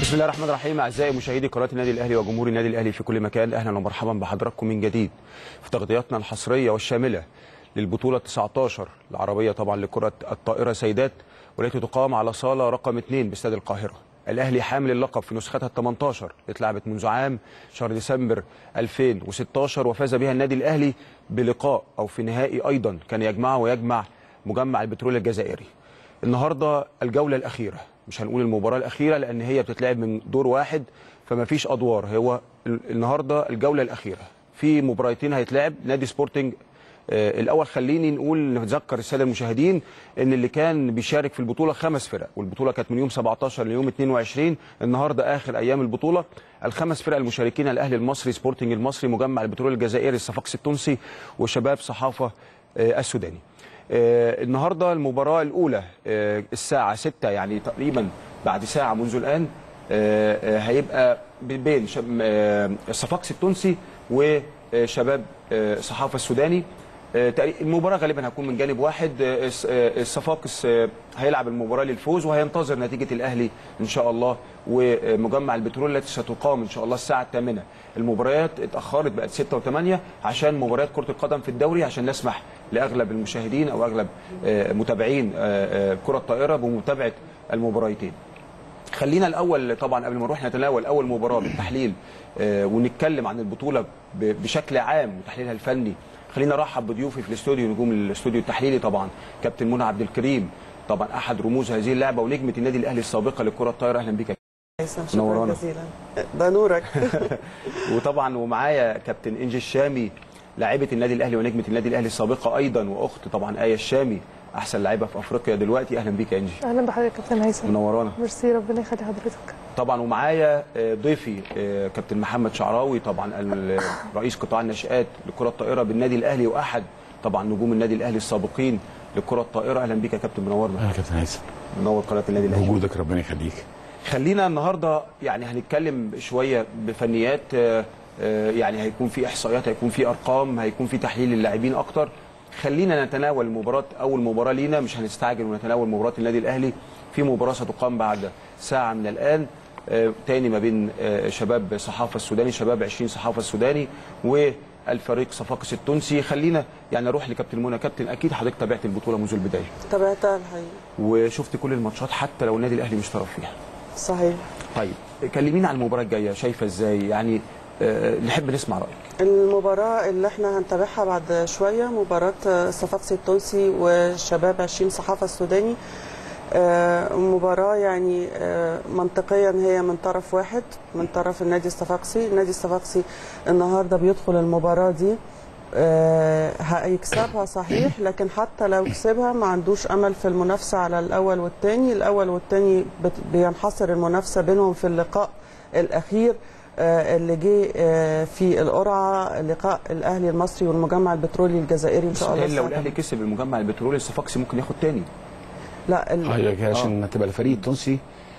بسم الله الرحمن الرحيم اعزائي مشاهدي قناه النادي الاهلي وجمهور النادي الاهلي في كل مكان اهلا ومرحبا بحضراتكم من جديد في تغطياتنا الحصريه والشامله للبطوله 19 العربيه طبعا لكره الطائره سيدات والتي تقام على صاله رقم 2 باستاد القاهره الاهلي حامل اللقب في نسختها ال 18 اتلعبت منذ عام شهر ديسمبر 2016 وفاز بها النادي الاهلي بلقاء او في نهائي ايضا كان يجمعه ويجمع مجمع البترول الجزائري النهارده الجوله الاخيره مش هنقول المباراه الاخيره لان هي بتتلعب من دور واحد فما فيش ادوار هو ال- النهارده الجوله الاخيره في مباراتين هيتلعب نادي سبورتنج آه، الاول خليني نقول نتذكر الساده المشاهدين ان اللي كان بيشارك في البطوله خمس فرق والبطوله كانت من يوم 17 ليوم 22 النهارده اخر ايام البطوله الخمس فرق المشاركين الاهلي المصري سبورتنج المصري مجمع البترول الجزائري الصفاقسي التونسي وشباب صحافه آه، السوداني آه، النهارده المباراه الاولى آه، الساعه 6 يعني تقريبا بعد ساعه منذ الان آه، آه، هيبقى بين شب- آه، الصفاقسي التونسي وشباب آه، صحافه السوداني آه، تقري- المباراه غالبا هتكون من جانب واحد آه، الس- آه، الصفاقس آه، هيلعب المباراه للفوز وهينتظر نتيجه الاهلي ان شاء الله ومجمع البترول التي ستقام ان شاء الله الساعه الثامنه المباريات اتاخرت بقت 6 و8 عشان مباريات كره القدم في الدوري عشان نسمح لاغلب المشاهدين او اغلب آه، متابعين آه، آه، كره الطائره بمتابعه المباراتين خلينا الاول طبعا قبل ما نروح نتناول اول مباراه بالتحليل آه، ونتكلم عن البطوله ب- بشكل عام وتحليلها الفني خلينا ارحب بضيوفي في الاستوديو نجوم الاستوديو التحليلي طبعا كابتن منى عبد الكريم طبعا احد رموز هذه اللعبه ونجمه النادي الاهلي السابقه للكره الطايره اهلا بك يا هيثم شكرا منورانا. جزيلا ده نورك وطبعا ومعايا كابتن انجي الشامي لاعبه النادي الاهلي ونجمه النادي الاهلي السابقه ايضا واخت طبعا ايه الشامي احسن لاعبه في افريقيا دلوقتي اهلا بيك يا انجي اهلا بحضرتك يا كابتن هيثم منورانا ميرسي ربنا يخلي حضرتك طبعا ومعايا آه، ضيفي آه، كابتن محمد شعراوي طبعا ال- رئيس قطاع الناشئات لكره الطائره بالنادي الاهلي واحد طبعا نجوم النادي الاهلي السابقين لكره الطائره اهلا بيك يا كابتن منورنا اهلا كابتن هيثم منور قناه النادي الاهلي وجودك ربنا يخليك خلينا النهارده يعني هنتكلم شويه بفنيات آه، آه، يعني هيكون في احصائيات هيكون في ارقام هيكون في تحليل للاعبين اكتر خلينا نتناول مباراه اول مباراه لينا مش هنستعجل ونتناول مباراه النادي الاهلي في مباراه ستقام بعد ساعه من الان آه، تاني ما بين آه، شباب صحافه السوداني شباب 20 صحافه السوداني والفريق صفاقس التونسي خلينا يعني اروح لكابتن منى كابتن اكيد حضرتك تابعت البطوله منذ البدايه تابعتها الحقيقه وشفت كل الماتشات حتى لو النادي الاهلي مش طرف فيها صحيح طيب كلمينا عن المباراه الجايه شايفه ازاي يعني آه، نحب نسمع رايك المباراة اللي احنا هنتابعها بعد شوية مباراة الصفاقسي التونسي وشباب 20 صحافة السوداني آه، مباراة يعني آه، منطقيا هي من طرف واحد من طرف النادي الصفاقسي النادي الصفاقسي النهاردة بيدخل المباراة دي آه، هيكسبها صحيح لكن حتى لو كسبها ما عندوش امل في المنافسه على الاول والثاني الاول والثاني بينحصر المنافسه بينهم في اللقاء الاخير آه، اللي جه آه، في القرعه لقاء الاهلي المصري والمجمع البترولي الجزائري ان بس شاء الله متهيألي لو الساعة الاهلي كسب المجمع البترولي الصفاقسي ممكن ياخد تاني لا ال- هي عشان تبقى الفريق التونسي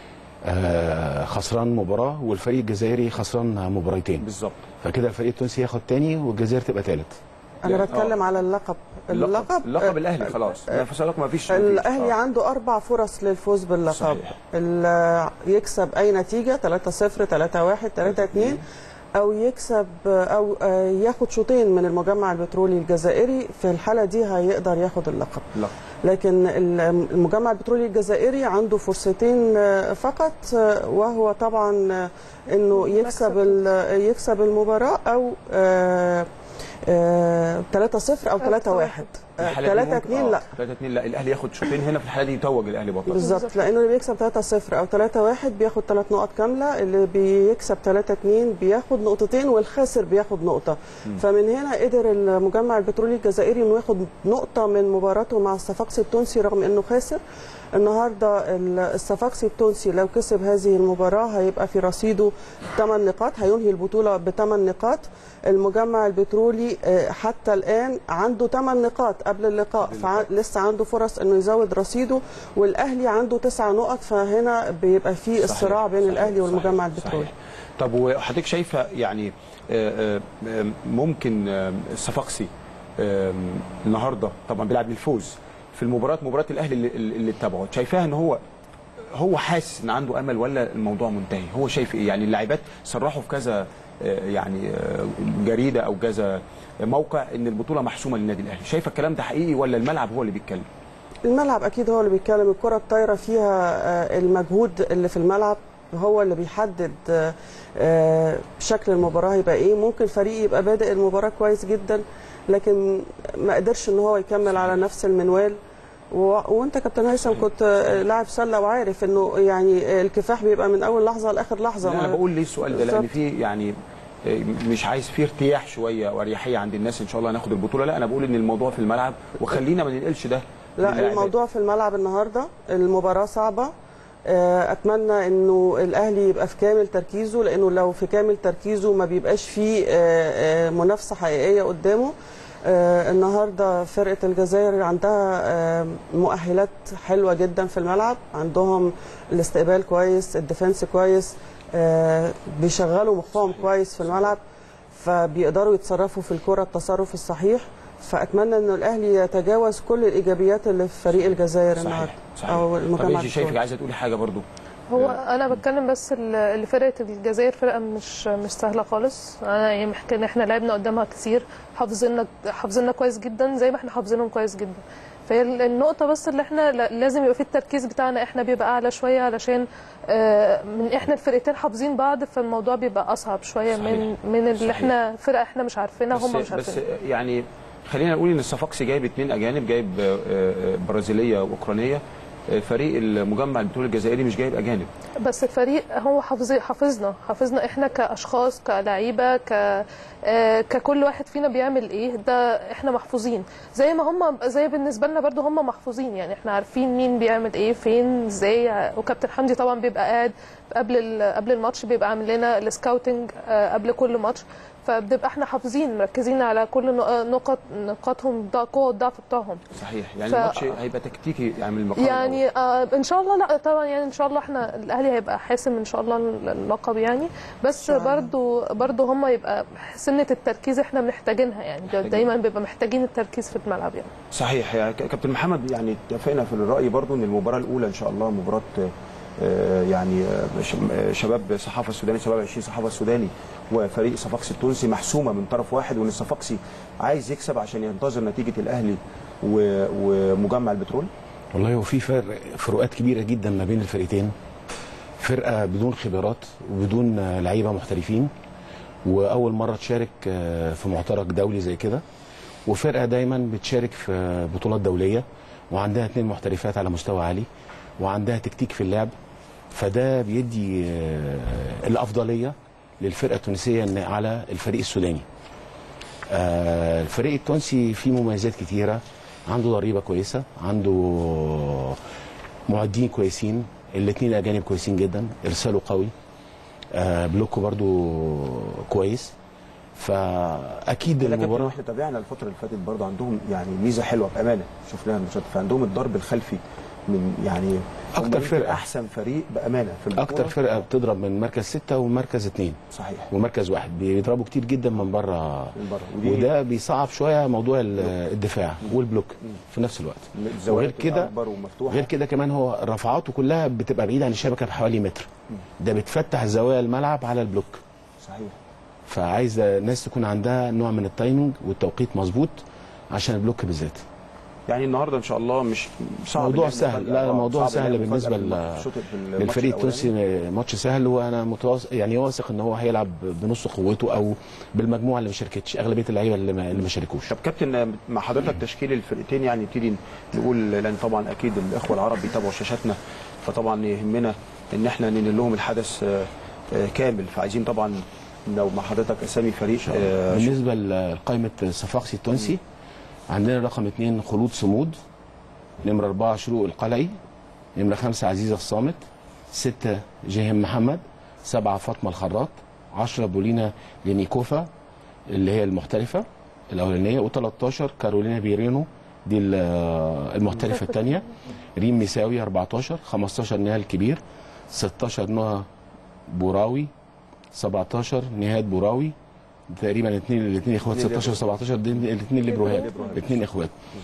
آه، خسران مباراه والفريق الجزائري خسران مباراتين بالظبط فكده الفريق التونسي ياخد تاني والجزائر تبقى ثالث انا لا، بتكلم آه. على اللقب اللقب اللقب آه، الاهلي خلاص ما فيش ما فيش الاهلي آه. عنده اربع فرص للفوز باللقب صحيح. ال- يكسب اي نتيجه 3-0 3-1 3-2 او يكسب او آه، ياخد شوطين من المجمع البترولي الجزائري في الحاله دي هيقدر ياخد اللقب لا لكن ال- المجمع البترولي الجزائري عنده فرصتين آه، فقط آه، وهو طبعا آه، انه يكسب ال- يكسب المباراه او آه، آه، 3-0 او 3-1 3 2 لا 3 2 لا الاهلي ياخد شوطين هنا في الحاله دي يتوج الاهلي بطل بالظبط لانه اللي بيكسب 3-0 او 3-1 بياخد 3 نقط كامله اللي بيكسب 3-2 بياخد نقطتين والخاسر بياخد نقطه فمن هنا قدر المجمع البترولي الجزائري انه ياخد نقطه من مباراته مع الصفاقسي التونسي رغم انه خاسر النهارده ال- الصفاقسي التونسي لو كسب هذه المباراه هيبقى في رصيده 8 نقاط هينهي البطوله بثمان نقاط المجمع البترولي آه، حتى الان عنده 8 نقاط قبل اللقاء فلسه عنده فرص انه يزود رصيده والاهلي عنده 9 نقط فهنا بيبقى في صحيح، الصراع بين صحيح، الاهلي والمجمع صحيح، البترولي صحيح. طب وحضرتك شايفه يعني آه، آه، ممكن آه، الصفاقسي آه، النهارده طبعا بيلعب للفوز في المباراه مباراه الاهلي اللي, اللي اتبعه شايفاها ان هو هو حاسس ان عنده امل ولا الموضوع منتهي هو شايف ايه يعني اللاعبات صرحوا في كذا آه، يعني آه، جريده او كذا موقع ان البطوله محسومه للنادي الاهلي شايفه الكلام ده حقيقي ولا الملعب هو اللي بيتكلم الملعب اكيد هو اللي بيتكلم الكره الطايره فيها آه، المجهود اللي في الملعب هو اللي بيحدد آه، آه، شكل المباراه هيبقى ايه ممكن فريق يبقى بادئ المباراه كويس جدا لكن ما قدرش ان هو يكمل على نفس المنوال و... وانت كابتن هيثم كنت آه، لاعب سله وعارف انه يعني آه، الكفاح بيبقى من اول لحظه لاخر لحظه لا انا ما- بقول ليه السؤال ده لان بالظبط. في يعني آه، مش عايز فيه ارتياح شويه واريحيه عند الناس ان شاء الله ناخد البطوله لا انا بقول ان الموضوع في الملعب وخلينا ما ننقلش ده لا للاعبات. الموضوع في الملعب النهارده المباراه صعبه آه، اتمنى انه الاهلي يبقى في كامل تركيزه لانه لو في كامل تركيزه ما بيبقاش فيه آه، آه، منافسه حقيقيه قدامه آه، النهارده فرقه الجزائر عندها آه، مؤهلات حلوه جدا في الملعب عندهم الاستقبال كويس الديفنس كويس آه، بيشغلوا مخهم كويس في الملعب فبيقدروا يتصرفوا في الكره التصرف الصحيح فاتمنى انه الاهلي يتجاوز كل الايجابيات اللي في فريق الجزائر النهارده صحيح صحيح او طب المجمع انت شايفك الدولي. عايزه تقولي حاجه برضو هو انا بتكلم بس ال- اللي فرقه الجزائر فرقه مش مش سهله خالص انا يعني محكي ان احنا لعبنا قدامها كتير حافظيننا حافظيننا كويس جدا زي ما احنا حافظينهم كويس جدا فهي ال- النقطة بس اللي احنا ل- لازم يبقى في التركيز بتاعنا احنا بيبقى أعلى شوية علشان آه، من احنا الفرقتين حافظين بعض فالموضوع بيبقى أصعب شوية صحيح. من من اللي صحيح. احنا فرقة احنا مش عارفينها هم مش بس عارفينها يعني خلينا نقول ان الصفاقسي جايب اثنين اجانب جايب آه، آه، برازيليه واوكرانيه آه، فريق المجمع البطولي الجزائري مش جايب اجانب بس الفريق هو حافظ حافظنا حافظنا احنا كاشخاص كلعيبه ك آه، ككل واحد فينا بيعمل ايه ده احنا محفوظين زي ما هم زي بالنسبه لنا برضو هم محفوظين يعني احنا عارفين مين بيعمل ايه فين ازاي وكابتن حمدي طبعا بيبقى قاعد قبل ال- قبل الماتش بيبقى عامل لنا السكاوتنج آه، قبل كل ماتش فبنبقى احنا حافظين مركزين على كل نق- نقط نقاطهم ضع- قوه الضعف بتاعهم صحيح يعني ف- الماتش هيبقى تكتيكي يعني من المقام يعني آه ان شاء الله لا طبعا يعني ان شاء الله احنا الاهلي هيبقى حاسم ان شاء الله اللقب يعني بس شاء الله. برضو برضو هم يبقى سنه التركيز احنا محتاجينها يعني محتاجين. دايما بيبقى محتاجين التركيز في الملعب يعني صحيح يا ك- كابتن محمد يعني اتفقنا في الراي برضو ان المباراه الاولى ان شاء الله مباراه آه، يعني آه، ش- آه، شباب صحافه السوداني شباب 20 صحافه السوداني وفريق صفاقسي التونسي محسومه من طرف واحد وان الصفاقسي عايز يكسب عشان ينتظر نتيجه الاهلي و- ومجمع البترول والله هو في فرق فروقات كبيره جدا ما بين الفرقتين فرقه بدون خبرات وبدون آه، لعيبه محترفين واول مره تشارك آه، في معترك دولي زي كده وفرقه دايما بتشارك في بطولات دوليه وعندها اثنين محترفات على مستوى عالي وعندها تكتيك في اللعب فده بيدي آه، الافضليه للفرقه التونسيه إن- على الفريق السوداني آه، الفريق التونسي فيه مميزات كتيرة عنده ضريبة كويسة عنده معدين كويسين الاثنين أجانب كويسين جدا إرساله قوي آه، بلوكو برضو كويس فأكيد لكن المباراة احنا تابعنا الفتره اللي فاتت برضو عندهم يعني ميزه حلوه بامانه شفناها الماتشات فعندهم الضرب الخلفي من يعني هم أكتر يمكن فرقة. احسن فريق بامانه في البطوله أكتر فرقة بتضرب من مركز ستة ومركز اتنين صحيح ومركز واحد بيضربوا كتير جدا من بره من بره ودي وده بيصعب شوية موضوع ال- الدفاع والبلوك في نفس الوقت الزوايا وغير كده- اكبر ومفتوحه غير كده كمان هو رفعاته كلها بتبقى بعيد عن الشبكه بحوالي متر ده بتفتح زوايا الملعب على البلوك صحيح فعايز الناس تكون عندها نوع من التايمنج والتوقيت مظبوط عشان البلوك بالذات يعني النهارده ان شاء الله مش صعب موضوع نعمل سهل. مفاجأة- لا، آه، موضوع صعب سهل نعمل بالنسبة مفاجأة في لل- الماتش- في الماتش للفريق الأولاني. التونسي ماتش سهل وانا متواثق يعني واثق ان هو هيلعب بنص قوته او بالمجموعه اللي ما شاركتش اغلبيه اللعيبه اللي ما, اللي ما شاركوش طب كابتن مع حضرتك تشكيل الفرقتين يعني نبتدي نقول لان طبعا اكيد الاخوه العرب بيتابعوا شاشاتنا فطبعا يهمنا ان احنا ننقل لهم الحدث آه، آه، كامل فعايزين طبعا لو مع حضرتك اسامي فريق آه، بالنسبه لقائمه صفاقسي التونسي عندنا رقم اثنين خلود صمود نمرة أربعة شروق القلعي نمرة خمسة عزيزة الصامت ستة جيهان محمد سبعة فاطمة الخراط عشرة بولينا لينيكوفا اللي هي المحترفة الأولانية و13 كارولينا بيرينو دي ال- المحترفة الثانية ريم مساوي 14 15 نهال الكبير 16 نهى بوراوي 17 نهاد بوراوي تقريبا الاثنين الاثنين اخوات اتنين 16 17 دي الاثنين ليبروهات ليبروهات. الاثنين اخوات بالظبط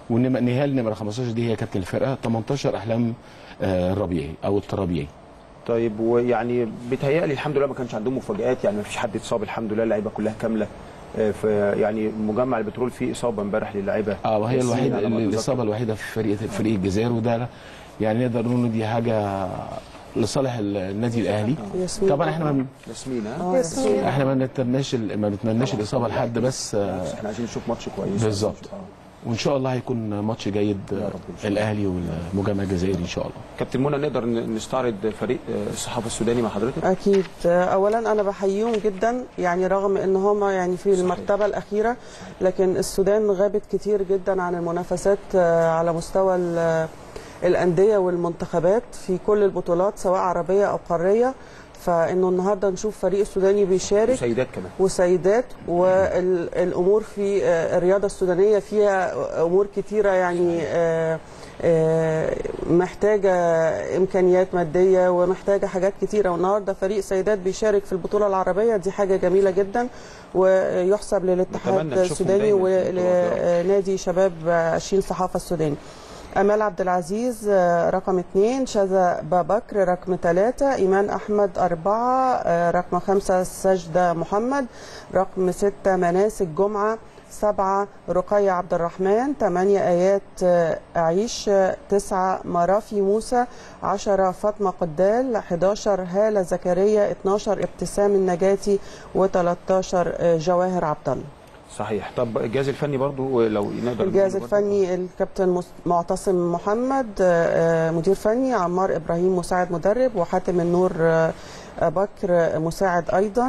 ونهال نمره 15 دي هي كابتن الفرقه 18 احلام آه، الربيعي او الترابيعي طيب ويعني بيتهيألي الحمد لله ما كانش عندهم مفاجآت يعني ما فيش حد اتصاب الحمد لله اللعيبه كلها كامله آه، في يعني مجمع البترول فيه اصابه امبارح للعيبه اه وهي ياسمين الوحيده على ما اللي- أتذكر. الاصابه الوحيده في فريق فريق الجزائر وده يعني نقدر نقول إن دي حاجه لصالح النادي الاهلي ياسمين طبعا احنا ما ياسمين ها آه، ياسمين. احنا ما نتمناش ال- ما نتمناش الاصابه لحد بس آه، بس احنا عايزين نشوف ماتش كويس بالظبط. آه. وان شاء الله هيكون ماتش جيد يا رب إن شاء الله. الاهلي والمجمع الجزائري ان شاء الله كابتن منى نقدر ن- نستعرض فريق آه، الصحافه السوداني مع حضرتك اكيد اولا انا بحييهم جدا يعني رغم ان هم يعني في صحيح. المرتبه الاخيره لكن السودان غابت كتير جدا عن المنافسات آه، على مستوى ال- الانديه والمنتخبات في كل البطولات سواء عربيه او قاريه فانه النهارده نشوف فريق السوداني بيشارك وسيدات كمان وسيدات والامور في آه، الرياضه السودانيه فيها امور كتيره يعني آه، آه، محتاجه امكانيات ماديه ومحتاجه حاجات كتيره والنهارده فريق سيدات بيشارك في البطوله العربيه دي حاجه جميله جدا ويحسب للاتحاد نتمنى نشوفهم السوداني دايماً في البطولات ولنادي شباب 20 صحافه السوداني امال عبد العزيز آه، رقم اثنين شذا بابكر رقم ثلاثة ايمان احمد اربعة آه، رقم خمسة سجدة محمد رقم ستة مناسك جمعة سبعة رقية عبد الرحمن ثمانية آيات آه، أعيش آه، تسعة مرافي موسى عشرة فاطمة قدال 11 هالة زكريا 12 ابتسام النجاتي و13 جواهر عبد الله صحيح طب الجهاز الفني برضو لو نقدر الجهاز نقول برضو. الفني الكابتن مس- معتصم محمد آه، آه، مدير فني عمار ابراهيم مساعد مدرب وحاتم النور آه، بكر آه، مساعد ايضا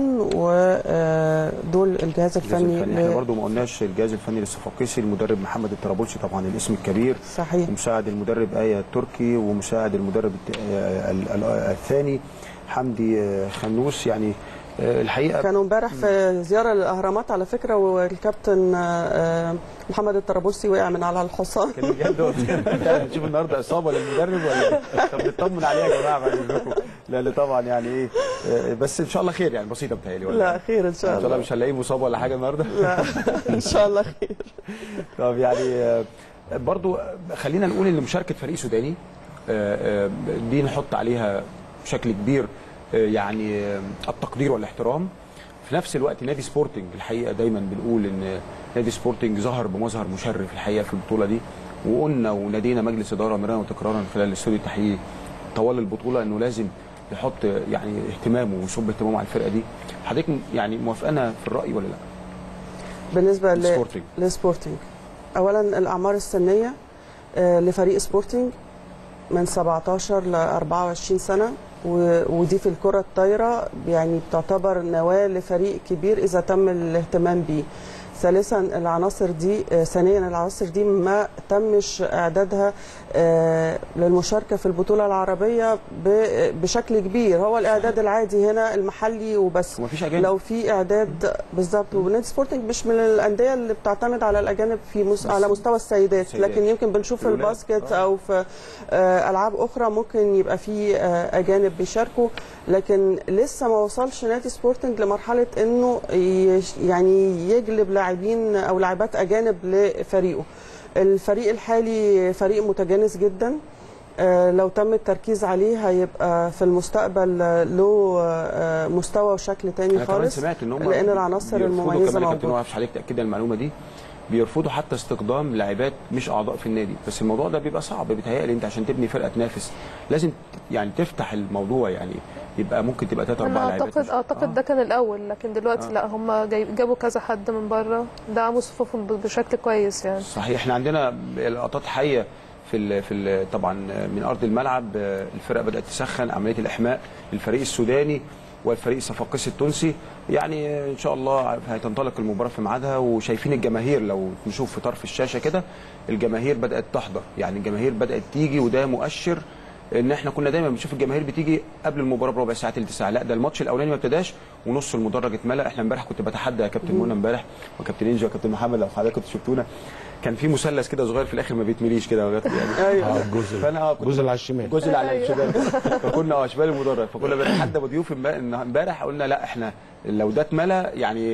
ودول الجهاز الجهاز الفني الفني احنا ل- برضو ما قلناش الجهاز الفني للصفاقسي المدرب محمد الطرابلسي طبعا الاسم الكبير صحيح ومساعد المدرب آية التركي ومساعد المدرب الت- آه، ال- ال- الثاني حمدي آه، خنوس يعني آه، الحقيقه كانوا امبارح في زياره للاهرامات على فكره والكابتن آه، آه، محمد الطرابلسي وقع من على الحصان كان بجد هنشوف النهارده اصابه للمدرب ولا طب نطمن عليه يا جماعه بعد اذنكم لا لا طبعا يعني ايه آه، بس ان شاء الله خير يعني بسيطه بتهيألي ولا لا خير ان ان شاء شاء الله الله مش هنلاقيه مصاب ولا حاجه النهارده لا ان شاء الله خير طب يعني آه، برضو آه، خلينا نقول ان مشاركه فريق سوداني آه، آه، دي نحط عليها بشكل كبير آه، يعني آه، التقدير والاحترام في نفس الوقت نادي سبورتنج الحقيقه دايما بنقول ان نادي سبورتنج ظهر بمظهر مشرف الحقيقه في البطوله دي وقلنا ونادينا مجلس اداره مرارا وتكرارا خلال الاستوديو التحليلي طوال البطوله انه لازم يحط يعني اهتمامه ويصب اهتمامه على الفرقه دي حضرتك يعني موافقانا في الراي ولا لا؟ بالنسبه ل- سبورتنج لسبورتنج اولا الاعمار السنيه آه، لفريق سبورتنج من 17 ل 24 سنه و- ودي في الكره الطايره يعني بتعتبر نواه لفريق كبير اذا تم الاهتمام بيه ثالثا العناصر دي آه، ثانيا العناصر دي ما تمش اعدادها آه، للمشاركه في البطوله العربيه ب- بشكل كبير هو الاعداد العادي هنا المحلي وبس ومفيش اجانب لو في اعداد بالظبط ونادي سبورتنج مش من الانديه اللي بتعتمد على الاجانب في مس... بس على مستوى السيدات السيدات. لكن يمكن بنشوف في الولاد. الباسكت آه. او في آه، العاب اخرى ممكن يبقى في آه، اجانب بيشاركوا لكن لسه ما وصلش نادي سبورتنج لمرحله انه يش- يعني يجلب لاعبين او لاعبات اجانب لفريقه الفريق الحالي فريق متجانس جدا آه، لو تم التركيز عليه هيبقى في المستقبل آه، له آه، مستوى وشكل تاني انا كمان خالص سمعت ان هم لان العناصر بيرفضوا المميزه كمان يا كابتن موجوده وقفش عليك تاكد المعلومه دي بيرفضوا حتى استخدام لاعبات مش اعضاء في النادي بس الموضوع ده بيبقى صعب بيتهيألي انت عشان تبني فرقه تنافس لازم يعني تفتح الموضوع يعني يبقى ممكن تبقى ثلاث اربع انا لاعبات اعتقد مش- اعتقد ده كان الاول لكن دلوقتي آه. لا هم جاي- جابوا كذا حد من بره دعموا صفوفهم ب- بشكل كويس يعني صحيح احنا عندنا لقطات حيه في ال في ال طبعا من ارض الملعب الفرق بدات تسخن عمليه الاحماء الفريق السوداني والفريق الصفاقسي التونسي يعني ان شاء الله هتنطلق المباراه في ميعادها وشايفين الجماهير لو نشوف في طرف الشاشه كده الجماهير بدات تحضر يعني الجماهير بدات تيجي وده مؤشر ان احنا كنا دايما بنشوف الجماهير بتيجي قبل المباراه بربع ساعه تلت ساعه لا ده الماتش الاولاني ما ابتداش ونص المدرج اتملى احنا امبارح كنت بتحدى يا كابتن منى امبارح وكابتن انجي وكابتن محمد لو حضرتك كنتوا شفتونا كان في مثلث كده صغير في الاخر ما بيتمليش كده يعني ايوه اه الجزء فانا اه كنت الجزء اللي على الشمال الجزء اللي على الشمال فكنا اه شمال المدرج فكنا بنتحدى بضيوف امبارح قلنا لا احنا لو ده اتملى يعني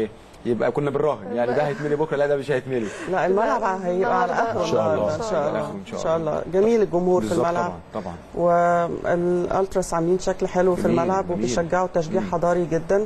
يبقى كنا بالراهن يعني ده هيتملي بكره لا ده مش هيتملي لا الملعب هيبقى على النهاردة- اخره إن شاء الله. النهاردة، ان شاء الله إن شاء ان شاء الله جميل الجمهور في بالظبط الملعب طبعا طبعا والالتراس عاملين شكل حلو في جميل، الملعب جميل. وبيشجعوا تشجيع حضاري جدا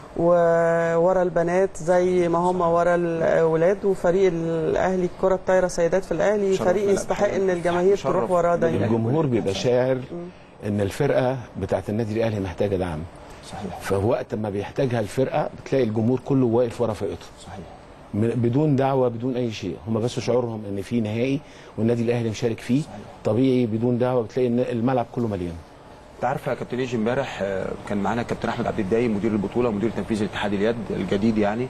وورا البنات زي ما هم ورا الاولاد وفريق الاهلي الكره الطايره سيدات في الاهلي شرف فريق ملعب. يستحق ان الجماهير شرف تروح وراه دايما الجمهور بيبقى شاعر ان الفرقه بتاعت النادي الاهلي محتاجه دعم صحيح فوقت ما بيحتاجها الفرقه بتلاقي الجمهور كله واقف ورا فرقته صحيح من- بدون دعوه بدون اي شيء هم بس شعورهم ان في نهائي والنادي الاهلي مشارك فيه طبيعي بدون دعوه بتلاقي ان الملعب كله مليان انت عارف يا كابتن ايجي امبارح آه، كان معانا كابتن احمد عبد الدايم مدير البطوله ومدير تنفيذي اتحاد اليد الجديد يعني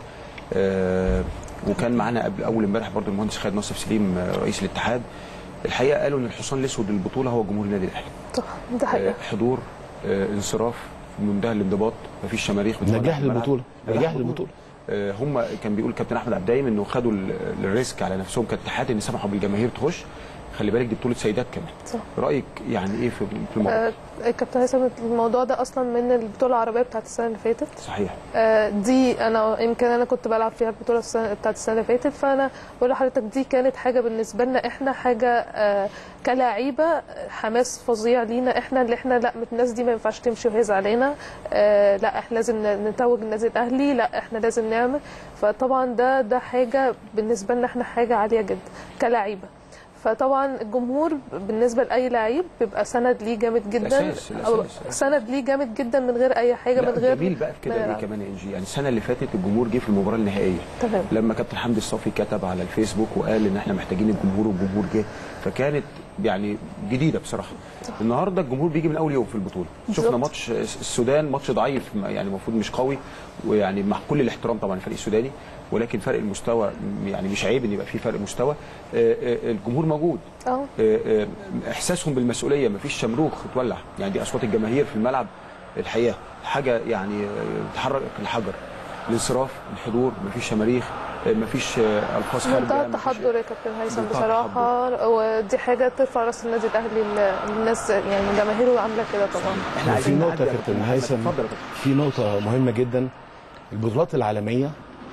آه، وكان معانا قبل اول امبارح برضو المهندس خالد ناصف سليم آه، رئيس الاتحاد الحقيقه قالوا ان الحصان الاسود للبطوله هو جمهور النادي الاهلي صح ده حقيقه آه، حضور آه، انصراف منتهى الانضباط مفيش شماريخ بتولع نجاح في الملعب. للبطوله نجاح للبطوله آه، هم كان بيقول كابتن احمد عبد الدايم انه خدوا ال- الريسك على نفسهم كاتحاد ان سمحوا بالجماهير تخش خلي بالك دي بطوله سيدات كمان صح. رايك يعني ايه في في الموضوع آه، كابتن هيثم الموضوع ده اصلا من البطوله العربيه بتاعت السنه اللي فاتت صحيح آه، دي انا يمكن انا كنت بلعب فيها البطوله السنة بتاعت السنه اللي فاتت فانا بقول لحضرتك دي كانت حاجه بالنسبه لنا احنا حاجه آه، كلاعيبه حماس فظيع لينا احنا اللي احنا لا الناس دي ما ينفعش تمشي وهي زعلانه آه، لا احنا لازم نتوج النادي الاهلي لا احنا لازم نعمل فطبعا ده ده حاجه بالنسبه لنا احنا حاجه عاليه جدا كلاعيبه فطبعا الجمهور بالنسبه لاي لعيب بيبقى سند ليه جامد جدا الأساس- أو الأساس. سند ليه جامد جدا من غير اي حاجه لا من غير جميل بقى في ما كده ايه يلعب. كمان يا انجي يعني السنه اللي فاتت الجمهور جه في المباراه النهائيه تمام لما كابتن حمدي الصافي كتب على الفيسبوك وقال ان احنا محتاجين الجمهور والجمهور جه فكانت يعني جديده بصراحه النهارده الجمهور بيجي من اول يوم في البطوله شفنا بالظبط. ماتش السودان ماتش ضعيف يعني المفروض مش قوي ويعني مع كل الاحترام طبعا الفريق السوداني ولكن فرق المستوى يعني مش عيب ان يبقى في فرق مستوى آه، آه، الجمهور موجود اه آه، آه، احساسهم بالمسؤوليه مفيش شمروخ اتولع يعني دي اصوات الجماهير في الملعب الحقيقه حاجه يعني آه، تحرك الحجر الانصراف الحضور مفيش شماريخ آه، مفيش آه، الفاظ خارجه منتهى مفيش- التحضر يا كابتن هيثم منتهى بصراحه ودي حاجه ترفع راس النادي الاهلي ال- الناس يعني جماهيره عامله كده طبعا احنا في عايزين نقطه نعدي يا يا كابتن محمد. هيثم اتفضل يا كابتن. في نقطه مهمه جدا البطولات العالميه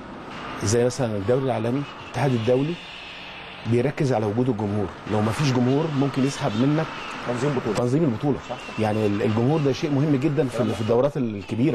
زي مثلا الدوري العالمي الاتحاد الدولي بيركز على وجود الجمهور لو ما فيش جمهور ممكن يسحب منك تنظيم بطوله تنظيم البطوله يعني ال- الجمهور ده شيء مهم جدا في في الدورات الكبيره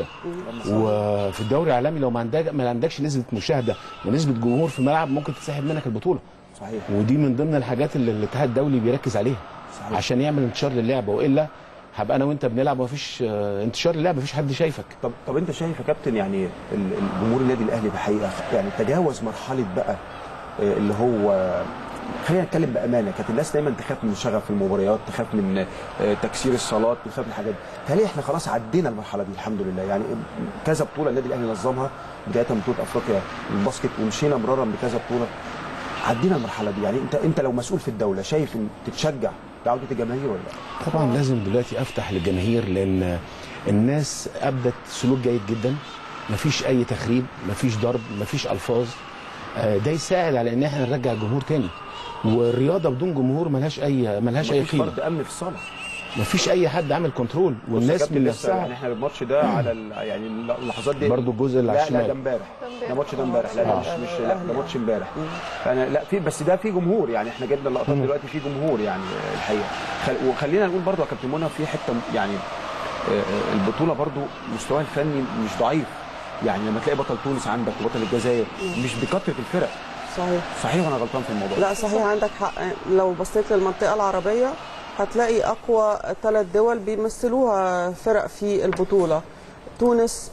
وفي الدوري العالمي لو ما عندك ما عندكش نسبه مشاهده ونسبه جمهور في الملعب ممكن تسحب منك البطوله صحيح ودي من ضمن الحاجات اللي الاتحاد الدولي بيركز عليها صحيح. عشان يعمل انتشار للعبه والا هبقى انا وانت بنلعب ومفيش آه، انتشار للعبه مفيش حد شايفك طب طب انت شايف يا كابتن يعني ال- الجمهور النادي الاهلي بحقيقه يعني تجاوز مرحله بقى آه، اللي هو خلينا نتكلم بامانه كانت الناس دايما تخاف من شغف المباريات تخاف من آه، تكسير الصالات تخاف من الحاجات دي هل احنا خلاص عدينا المرحله دي الحمد لله يعني كذا بطوله النادي الاهلي نظمها بدايه من بطوله افريقيا الباسكت ومشينا مرارا بكذا بطوله عدينا المرحله دي يعني انت انت لو مسؤول في الدوله شايف ان تتشجع بعوده الجماهير ولا لا؟ طبعا لازم دلوقتي افتح للجماهير لان الناس ابدت سلوك جيد جدا مفيش اي تخريب مفيش ضرب مفيش الفاظ آه، ده يساعد على ان احنا نرجع الجمهور تاني والرياضه بدون جمهور ملهاش اي ملهاش اي مفيش قيمه فرد امن في الصاله مفيش اي حد عامل كنترول بص يا والناس كابتن من لسه يعني نفسها احنا الماتش ده على ال- يعني اللحظات دي برضو الجزء اللي على لا لا ده الشمال امبارح امبارح. ده ماتش ده امبارح لا ده آه. مش مش لا ده ماتش امبارح فانا لا في بس ده في جمهور يعني احنا جبنا اللقطات دلوقتي في جمهور يعني الحقيقه خل- وخلينا نقول برضو يا كابتن منى في حته يعني آه، آه، البطوله برضو مستواها الفني مش ضعيف يعني لما تلاقي بطل تونس عندك وبطل الجزائر مش بكثره الفرق صحيح صحيح وانا غلطان في الموضوع لا صحيح عندك حق لو بصيت للمنطقة العربية هتلاقي أقوى ثلاث دول بيمثلوها فرق في البطولة تونس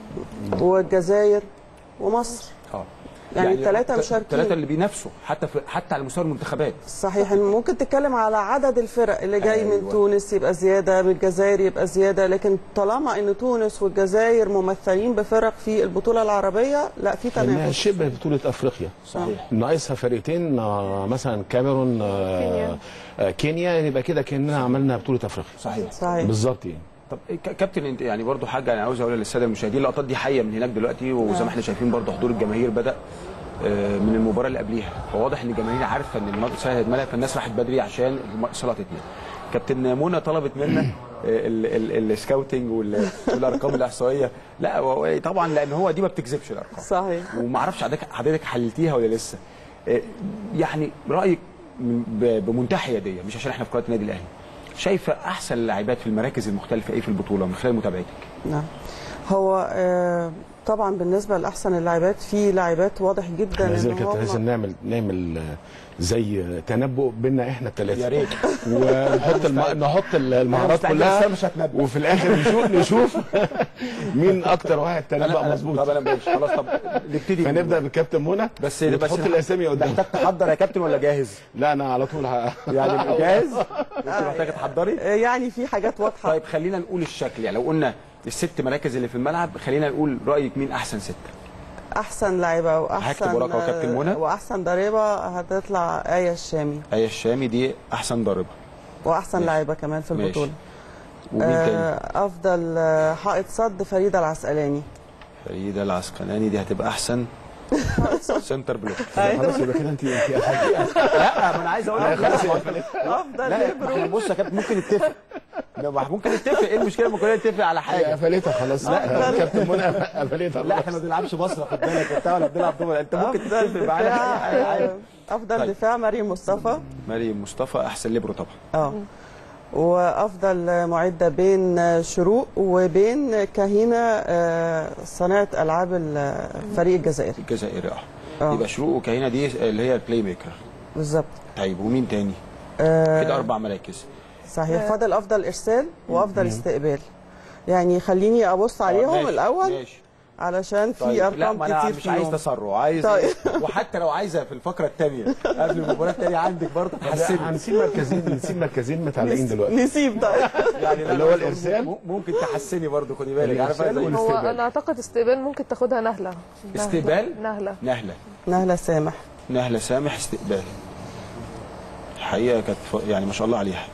والجزائر ومصر اه يعني التلاتة الت- مشاركين. التلاتة اللي بينافسوا حتى في حتى على مستوى المنتخبات صحيح إن ممكن تتكلم على عدد الفرق اللي جاي أيوة. من تونس يبقى زيادة من الجزائر يبقى زيادة لكن طالما ان تونس والجزائر ممثلين بفرق في البطولة العربية لا في لانها تنافس شبه بطوله افريقيا صحيح ناقصها فرقتين آه، مثلا كاميرون آه، كينيا. آه، كينيا يبقى كده كاننا عملنا بطوله افريقيا صحيح صحيح بالظبط يعني طب إيه ك- كابتن انت يعني برضو حاجه انا عاوز اقولها للساده المشاهدين اللقطات دي حيه من هناك دلوقتي وزي ما احنا شايفين برضو حضور الجماهير بدا آه، من المباراه اللي قبليها فواضح ان الجماهير عارفه ان الماتش هيتملى فالناس راحت بدري عشان الم- الصلاه تتملى كابتن منى طلبت منا ال- ال- السكاوتنج وال- والارقام الاحصائيه لا هو- طبعا لان هو دي ما بتكذبش الارقام صحيح وما اعرفش حضرتك حضرتك حللتيها ولا لسه آه، يعني رايك من- ب- بمنتهى حياديه مش عشان احنا في قناه النادي الاهلي شايفه احسن اللاعبات في المراكز المختلفه ايه في البطوله من خلال متابعتك نعم هو آه، طبعا بالنسبه لاحسن اللاعبات في لاعبات واضح جدا لازم ان كانت لازم هم نعمل نعمل آه، زي تنبؤ بينا احنا الثلاثه يا ريت. ونحط الم... نحط المهارات مستعد كلها بس أنا مش هتنبأ. وفي الاخر نشوف نشوف مين اكتر واحد تنبأ طب مظبوط انا ماشي خلاص طب نبتدي فنبدا بالكابتن منى بس وتحط الاسامي قدام محتاج تحضر يا كابتن ولا جاهز؟ لا انا على طول ه... يعني جاهز؟ انت محتاجه تحضري؟ آه، يعني في حاجات واضحه طيب خلينا نقول الشكل يعني لو قلنا الست مراكز اللي في الملعب خلينا نقول رايك مين احسن سته؟ احسن لاعبه واحسن هكتب وراك أهو كابتن منى. واحسن ضريبه هتطلع ايه الشامي ايه الشامي دي احسن ضاربه واحسن ماشي. لاعبه كمان في ماشي. البطوله ومين تاني؟ آه، افضل آه، حائط صد فريده العسقلاني فريده العسقلاني دي هتبقى احسن سنتر بلوك خلاص يبقى كده انت انت لا ما انا عايز اقول لك خلاص افضل لا ليبرو احنا بص يا كابتن ممكن نتفق لا، ما ممكن نتفق ايه المشكله ممكن نتفق على هي حاجه قفلتها خلاص لا كابتن منى قفلتها لا احنا ما بنلعبش بصره خد بالك وبتاع ولا بنلعب دومنه انت ممكن افضل تتفق معانا في أي حاجة دفاع عادي. آه، افضل طيب. دفاع مريم مصطفى مريم مصطفى احسن ليبرو طبعا اه وافضل معده بين شروق وبين كهينه آه، صانعه العاب الفريق الجزائري الجزائري اه آه. يبقى شروق وكهينه دي اللي هي البلاي ميكر بالظبط طيب ومين تاني؟ آه، كده اربع مراكز صحيح فاضل افضل ارسال وافضل استقبال يعني خليني ابص عليهم ماشي، الاول ماشي علشان في طيب لا ارقام ما انا كتير مش عايز فيهم تسرع عايز طيب. وحتى لو عايزه في الفقره الثانيه قبل المباراه الثانيه عندك برضه تحسني هنسيب مركزين نسيب مركزين متعلقين دلوقتي نسيب طيب يعني لا، اللي هو لا، الإرسال؟ مم- ممكن تحسني برضه خدي بالك عارفه الإرسال زي وال- هو الاستقبال. انا اعتقد استقبال ممكن تاخدها نهله نهلة. استقبال؟ نهله نهله نهله سامح نهله سامح استقبال الحقيقه كانت ف- يعني ما شاء الله عليها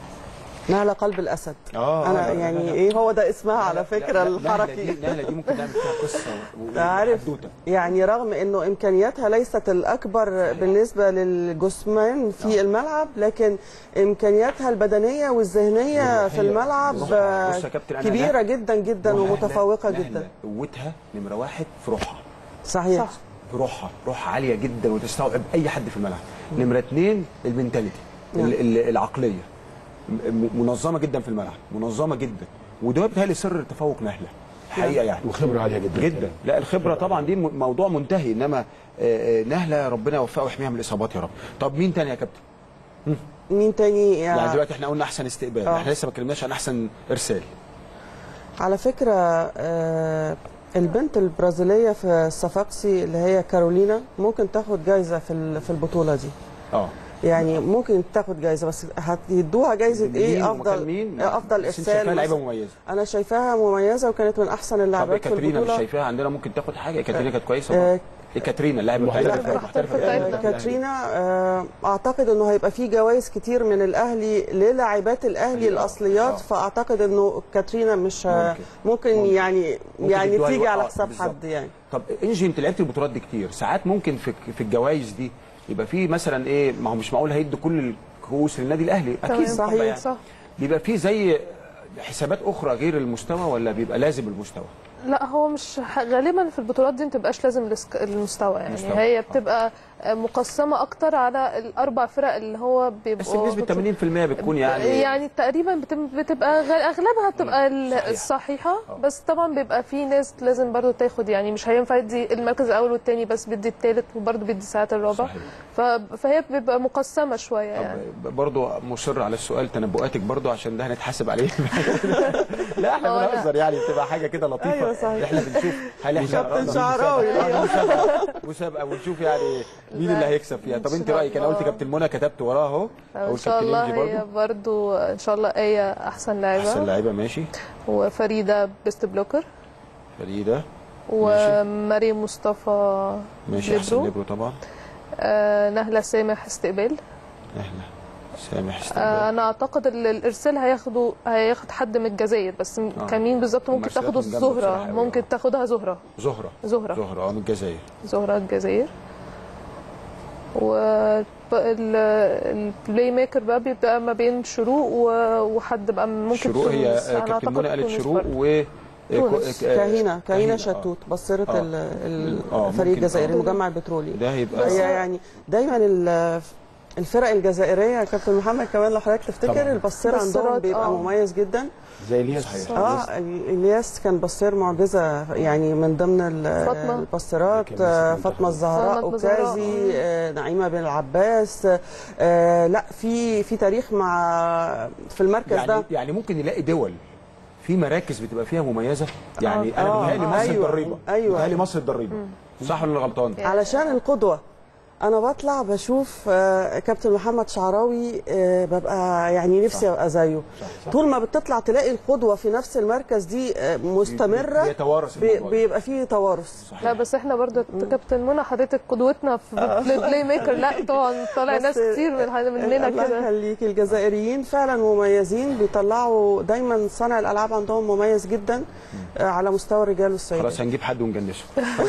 نهله قلب الاسد آه، انا آه، لا، يعني لا، لا. ايه هو ده اسمها على فكره لا، لا، نهله الحركي دي نهله دي ممكن نعمل فيها قصه و- عارف وحدوتة. يعني رغم انه امكانياتها ليست الاكبر بالنسبه للجسمان في الملعب لكن امكانياتها البدنيه والذهنيه في هي- الملعب بص- آه، بص يا كابتن، أنا كبيره جدا جدا نهلة- ومتفوقه نهلة جدا قوتها نمره واحد في روحها صحيح صح. في روحها روحها عاليه جدا وتستوعب اي حد في الملعب نمره اثنين المنتاليتي نعم. ال- ال- العقليه م- منظمه جدا في الملعب منظمه جدا وده بيتهيألي سر تفوق نهله الحقيقه يعني وخبره عاليه جدا جدا لا الخبره طبعا دي م- موضوع منتهي انما آه، آه، نهله ربنا يوفقها ويحميها من الاصابات يا رب طب مين تاني يا كابتن مين تاني يعني يعني دلوقتي احنا قلنا احسن استقبال آه. احنا لسه ما اتكلمناش عن احسن ارسال على فكره آه، البنت البرازيليه في الصفاقسي اللي هي كارولينا ممكن تاخد جايزه في ال- في البطوله دي اه يعني ممكن تاخد جايزه بس هتدوها جايزه مين ايه ومكان افضل مين افضل بس انت شايفاها ارسال لعيبه مثلاً. مميزه انا شايفاها مميزه وكانت من احسن طب اللاعبات في كاترينا مش البطوله شايفاها عندنا ممكن تاخد حاجه كاترينا كانت كويسه آه، برضه. إيه كاترينا اللاعب المحترفة. المحترفه المحترفة المحترفة. بتاعتنا. كاترينا آه، اعتقد انه هيبقى في جوائز كتير من الاهلي للاعبات الاهلي أيوة. الاصليات آه. فاعتقد انه كاترينا مش ه- ممكن. ممكن, ممكن. يعني ممكن يعني يدوها تيجي الوقت. على آه، حساب بالظبط. حد يعني طب انجي انت لعبت البطولات دي كتير ساعات ممكن في في الجوائز دي يبقى في مثلا ايه ما هو مش معقول هيدي كل الكؤوس للنادي الاهلي اكيد تمام. طبعاً صحيح. يعني. صح بيبقى في زي حسابات اخرى غير المستوى ولا بيبقى لازم المستوى لا هو مش ح- غالبا في البطولات دي ما بتبقاش لازم الاسك- المستوى يعني المستوى. هي آه. بتبقى مقسمه اكتر على الاربع فرق اللي هو بس بيبقوا بنسبه 80% بتكون يعني يعني تقريبا بتم- بتبقى غ- اغلبها بتبقى ال- صحيح. الصحيحه آه. بس طبعا بيبقى في ناس لازم برضو تاخد يعني مش هينفع يدي المركز الاول والثاني بس بيدي الثالث وبرضو بيدي ساعات الرابع صحيح. ف- فهي بيبقى مقسمه شويه يعني طب برضو مصر على السؤال تنبؤاتك برضو عشان ده هنتحاسب عليه لا احنا هو لا. بنهزر يعني بتبقى حاجه كده لطيفه أيوة صحيح. احنا بنشوف هل احنا كابتن مسابقة- شعراوي. آه، مسابقه مسابقه ونشوف يعني مين لا. اللي هيكسب فيها طب إن انت شاء رايك انا قلت الله. كابتن منى كتبت وراها اهو ان أقول شاء كابتن الله إنجي هي برضو ان شاء الله ايه احسن لاعبه احسن لعيبه ماشي وفريده بيست بلوكر فريده ومريم مصطفى ماشي احسن ليبرو. ليبرو طبعا آه نهله سامح استقبال اهلا سامح آه استقبال انا اعتقد ال- الارسال هياخدوا هياخد حد من الجزائر بس م- آه. كمين بالظبط ممكن مرسلات تاخده من جنب بصراحة الزهره أوي، ممكن آه. تاخدها زهره زهره زهره زهره اه من الجزائر زهره الجزائر والبلاي ميكر بقى بيبقى ما بين شروق و- وحد بقى ممكن شروق هي تونس. آه، أنا كابتن أعتقد منى قالت تونس شروق برضه. و تونس. آه، كاهينه كاهينه آه. شتوت بصيره آه. ال- ال- آه، الفريق ممكن. الجزائري آه. المجمع البترولي ده هيبقى هي يعني دايما ال- الفرق الجزائريه يا كابتن محمد كمان لو حضرتك طبعاً. تفتكر البصير عندهم بصيرات، بيبقى آه. مميز جدا زي الياس صحيح. اه الياس كان بصير معجزه يعني من ضمن ال- فاطمة. البصيرات كان آه، ماسك فاطمه منتخب. الزهراء فاطمة الزهراء، وكازي آه، نعيمه بن العباس آه، لا في في تاريخ مع في المركز يعني ده يعني ممكن نلاقي دول في مراكز بتبقى فيها مميزه يعني انا آه، بيتهيألي آه، مصر أيوة، الضريبه أيوة. بيتهيألي مصر الضريبه صح ولا أنا غلطان؟ علشان القدوة أنا بطلع بشوف آه، كابتن محمد شعراوي آه، ببقى يعني نفسي أبقى زيه طول ما بتطلع تلاقي القدوة في نفس المركز دي آه، مستمرة بيتوارث بي- الموضوع ده. بيبقى فيه توارث لا بس احنا برضه كابتن منى حضرتك قدوتنا في البلاي ميكر لا طبعا طالع بس ناس كتير من مننا الله كده يخليك الجزائريين فعلا مميزين بيطلعوا دايما صانع الألعاب عندهم مميز جدا آه، على مستوى الرجال والسيدات خلاص هنجيب حد ونجنسه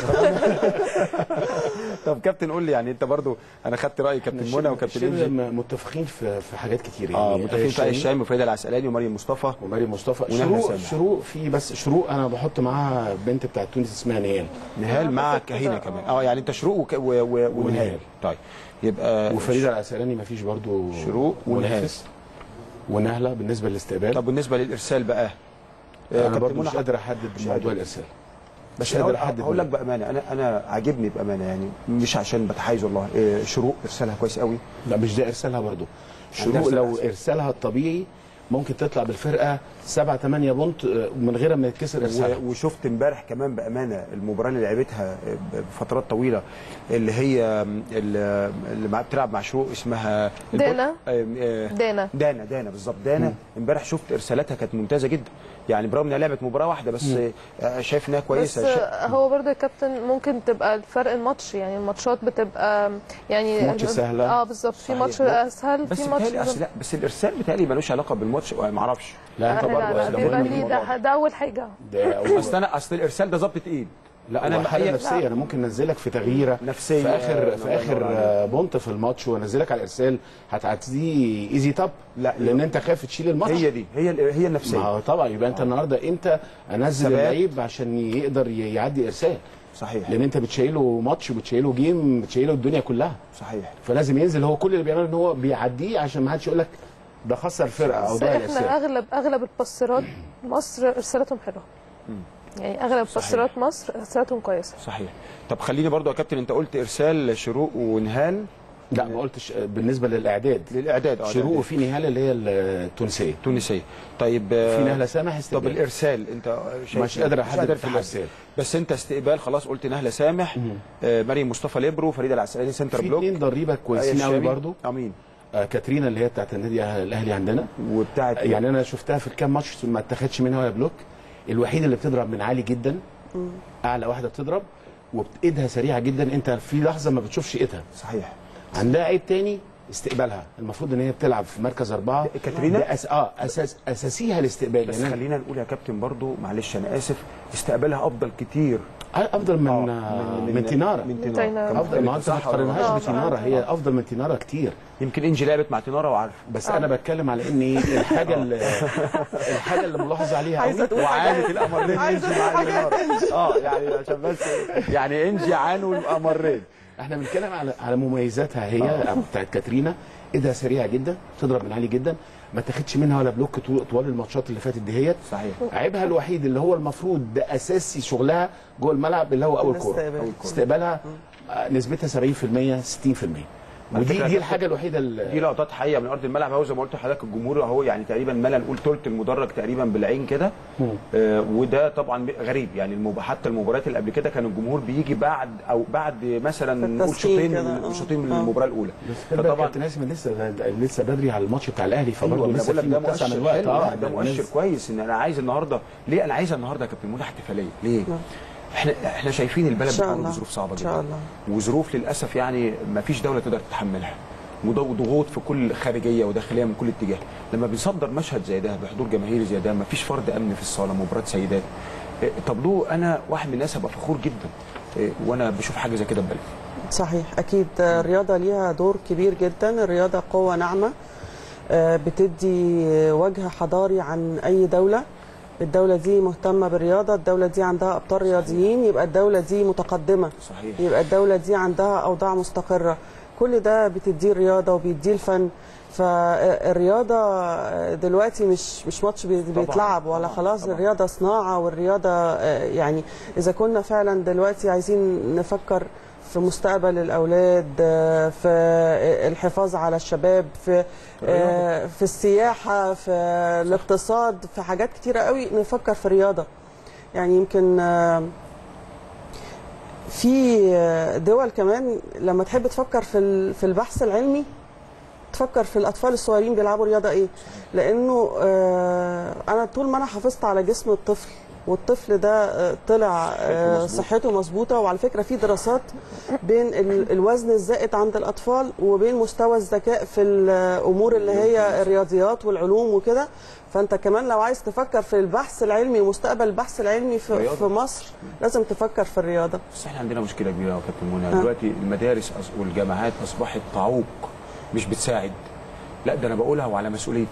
طب كابتن قول لي يعني انت برضو انا خدت راي كابتن منى وكابتن شبه انجي م- متفقين في في حاجات كتير يعني اه متفقين في آية الشام وفريده العسقلاني ومريم مصطفى ومريم مصطفى ونهى شروق سامح. شروق في بس شروق انا بحط معاها بنت بتاعت تونس اسمها نيال نهال مع أعتقد كهينه كده، كمان آه. اه يعني انت شروق وك... و... و... ونهال ونهال. طيب يبقى وفريده العسلاني مفيش برضو شروق ونهال. منافس ونهله بالنسبه للاستقبال طب بالنسبه للارسال بقى آه، انا كابتن برضو منى مش قادر احدد موضوع قادر. الارسال بس مش قادر هقول احدد هقول لك بامانه انا انا عاجبني بامانه يعني مش عشان بتحيز والله إيه، شروق ارسالها كويس قوي لا مش ده ارسالها برضو عندها شروق لو إرسال. ارسالها الطبيعي ممكن تطلع بالفرقه 7 8 بونت آه، من غير ما يتكسر ارسالها و- وشفت امبارح كمان بامانه المباراه اللي لعبتها بفترات طويله اللي هي اللي اللي مع- بتلعب مع شروق اسمها دانا. آه، آه، دانا دانا دانا بالظبط دانا امبارح شفت ارسالاتها كانت ممتازه جدا يعني برغم انها لعبت مباراه واحده بس آه، شايف انها بس كويسه شا- هو برضه يا كابتن ممكن تبقى الفرق الماتش يعني الماتشات بتبقى يعني في ماتش سهلة. اه بالظبط في صحيح. ماتش اسهل بس في ماتش بتهيألي أصل لا بس الارسال بتهيألي ملوش علاقه بالماتش ما اعرفش لا انت لا برضو لا, لا أصل بيبقى مهم ليه الموضوع ده, ده اول حاجه ده اصل انا اصل الارسال ده ظبط ايد لا أنا انا حاله هي- نفسيه انا ممكن انزلك في تغييره نفسية. في اخر الله في ينور اخر عليك. آه، بونت في الماتش وانزلك على الارسال هتعديه ايزي تاب لا، لان انت خايف تشيل الماتش هي دي هي ال- هي ما النفسيه هو طبعا يبقى انت النهارده امتى انزل ثبات. اللعيب عشان يقدر ي- يعدي ارسال صحيح لان انت بتشيله ماتش وبتشيله جيم بتشيله الدنيا كلها صحيح فلازم ينزل هو كل اللي بيعمله ان هو بيعديه عشان ما حدش يقول لك ده خسر فرقه او بس ضيع احنا الارسال اغلب اغلب البصرات مصر ارسالاتهم حلوه يعني اغلب بصرات مصر ارسالاتهم كويسه صحيح طب خليني برضو يا كابتن انت قلت ارسال شروق ونهال لا ما قلتش آه، بالنسبه للاعداد للاعداد اه شروق الإعداد. وفي نهال اللي هي التونسيه تونسيه طيب آه، في نهله سامح طب استقبال الارسال انت شايف مش قادر أحدد قادر في تحدد. الإرسال. بس انت استقبال خلاص قلت نهله سامح آه مريم مصطفى ليبرو فريده العسقلاني سنتر في بلوك اثنين ضريبه آية كويسين قوي الشامي. برضو امين آه كاترينا اللي هي بتاعت النادي الاهلي عندنا وبتاعت يعني انا شفتها في الكام ماتش ما اتخدش منها ولا بلوك الوحيده اللي بتضرب من عالي جدا اعلى واحده بتضرب وايدها سريعه جدا انت في لحظه ما بتشوفش ايدها صحيح عندها عيب تاني استقبالها المفروض ان هي بتلعب في مركز اربعه كاترينا؟ ده أس... اه اساس اساسيها الاستقبال بس يعني خلينا نقول يا كابتن برضو معلش انا اسف استقبالها افضل كتير افضل من آه، آه من, تينارا من تينارا. تينارا افضل ما انت ما صح ولا غلط؟ تقارنهاش آه، بتينارا آه. هي افضل من تينارا كتير يمكن انجي لعبت مع تينارا وعارفه بس انا بتكلم على ان ايه الحاجه اللي الحاجه اللي ملاحظ عليها عايزه قوي تقول وعانت الامرين عايزه انجي تقول مع حاجات تينارا اه يعني عشان بس يعني انجي عانوا الامرين احنا بنتكلم على على مميزاتها هي بتاعت كاترينا ايدها سريعه جدا تضرب من عالي جدا ما تاخدش منها ولا بلوك طول طوال الماتشات اللي فاتت دهيت صحيح عيبها الوحيد اللي هو المفروض ده اساسي شغلها جوه الملعب اللي هو اول كوره الاستقبال. أول كورة. استقبالها آه، نسبتها 70% 60% على ودي فكرة دي ده- الحاجه الوحيده اللي دي لقطات حقيقه من ارض الملعب اهو زي ما قلت لحضرتك الجمهور اهو يعني تقريبا ملا نقول ثلث المدرج تقريبا بالعين كده آه وده طبعا غريب يعني المب... حتى المباريات اللي قبل كده كان الجمهور بيجي بعد او بعد مثلا في نقول التسخين شوطين كده، من آه. شوطين من آه. المباراه الاولى بس طبعا فطبعا كابتن اسم لسه ده- لسه بدري على الماتش بتاع الاهلي فبرضه ايوه انا لسه بقول لك في ده متسع من مؤشر الوقت حلو اه ده مؤشر الناس- كويس ان انا عايز النهارده ليه انا عايز النهارده يا كابتن منى احتفاليه ليه؟ احنا احنا شايفين البلد إن شاء بتمر الله. بظروف صعبه إن جدا شاء الله. وظروف للاسف يعني ما فيش دوله تقدر تتحملها وض- وضغوط في كل خارجيه وداخليه من كل اتجاه لما بنصدر مشهد زي ده بحضور جماهيري زي ده ما فيش فرد امن في الصاله مباراه سيدات إيه، طب له انا واحد من الناس هبقى فخور جدا إيه، وانا بشوف حاجه زي كده ببالي صحيح اكيد الرياضه ليها دور كبير جدا الرياضه قوه ناعمه آه، بتدي وجه حضاري عن اي دوله الدوله دي مهتمه بالرياضه الدوله دي عندها ابطال رياضيين يبقى الدوله دي متقدمه صحيح يبقى الدوله دي عندها اوضاع مستقره كل ده بتديه الرياضه وبيديه الفن فالرياضه دلوقتي مش مش ماتش بي- بيتلعب ولا طبعاً، خلاص طبعاً. الرياضه صناعه والرياضه آه، يعني اذا كنا فعلا دلوقتي عايزين نفكر في مستقبل الاولاد آه، في الحفاظ على الشباب في آه، في السياحه في الاقتصاد في حاجات كتيره قوي نفكر في الرياضه يعني يمكن آه، في دول كمان لما تحب تفكر في ال- في البحث العلمي تفكر في الاطفال الصغيرين بيلعبوا رياضه ايه لانه آه، انا طول ما انا حافظت على جسم الطفل والطفل ده آه، طلع آه، مظبوط. صحته مظبوطه وعلى فكره في دراسات بين ال- الوزن الزائد عند الاطفال وبين مستوى الذكاء في الامور اللي هي الرياضيات والعلوم وكده فانت كمان لو عايز تفكر في البحث العلمي ومستقبل البحث العلمي في, رياضة. في مصر لازم تفكر في الرياضه بس احنا عندنا مشكله كبيره يا كابتن منى آه. دلوقتي المدارس أص- والجامعات اصبحت تعوق مش بتساعد لا ده انا بقولها وعلى مسؤوليتي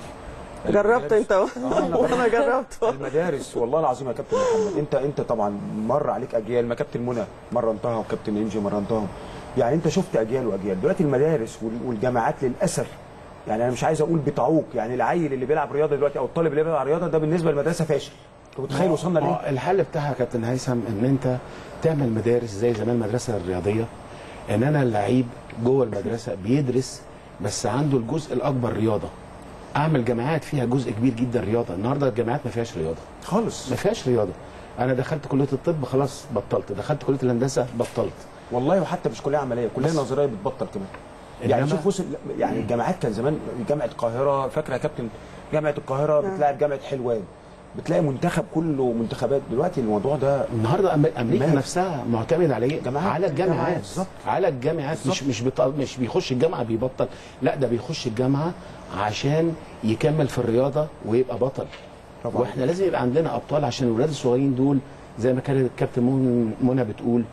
جربت انت آه، أنا وانا جربت المدارس والله العظيم يا كابتن محمد انت انت طبعا مر عليك اجيال ما كابتن منى مرنتها وكابتن انجي مرنتهم يعني انت شفت اجيال واجيال دلوقتي المدارس وال- والجامعات للاسف يعني انا مش عايز اقول بتعوق يعني العيل اللي بيلعب رياضه دلوقتي او الطالب اللي بيلعب رياضه ده بالنسبه للمدرسه فاشل انت متخيل وصلنا ما ليه؟ هو الحل بتاعها يا كابتن هيثم ان انت تعمل مدارس زي زمان المدرسه الرياضيه ان انا اللعيب جوه المدرسه بيدرس بس عنده الجزء الاكبر رياضه اعمل جامعات فيها جزء كبير جدا رياضه النهارده الجامعات ما فيهاش رياضه خالص ما فيهاش رياضه انا دخلت كليه الطب خلاص بطلت دخلت كليه الهندسه بطلت والله وحتى مش كليه عمليه كليه بس. نظريه بتبطل كمان يعني إنما- شوف وصل يعني الجامعات كان زمان جامعه القاهره فاكره يا كابتن جامعه القاهره بتلاعب جامعه حلوان بتلاقي منتخب كله منتخبات دلوقتي الموضوع ده النهارده أم- امريكا مال. نفسها معتمد على ايه؟ جامعات. على جامعات، الجامعات بالظبط. على الجامعات مش مش بط... مش بيخش الجامعه بيبطل لا ده بيخش الجامعه عشان يكمل في الرياضه ويبقى بطل طبعاً. واحنا لازم يبقى عندنا ابطال عشان الولاد الصغيرين دول زي ما كانت الكابتن من- منى بتقول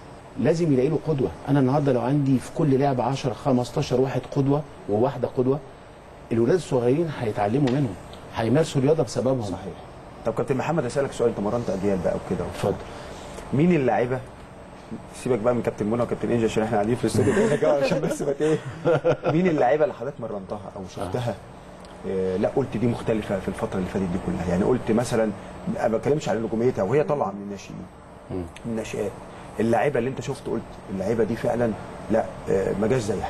لازم يلاقي له قدوه انا النهارده لو عندي في كل لعبه 10 15 واحد قدوه وواحده قدوه الولاد الصغيرين هيتعلموا منهم هيمارسوا الرياضه بسببهم صحيح طب كابتن محمد اسالك سؤال انت مرنت اجيال بقى وكده اتفضل مين اللاعيبه سيبك بقى من كابتن منى وكابتن انجي عشان احنا قاعدين في الاستوديو هنا كده عشان بس ما ايه مين اللاعيبه اللي حضرتك مرنتها او شفتها آه، لا قلت دي مختلفه في الفتره اللي فاتت دي كلها يعني قلت مثلا ما بتكلمش على نجوميتها وهي طالعه من الناشئين من الناشئات اللاعيبه اللي انت شفت قلت اللعيبه دي فعلا لا آه، ما جاش زيها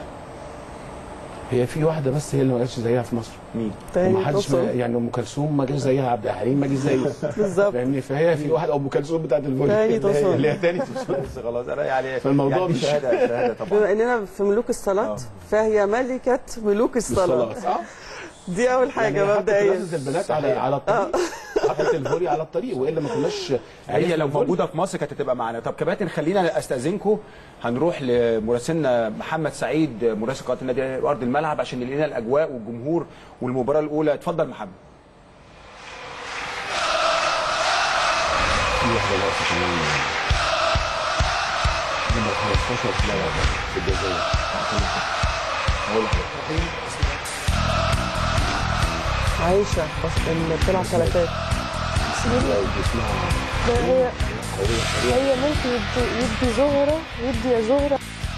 هي في واحده بس هي اللي ما جاتش زيها في مصر مين؟ تاني وما حدش توصل. يعني ام كلثوم ما جاش زيها عبد الحليم ما جاش زيها بالظبط. فاهمني فهي في واحده ام كلثوم بتاعت الفولي تاني اللي هي- توصل. اللي هي تاني توصل بس خلاص انا يعني فالموضوع يعني دي مش- شهاده شهاده طبعا بما اننا في ملوك الصلاه آه. فهي ملكه ملوك الصلاه الصلاة، صح؟ دي اول حاجه يعني حطت مبدئيا رصة البنات على على الطريق حطت الفولي على الطريق والا ما كناش هي لو موجوده في مصر كانت هتبقى معانا طب كباتن خلينا استاذنكم هنروح لمراسلنا محمد سعيد مراسل قناه النادي الأهلي ارض الملعب عشان يلاقي لنا الاجواء والجمهور والمباراه الاولى اتفضل محمد في واحده واقفه كمان نمبر 15 في في الجزائر هقول لحضرتك عايشه بس اللي بتلعب ثلاثات اسمها هي قويه سريعه هي ممكن يدي, يدي زهرة يدي يا زهرة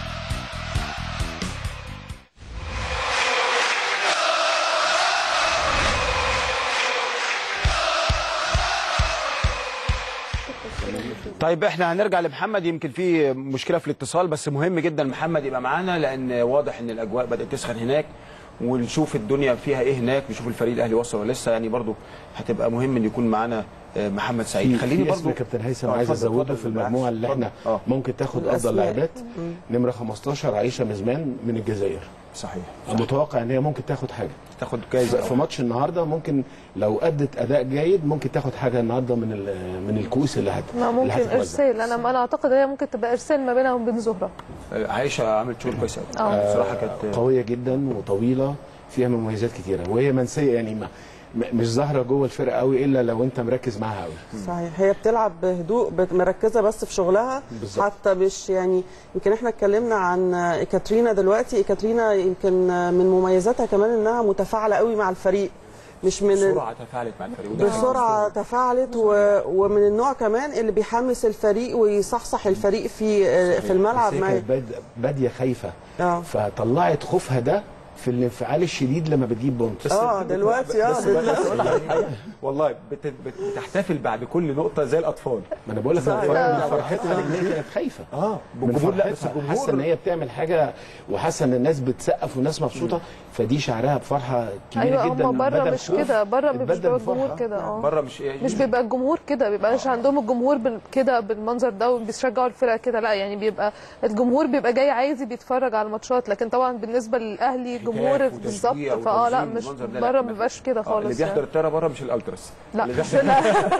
طيب احنا هنرجع لمحمد يمكن في مشكله في الاتصال بس مهم جدا محمد يبقى معانا لان واضح ان الاجواء بدات تسخن هناك ونشوف الدنيا فيها ايه هناك نشوف الفريق الاهلي وصل ولا لسه يعني برضو هتبقى مهم ان يكون معانا آه، محمد سعيد في خليني في اسم برضو كابتن هيثم آه، عايز اتفضل، ازوده اتفضل، في المجموعه اللي اتفضل. احنا اه ممكن تاخد افضل الأسماء. لاعبات نمره 15 عائشه مزمان من الجزائر صحيح متوقع ان هي ممكن تاخد حاجه تاخد جايزه في ماتش النهارده ممكن لو ادت اداء جيد ممكن تاخد حاجه النهارده من ال- من الكؤوس اللي هت ما اللي ممكن هتتوزع. ارسال انا انا اعتقد هي ممكن تبقى ارسال ما بينها وبين زهرة آه، عائشه عملت شغل كويس قوي آه. بصراحه كانت قويه جدا وطويله فيها مميزات كتيره وهي منسيه يعني ما م- مش ظاهره جوه الفرقه قوي الا لو انت مركز معاها قوي صحيح هي بتلعب بهدوء بت- مركزه بس في شغلها بالظبط. حتى مش يعني يمكن احنا اتكلمنا عن ايكاترينا دلوقتي ايكاترينا يمكن من مميزاتها كمان انها متفاعله قوي مع الفريق مش من ال- بسرعه تفاعلت مع الفريق وده بسرعه تفاعلت و... ومن النوع كمان اللي بيحمس الفريق ويصحصح الفريق في في الملعب بس هي ما كانت باد- باديه خايفه اه فطلعت خوفها ده في الانفعال الشديد لما بتجيب بونت اه دلوقتي اه بس دلوقتي. بس أقول لك حاجة، والله بت- بت- بتحتفل بعد كل نقطه زي الاطفال ما انا بقول لك صحيح. من فرحتها ان هي كانت خايفه اه من بالجمهور لا بس فرحتها حاسه ان الجمهور هي بتعمل حاجه وحاسه ان الناس بتسقف والناس مبسوطه فدي شعرها بفرحه كبيره ايوه جدا هم بره بدل مش خوف كده بره مش اتبدل بيبقى بفرحة. الجمهور كده اه بره مش مش بيبقى الجمهور كده بيبقاش عندهم الجمهور بال- كده بالمنظر ده وبيشجعوا الفرقه كده لا يعني بيبقى الجمهور بيبقى جاي عايز بيتفرج على الماتشات لكن طبعا بالنسبه للاهلي جمهور هتاف بالظبط وتشجيع فاه لا وتنظيم مش والمنظر ده لا، بره ما ما بيبقاش كده آه، اللي خالص بيحضر يعني. الطياره بره مش الالتراس لا اللي مش لا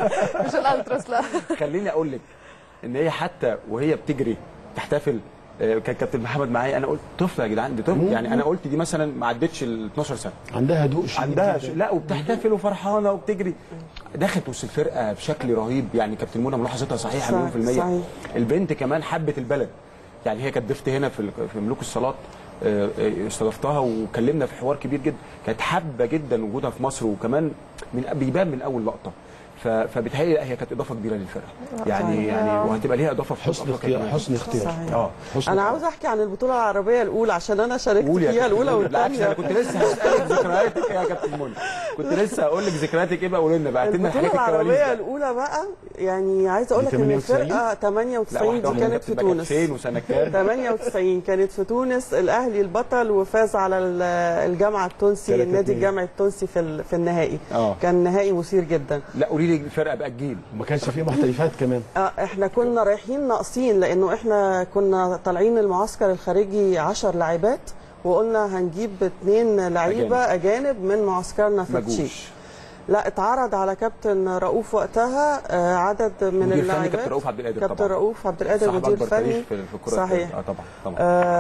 مش الالتراس لا خليني اقول لك ان هي حتى وهي بتجري تحتفل آه، كان كابتن محمد معايا انا قلت طفله يا جدعان دي طفل يعني انا قلت دي مثلا ما عدتش ال 12 سنه عندها هدوء شديد عندها جداً. ش... لا وبتحتفل وفرحانه وبتجري دخلت وسط الفرقه بشكل رهيب يعني كابتن منى ملاحظتها صحيحه صح- مليون في المية صحيح. البنت كمان حبت البلد يعني هي كانت ضيفتي هنا في ال- في ملوك الصالات آه، آه، استضفتها وكلمنا في حوار كبير جدا كانت حابه جدا وجودها في مصر وكمان من بيبان من اول لقطه ف- فبالتالي لا هي كانت اضافه كبيره للفرقه يعني صحيح. يعني وهتبقى ليها اضافه في حسن أفريقيا اختيار كمان. حسن اختيار صحيح. اه حسن انا اختيار. عاوز احكي عن البطوله العربيه الاولى عشان انا شاركت قول يا فيها كابتن الاولى منى. بالعكس انا والثانيه كنت لسه هسالك ذكرياتك يا كابتن منى كنت لسه هقول لك ذكرياتك ايه بقى قولي لنا بقى لنا البطوله حاجات الكواليس العربيه بقى. الاولى بقى يعني عايزه اقول دي لك ان 98 الفرقه لا 98 واحده دي واحدة كانت في بقى تونس فين وسنه كام 98 كانت في تونس الاهلي البطل وفاز على ال- الجامعه التونسي تلاتة النادي اتنين. الجامعي التونسي في ال- في النهائي اه. كان نهائي مثير جدا لا قولي لي الفرقه بقى الجيل وما كانش فيه محترفات كمان آه، احنا كنا رايحين ناقصين لانه احنا كنا طالعين المعسكر الخارجي 10 لاعبات وقلنا هنجيب اثنين لعيبه اجانب من معسكرنا في ما التشيك جوش لا اتعرض على كابتن رؤوف وقتها آه، عدد من مدير فني اللاعبات كابتن رؤوف عبد القادر كابتن طبعا رؤوف عبد القادر صاحب مدير اكبر فني تاريخ في في الكره صحيح اه طبعا طبعا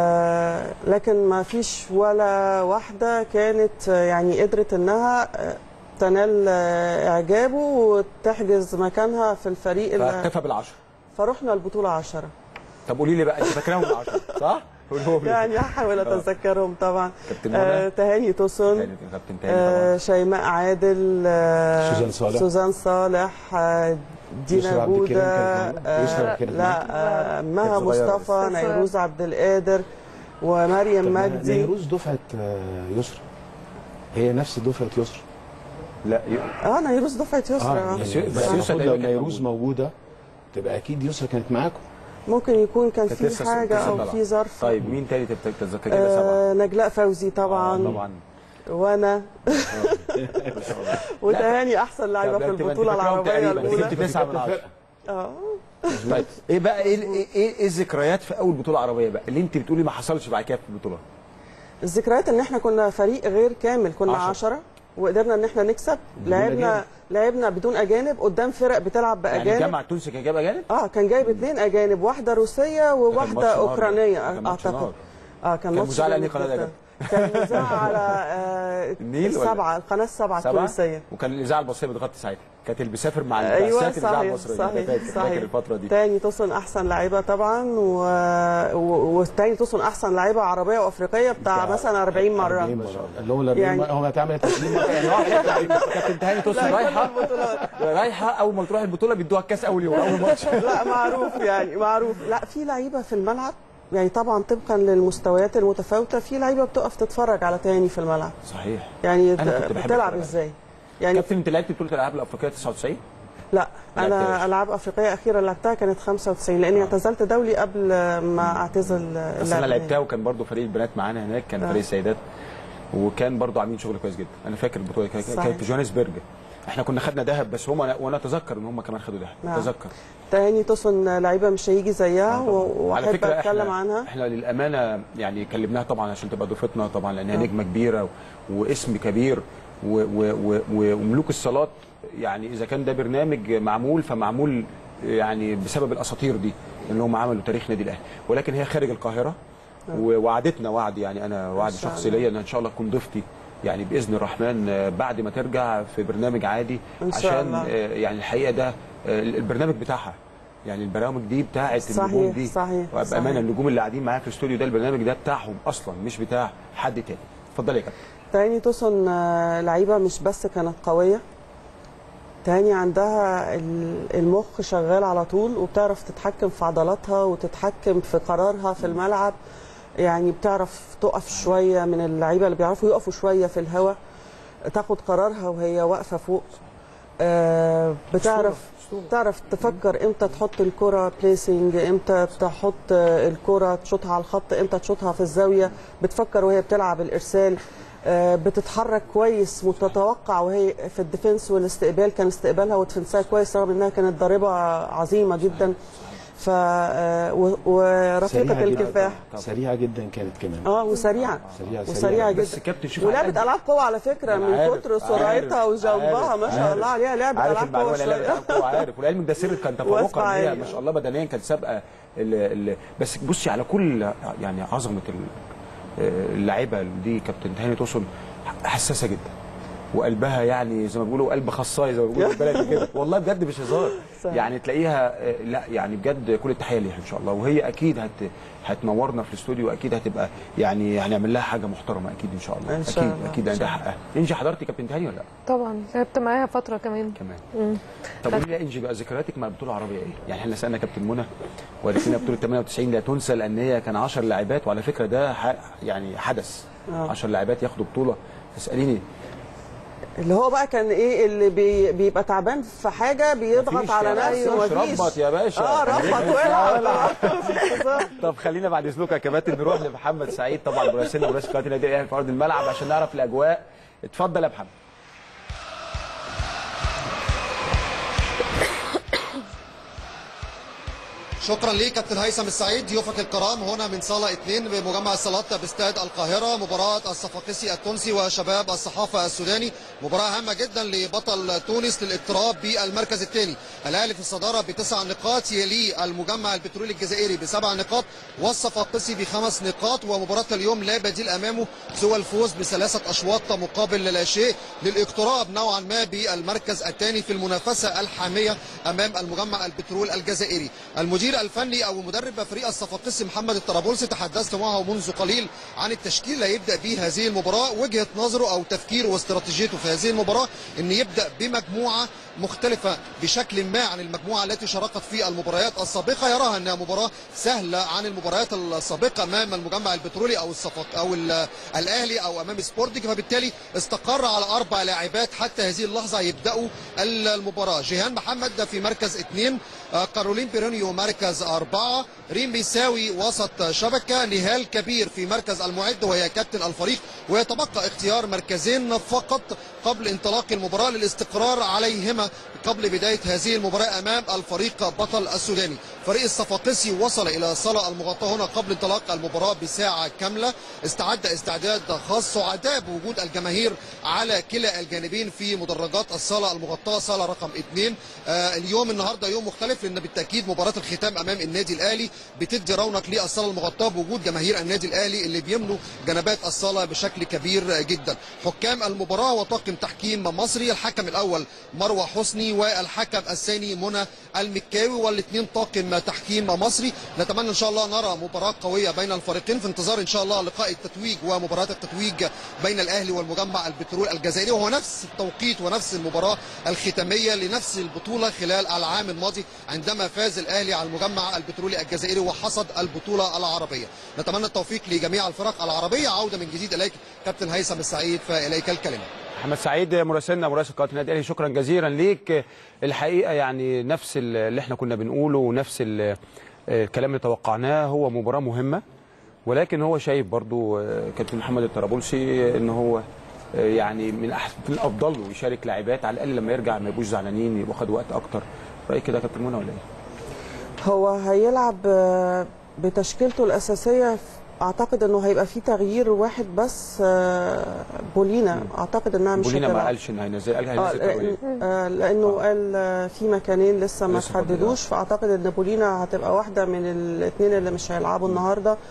آه لكن ما فيش ولا واحدة كانت آه، يعني قدرت انها آه، تنال آه، اعجابه وتحجز مكانها في الفريق ال- فاكتفى بالعشر فرحنا البطولة عشرة طب قولي لي بقى انت فاكراهم العشر صح؟ قولهم لي يعني هحاول اتذكرهم طبعا كابتن منى آه تهاني توسن تاني كابتن تاني آه طبعا شيماء عادل آه سوزان صالح. سوزان صالح آه يسرا دينا عبد الكريم جودة كانت معانا. يسرا آه كانت لا آه مها كانت صغيرة مصطفى بس. نيروز عبد القادر ومريم مجدي نيروز دفعه آه، يسرا هي نفس دفعه يسرا لا ي- اه نيروز دفعه يسرا اه آه. بس- يعني بس بس يسرا المفروض تقريبا لو كانت نيروز موجوده تبقى اكيد يسرا كانت معاكم ممكن يكون كان كانت في لسه حاجه لسه او طالعة. في ظرف طيب مين تاني تت- تتذكر كده سبعه؟ آه نجلاء فوزي طبعا آه، طبعا وانا ما شاء الله وتهاني احسن لاعبه طب في انت- انت البطوله فاكراهم العربيه تقريبا، انت الاولى جبت تسعه من عشره اه طيب ايه بقى ايه ايه ايه إيه الذكريات في اول بطوله عربيه بقى اللي انت بتقولي ما حصلش بعد كده في البطوله الذكريات ان احنا كنا فريق غير كامل كنا عشرة. عشرة وقدرنا ان احنا نكسب لعبنا أجانب. لعبنا بدون اجانب قدام فرق بتلعب يعني باجانب الجامعه التونسي كان جايب اجانب؟ اه كان جايب اثنين اجانب واحده روسيه ماتش وواحده نار. اوكرانيه كان ماتش اعتقد نار. اه كان كان ماتش مذاع على جامد أنهي قناة ده يا جداً. كان مذاع على آه النيل ولا؟ السبعه القناه السبعه سبعه التونسيه وكان الاذاعه المصريه بتغطي ساعتها كانت اللي بيسافر مع ايوه البعثات الاذاعه صحيح المصريه أنا صحيح فاكر صحيح فاكر الفتره دي تاني توصل احسن لعيبه طبعا و... و... وتاني توصل احسن لعيبه عربيه وافريقيه بتاع بتاع مثلا 40 مره 40 مرة. اللي هو ال يعني- 40 هو اتعمل 30 مره يعني واحد كابتن تهاني توصل لا، كل رايحه البطولات. رايحه اول ما تروح البطوله بيدوها الكاس اول يوم اول ماتش لا معروف يعني معروف لا في لعيبه في الملعب يعني طبعا طبقا للمستويات المتفاوته في لعيبه بتقف تتفرج على تاني في الملعب صحيح يعني أنا كنت بحب بتلعب أتفرج. ازاي يعني كابتن انت لعبت بطوله الالعاب الافريقيه 99 لا لعبتهاش. انا العاب افريقيه اخيره لعبتها كانت 95 لاني اعتزلت دولي قبل ما اعتزل بس اللعب انا لعبتها وكان برضو فريق البنات معانا هناك كان آه. فريق السيدات وكان برضو عاملين شغل كويس جدا انا فاكر البطوله كانت صحيح. كانت في جوهانسبرج احنا كنا خدنا ذهب بس هم وانا اتذكر ان هم كمان خدوا ذهب نعم. اتذكر تاني توصل لعيبه مش هيجي زيها و- على واحب فكره اتكلم احنا عنها احنا للامانه يعني كلمناها طبعا عشان تبقى ضيفتنا طبعا لانها آه. نجمه كبيره و- واسم كبير و- و- و- و- وملوك الصالات يعني اذا كان ده برنامج معمول فمعمول يعني بسبب الاساطير دي ان هم عملوا تاريخ نادي الاهلي ولكن هي خارج القاهره ووعدتنا وعد يعني انا وعد إن شاء شخصي الله. ليا ان ان شاء الله تكون ضيفتي يعني باذن الرحمن آه، بعد ما ترجع في برنامج عادي إن شاء عشان الله. آه، يعني الحقيقه ده آه، البرنامج بتاعها يعني البرامج دي بتاعت صحيح، النجوم دي صحيح، بامانه صحيح. النجوم اللي قاعدين معايا في الاستوديو ده البرنامج ده بتاعهم اصلا مش بتاع حد تاني اتفضلي يا كابتن تاني توسن آه، لعيبه مش بس كانت قويه تاني عندها ال- المخ شغال على طول وبتعرف تتحكم في عضلاتها وتتحكم في قرارها في الملعب يعني بتعرف تقف شويه من اللعيبه اللي بيعرفوا يقفوا شويه في الهواء تاخد قرارها وهي واقفه فوق آه، بتعرف تعرف تفكر امتى تحط الكرة بليسنج امتى تحط آه، الكرة تشوطها على الخط امتى تشوطها في الزاوية بتفكر وهي بتلعب الارسال آه، بتتحرك كويس وتتوقع وهي في الديفنس والاستقبال كان استقبالها ودفنسها كويس رغم انها كانت ضاربة عظيمة جدا ف آه، و- ورفيقة سريعة جدا. الكفاح سريعه جدا كانت كمان اه وسريعه سريعة- وسريعه سريعة. جدا بس كابتن شوف ولعبت على العاب قوه على فكره أنا من عارف، كتر سرعتها عارف، وجنبها ما شاء عارف، الله عليها لعبت عارف العاب قوه المعلومه اللي شويه لعبت قوة، عارف ولعلمك ده سر كان تفوقا واسمع ان هي يعني. ما شاء الله بدنيا كانت سابقه ال- ال- بس بصي على كل يعني عظمه ال- اللاعيبه دي كابتن هاني توسن حساسه جدا وقلبها يعني زي ما بيقولوا قلب خصايه زي ما بيقولوا بالبلدي كده والله بجد مش هزار صح. يعني تلاقيها آه، لا يعني بجد كل التحيه ليها ان شاء الله وهي اكيد هت هتنورنا في الاستوديو واكيد هتبقى يعني هنعمل لها حاجه محترمه اكيد ان شاء الله إن شاء اكيد الله، اكيد إن ده شاء حقها انت حضرتي كابتن تاني ولا لا طبعا لعبت معاها فتره كمان كمان طب قولي لي يا انجي بقى ذكرياتك مع البطوله العربيه ايه؟ يعني احنا سالنا كابتن منى وقالت لنا بطوله 98 لا تنسى لان هي كان 10 لاعبات وعلى فكره ده ح... يعني حدث آه. 10 لاعبات ياخدوا بطوله تساليني اللي هو بقى كان ايه اللي بي بيبقى تعبان في حاجه بيضغط مفيش على يا نفسه باشا، مفيش ربط يا باشا. اه ربط والعب طب خلينا بعد اذنك يا كباتن نروح لمحمد سعيد طبعا مراسلنا ورئيس قناه النادي الاهلي في ارض الملعب عشان نعرف الاجواء اتفضل يا محمد شكرا ليك كابتن هيثم السعيد ضيوفك الكرام هنا من صاله 2 بمجمع الصالات باستاد القاهره مباراه الصفاقسي التونسي وشباب الصحافه السوداني مباراه هامه جدا لبطل تونس للاقتراب بالمركز الثاني الاهلي في الصداره بتسع نقاط يليه المجمع البترولي الجزائري بسبع نقاط والصفاقسي بخمس نقاط ومباراه اليوم لا بديل امامه سوى الفوز بثلاثه اشواط مقابل لا شيء للاقتراب نوعا ما بالمركز الثاني في المنافسه الحاميه امام المجمع البترول الجزائري المدير الفني او مدرب فريق الصفاقسي محمد الطرابلسي تحدثت معه منذ قليل عن التشكيل اللي هيبدا به هذه المباراه وجهه نظره او تفكيره واستراتيجيته في هذه المباراه ان يبدا بمجموعه مختلفه بشكل ما عن المجموعه التي شاركت في المباريات السابقه يراها انها مباراه سهله عن المباريات السابقه امام المجمع البترولي او الصفاق او ال- الاهلي او امام سبورتنج فبالتالي استقر على اربع لاعبات حتى هذه اللحظه يبداوا المباراه جيهان محمد في مركز اثنين آه، كارولين بيرونيو مركز أربعة ريم بيساوي وسط شبكة نهال كبير في مركز المعد وهي كابتن الفريق ويتبقى اختيار مركزين فقط قبل انطلاق المباراة للاستقرار عليهما قبل بداية هذه المباراة أمام الفريق بطل السوداني فريق الصفاقسي وصل إلى الصالة المغطاة هنا قبل انطلاق المباراة بساعة كاملة استعد استعداد خاص سعداء بوجود الجماهير على كلا الجانبين في مدرجات الصالة المغطاة صالة رقم اثنين آه اليوم النهاردة يوم مختلف لأن بالتأكيد مباراة الختام أمام النادي الأهلي بتدي رونق للصالة المغطاة بوجود جماهير النادي الأهلي اللي بيملوا جنبات الصالة بشكل كبير جدا حكام المباراة وطاقم تحكيم مصري الحكم الأول مروة حسني والحكم الثاني منى المكاوي والاثنين طاقم تحكيم مصري نتمنى ان شاء الله نرى مباراه قويه بين الفريقين في انتظار ان شاء الله لقاء التتويج ومباراه التتويج بين الاهلي والمجمع البترول الجزائري وهو نفس التوقيت ونفس المباراه الختاميه لنفس البطوله خلال العام الماضي عندما فاز الاهلي على المجمع البترولي الجزائري وحصد البطوله العربيه نتمنى التوفيق لجميع الفرق العربيه عوده من جديد اليك كابتن هيثم السعيد فاليك الكلمه محمد سعيد مراسلنا مراسل قناه النادي الاهلي شكرا جزيلا ليك الحقيقه يعني نفس اللي احنا كنا بنقوله ونفس ال- الكلام اللي توقعناه هو مباراه مهمه ولكن هو شايف برضو آه، كابتن محمد الطرابلسي ان هو آه، يعني من احسن من افضله يشارك لاعبات على الاقل لما يرجع ما يبقوش زعلانين يبقوا خدوا وقت اكتر رايك كده يا كابتن منى ولا ايه؟ هو هيلعب آه، بتشكيلته الاساسيه اعتقد انه هيبقى في تغيير واحد بس آه، بولينا اعتقد انها مش بولينا ما هتلعب قالش ان هينزل قال آه هينزل كروية. لأن- آه، لانه قال آه، في مكانين لسه ما لسه فاضل، تحددوش فاعتقد ان بولينا هتبقى واحده من الاثنين اللي مش هيلعبوا النهارده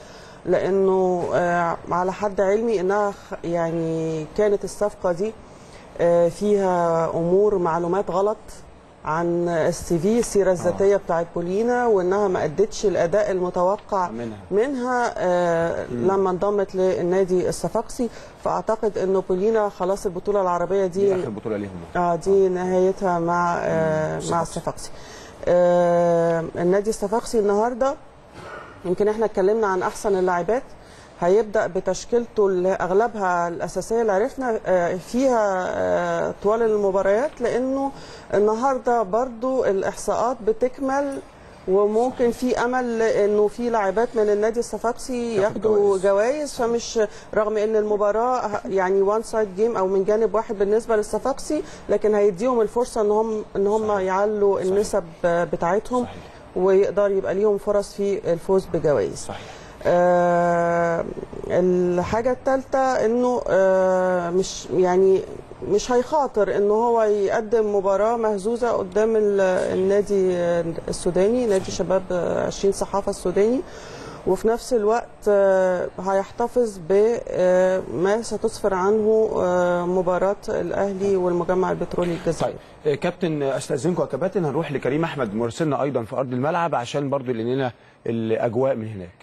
لانه آه، على حد علمي انها خ- يعني كانت الصفقه دي آه، فيها امور معلومات غلط عن السي في السيره الذاتيه بتاعت بولينا وانها ما ادتش الاداء المتوقع منها. منها آه، لما انضمت للنادي الصفاقسي فاعتقد انه بولينا خلاص البطوله العربيه دي دي اخر بطوله ليهم اه دي نهايتها مع آه مع الصفاقسي آه النادي الصفاقسي النهارده يمكن احنا اتكلمنا عن احسن اللاعبات هيبدا بتشكيلته اللي اغلبها الاساسيه اللي عرفنا آه، فيها آه، طوال المباريات لانه النهارده برضو الاحصاءات بتكمل وممكن في امل انه في لاعبات من النادي الصفاقسي ياخدوا جوائز. جوائز فمش رغم ان المباراه يعني وان سايد جيم او من جانب واحد بالنسبه للصفاقسي لكن هيديهم الفرصه ان هم ان هم يعلوا النسب بتاعتهم صحيح. ويقدر يبقى ليهم فرص في الفوز بجوائز صحيح آه الحاجة الثالثة انه آه مش يعني مش هيخاطر ان هو يقدم مباراة مهزوزة قدام ال- النادي السوداني نادي شباب 20 صحافة السوداني وفي نفس الوقت آه، هيحتفظ بما ستسفر عنه آه، مباراة الأهلي والمجمع البترولي الجزائري طيب آه، كابتن استاذنكم يا كباتن هنروح لكريم احمد مرسلنا ايضا في ارض الملعب عشان برضو لنا الاجواء من هناك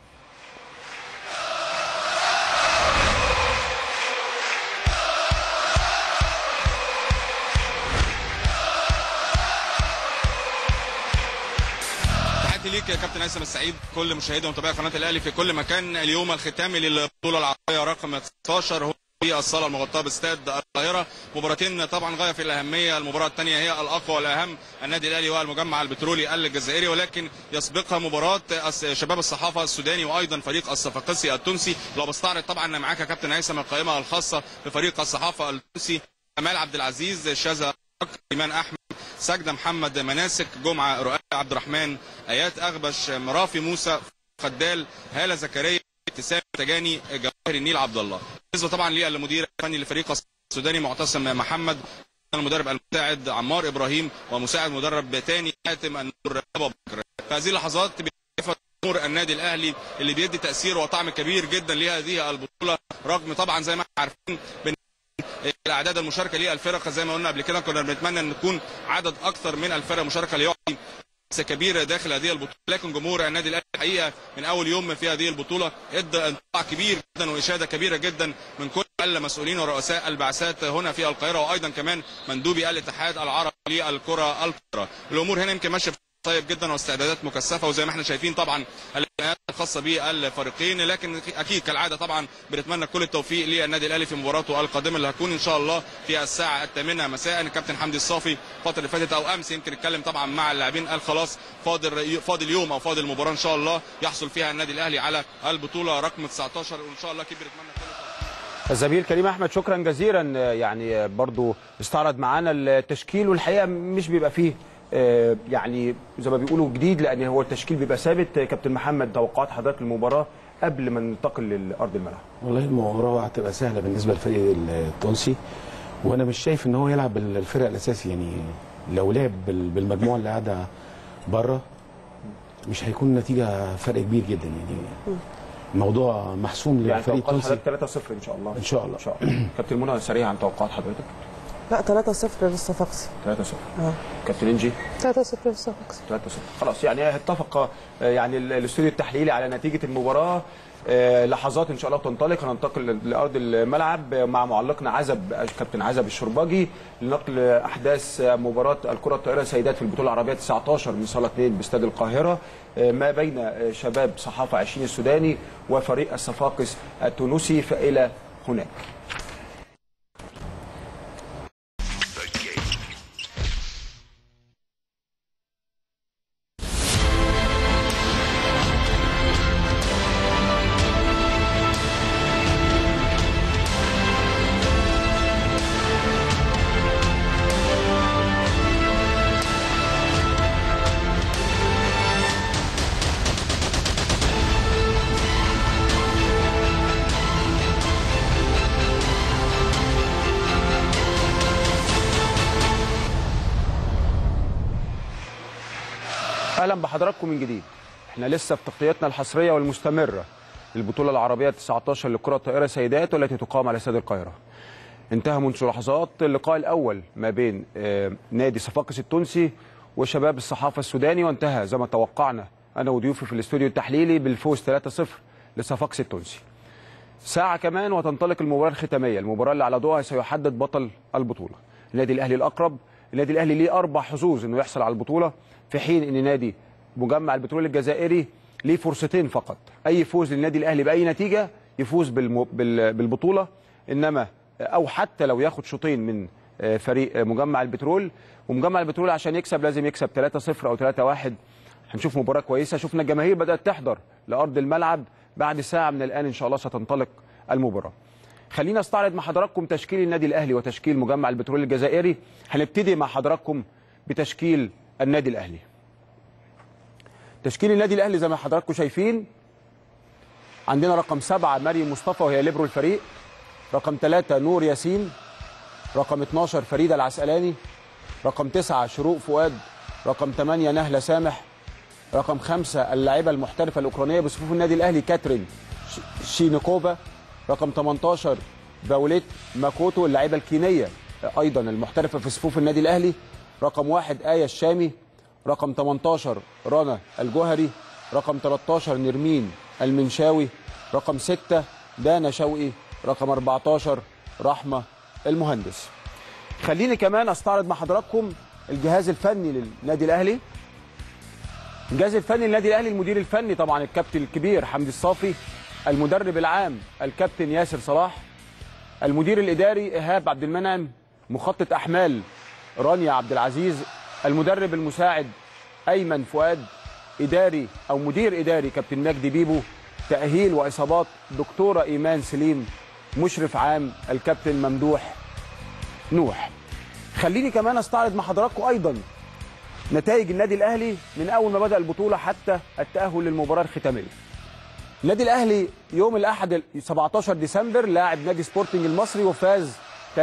تحياتي ليك يا كابتن هيثم السعيد كل مشاهدي ومتابعي قناه الاهلي في كل مكان اليوم الختامي للبطوله العربيه رقم 19 هو في الصاله المغطاه باستاد القاهره مباراتين طبعا غايه في الاهميه المباراه الثانيه هي الاقوى والاهم النادي الاهلي والمجمع البترولي الجزائري ولكن يسبقها مباراه الس- شباب الصحافه السوداني وايضا فريق الصفاقسي التونسي لو بستعرض طبعا معاك يا كابتن هيثم القائمه الخاصه بفريق الصحافه التونسي كمال عبد العزيز شاذا ايمان احمد سجده محمد مناسك جمعه رؤى عبد الرحمن ايات اغبش مرافي موسى خدال هاله زكريا ابتسام تجاني جواهر النيل عبد الله بالنسبه طبعا للمدير الفني لفريق السوداني معتصم محمد المدرب المساعد عمار ابراهيم ومساعد مدرب تاني حاتم النور ابو بكر في هذه اللحظات بيشوف جمهور النادي الاهلي اللي بيدي تاثير وطعم كبير جدا لهذه البطوله رغم طبعا زي ما احنا عارفين بن- الاعداد المشاركه للفرق زي ما قلنا قبل كده كنا بنتمنى ان نكون عدد اكثر من الفرق مشاركه ليعطي منافسه كبيره داخل هذه البطوله لكن جمهور النادي الاهلي الحقيقه من اول يوم في هذه البطوله ادى انطباع كبير جدا واشاده كبيره جدا من كل المسؤولين ورؤساء البعثات هنا في القاهره وايضا كمان مندوبي الاتحاد العربي للكره القاهره الامور هنا يمكن ماشيه طيب جدا واستعدادات مكثفه وزي ما احنا شايفين طبعا الامكانيات الخاصه بالفريقين لكن اكيد كالعاده طبعا بنتمنى كل التوفيق للنادي الاهلي في مباراته القادمه اللي هتكون ان شاء الله في الساعه الثامنه مساء الكابتن حمدي الصافي الفتره اللي فاتت او امس يمكن اتكلم طبعا مع اللاعبين قال خلاص فاضل فاضل يوم او فاضل مباراه ان شاء الله يحصل فيها النادي الاهلي على البطوله رقم 19 وان شاء الله اكيد بنتمنى كل التوفيق الزميل كريم احمد شكرا جزيلا آه، يعني آه، برضو استعرض معانا التشكيل والحقيقه مش بيبقى فيه آه، يعني زي ما بيقولوا جديد لان هو التشكيل بيبقى ثابت آه، كابتن محمد توقعات حضرتك للمباراه قبل ما ننتقل لارض الملعب والله المباراه هتبقى سهله بالنسبه للفريق التونسي وانا مش شايف ان هو يلعب بالفرق الاساسي يعني لو لعب بال- بالمجموعه اللي قاعده بره مش هيكون نتيجه فرق كبير جدا يعني الموضوع محسوم يعني للفريق توقعات التونسي حضرتك 3-0 ان شاء الله ان شاء الله ان شاء الله كابتن منى سريع عن توقعات حضرتك لا 3-0 للصفاقسي 3-0 اه كابتن انجي 3-0 للصفاقسي 3-0 خلاص يعني اتفق آه، يعني ال- الاستوديو التحليلي على نتيجه المباراه آه، لحظات ان شاء الله تنطلق هننتقل لارض الملعب آه، مع معلقنا عزب آه، كابتن عزب الشرباجي لنقل احداث آه، مباراه الكره الطائره سيدات في البطوله العربيه 19 من صاله 2 باستاد القاهره آه، ما بين آه، شباب صحافه 20 السوداني وفريق الصفاقس التونسي فالى هناك اهلا بحضراتكم من جديد احنا لسه في تغطيتنا الحصريه والمستمره البطوله العربيه 19 لكره الطائره سيدات والتي تقام على استاد القاهره انتهى منذ لحظات اللقاء الاول ما بين آه، نادي صفاقس التونسي وشباب الصحافه السوداني وانتهى زي ما توقعنا انا وضيوفي في الاستوديو التحليلي بالفوز 3-0 لصفاقس التونسي ساعة كمان وتنطلق المباراة الختامية المباراة اللي على ضوءها سيحدد بطل البطولة النادي الأهلي الأقرب النادي الأهلي ليه أربع حظوظ إنه يحصل على البطولة في حين إن نادي مجمع البترول الجزائري ليه فرصتين فقط أي فوز للنادي الأهلي بأي نتيجة يفوز بالم... بال... بالبطولة إنما أو حتى لو ياخد شوطين من آه، فريق آه، مجمع البترول ومجمع البترول عشان يكسب لازم يكسب 3-0 أو 3-1 هنشوف مباراة كويسة شفنا الجماهير بدأت تحضر لأرض الملعب بعد ساعة من الآن إن شاء الله ستنطلق المباراة خلينا استعرض مع حضراتكم تشكيل النادي الأهلي وتشكيل مجمع البترول الجزائري هنبتدي مع حضراتكم بتشكيل النادي الأهلي تشكيل النادي الأهلي زي ما حضراتكم شايفين عندنا رقم سبعة مريم مصطفى وهي ليبرو الفريق رقم ثلاثة نور ياسين رقم 12 فريدة العسقلاني رقم تسعة شروق فؤاد رقم 8 نهلة سامح رقم خمسة اللاعبة المحترفة الأوكرانية بصفوف النادي الأهلي كاترين ش- شينيكوفا رقم 18 باوليت ماكوتو اللاعبة الكينية أيضا المحترفة في صفوف النادي الأهلي رقم واحد آية الشامي رقم 18 رنا الجوهري رقم 13 نرمين المنشاوي رقم 6 دانا شوقي رقم 14 رحمة المهندس خليني كمان استعرض مع حضراتكم الجهاز الفني للنادي الأهلي الجهاز الفني للنادي الاهلي المدير الفني طبعا الكابتن الكبير حمدي الصافي المدرب العام الكابتن ياسر صلاح المدير الاداري ايهاب عبد المنعم مخطط احمال رانيا عبد العزيز المدرب المساعد ايمن فؤاد اداري او مدير اداري كابتن مجدي بيبو تاهيل واصابات دكتوره ايمان سليم مشرف عام الكابتن ممدوح نوح خليني كمان استعرض مع حضراتكم ايضا نتائج النادي الاهلي من اول ما بدا البطوله حتى التاهل للمباراه الختاميه. النادي الاهلي يوم الاحد ال- 17 ديسمبر لاعب نادي سبورتنج المصري وفاز 3-0.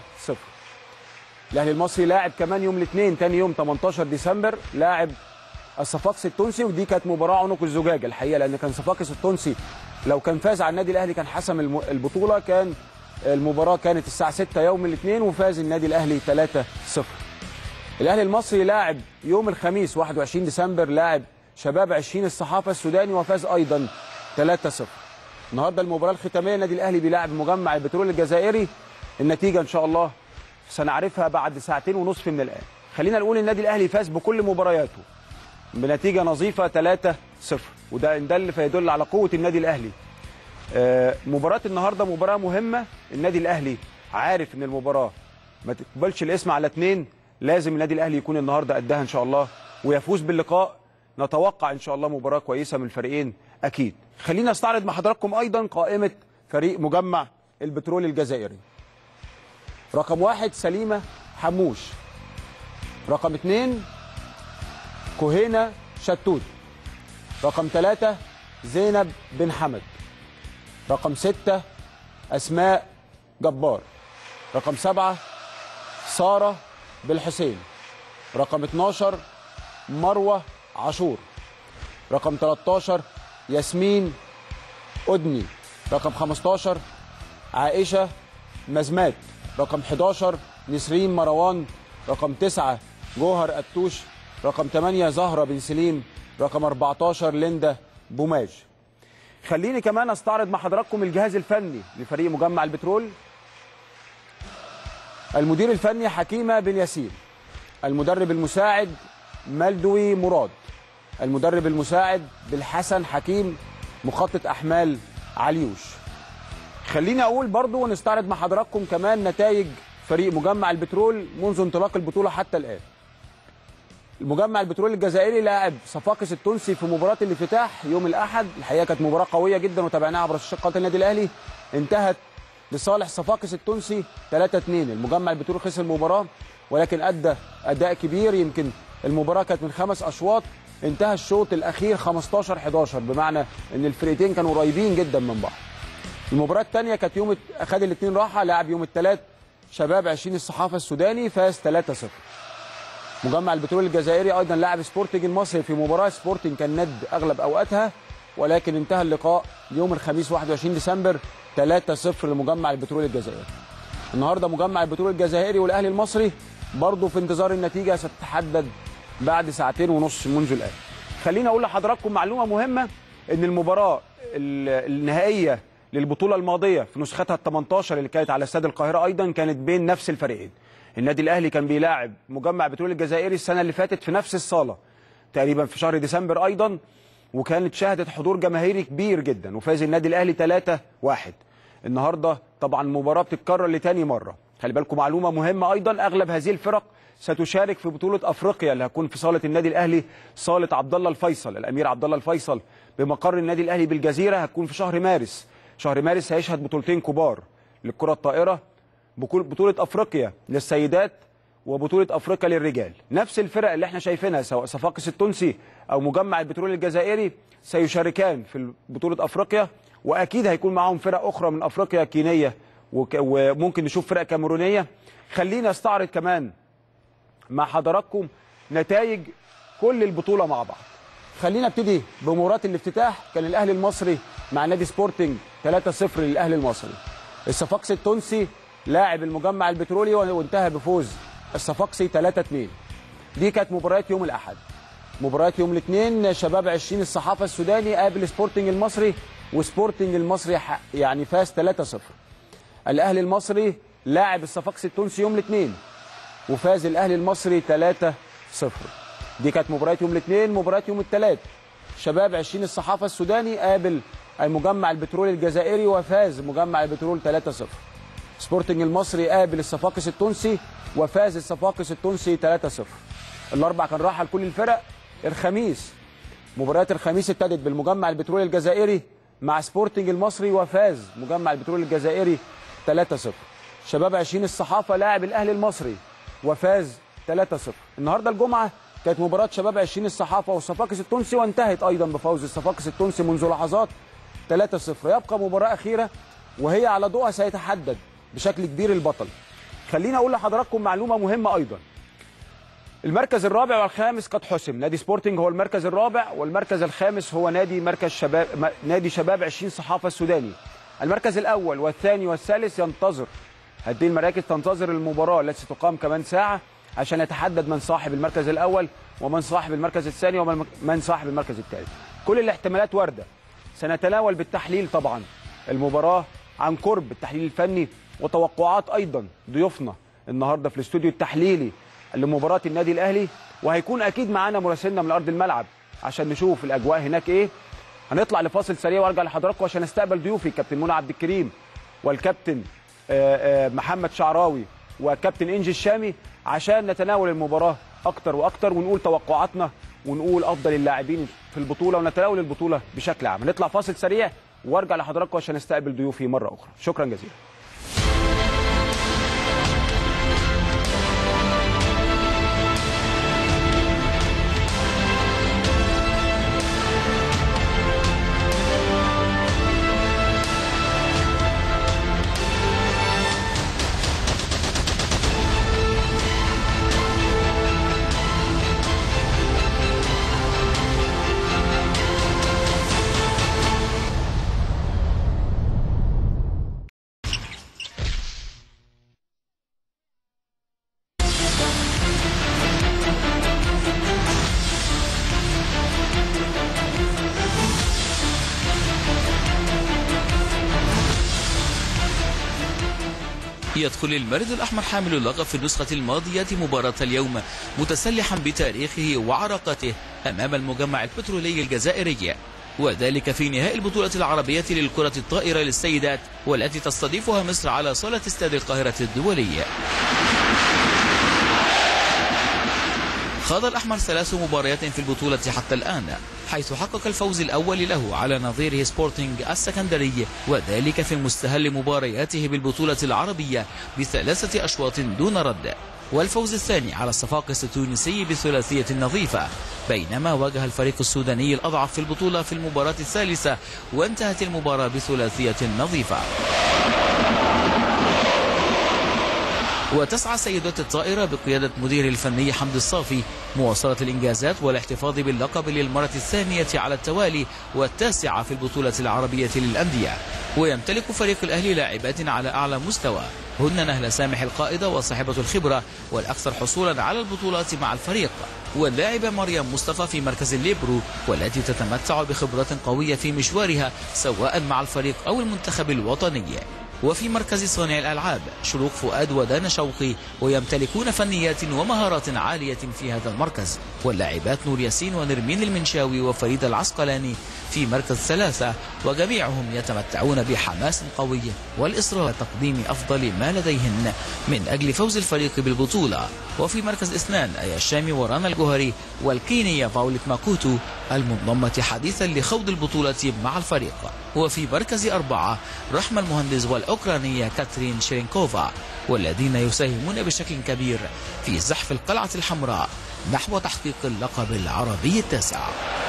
الاهلي المصري لاعب كمان يوم الاثنين تاني يوم 18 ديسمبر لاعب الصفاقسي التونسي ودي كانت مباراه عنق الزجاجه الحقيقه لان كان صفاقس التونسي لو كان فاز على النادي الاهلي كان حسم الم- البطوله كان المباراه كانت الساعه 6 يوم الاثنين وفاز النادي الاهلي 3-0. الاهلي المصري لاعب يوم الخميس 21 ديسمبر لاعب شباب 20 الصحافه السوداني وفاز ايضا 3-0 النهارده المباراه الختاميه النادي الاهلي بيلاعب مجمع البترول الجزائري النتيجه ان شاء الله سنعرفها بعد ساعتين ونصف من الان خلينا نقول النادي الاهلي فاز بكل مبارياته بنتيجه نظيفه 3-0 وده ان دل فيدل على قوه النادي الاهلي آه، مباراة النهارده مباراة مهمة النادي الأهلي عارف إن المباراة ما تقبلش الاسم على اتنين لازم النادي الأهلي يكون النهارده قدها إن شاء الله ويفوز باللقاء نتوقع إن شاء الله مباراة كويسة من الفريقين أكيد خلينا استعرض مع حضراتكم أيضا قائمة فريق مجمع البترول الجزائري رقم واحد سليمة حموش رقم اثنين كوهينة شتوت رقم ثلاثة زينب بن حمد رقم ستة أسماء جبار رقم سبعة سارة بالحسين رقم 12 مروة عاشور رقم 13 ياسمين أدني رقم 15 عائشة مزمات رقم 11 نسرين مروان رقم 9 جوهر أتوش رقم 8 زهرة بن سليم رقم 14 ليندا بوماج خليني كمان استعرض مع حضراتكم الجهاز الفني لفريق مجمع البترول المدير الفني حكيمة بن ياسين المدرب المساعد ملدوي مراد المدرب المساعد بالحسن حكيم مخطط أحمال عليوش خليني أقول برضو ونستعرض مع حضراتكم كمان نتائج فريق مجمع البترول منذ انطلاق البطولة حتى الآن المجمع البترول الجزائري لاعب صفاقس التونسي في مباراة الافتتاح يوم الأحد الحقيقة كانت مباراة قوية جدا وتابعناها عبر شاشة قناة النادي الأهلي انتهت لصالح صفاقس التونسي 3-2 المجمع البترول خسر المباراة ولكن أدى أداء كبير يمكن المباراة كانت من خمس أشواط انتهى الشوط الأخير 15 11 بمعنى إن الفرقتين كانوا قريبين جدا من بعض المباراة الثانية كانت يوم أخد الاثنين راحة لاعب يوم الثلاث شباب 20 الصحافة السوداني فاز 3-0 مجمع البترول الجزائري ايضا لاعب سبورتنج المصري في مباراه سبورتنج كان ند اغلب اوقاتها ولكن انتهى اللقاء يوم الخميس 21 ديسمبر 3-0 لمجمع البترول الجزائري النهارده مجمع البترول الجزائري والاهلي المصري برضه في انتظار النتيجه ستتحدد بعد ساعتين ونص منذ الان خليني اقول لحضراتكم معلومه مهمه ان المباراه ال- النهائيه للبطوله الماضيه في نسختها ال 18 اللي كانت على استاد القاهره ايضا كانت بين نفس الفريقين النادي الاهلي كان بيلاعب مجمع بترول الجزائري السنه اللي فاتت في نفس الصاله تقريبا في شهر ديسمبر ايضا وكانت شهدت حضور جماهيري كبير جدا وفاز النادي الاهلي 3-1 النهارده طبعا المباراه بتتكرر لتاني مره خلي بالكم معلومه مهمه ايضا اغلب هذه الفرق ستشارك في بطوله افريقيا اللي هتكون في صاله النادي الاهلي صاله عبد الله الفيصل الامير عبد الله الفيصل بمقر النادي الاهلي بالجزيره هتكون في شهر مارس شهر مارس هيشهد بطولتين كبار للكره الطائره بكل- بطوله افريقيا للسيدات وبطوله افريقيا للرجال نفس الفرق اللي احنا شايفينها سواء صفاقس التونسي او مجمع البترول الجزائري سيشاركان في بطوله افريقيا واكيد هيكون معاهم فرق اخرى من افريقيا كينيه وك- وممكن نشوف فرق كاميرونيه خلينا استعرض كمان مع حضراتكم نتائج كل البطوله مع بعض خلينا ابتدي بمباراه الافتتاح كان الاهلي المصري مع نادي سبورتنج 3-0 للاهلي المصري الصفاقسي التونسي لاعب المجمع البترولي وانتهى بفوز الصفاقسي 3-2 دي كانت مباريات يوم الاحد مباريات يوم الاثنين شباب 20 الصحافه السوداني قابل سبورتنج المصري وسبورتنج المصري ح- يعني فاز 3-0 الاهلي المصري لاعب الصفاقسي التونسي يوم الاثنين وفاز الاهلي المصري 3-0 دي كانت مباريات يوم الاثنين مباريات يوم الثلاث شباب 20 الصحافه السوداني قابل المجمع البترولي الجزائري وفاز مجمع البترول 3-0 سبورتنج المصري قابل الصفاقس التونسي وفاز الصفاقس التونسي 3-0 الاربع كان راحه لكل الفرق الخميس مباريات الخميس ابتدت بالمجمع البترولي الجزائري مع سبورتنج المصري وفاز مجمع البترول الجزائري 3-0 شباب 20 الصحافه لاعب الاهلي المصري وفاز 3-0 النهارده الجمعه كانت مباراه شباب 20 الصحافه والصفاقس التونسي وانتهت ايضا بفوز الصفاقس التونسي منذ لحظات 3-0 يبقى مباراه اخيره وهي على ضوءها سيتحدد بشكل كبير البطل خليني اقول لحضراتكم معلومه مهمه ايضا المركز الرابع والخامس قد حسم نادي سبورتنج هو المركز الرابع والمركز الخامس هو نادي مركز شباب م- نادي شباب 20 صحافه السوداني المركز الاول والثاني والثالث ينتظر هذه المراكز تنتظر المباراه التي ستقام كمان ساعه عشان يتحدد من صاحب المركز الاول ومن صاحب المركز الثاني ومن من صاحب المركز الثالث كل الاحتمالات وارده سنتناول بالتحليل طبعا المباراه عن قرب التحليل الفني وتوقعات ايضا ضيوفنا النهارده في الاستوديو التحليلي لمباراه النادي الاهلي وهيكون اكيد معانا مراسلنا من ارض الملعب عشان نشوف الاجواء هناك ايه هنطلع لفاصل سريع وارجع لحضراتكم عشان استقبل ضيوفي كابتن منى عبد الكريم والكابتن آه، آه، محمد شعراوي وكابتن انجي الشامي عشان نتناول المباراه اكتر واكتر ونقول توقعاتنا ونقول افضل اللاعبين في البطوله ونتناول البطوله بشكل عام هنطلع فاصل سريع وارجع لحضراتكم عشان استقبل ضيوفي مره اخرى شكرا جزيلا يدخل المارد الأحمر حامل اللقب في النسخة الماضية مباراة اليوم متسلحا بتاريخه وعراقته أمام المجمع البترولي الجزائري وذلك في نهائي البطولة العربية للكرة الطائرة للسيدات والتي تستضيفها مصر على صالة استاد القاهرة الدولي خاض الأحمر ثلاث مباريات في البطولة حتى الآن حيث حقق الفوز الأول له على نظيره سبورتنج السكندري وذلك في مستهل مبارياته بالبطولة العربية بثلاثة أشواط دون رد والفوز الثاني على الصفاقس التونسي بثلاثية نظيفة بينما واجه الفريق السوداني الأضعف في البطولة في المباراة الثالثة وانتهت المباراة بثلاثية نظيفة وتسعى سيدات الطائرة بقيادة مدير الفني حمد الصافي مواصلة الإنجازات والاحتفاظ باللقب للمرة الثانية على التوالي والتاسعة في البطولة العربية للأندية ويمتلك فريق الأهلي لاعبات على أعلى مستوى هن نهلة سامح القائدة وصاحبة الخبرة والأكثر حصولا على البطولات مع الفريق واللاعبة مريم مصطفى في مركز الليبرو والتي تتمتع بخبرة قوية في مشوارها سواء مع الفريق أو المنتخب الوطني وفي مركز صانع الألعاب شروق فؤاد ودانا شوقي ويمتلكون فنيات ومهارات عالية في هذا المركز واللاعبات نور ياسين ونرمين المنشاوي وفريدة العسقلاني في مركز ثلاثة وجميعهم يتمتعون بحماس قوي والإصرار تقديم أفضل ما لديهن من أجل فوز الفريق بالبطولة وفي مركز اثنان أي الشامي ورانا الجوهري والكينية فاولت ماكوتو المنضمة حديثا لخوض البطولة مع الفريق وفي مركز أربعة رحمة المهندس والأوكرانية كاترين شيرينكوفا والذين يساهمون بشكل كبير في زحف القلعة الحمراء نحو تحقيق اللقب العربي التاسع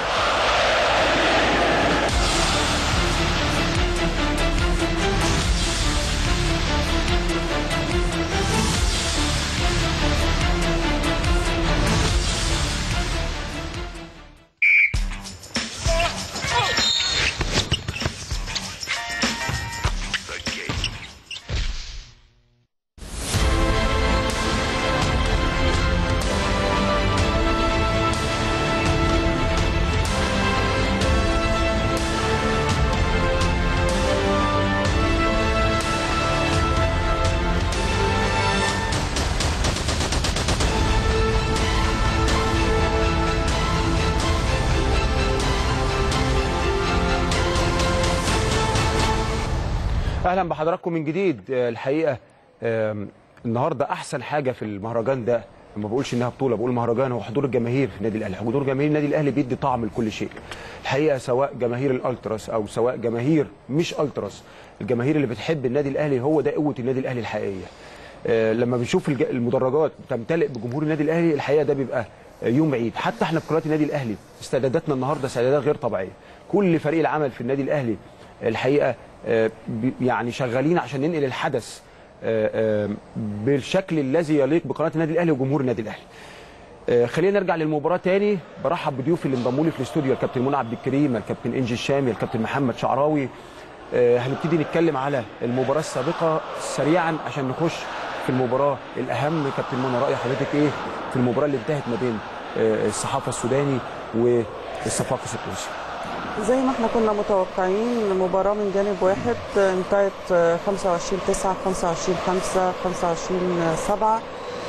اهلا بحضراتكم من جديد آه، الحقيقه آم، النهارده احسن حاجه في المهرجان ده ما بقولش انها بطوله بقول مهرجان هو حضور الجماهير في النادي الاهلي حضور جماهير النادي الاهلي بيدي طعم لكل شيء الحقيقه سواء جماهير الالتراس او سواء جماهير مش التراس الجماهير اللي بتحب النادي الاهلي هو ده قوه النادي الاهلي الحقيقيه آه، لما بنشوف الج- المدرجات تمتلئ بجمهور النادي الاهلي الحقيقه ده بيبقى آه، يوم عيد حتى احنا في قناه النادي الاهلي استعداداتنا النهارده استعدادات غير طبيعيه كل فريق العمل في النادي الاهلي الحقيقه آه، بي- يعني شغالين عشان ننقل الحدث آه، آه، بالشكل الذي يليق بقناه النادي الاهلي وجمهور النادي الاهلي آه، خلينا نرجع للمباراه تاني برحب بضيوفي اللي انضموا لي في الاستوديو الكابتن منى عبد الكريم الكابتن انجي الشامي الكابتن محمد شعراوي آه، هنبتدي نتكلم على المباراه السابقه سريعا عشان نخش في المباراه الاهم كابتن منى راي حضرتك ايه في المباراه اللي انتهت ما بين آه، الصحافه السوداني والصفاقس التونسي زي ما احنا كنا متوقعين المباراة من جانب واحد آه، انتهت آه، 25 9 25 5 25 7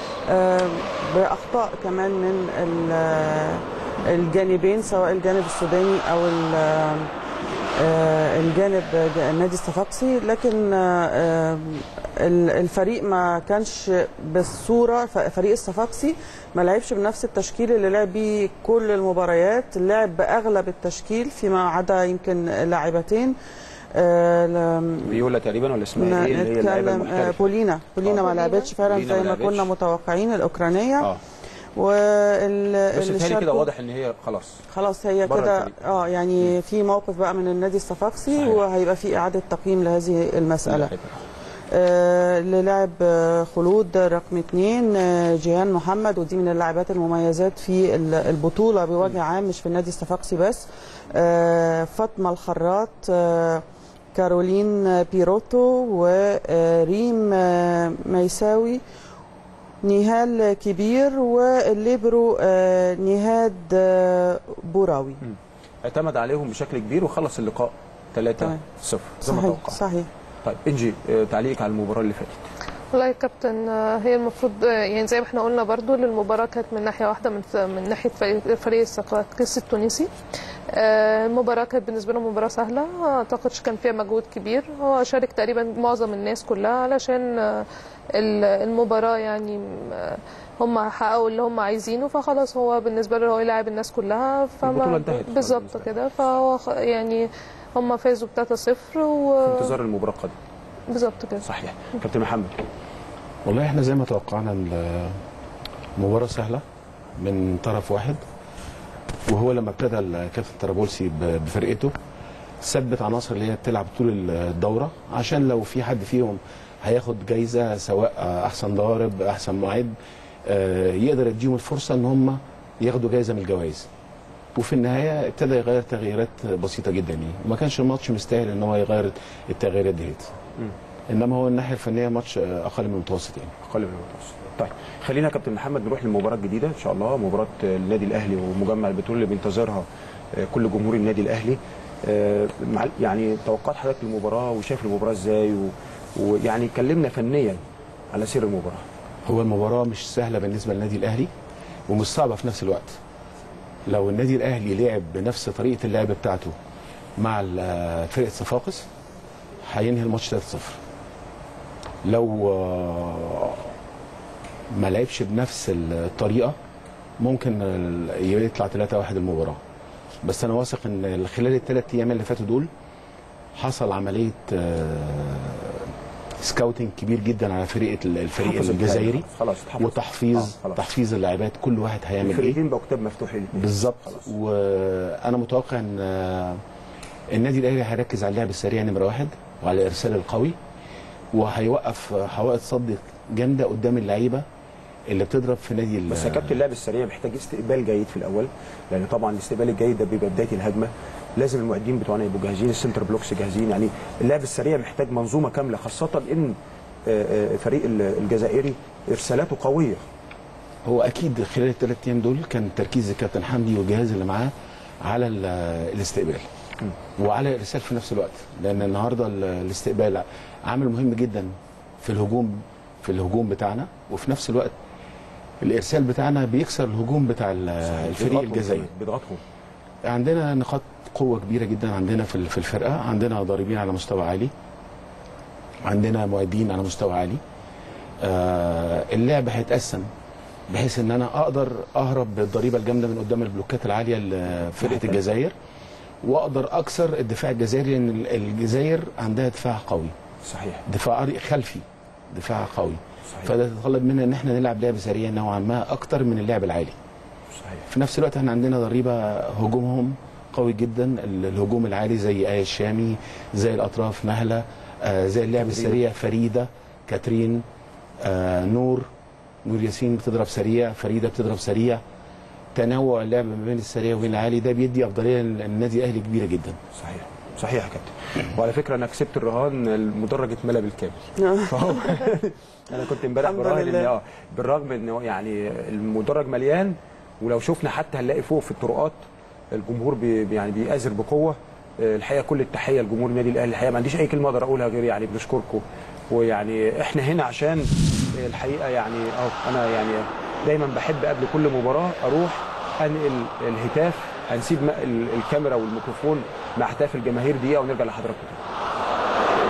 بأخطاء كمان من ال- آه، الجانبين سواء الجانب السوداني أو ال- آه، آه، الجانب ج- النادي الصفاقسي لكن آه، آه، ال- الفريق ما كانش بالصوره ف- فريق الصفاقسي ما لعبش بنفس التشكيل اللي لعب بيه كل المباريات لعب باغلب التشكيل فيما عدا يمكن لاعبتين آه، ل- فيولا تقريبا ولا اسمها ايه اللي هي اللعيبه نتكلم آه، المحترفه بولينا بولينا آه. ما لعبتش فعلا بولينا زي ما ما لعبتش. كنا متوقعين الاوكرانيه اه وال بس اللي بتهيألي كده شاركوا- واضح ان هي خلاص خلاص هي بره كده الفريق. اه يعني في موقف بقى من النادي الصفاقسي صحيح. وهيبقى في اعاده تقييم لهذه المساله اللعيبة. آه اللي لعب آه، خلود رقم اثنين آه جيهان محمد ودي من اللاعبات المميزات في ال- البطوله بوجه عام مش في النادي الصفاقسي بس آه فاطمه الخراط آه كارولين بيروتو وريم آه ميساوي نهال كبير والليبرو آه، نهاد آه، بوراوي اعتمد عليهم بشكل كبير وخلص اللقاء 3 تمام. 0 زي ما صحيح توقعت صحيح طيب انجي آه، تعليقك على المباراه اللي فاتت والله يا كابتن آه، هي المفروض آه، يعني زي ما احنا قلنا برضو إن المباراة كانت من ناحية واحدة من من ناحية فريق فريق الصفاقس التونسي آه، المباراة كانت بالنسبة له مباراة سهلة ما اعتقدش كان فيها مجهود كبير هو شارك تقريبا معظم الناس كلها علشان آه، ال- المباراة يعني آه، هم حققوا اللي هم عايزينه فخلاص هو بالنسبة له هو يلعب الناس كلها البطولة فما انتهت. بالظبط كده فهو خ- يعني هم فازوا ب 3-0 في و انتظار المباراه القادمه بالظبط كده صحيح كابتن محمد والله احنا زي ما توقعنا ال- المباراة سهلة من طرف واحد وهو لما ابتدى الكابتن طرابلسي ب- بفرقته ثبت عناصر اللي هي بتلعب طول الدورة عشان لو في حد فيهم هياخد جايزه سواء آه، احسن ضارب احسن معد آه، يقدر يديهم الفرصه ان هم ياخدوا جايزه من الجوائز وفي النهايه ابتدى يغير تغييرات بسيطه جدا يعني وما كانش الماتش مستاهل ان هو يغير التغييرات ديت انما هو الناحيه الفنيه ماتش آه، اقل من المتوسط يعني اقل من المتوسط طيب خلينا يا كابتن محمد نروح للمباراه الجديده ان شاء الله مباراه النادي الاهلي ومجمع البترول اللي بينتظرها آه، كل جمهور النادي الاهلي آه، مع يعني توقعات حضرتك للمباراه وشايف المباراه ازاي و- ويعني كلمنا فنيا على سير المباراه هو المباراة مش سهلة بالنسبة للنادي الأهلي ومش صعبة في نفس الوقت لو النادي الأهلي لعب بنفس طريقة اللعب بتاعته مع ال- فرقة صفاقس هينهي الماتش 3-0 لو آه، ما لعبش بنفس الطريقة ممكن ال- يطلع 3-1 المباراة بس أنا واثق إن خلال الثلاث أيام اللي فاتوا دول حصل عملية آه، سكاوتنج كبير جدا على فريق الفريق تحفظ الجزائري الفريق. خلاص اتحفظ. وتحفيظ آه، خلاص. تحفيظ اللاعبات كل واحد هيعمل ايه الفريقين بقوا كتاب مفتوح الاثنين بالظبط خلاص. وانا متوقع ان آه، النادي الاهلي هيركز على اللعب السريع نمره واحد وعلى الارسال القوي وهيوقف حوائط صد جامده قدام اللعيبه اللي بتضرب في نادي ال- بس يا كابتن اللعب السريع محتاج استقبال جيد في الاول لان طبعا الاستقبال الجيد ده بيبقى بدايه الهجمه لازم المعدين بتوعنا يبقوا جاهزين السنتر بلوكس جاهزين يعني اللعب السريع محتاج منظومه كامله خاصه ان آه، آه، فريق ال- الجزائري ارسالاته قويه هو اكيد خلال الثلاث ايام دول كان تركيز الكابتن حمدي والجهاز اللي معاه على ال- الاستقبال وعلى الارسال في نفس الوقت لان النهارده ال- الاستقبال عامل مهم جدا في الهجوم في الهجوم بتاعنا وفي نفس الوقت الارسال بتاعنا بيكسر الهجوم بتاع ال- الفريق بيضغطهم الجزائري كمان، بيضغطهم عندنا نقاط قوه كبيره جدا عندنا في ال- في الفرقه عندنا ضاربين على مستوى عالي عندنا معدين على مستوى عالي آه اللعب هيتقسم بحيث ان انا اقدر اهرب بالضريبه الجامده من قدام البلوكات العاليه لفرقه الجزائر واقدر اكسر الدفاع الجزائري لان ال- الجزائر عندها دفاع قوي صحيح دفاع عري- خلفي دفاع قوي صحيح. فده يتطلب منا ان احنا نلعب لعب سريع نوعا ما اكتر من اللعب العالي صحيح في نفس الوقت احنا عندنا ضريبه هجومهم قوي جدا ال- الهجوم العالي زي آية الشامي زي الاطراف نهله آه زي اللعب السريع فريده كاترين آه نور نور ياسين بتضرب سريع فريده بتضرب سريع تنوع اللعب ما بين السريع وبين العالي ده بيدي افضليه للنادي الاهلي كبيره جدا صحيح صحيح يا كابتن وعلى فكره انا كسبت الرهان المدرج اتملى بالكامل فهو انا كنت امبارح الحمد براهن ان لله. اه بالرغم ان هو يعني المدرج مليان ولو شفنا حتى هنلاقي فوق في الطرقات الجمهور بي يعني بيآزر بقوه آه، الحقيقه كل التحيه لجمهور النادي الاهلي الحقيقه ما عنديش اي كلمه اقدر اقولها غير يعني بنشكركم ويعني احنا هنا عشان آه، الحقيقه يعني اه انا يعني دايما بحب قبل كل مباراه اروح انقل الهتاف هنسيب م- ال- الكاميرا والميكروفون مع هتاف الجماهير دقيقه ونرجع لحضراتكم تاني.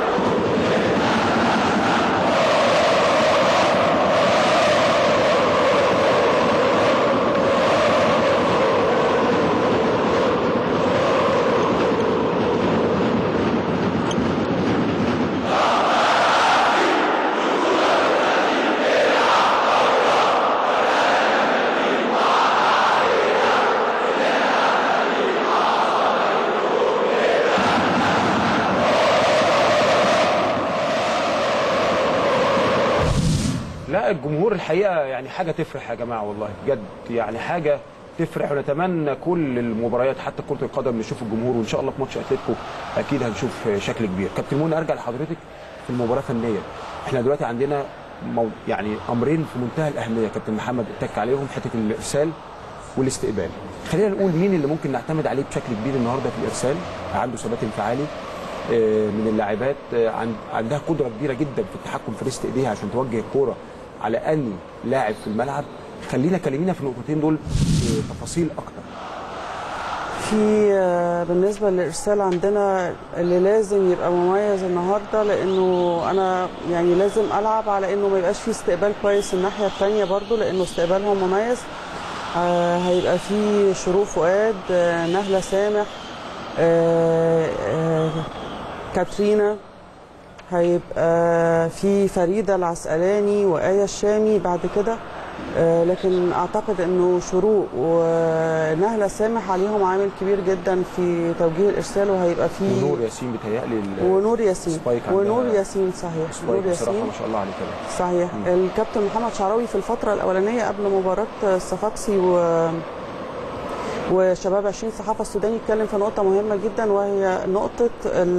لا الجمهور الحقيقه يعني حاجه تفرح يا جماعه والله بجد يعني حاجه تفرح ونتمنى كل المباريات حتى كره القدم نشوف الجمهور وان شاء الله في ماتش اتلتيكو اكيد هنشوف شكل كبير كابتن منى ارجع لحضرتك في المباراه فنيا احنا دلوقتي عندنا مو يعني امرين في منتهى الاهميه كابتن محمد اتك عليهم حته الارسال والاستقبال خلينا نقول مين اللي ممكن نعتمد عليه بشكل كبير النهارده في الارسال عنده ثبات انفعالي آه، من اللاعبات آه، عن- عندها قدره كبيره جدا في التحكم في ريست ايديها عشان توجه الكوره على اني لاعب في الملعب خلينا كلمينا في النقطتين دول آه، تفاصيل اكتر في آه، بالنسبة للإرسال عندنا اللي لازم يبقى مميز النهاردة لأنه أنا يعني لازم ألعب على إنه ما يبقاش فيه استقبال كويس الناحية التانية برضو لأنه استقبالهم مميز آه، هيبقى فيه شروق فؤاد آه، نهلة سامح آه، آه، كاترينا هيبقى في فريدة العسقلاني وآية الشامي بعد كده آه، لكن اعتقد انه شروق ونهله سامح عليهم عامل كبير جدا في توجيه الارسال وهيبقى فيه ونور ياسين بيتهيألي ال- ونور ياسين سبايك عندها- ونور ياسين صحيح سبايك نور بصراحه ياسين ما شاء الله عليه كده صحيح الكابتن محمد شعراوي في الفترة الأولانية قبل مباراة الصفاقسي و وشباب 20 صحافة السوداني اتكلم في نقطة مهمة جدا وهي نقطة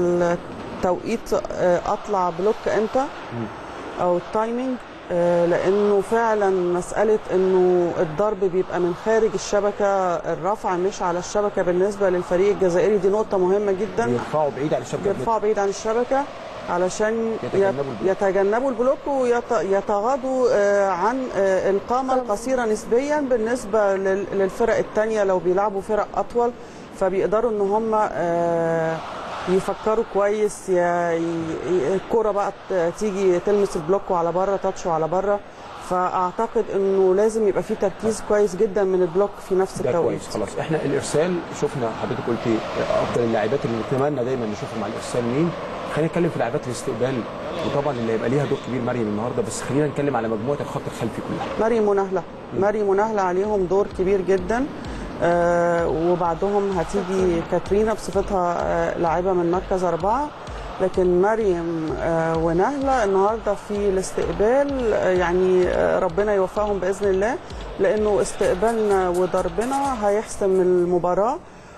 التوقيت آه، أطلع بلوك إمتى أو التايمينج آه، لأنه فعلا مسألة إنه الضرب بيبقى من خارج الشبكة الرفع مش على الشبكة بالنسبة للفريق الجزائري دي نقطة مهمة جدا بيرفعوا بعيد عن الشبكه يرفعوا بعيد عن الشبكه علشان يتجنبوا البلوك. يتجنبوا البلوك ويتغاضوا آه، عن آه، القامه القصيره نسبيا بالنسبه لل- للفرق الثانيه لو بيلعبوا فرق اطول فبيقدروا ان هم آه، يفكروا كويس ي- ي- الكرة بقى ت- تيجي تلمس البلوك وعلى بره تاتش وعلى بره فاعتقد انه لازم يبقى في تركيز كويس جدا من البلوك في نفس ده التوقيت كويس خلاص احنا الارسال شفنا حضرتك قلتي افضل اللاعبات اللي نتمنى دايما نشوفهم على الارسال مين خلينا نتكلم في لاعبات الاستقبال وطبعا اللي هيبقى ليها دور كبير مريم النهارده بس خلينا نتكلم على مجموعه الخط الخلفي كلها مريم ونهلة مريم ونهلة عليهم دور كبير جدا آه وبعدهم هتيجي كاترينا بصفتها آه لاعبة من مركز أربعة لكن مريم آه ونهلة النهاردة في الاستقبال آه يعني آه ربنا يوفقهم بإذن الله لأنه استقبالنا وضربنا هيحسم المباراة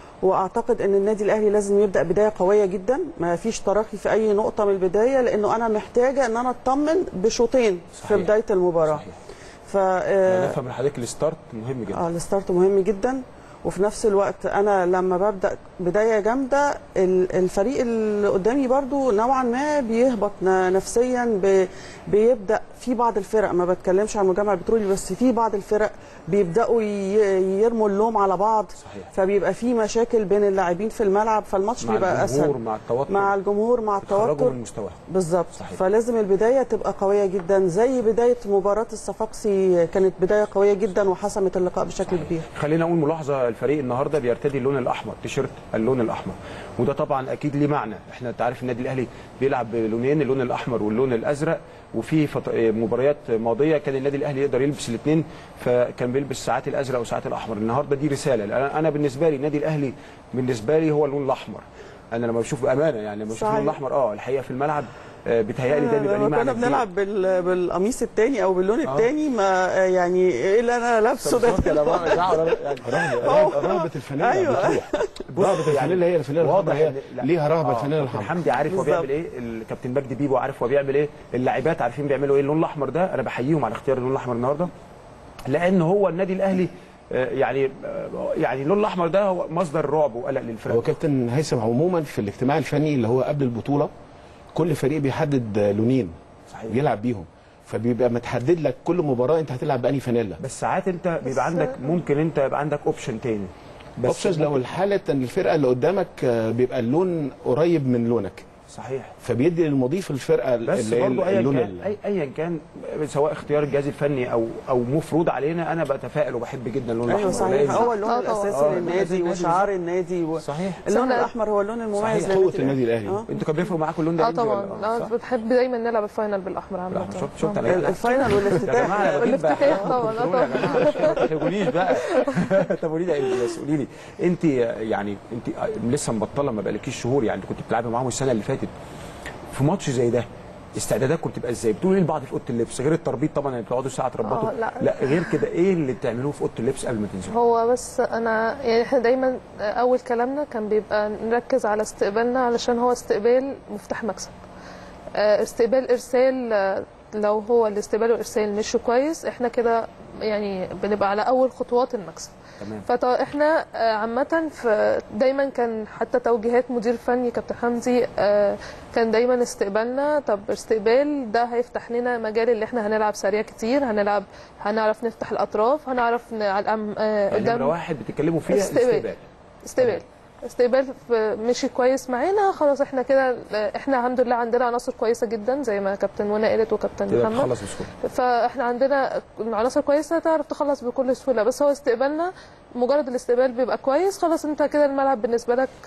واعتقد ان النادي الاهلي لازم يبدا بدايه قويه جدا ما فيش تراخي في اي نقطه من البدايه لانه انا محتاجه ان انا اطمن بشوطين في صحيح. بدايه المباراه صحيح. ف آه، نفهم من حضرتك الستارت مهم جدا اه الستارت مهم جدا وفي نفس الوقت انا لما ببدا بدايه جامده ال- الفريق اللي قدامي برضو نوعا ما بيهبط ن- نفسيا ب- بيبدا في بعض الفرق ما بتكلمش عن مجمع البترولي بس في بعض الفرق بيبداوا ي- يرموا اللوم على بعض صحيح. فبيبقى في مشاكل بين اللاعبين في الملعب فالماتش مع بيبقى الجمهور اسهل مع التوتر مع الجمهور مع خرجوا التوتر من مستواهم بالظبط صحيح. فلازم البدايه تبقى قويه جدا زي بدايه مباراه الصفاقسي كانت بدايه قويه جدا وحسمت اللقاء بشكل كبير خلينا اقول ملاحظه الفريق النهارده بيرتدي اللون الاحمر تيشيرت اللون الاحمر وده طبعا اكيد ليه معنى احنا انت عارف النادي الاهلي بيلعب بلونين اللون الاحمر واللون الازرق وفي فط... مباريات ماضيه كان النادي الاهلي يقدر يلبس الاثنين فكان بيلبس ساعات الازرق وساعات الاحمر النهارده دي رساله لأن انا بالنسبه لي النادي الاهلي بالنسبه لي هو اللون الاحمر انا لما بشوف بامانه يعني لما بشوف صحيح. اللون الاحمر اه الحقيقه في الملعب آه، بيتهيألي ده بيبقى ليه لما معنى كنا كبير. بنلعب بال... بالقميص الثاني او باللون الثاني ما يعني ايه اللي انا لابسه ده بالظبط يا جماعة، يعني أوه. رهبه الفانيلا أيوة. بتروح رهبه الفانيلا هي الفانيلا واضح الحمراء إن- هي ليها رهبه آه، الفانيلا كابتن الحمراء حمدي عارف هو بالظبط. بيعمل ايه الكابتن مجدي بيبو عارف هو بيعمل ايه اللاعبات عارفين بيعملوا ايه اللون الاحمر ده انا بحييهم على اختيار اللون الاحمر النهارده لان هو النادي الاهلي آه، يعني آه، يعني اللون الاحمر ده هو مصدر رعب وقلق هو للفرق كابتن هيثم عموما في الاجتماع الفني اللي هو قبل البطوله كل فريق بيحدد لونين صحيح. بيلعب بيهم فبيبقى متحدد لك كل مباراه انت هتلعب بانهي فانيلا بس ساعات انت بيبقى عندك ممكن انت يبقى عندك اوبشن تاني بس اوبشنز لو الحاله ان الفرقه اللي قدامك آه، بيبقى اللون قريب من لونك صحيح فبيدي للمضيف الفرقه بس اللي هي برضه ايا اللون كان ال- أي ايا كان سواء اختيار الجهاز الفني او او مفروض علينا انا بتفائل وبحب جدا اللون ايوه الاحمر صحيح لأن- هو اللون آه، طبعاً. الاساسي آه، للنادي النادي وشعار النادي و... صحيح اللون صحيح. الاحمر هو اللون المميز صحيح. قوه النادي الاهلي آه. انتوا كان بيفرق معاكم اللون ده اه عندي طبعا ولا- آه، اه صح؟ بتحب دايما نلعب الفاينل بالاحمر عامه لا، شفت شفت آه. انا الفاينل يا والافتتاح جماعه انا بجيب بقى والافتتاح حاجات طبعاً، كنترول يا جماعه ما تقوليش بقى طب قولي لي إيه بس قولي لي انت يعني انت لسه مبطله ما بقالكيش شهور يعني كنت بتلعبي معاهم السنه اللي فاتت في ماتش زي ده استعداداتكم بتبقى ازاي؟ بتقولوا ايه لبعض في اوضه اللبس غير التربيط طبعا اللي بتقعدوا ساعه تربطوا آه، لا. لا غير كده ايه اللي بتعملوه في اوضه اللبس قبل ما تنزلوا؟ هو بس انا يعني احنا دايما اول كلامنا كان بيبقى نركز على استقبالنا علشان هو استقبال مفتاح مكسب آه، استقبال ارسال آه، لو هو الاستقبال والارسال مش كويس احنا كده يعني بنبقى على اول خطوات المكسب تمام فاحنا عامة ف- دايما كان حتى توجيهات مدير فني كابتن حمدي آه، كان دايما استقبالنا طب استقبال ده هيفتح لنا مجال اللي احنا هنلعب سريع كتير هنلعب هنعرف نفتح الاطراف هنعرف ن- على الأم- آه، يعني نمره قدام واحد بتتكلموا فيها استقبال. الاستقبال استقبال استقبال ف- مشي كويس معانا خلاص احنا كده آه، احنا الحمد لله عندنا عناصر كويسه جدا زي ما كابتن منى قالت وكابتن تقدر محمد تخلص بسهوله فاحنا عندنا عناصر كويسه تعرف تخلص بكل سهوله بس هو استقبالنا مجرد الاستقبال بيبقى كويس خلاص انت كده الملعب بالنسبه لك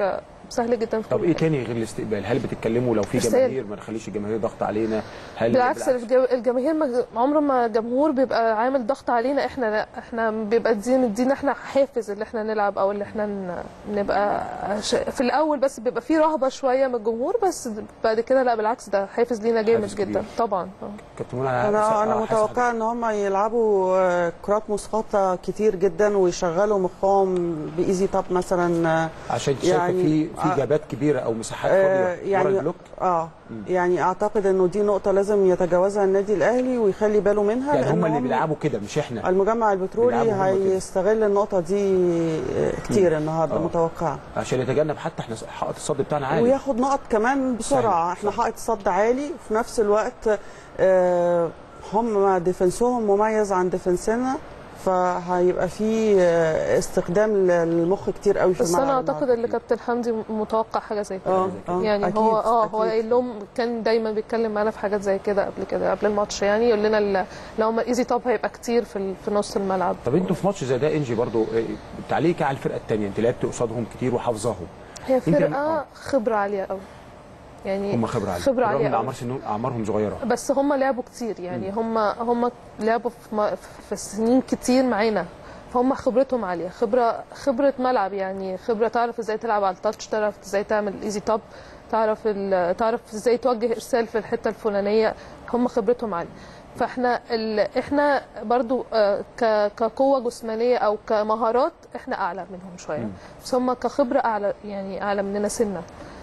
سهل جدا في طب كل ايه مكان. تاني غير الاستقبال هل بتتكلموا لو في إرسال. جماهير ما نخليش الجماهير ضغط علينا هل بالعكس الج- الجماهير ما- عمره ما الجمهور بيبقى عامل ضغط علينا احنا لا احنا بيبقى دي مدينا احنا حافز اللي احنا نلعب او اللي احنا ن- نبقى ش- في الاول بس بيبقى في رهبه شويه من الجمهور بس بعد كده لا بالعكس ده حافز لينا جامد حافز جدا كبير. طبعا آه. كابتن منى انا انا آه، حاسس متوقعه ان هم يلعبوا آه، كرات مسقطه كتير جدا ويشغلوا مخهم بايزي توب مثلا آه، عشان شايفه يعني- في في آه. جابات كبيره او مساحات آه، فاضيه ورا البلوك اه يعني اعتقد انه دي نقطه لازم يتجاوزها النادي الاهلي ويخلي باله منها يعني هم لأن اللي بيلعبوا كده مش احنا المجمع البترولي بيلعبوا هم كده. هيستغل النقطه دي آه، كتير النهارده آه. متوقعه عشان يتجنب حتى احنا حائط الصد بتاعنا عالي وياخد نقط كمان بسرعه صحيح، احنا صح. حائط صد عالي وفي نفس الوقت آه، هم ديفنسهم مميز عن ديفنسنا فهيبقى في آه، استخدام للمخ كتير قوي في بس الملعب انا اعتقد النهاردة. ان كابتن حمدي متوقع حاجه زي كده اه اه يعني أكيد، هو اه هو أكيد. قايل لهم كان دايما بيتكلم معانا في حاجات زي كده قبل كده قبل الماتش يعني يقول لنا ال- لو ما ايزي توب هيبقى كتير في ال- في نص الملعب طب انتوا في ماتش زي ده انجي برضو آه، تعليق على الفرقه الثانيه انت لعبت قصادهم كتير وحافظاهم هي يمكن- فرقه آه. خبره عاليه قوي يعني هم خبره عاليه خبره بالرغم عاليه ان قوي. اعمار سنهم اعمارهم صغيره بس هم لعبوا كتير يعني هم هم لعبوا في, م- في سنين كتير معانا فهم خبرتهم عاليه خبره خبره ملعب يعني خبره تعرف ازاي تلعب على التاتش تعرف ازاي تعمل ايزي توب تعرف ال- تعرف ازاي توجه ارسال في الحته الفلانيه هم خبرتهم عاليه فاحنا ال... احنا برضو آه، ك... كقوه جسمانيه او كمهارات احنا اعلى منهم شويه بس هم كخبره اعلى يعني اعلى مننا سنا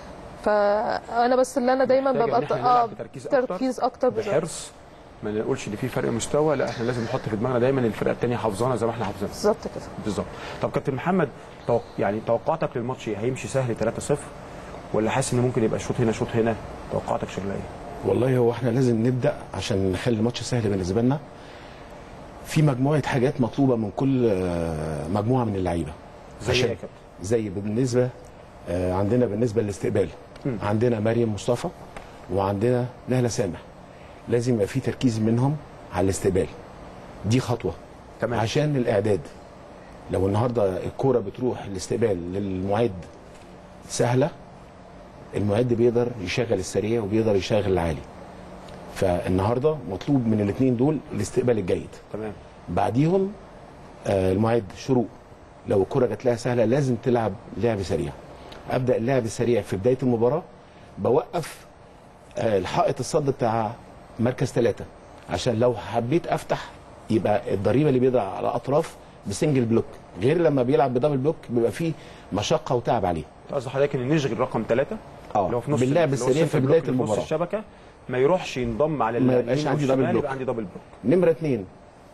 فانا بس اللي انا دايما محتاجة ببقى إن إحنا اه نلعب بتركيز أكتر، تركيز اكتر بالظبط. بحرص ما نقولش ان في فرق مستوى لا احنا لازم نحط في دماغنا دايما الفرقه الثانيه حافظانا زي ما احنا حافظينها بالظبط كده بالظبط طب كابتن محمد توق... يعني توقعاتك للماتش إيه؟ هيمشي سهل 3-0 ولا حاسس ان ممكن يبقى شوط هنا شوط هنا توقعاتك شكلها ايه والله هو احنا لازم نبدا عشان نخلي الماتش سهل بالنسبه لنا في مجموعه حاجات مطلوبه من كل آه، مجموعه من اللعيبه زي عشان- ايه يا كابتن زي بالنسبه آه، عندنا بالنسبه للاستقبال مم. عندنا مريم مصطفى وعندنا نهله سامح لازم يبقى في تركيز منهم على الاستقبال دي خطوه تمام عشان الاعداد لو النهارده الكوره بتروح الاستقبال للمعد سهله المعد بيقدر يشغل السريع وبيقدر يشغل العالي فالنهارده مطلوب من الاثنين دول الاستقبال الجيد تمام بعديهم آه، المعد شروق لو الكره جات لها سهله لازم تلعب لعب سريع ابدا اللعب السريع في بدايه المباراه بوقف آه، الحائط الصد بتاع مركز ثلاثة عشان لو حبيت افتح يبقى الضريبه اللي بيضع على اطراف بسنجل بلوك غير لما بيلعب بدبل بلوك بيبقى فيه مشقه وتعب عليه قصدي حضرتك ان نشغل رقم ثلاثة اه اللي هو في نص باللعب اللي هو السريع السنتر في بلوك بدايه اللي في نص المباراه الشبكه ما يروحش ينضم على ما اليمين يبقاش عندي والشمال، دبل بلوك. يبقى عندي دبل بلوك نمرة اثنين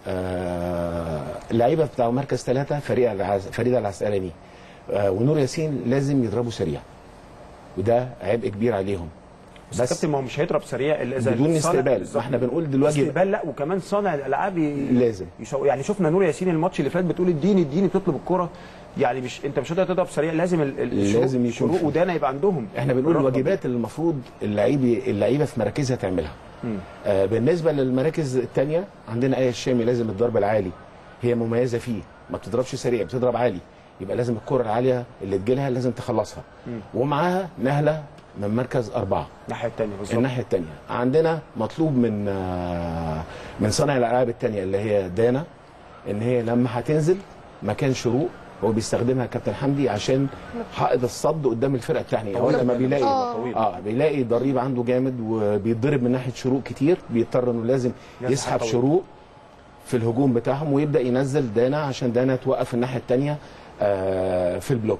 آه اللعيبه بتاع مركز ثلاثة فريق العز... فريدة العسقلاني آه ونور ياسين لازم يضربوا سريع وده عبء كبير عليهم بس الكابتن ما هو مش هيضرب سريع الا اذا بدون صانع- استقبال بالظبط. فاحنا بنقول دلوقتي استقبال لا وكمان صانع الالعاب ي- لازم. يشو... يعني شفنا نور ياسين الماتش اللي فات بتقول اديني اديني بتطلب الكرة يعني مش انت مش هتقدر تضرب سريع لازم ال... ال- الشروق- لازم يكون شروق في- ودانا يبقى عندهم احنا بنقول الرغبة الواجبات اللي المفروض اللعيبه اللعيبه في مراكزها تعملها مم. آه بالنسبه للمراكز الثانيه عندنا ايه الشامي لازم الضرب العالي هي مميزه فيه ما بتضربش سريع بتضرب عالي يبقى لازم الكره العاليه اللي تجيلها لازم تخلصها مم. ومعاها نهله من مركز اربعه الناحيه الثانيه بالظبط الناحيه الثانيه عندنا مطلوب من آه، من صانع الالعاب الثانيه اللي هي دانا ان هي لما هتنزل مكان شروق هو بيستخدمها كابتن حمدي عشان حائط الصد قدام الفرقه الثانيه هو لما بيلاقي آه. طويل. اه بيلاقي ضريب عنده جامد وبيتضرب من ناحيه شروق كتير بيضطر انه لازم يسحب يسحب طويل. شروق في الهجوم بتاعهم ويبدا ينزل دانا عشان دانا توقف الناحيه الثانيه آه في البلوك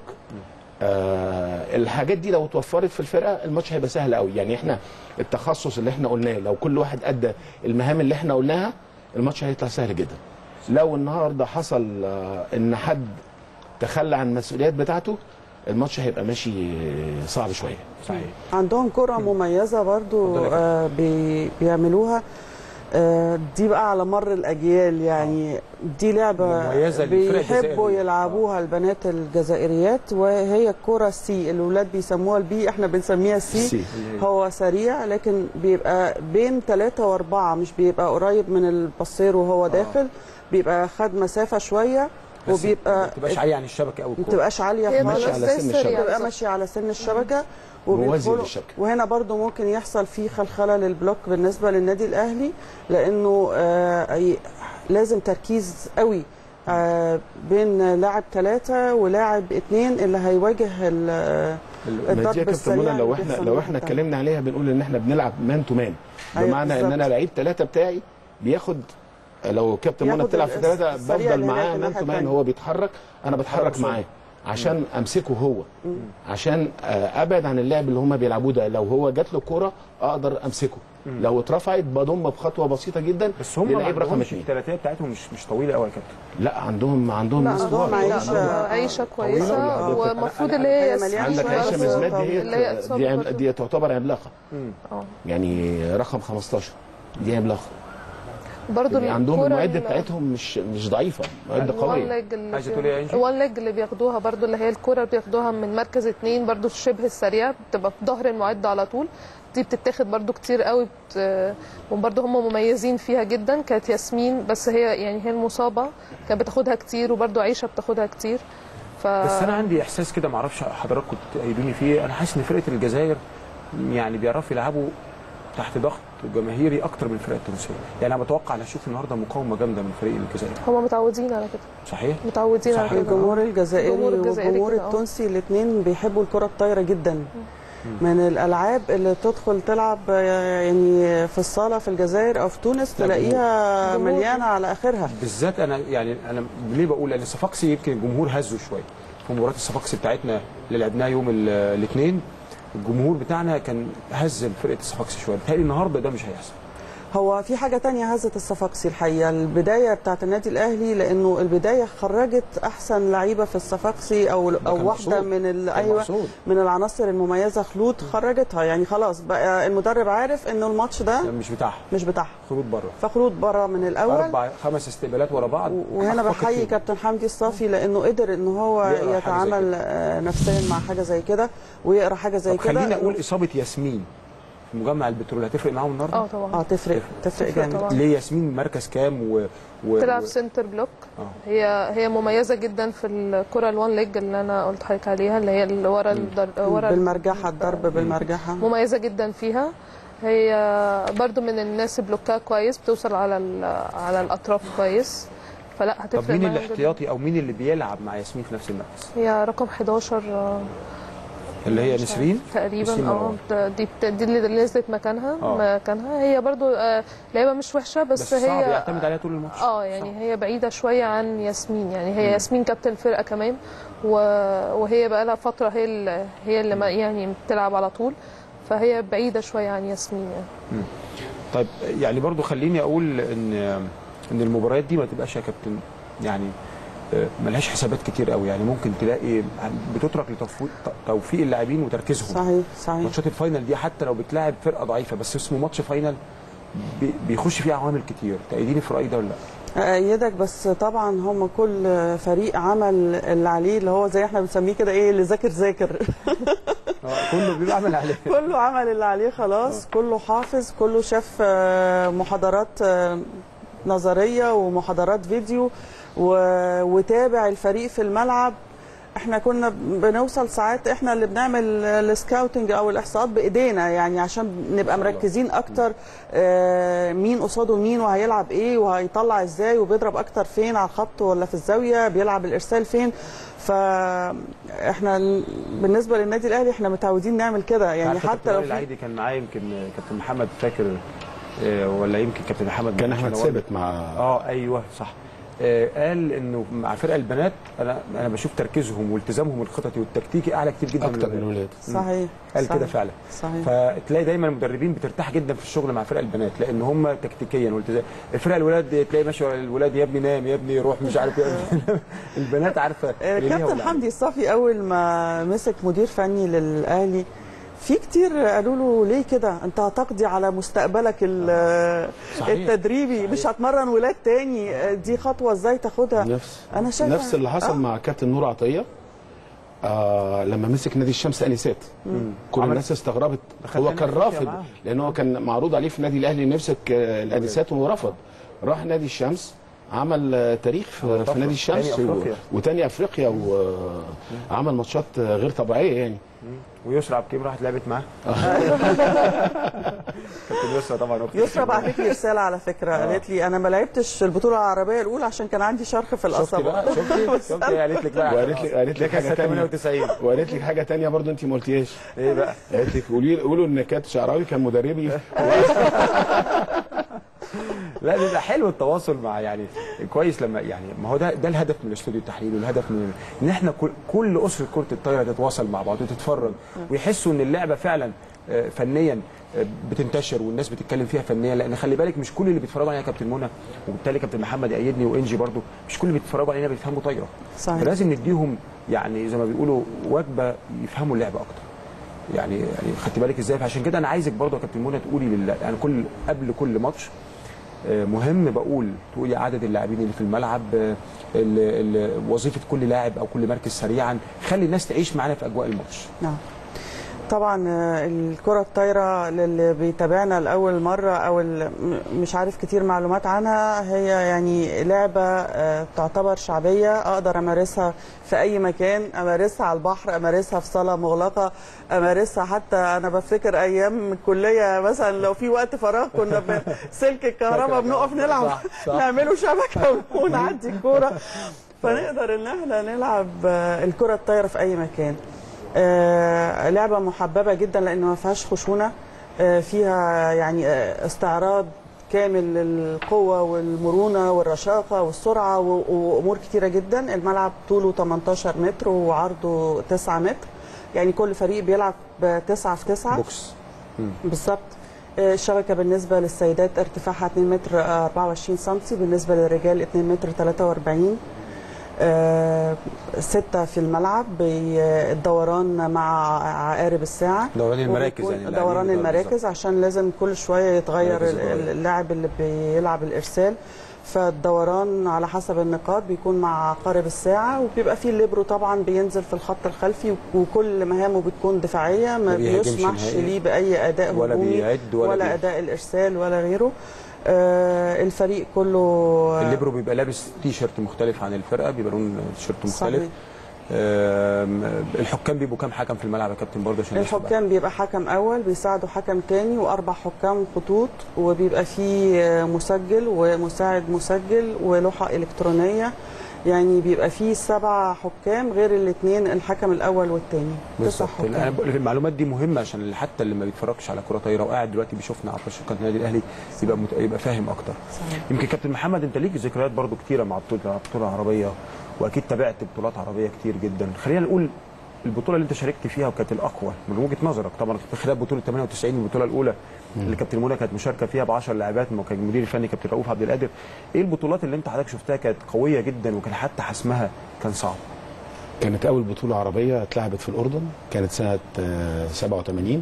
آه الحاجات دي لو اتوفرت في الفرقه الماتش هيبقى سهل قوي يعني احنا التخصص اللي احنا قلناه لو كل واحد ادى المهام اللي احنا قلناها الماتش هيطلع سهل جدا لو النهارده حصل آه ان حد تخلى عن المسؤوليات بتاعته الماتش هيبقى ماشي صعب شويه صحيح عندهم كرة مميزة برضو اتفضل يا آه بي بيعملوها آه دي بقى على مر الأجيال يعني دي لعبة مميزة للفرق بيحبوا الجزائرية. يلعبوها البنات الجزائريات وهي الكرة السي الولاد بيسموها البي احنا بنسميها السي السي. هو سريع لكن بيبقى بين ثلاثة وأربعة مش بيبقى قريب من البصير وهو داخل بيبقى خد مسافة شوية بس وبيبقى ما تبقاش عاليه عن الشبكه قوي ما بتبقاش عاليه هي خالص ماشية على زي سن السريع الشبكة. بتبقى بالظبط. ماشيه على سن الشبكه موازي وبيدخلوا- للشبكة. وهنا برضو ممكن يحصل فيه خلخله للبلوك بالنسبه للنادي الاهلي لانه آه أي- لازم تركيز قوي آه بين لاعب ثلاثة ولاعب اثنين اللي هيواجه ال- ما دي يا الضرب كابتن السريع منى اللي لو احنا بيحصل لو من احنا الناحية اتكلمنا عليها بنقول ان احنا بنلعب مان تو مان أيوة بمعنى ان بالظبط. انا لعيب ثلاثه بتاعي بياخد لو كابتن منى ياخد بتلعب في الس- ثلاثه السريع بفضل اللي هناك معاه مان الناحية تو مان التانية. هو بيتحرك انا بتحرك معاه عشان امسكه هو عشان آه، ابعد عن اللعب اللي هم بيلعبوه ده لو هو جات له كوره اقدر امسكه لو اترفعت بضم بخطوه بسيطه جدا بس هم ما للعيب رقم عندهمش اثنين الثلاثيه بتاعتهم مش مش طويله قوي يا كابتن لا عندهم عندهم لا ناس عندهم كبار. عيشة. لا، عيشه كويسه طويلة. والمفروض أنا- اللي هي هي مليانة عندك شوية عائشه بس مزمات اللي هي دي إصابة دي, برضه. دي تعتبر عملاقه اه يعني رقم 15 دي عملاقه برضه يعني عندهم الكرة المعده ال- بتاعتهم مش مش ضعيفه معده الوان قويه ليج اللي عايزة بي- تقولي إيه يا إنجي؟ الوان ليج اللي بياخدوها برضو اللي هي الكرة اللي بياخدوها من مركز اتنين برضو الشبه السريع بتبقى في ظهر المعد على طول دي بتتاخد برضو كتير قوي بت... وبرضو هم مميزين فيها جدا كانت ياسمين بس هي يعني هي المصابة كانت بتاخدها كتير وبرضو عيشة بتاخدها كتير ف... بس انا عندي احساس كده معرفش حضراتكم تأيدوني فيه انا حاسس ان فرقه الجزائر يعني بيعرفوا يلعبوا تحت ضغط جماهيري اكتر من الفرق التونسيه يعني انا بتوقع ان اشوف النهارده مقاومه جامده من فريق الجزائر هم متعودين على كده صحيح متعودين على صحيح. كده الجمهور الجزائري الجمهور الجزائري والجمهور كده، آه. التونسي الاثنين بيحبوا الكرة الطايرة جدا من الالعاب اللي تدخل تلعب يعني في الصاله في الجزائر او في تونس لا، تلاقيها جمهور. مليانه على اخرها بالذات انا يعني انا ليه بقول لان الصفاقسي يمكن الجمهور هزه شويه في مباراه الصفاقسي بتاعتنا اللي لعبناها يوم الاثنين الجمهور بتاعنا كان هز فرقه الصفاقسي شويه بتهيألي النهارده ده مش هيحصل هو في حاجة تانية هزت الصفاقسي الحقيقة البداية بتاعت النادي الأهلي لأنه البداية خرجت أحسن لعيبة في الصفاقسي أو كان أو واحدة مقصود. من ال- كان أيوة مقصود. من العناصر المميزة خلود خرجتها يعني خلاص بقى المدرب عارف إنه الماتش ده ده مش بتاعها مش بتاعها خروج بره فخلود بره من الأول اربع خمس استقبالات ورا بعض وهنا أخفقت بحيي فيهم. كابتن حمدي الصافي لانه قدر ان هو يقرأ حاجة زي يتعامل كده. آه، نفسيا مع حاجه زي كده ويقرا حاجه زي طب كده خليني اقول اصابه ياسمين في مجمع البترول هتفرق معاهم النهارده؟ اه طبعا اه تفرق تفرق تفرق جامد طبعا. ليه ياسمين مركز كام و, و... تلعب و... سنتر بلوك آه. هي هي مميزه جدا في الكره الوان ليج اللي انا قلت لحضرتك عليها اللي هي اللي ورا الدر... ورا بالمرجحه الضرب بالمرجحه مميزه جدا فيها هي برضو من الناس بلوكها كويس بتوصل على ال- على الاطراف كويس فلا طب هتفرق مين معاهم جداً. الاحتياطي او مين اللي بيلعب مع ياسمين في نفس المركز؟ هي رقم 11 آه، اللي هي مش نسرين تقريبا نسرين اه مروان. ده- دي بت- دي اللي نزلت مكانها آه. مكانها هي برضو آه، لعيبه مش وحشه بس, بس صعب هي يعتمد عليها طول الماتش اه يعني هي بعيده شويه عن ياسمين يعني هي ياسمين كابتن الفرقه كمان و... وهي بقى لها فتره هي اللي هي اللي ما يعني بتلعب على طول فهي بعيده شويه عن ياسمين يعني طيب يعني برضو خليني اقول ان ان المباريات دي ما تبقاش يا كابتن يعني آه، ملهاش حسابات كتير قوي يعني ممكن تلاقي بتترك لتوفيق توفيق اللاعبين وتركيزهم صحيح صحيح ماتشات الفاينل دي حتى لو بتلاعب فرقه ضعيفه بس اسمه ماتش فاينل بي- بيخش فيه عوامل كتير تأيديني في الرأي ده ولا لا؟ أيدك بس طبعا هم كل فريق عمل اللي عليه اللي هو زي احنا بنسميه كده ايه اللي ذاكر ذاكر آه، كله بيبقى عامل عليه كله عمل اللي عليه خلاص كله حافظ كله شاف آه، محاضرات آه، نظريه ومحاضرات فيديو و- وتابع الفريق في الملعب احنا كنا بنوصل ساعات احنا اللي بنعمل السكاوتنج او الاحصاءات بايدينا يعني عشان نبقى مركزين اكتر آه، مين قصاده مين وهيلعب ايه وهيطلع ازاي وبيضرب اكتر فين على الخط ولا في الزاويه بيلعب الارسال فين فاحنا بالنسبه للنادي الاهلي احنا متعودين نعمل كده يعني عارفة حتى كابتن لو وائل في العيدي كان معايا يمكن كابتن محمد فاكر آه، ولا يمكن كابتن محمد كان مش احمد أنا ثابت مع اه ايوه صح آه قال انه مع فرق البنات انا انا بشوف تركيزهم والتزامهم الخططي والتكتيكي اعلى كتير جدا اكتر من الولاد. الولاد صحيح قال صحيح. كده فعلا صحيح فتلاقي دايما المدربين بترتاح جدا في الشغل مع فرق البنات لان هم تكتيكيا والتزام الفرق الولاد تلاقي ماشي ورا الولاد يا ابني نام يا ابني روح مش عارف ايه البنات عارفه آه، اللي ليها كابتن واللي حمدي الصافي اول ما مسك مدير فني للاهلي في كتير قالوا له ليه كده انت هتقضي على مستقبلك ال- صحيح. التدريبي مش هتمرن ولاد تاني آه، دي خطوه ازاي تاخدها نفس انا شايفة- نفس اللي حصل آه. مع كابتن نور عطيه آه لما مسك نادي الشمس انسات كل عمل- الناس استغربت دخل هو تاني كان أفريقيا رافض معاهم. لان هو كان معروض عليه في النادي الاهلي إنه يمسك آه، الانسات ورفض راح نادي الشمس عمل آه، تاريخ في, في نادي الشمس تاني و- أفريقيا. وتاني افريقيا وعمل ماتشات آه، غير طبيعيه يعني ويسرى عبد الكريم راحت لعبت معاه كابتن يسرى طبعا اختي يسرا بعتت لي رساله على فكره قالت لي انا ما لعبتش البطوله العربيه الاولى عشان كان عندي شرخ في شفتي القصبه بقى شفتي شفتي هي قالت لك بقى وقالت لي قالت لك حاجه تانية 98 وقالت لك حاجه تانية برضو انت ما قلتيهاش ايه بقى قالت لك قولي قولوا ان كات شعراوي كان مدربي لا بيبقى حلو التواصل مع يعني كويس لما يعني ما هو ده ده الهدف من الاستوديو التحليلي والهدف من ان احنا كل, كل اسره كره الطايره تتواصل مع بعض وتتفرج ويحسوا ان اللعبه فعلا آه، فنيا آه، بتنتشر والناس بتتكلم فيها فنيا لان خلي بالك مش كل اللي بيتفرجوا علينا كابتن منى وبالتالي كابتن محمد يأيدني وانجي برضو مش كل اللي بيتفرجوا علينا بيفهموا طايره صحيح. فلازم نديهم يعني زي ما بيقولوا وجبه يفهموا اللعبه اكتر يعني يعني خدت بالك ازاي فعشان كده انا عايزك برضه يا كابتن منى تقولي لل... يعني كل قبل كل ماتش آه، مهم بقول تقولي عدد اللاعبين اللي في الملعب آه، ال- ال- وظيفه كل لاعب او كل مركز سريعا خلي الناس تعيش معانا في اجواء الماتش نعم طبعا آه، الكرة الطايرة للي بيتابعنا لأول مرة أو ال- م- مش عارف كتير معلومات عنها هي يعني لعبة آه، تعتبر شعبية أقدر أمارسها في أي مكان أمارسها على البحر أمارسها في صالة مغلقة أمارسها حتى أنا بفتكر أيام الكلية مثلا لو في وقت فراغ كنا بسلك الكهرباء بنقف نلعب صح، صح. نعمله شبكة ونعدي الكورة فنقدر إن احنا نلعب آه، الكرة الطايرة في أي مكان آه، لعبة محببة جدا لأن ما فيهاش خشونة آه، فيها يعني آه، استعراض كامل للقوة والمرونة والرشاقة والسرعة و- وأمور كتيرة جدا الملعب طوله 18 متر وعرضه 9 متر يعني كل فريق بيلعب بتسعة في تسعة بوكس بالظبط آه، الشبكة بالنسبة للسيدات ارتفاعها 2 متر آه، 24 سنتي بالنسبة للرجال 2 متر 43 آه، ستة في الملعب بي- الدوران مع عقارب الساعة دوران المراكز وبيكون يعني اللاعبين دوران بتوع المراكز عشان لازم كل شوية يتغير مراكز ال- الدوران. اللاعب اللي بيلعب الإرسال فالدوران على حسب النقاط بيكون مع عقارب الساعة وبيبقى فيه الليبرو طبعا بينزل في الخط الخلفي وكل مهامه بتكون دفاعية ما ما بيهاجمش بيسمحش نهائي. ليه بأي أداء ولا هجومي بيعد ولا ولا بي- أداء الإرسال ولا غيره آه الفريق كله الليبرو بيبقى لابس تي شيرت مختلف عن الفرقه بيبقى لون تيشيرت مختلف صحيح. آم، الحكام بيبقوا كام حكم في الملعب يا كابتن برضه عشان الناس تبقى- الحكام بيبقى حكم اول بيساعده حكم تاني واربع حكام خطوط وبيبقى فيه مسجل ومساعد مسجل ولوحه الكترونيه يعني بيبقى فيه سبع حكام غير الاثنين الحكم الاول والثاني تسع بالظبط انا حكام بقول لك المعلومات دي مهمه عشان اللي حتى اللي ما بيتفرجش على كره طايره وقاعد دلوقتي بيشوفنا على شاشة قناه النادي الاهلي يبقى مت... يبقى فاهم اكتر صحيح. يمكن كابتن محمد انت ليك ذكريات برضو كتيره مع بطوله مع بطوله عربيه واكيد تابعت بطولات عربيه كتير جدا خلينا نقول البطوله اللي انت شاركت فيها وكانت الاقوى من وجهه نظرك طبعا في خلال بطوله 98 البطوله الاولى اللي كابتن منى كانت مشاركه فيها ب 10 لاعبات ما كان المدير الفني كابتن رؤوف عبد القادر ايه البطولات اللي انت حضرتك شفتها كانت قويه جدا وكان حتى حسمها كان صعب كانت اول بطوله عربيه اتلعبت في الاردن كانت سنه آه، 87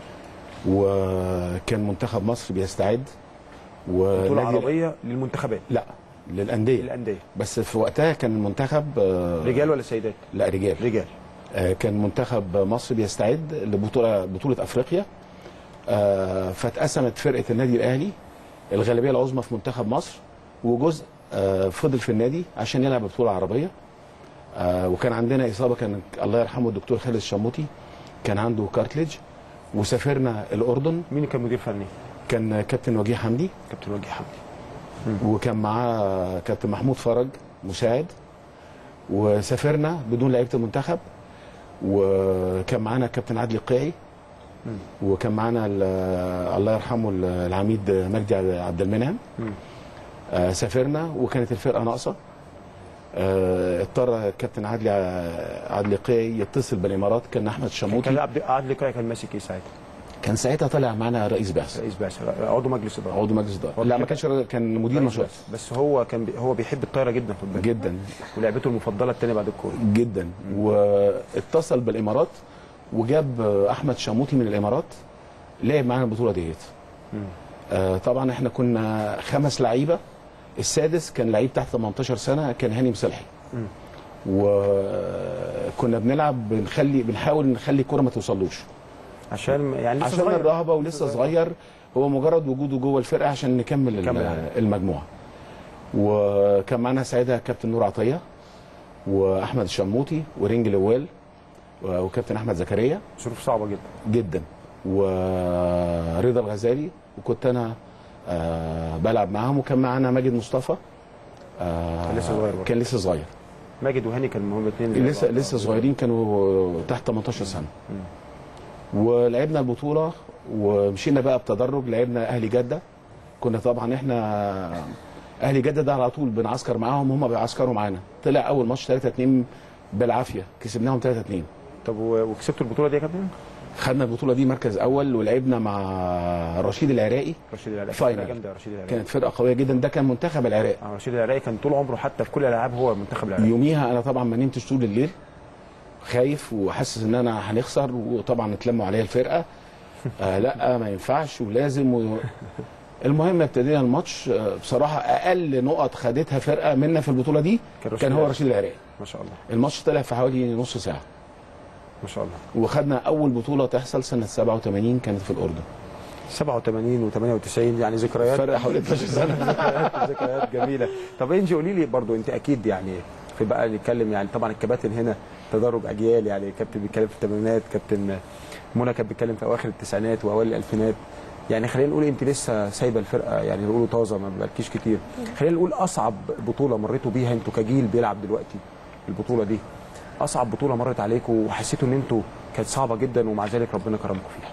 وكان منتخب مصر بيستعد بطوله ونادي- عربيه للمنتخبات لا للانديه الانديه بس في وقتها كان المنتخب آه، رجال ولا سيدات لا رجال رجال آه، كان منتخب مصر بيستعد لبطوله بطوله افريقيا آه، فاتقسمت فرقه النادي الاهلي الغالبيه العظمى في منتخب مصر وجزء آه، فضل في النادي عشان يلعب بطوله عربيه آه، وكان عندنا اصابه كان الله يرحمه الدكتور خالد الشموتي كان عنده كارتليج وسافرنا الاردن مين اللي كان مدير فني كان كابتن وجيه حمدي كابتن وجيه حمدي وكان معاه كابتن محمود فرج مساعد وسافرنا بدون لعيبه المنتخب وكان معانا كابتن عادل القيعي وكان معانا ال- الله يرحمه ال- العميد مجدي عبد المنعم آه، سافرنا وكانت الفرقه ناقصه آه، اضطر كابتن عادل عادل القيعي يتصل بالامارات كان احمد كان الشموتي عبد عادل كاي كان ماسك ايه ساعتها؟ كان ساعتها طالع معانا رئيس بعثه رئيس بعثه عضو مجلس اداره عضو مجلس اداره هو لا ما بيحب- كانش رئيس- كان مدير رئيس نشاط بعثة. بس هو كان بي هو بيحب الطايره جدا خد بالك جدا ولعبته المفضله الثانيه بعد الكوره جدا واتصل بالامارات وجاب احمد شاموتي من الامارات لعب معانا البطوله ديت آه طبعا احنا كنا خمس لعيبه السادس كان لعيب تحت 18 سنه كان هاني مصلحي وكنا بنلعب بنخلي بنحاول نخلي الكره ما توصلوش عشان يعني لسه عشان صغير. الرهبه ولسه صغير هو مجرد وجوده جوه الفرقه عشان نكمل ال- نكمل عليه. المجموعه وكان معانا ساعتها كابتن نور عطيه واحمد الشموطي ورينج لوال وكابتن احمد زكريا ظروف صعبه جدا جدا ورضا الغزالي وكنت انا آه بلعب معاهم وكان معانا ماجد مصطفى آه كان لسه صغير برضه. كان لسه صغير ماجد وهاني كانوا هم الاثنين لسه لسه صغيرين كانوا تحت 18 سنه ولعبنا البطوله ومشينا بقى بتدرج لعبنا اهلي جده كنا طبعا احنا اهلي جده ده على طول بنعسكر معاهم هم بيعسكروا معانا طلع اول ماتش 3 2 بالعافيه كسبناهم 3 2 طب و- وكسبتوا البطوله دي يا كابتن؟ خدنا البطوله دي مركز اول ولعبنا مع رشيد العراقي رشيد العراقي فاينل. فرقة جامده رشيد العراقي كانت فرقه قويه جدا ده كان منتخب العراق آه، رشيد العراقي كان طول عمره حتى في كل الالعاب هو منتخب العراق يوميها انا طبعا ما نمتش طول الليل خايف وحاسس ان انا هنخسر وطبعا اتلموا عليا الفرقه آه لا ما ينفعش ولازم و... المهم ابتدينا الماتش آه بصراحه اقل نقط خدتها فرقه منا في البطوله دي كان رشيد كان هو العراقي. رشيد العراقي ما شاء الله الماتش طلع في حوالي نص ساعه ما شاء الله وخدنا اول بطوله تحصل سنه 87 كانت في الاردن 87 و98 يعني ذكريات فرق حوالي 12 سنه ذكريات ذكريات جميله طب انجي قولي لي برضو انت اكيد يعني في بقى نتكلم يعني طبعا الكباتن هنا تدرج اجيال يعني كابتن بيتكلم في الثمانينات كابتن منى كانت بتتكلم في اواخر التسعينات واوائل الالفينات يعني خلينا نقول انت لسه سايبه الفرقه يعني نقولوا طازه ما بقالكيش كتير خلينا نقول اصعب بطوله مريتوا بيها انتوا كجيل بيلعب دلوقتي البطوله دي اصعب بطوله مرت عليكم وحسيتوا ان انتوا كانت صعبه جدا ومع ذلك ربنا كرمكم فيها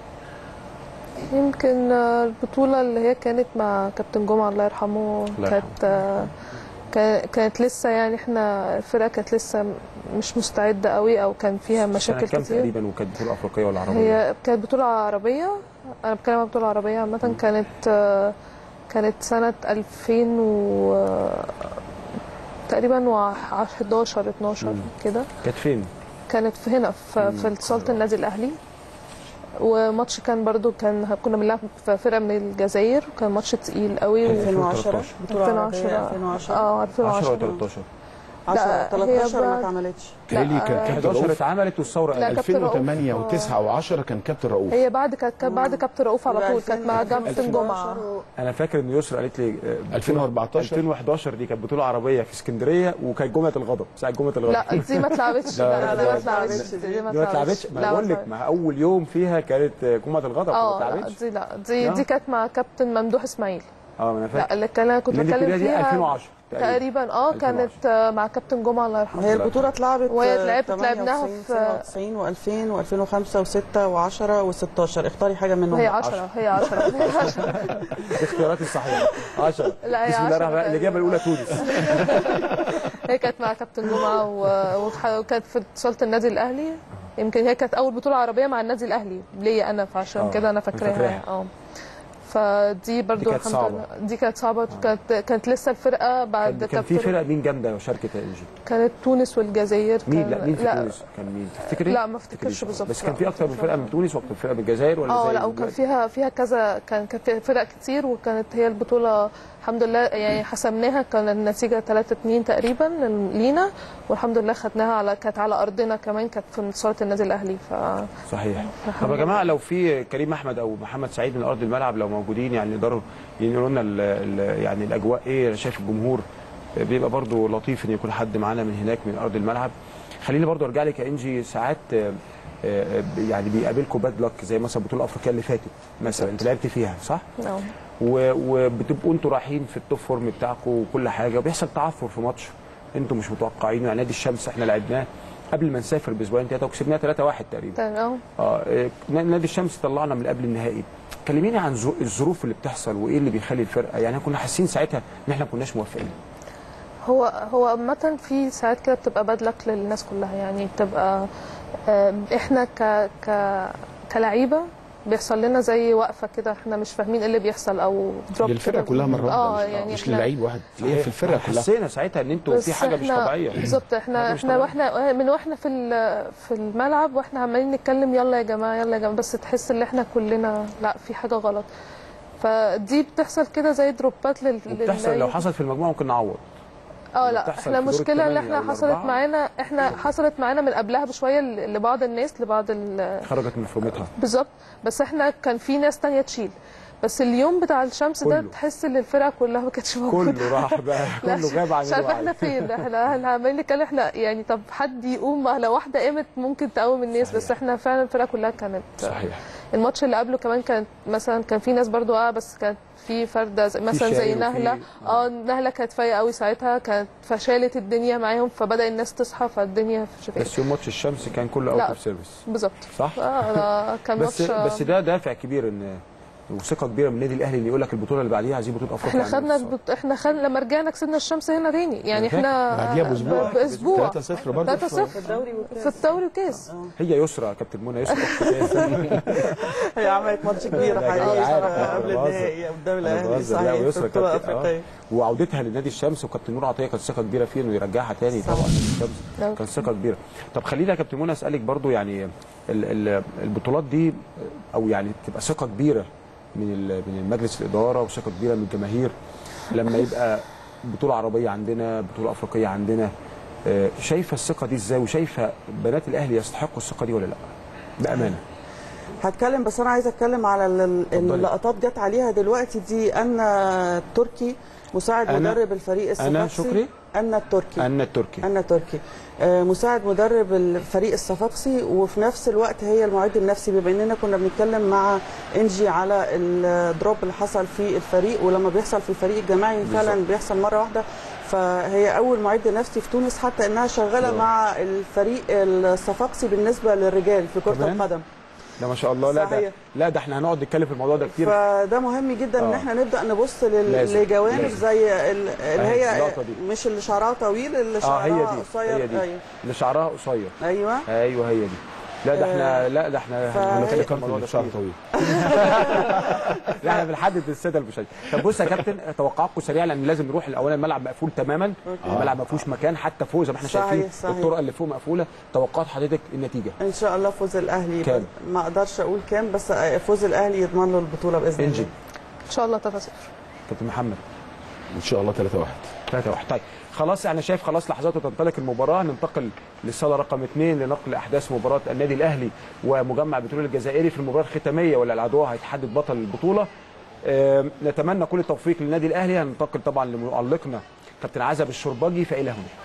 يمكن آه، البطولة اللي هي كانت مع كابتن جمعة الله يرحمه الله كانت آه، كا- كانت لسه يعني احنا الفرقة كانت لسه مش مستعدة قوي او كان فيها مشاكل سنة كام كتير تقريبا وكانت بطوله افريقيه ولا عربيه هي كانت بطولة عربية أنا بتكلم عن بطولة عربية عامة كانت آه، كانت سنة 2000 و آه، تقريبا و 11 12 كده كانت فين كانت في هنا في, في صالة النادي الأهلي وماتش كان برضو كان كنا بنلعب في فرقة من الجزائر وكان ماتش تقيل قوي و 2010 بطولة عربية 2010 2010 اه 10 و 2010 13 10 لا، 13 هي ما بعد- اتعملتش تهيألي كان لا، كابتن 11 رؤوف اتعملت والثوره لا، قامت. كابتن رؤوف. 2008 و9 و10 كان كابتن رؤوف هي بعد كانت كانت بعد كابتن رؤوف على يبقى طول كانت مع 2000 كابتن جمعة انا فاكر ان يسرا قالت لي آه، 2014 2011 دي كانت بطوله عربيه في اسكندريه وكانت جمعه الغضب ساعه جمعه الغضب لا دي ما اتلعبتش لا، لا لا، دي ما لا، اتلعبتش دي دي دي ما اتلعبتش ما لا، أنا بقول لك اتلعبتش. ما اول يوم فيها كانت آه، جمعه الغضب ما اه لا اتلعبتش دي لا دي لا. دي كانت مع كابتن ممدوح اسماعيل اه ما انا فاكر لا اللي كان انا كنت اللي انت بتكلم بتقوليها دي فيها 2010 تقريبا تقريبا اه 2010. كانت آه، مع كابتن جمعة الله يرحمه هي البطولة اتلعبت وهي آه، اتلعبت- لعبناها 98 في- 97 و2000 و2005 و6 و10 و16 اختاري حاجة منهم هي بقى. 10 هي 10 هي 10 الاختيارات الصحيحه 10 لا، هي بسم الله 10 الرحمن الرحيم الاجابه الاولى تونس هي كانت مع كابتن جمعة و- وح- وكانت في صالة النادي الأهلي يمكن هي كانت أول بطولة عربية مع النادي الأهلي ليا أنا فعشان آه، كده أنا فاكراها. فاكراها اه فدي برضو كانت الحمد صعبة. لله دي كانت صعبة كانت كانت لسه الفرقة بعد كان كان في كابتن فرق مين جامده وشاركت يا انجي كانت تونس والجزائر مين كان- لا مين في تونس كان مين تفتكري لا، ما افتكرش بالظبط، بس كان لا. في اكتر من فرقه من تونس واكتر من فرقه من الجزائر ولا اه زي لا وكان دلوقتي؟ فيها فيها كذا كان كان في فرق كتير وكانت هي البطوله الحمد لله يعني حسمناها كان النتيجه 3 2 تقريبا لينا والحمد لله خدناها على كانت على ارضنا كمان كانت في صاله النادي الاهلي ف صحيح طب يا جماعه لو في كريم احمد او محمد سعيد من ارض الملعب لو موجودين يعني يقدروا ينقلوا لنا ال- ال- يعني الاجواء ايه انا شايف الجمهور بيبقى برضو لطيف ان يكون حد معانا من هناك من ارض الملعب خليني برضو ارجع لك يا انجي ساعات آه، آه، يعني بيقابلكم باد لك زي مثلا البطوله الافريقيه اللي فاتت مثلا انت لعبت فيها صح؟ نعم. و- وبتبقوا انتوا رايحين في التوب فورم بتاعكم وكل حاجه وبيحصل تعثر في ماتش انتوا مش متوقعينه يعني نادي الشمس احنا لعبناه قبل ما نسافر باسبوعين ثلاثه وكسبناه 3-1 تقريبا تمام اه إيه، نادي الشمس طلعنا من قبل النهائي كلميني عن زو- الظروف اللي بتحصل وايه اللي بيخلي الفرقه يعني كنا حاسين ساعتها ان احنا ما كناش موافقين هو هو عامة في ساعات كده بتبقى باد لك للناس كلها يعني بتبقى آم، احنا ك ك كلعيبه بيحصل لنا زي وقفه كده احنا مش فاهمين ايه اللي بيحصل او دروب للفرقه كده. كلها مره اه واحده مش- يعني مش احنا- للعيب واحد تلاقيها في الفرقه كلها حسينا ساعتها ان انتوا بس في حاجه مش احنا- طبيعيه بالظبط احنا حاجة مش احنا طبيعية. واحنا من واحنا في ال- في الملعب واحنا عمالين نتكلم يلا يا جماعه يلا يا جماعه بس تحس ان احنا كلنا لا في حاجه غلط فدي بتحصل كده زي دروبات لل وبتحصل لو حصل في المجموعه ممكن نعوض اه اللي لا بتحصل احنا في دور المشكله اللي الثمانية احنا أو حصلت الأربعة. معانا احنا حصلت معانا من قبلها بشويه ل- لبعض الناس لبعض ال- خرجت من فورمتها بالظبط بس احنا كان في ناس تانية تشيل بس اليوم بتاع الشمس ده كله. تحس ان الفرقه كلها ما كانتش موجوده كله راح بقى لا، كله غاب عن مش عارفه الوعي. احنا فين احنا احنا عمالين نتكلم احنا يعني طب حد يقوم ما لو واحده قامت ممكن تقوم الناس بس احنا فعلا الفرقه كلها كانت صحيح الماتش اللي قبله كمان كانت مثلا كان في ناس برضو اه بس كانت في فرده زي مثلا شاي زي وفي- نهله اه نهله كانت فايقه قوي ساعتها كانت فشالت الدنيا معاهم فبدا الناس تصحى فالدنيا شفت بس يوم ماتش الشمس كان كله اوت لا. اوف سيرفيس بالظبط صح؟ اه ده كان بس ماتش آه، بس ده دافع كبير ان وثقه كبيره من النادي الاهلي اللي يقول لك البطوله اللي بعديها عايزين بطوله افريقيا احنا عندنا خدنا في الصالة. البط... احنا خدنا لما رجعنا كسبنا الشمس هنا تاني يعني فاكر. احنا بعديها بأسبوع. باسبوع 3-0 برضه 3 0 الدوري في الدوري وكاس هي يسرى يا كابتن منى يسرى أخت كاس. هي عملت ماتش كبير لا، حقيقي أنا عارف، بصراحة أنا قبل بهزر. النهائي قدام أنا الاهلي بهزر. لا، صحيح في ويسرى البطوله كابتن- آه. الافريقيه وعودتها لنادي الشمس وكابتن نور عطيه كانت ثقه كبيره فيه انه يرجعها تاني طبعا نادي الشمس نعم. كان ثقه كبيره طب خليني يا كابتن منى اسالك برضو يعني ال- ال- البطولات دي او يعني تبقى ثقه كبيره من ال- من المجلس الاداره وثقه كبيره من الجماهير لما يبقى بطوله عربيه عندنا بطوله افريقيه عندنا آه، شايفه الثقه دي ازاي وشايفه بنات الاهلي يستحقوا الثقه دي ولا لا بامانه هتكلم بس انا عايزه اتكلم على ال- ال- اتفضلي. اللقطات جت عليها دلوقتي دي ان تركي مساعد أنا- مدرب الفريق أنا الصفاقسي شكري؟ ان التركي ان التركي أنا تركي آه، مساعد مدرب الفريق الصفاقسي وفي نفس الوقت هي المعد النفسي بما اننا كنا بنتكلم مع انجي على الدروب اللي حصل في الفريق ولما بيحصل في الفريق الجماعي فعلا بيحصل مره واحده فهي اول معد نفسي في تونس حتى انها شغاله برافو. مع الفريق الصفاقسي بالنسبه للرجال في كره كمان؟ القدم ده ما شاء الله لا ده صحيح. لا ده احنا هنقعد نتكلم في الموضوع ده كتير فده مهم جدا ان آه. احنا نبدا نبص لل- لازم، لجوانب لازم. زي ال- اللي أهي هي اللقطة دي. مش اللي شعرها طويل اللي اه شعرها هي دي قصير هي دي ايوه اللي شعرها قصير ايوه ايوه هي دي لا ده احنا لا ده احنا فهي- هنتكلم في الموضوع ده شعر كتير. طويل لا احنا بنحدد الساده المشاهدين طب بص يا كابتن توقعاتكم سريعا لان لازم نروح الاولا الملعب مقفول تماما الملعب ما فيهوش مكان حتى فوق زي ما احنا صحيح، شايفين صحيح. الطرق اللي فوق مقفوله توقعات حضرتك النتيجه ان شاء الله فوز الاهلي كام؟ ما اقدرش اقول كام بس فوز الاهلي يضمن له البطوله باذن انجي الله ان شاء الله 3 0 كابتن محمد ان شاء الله 3 1 3 1 طيب خلاص انا شايف خلاص لحظات وتنطلق المباراه ننتقل للصاله رقم اثنين لنقل احداث مباراه النادي الاهلي ومجمع بترول الجزائري في المباراه الختاميه ولا العدوى هيتحدد بطل البطوله آم، نتمنى كل التوفيق للنادي الاهلي هننتقل طبعا لمعلقنا كابتن عزب الشرباجي فالى هناك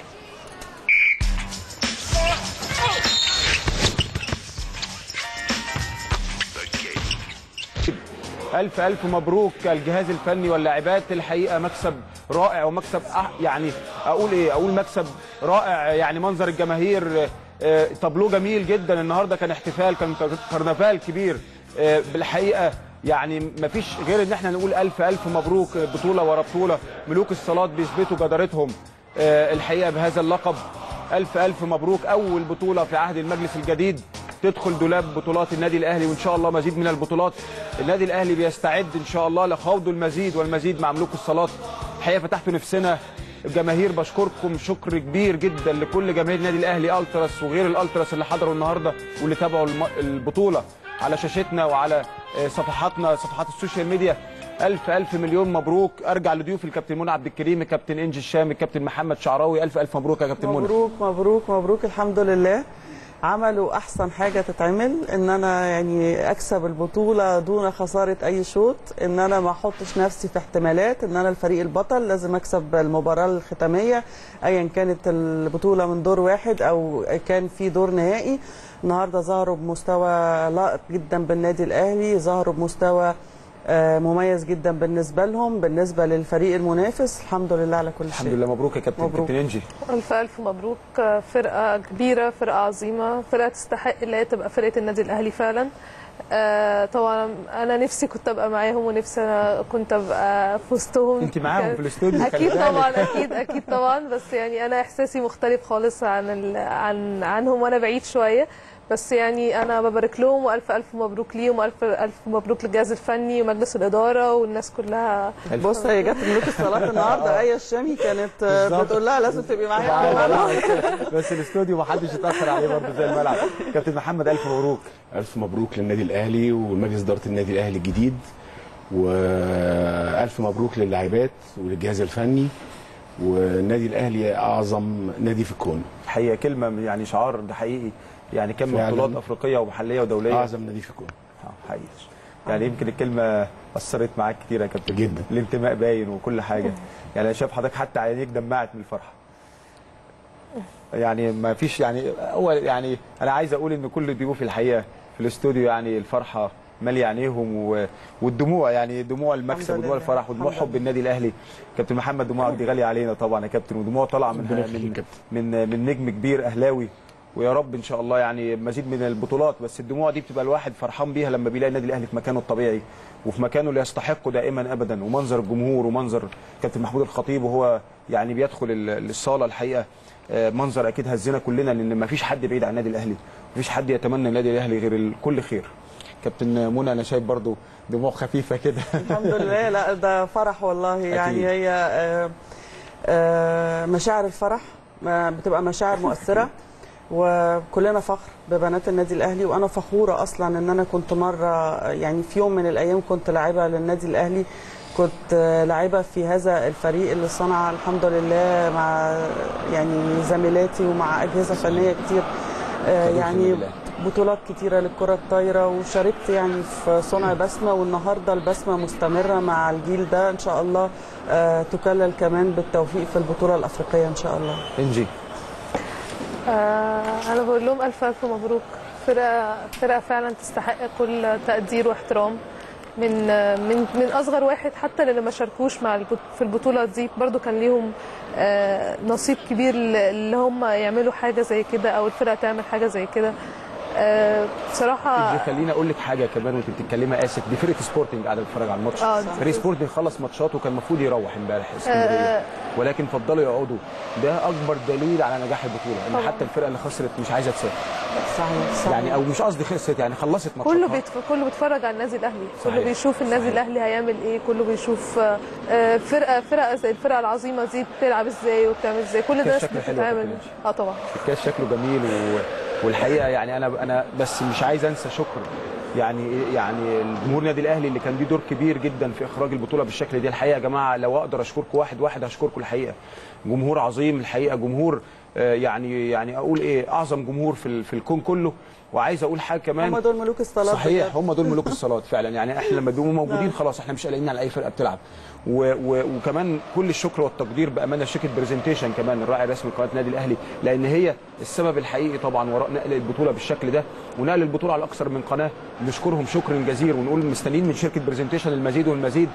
ألف ألف مبروك الجهاز الفني واللاعبات الحقيقة مكسب رائع ومكسب أح يعني أقول إيه أقول مكسب رائع يعني منظر الجماهير آه، طابلوه جميل جدا النهارده كان احتفال كان كرنفال كبير آه، بالحقيقة يعني مفيش غير ان احنا نقول ألف ألف مبروك بطولة ورا بطولة ملوك الصالات بيثبتوا جدارتهم آه، الحقيقة بهذا اللقب ألف ألف مبروك أول بطولة في عهد المجلس الجديد تدخل دولاب بطولات النادي الاهلي وان شاء الله مزيد من البطولات النادي الاهلي بيستعد ان شاء الله لخوض المزيد والمزيد مع ملوك الصالات الحقيقه فتحتوا نفسنا الجماهير بشكركم شكر كبير جدا لكل جماهير النادي الاهلي التراس وغير الالتراس اللي حضروا النهارده واللي تابعوا الم- البطوله على شاشتنا وعلى آه، صفحاتنا صفحات السوشيال ميديا ألف ألف مليون مبروك أرجع لضيوف الكابتن منى عبد الكريم الكابتن إنجي الشامي الكابتن محمد شعراوي ألف ألف مبروك يا كابتن منى مبروك مبروك مبروك الحمد لله عملوا احسن حاجه تتعمل ان انا يعني اكسب البطوله دون خساره اي شوط ان انا ما احطش نفسي في احتمالات ان انا الفريق البطل لازم اكسب المباراه الختاميه ايا كانت البطوله من دور واحد او كان في دور نهائي النهارده ظهروا بمستوى لائق جدا بالنادي الاهلي ظهروا بمستوى آه، مميز جدا بالنسبه لهم بالنسبه للفريق المنافس الحمد لله على كل شيء الحمد لله مبروك يا كابتن مبروك. كابتن إنجي ألف ألف مبروك فرقة كبيرة فرقة عظيمة فرقة تستحق اللي هي تبقى فرقة النادي الأهلي فعلا آه طبعا أنا نفسي كنت أبقى معاهم ونفسي أنا كنت أبقى في وسطهم أنت معاهم كان- في الاستوديو خلي أكيد بالك. طبعا أكيد أكيد طبعا بس يعني أنا إحساسي مختلف خالص عن ال... عن عنهم وأنا بعيد شوية بس يعني أنا ببارك لهم وألف ألف مبروك ليهم وألف ألف مبروك للجهاز الفني ومجلس الإدارة والناس كلها بص هي جت ملوك الصلاه النهارده ايه الشامي كانت آه، بالظبط. بتقول لها لازم تبقي معايا على الملعب. بس الاستوديو ما حدش يتاخر عليه برضه زي الملعب كابتن محمد الف مبروك الف مبروك للنادي الاهلي ومجلس اداره النادي الاهلي الجديد والف مبروك للاعبات وللجهاز الفني والنادي الاهلي اعظم نادي في الكون حقيقه كلمه يعني شعار ده حقيقي يعني كم فعلاً. بطولات افريقيه ومحليه ودوليه اعظم نادي في الكون آه، حقيقي يعني يمكن الكلمه اثرت معاك كتير يا كابتن جدا. الانتماء باين وكل حاجه يعني انا شايف حضرتك حتى عينيك دمعت من الفرحه يعني ما فيش يعني هو يعني انا عايز اقول ان كل ضيوفي الحقيقه في الاستوديو يعني الفرحه ماليه عينيهم و... والدموع يعني دموع المكسب الحمد ودموع لله. الفرح ودموع الحمد حب النادي الاهلي كابتن محمد دموعك دي غاليه علينا طبعا يا كابتن ودموع طالعه من ربنا يخليك يا من, كابتن. من من نجم كبير اهلاوي ويا رب ان شاء الله يعني مزيد من البطولات بس الدموع دي بتبقى الواحد فرحان بيها لما بيلاقي النادي الاهلي في مكانه الطبيعي وفي مكانه اللي يستحقه دائما ابدا ومنظر الجمهور ومنظر كابتن محمود الخطيب وهو يعني بيدخل ال- الصاله الحقيقه آه، منظر اكيد هزنا كلنا لان ما فيش حد بعيد عن النادي الاهلي ما فيش حد يتمنى النادي الاهلي غير ال- كل خير كابتن منى انا شايف برضو دموع خفيفه كده الحمد لله لا ده فرح والله يعني أكيد. هي آه، آه، مشاعر الفرح ما بتبقى مشاعر مؤثرة وكلنا فخر ببنات النادي الاهلي وانا فخوره اصلا ان انا كنت مره يعني في يوم من الايام كنت لاعبه للنادي الاهلي كنت آه، لاعبه في هذا الفريق اللي صنع الحمد لله مع يعني زميلاتي ومع اجهزه فنيه كتير آه، تاريخ يعني النادي الأهلي. بطولات كتيرة للكرة الطايرة وشاركت يعني في صنع بسمة والنهاردة البسمة مستمرة مع الجيل ده إن شاء الله آه، تكلل كمان بالتوفيق في البطولة الأفريقية إن شاء الله انجي آه انا بقول لهم الف الف مبروك فرقه فرقه فعلا تستحق كل تقدير واحترام من من من اصغر واحد حتى اللي ما شاركوش مع البط- في البطوله دي برضو كان ليهم آه نصيب كبير ل- اللي هم يعملوا حاجه زي كده او الفرقه تعمل حاجه زي كده آه بصراحه انجي خليني اقول لك حاجه كمان وانت بتتكلمي اسف دي فرقه سبورتنج قاعده بتتفرج على الماتش آه، دي فريق سبورتنج خلص ماتشاته وكان المفروض يروح امبارح اسكندريه آه. ولكن فضلوا يقعدوا ده اكبر دليل على نجاح البطوله ان طبعاً. حتى الفرقه اللي خسرت مش عايزه تسافر صحيح صحيح يعني او مش قصدي خسرت يعني خلصت ماتشاتها كله بيتف... كله بيتفرج على النادي الاهلي كله صحيح. بيشوف النادي صحيح. الاهلي هيعمل ايه كله بيشوف آه، آه، فرقه فرقه زي الفرقه العظيمه دي بتلعب ازاي وبتعمل ازاي كل ده كان ناس شكله حلو يا بتتعامل كابتن اه طبعا الكاس شكله جميل و... والحقيقه يعني انا انا بس مش عايز انسى شكر يعني يعني الجمهور النادي الاهلي اللي كان ليه دور كبير جدا في اخراج البطوله بالشكل ده الحقيقه يا جماعه لو اقدر اشكركم واحد واحد هشكركم الحقيقه جمهور عظيم الحقيقه جمهور آه، يعني يعني اقول ايه اعظم جمهور في ال- في الكون كله وعايز اقول حاجه كمان هم دول ملوك الصلاة صحيح بجد. هم دول ملوك الصالات فعلا يعني احنا لما بيبقوا موجودين خلاص احنا مش قلقانين على اي فرقه بتلعب و و وكمان كل الشكر والتقدير بامانه شركه برزنتيشن كمان الراعي الرسمي لقناه النادي الاهلي لان هي السبب الحقيقي طبعا وراء نقل البطوله بالشكل ده ونقل البطوله على اكثر من قناه نشكرهم شكر جزير ونقول مستنيين من شركه برزنتيشن المزيد والمزيد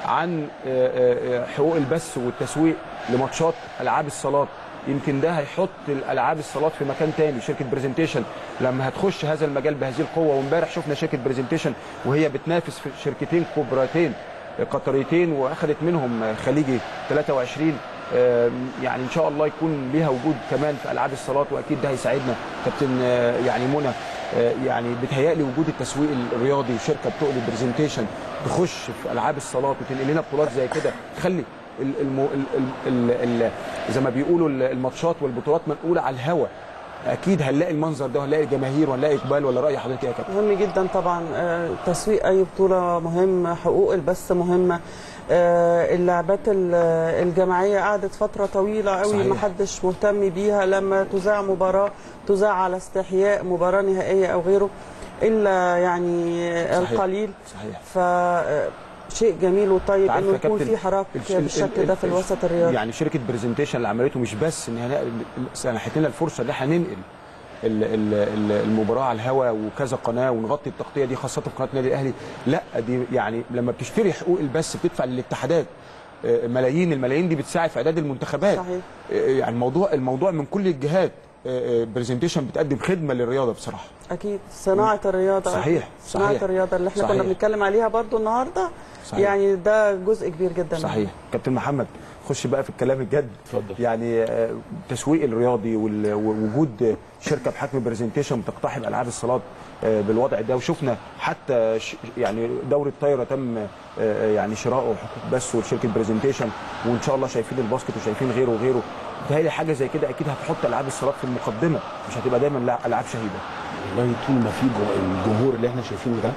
عن آه، آه، آه، حقوق البث والتسويق لماتشات العاب الصالات يمكن ده هيحط الالعاب الصالات في مكان تاني شركه برزنتيشن لما هتخش هذا المجال بهذه القوه وامبارح شفنا شركه برزنتيشن وهي بتنافس في شركتين كبرتين قطريتين واخذت منهم خليجي 23 آم، يعني ان شاء الله يكون ليها وجود كمان في العاب الصالات واكيد ده هيساعدنا كابتن آه، يعني منى آه، يعني بتهيألي وجود التسويق الرياضي وشركه بتقلب برزنتيشن تخش في العاب الصالات وتنقل لنا بطولات زي كده تخلي ال- الم... ال... ال... ال... ال... زي ما بيقولوا ال- الماتشات والبطولات منقوله على الهوا اكيد هنلاقي المنظر ده وهنلاقي جماهير وهنلاقي اقبال ولا راي حضرتك ايه يا كابتن مهم جدا طبعا آه، تسويق اي بطوله مهم حقوق البث مهمه آه، اللعبات ال- الجماعيه قعدت فتره طويله قوي صحيح. ما حدش مهتم بيها لما تذاع مباراه تذاع على استحياء مباراه نهائيه او غيره الا يعني صحيح. القليل صحيح ف آه، شيء جميل وطيب عارفة انه يا يكون كابتن، في حراك الش- ال- بالشكل ال- ده في ال- الوسط الرياضي يعني شركه برزنتيشن اللي عملته مش بس ان هي سنحت لنا الفرصه ان احنا ننقل ال- ال- ال- المباراه على الهواء وكذا قناه ونغطي التغطيه دي خاصه في قناه النادي الاهلي لا دي يعني لما بتشتري حقوق البث بتدفع للاتحادات آه، ملايين الملايين دي بتساعد في اعداد المنتخبات صحيح. آه، يعني الموضوع الموضوع من كل الجهات برزنتيشن بتقدم خدمه للرياضه بصراحه اكيد صناعه الرياضه صحيح، صناعه صحيح. الرياضه اللي احنا صحيح. كنا بنتكلم عليها برضو النهارده صحيح. يعني ده جزء كبير جدا صحيح كابتن محمد خش بقى في الكلام الجد اتفضل. يعني آه، التسويق الرياضي وال- ووجود شركه بحجم برزنتيشن بتقتحم العاب الصالات آه، بالوضع ده وشفنا حتى ش- يعني دوري الطايره تم آه، يعني شراؤه وحقوق بث لشركه برزنتيشن وان شاء الله شايفين الباسكت وشايفين غيره وغيره بتهيألي حاجه زي كده اكيد هتحط العاب الصالات في المقدمه مش هتبقى دايما لا- العاب شهيده والله طول ما في جو- الجمهور اللي احنا شايفينه ده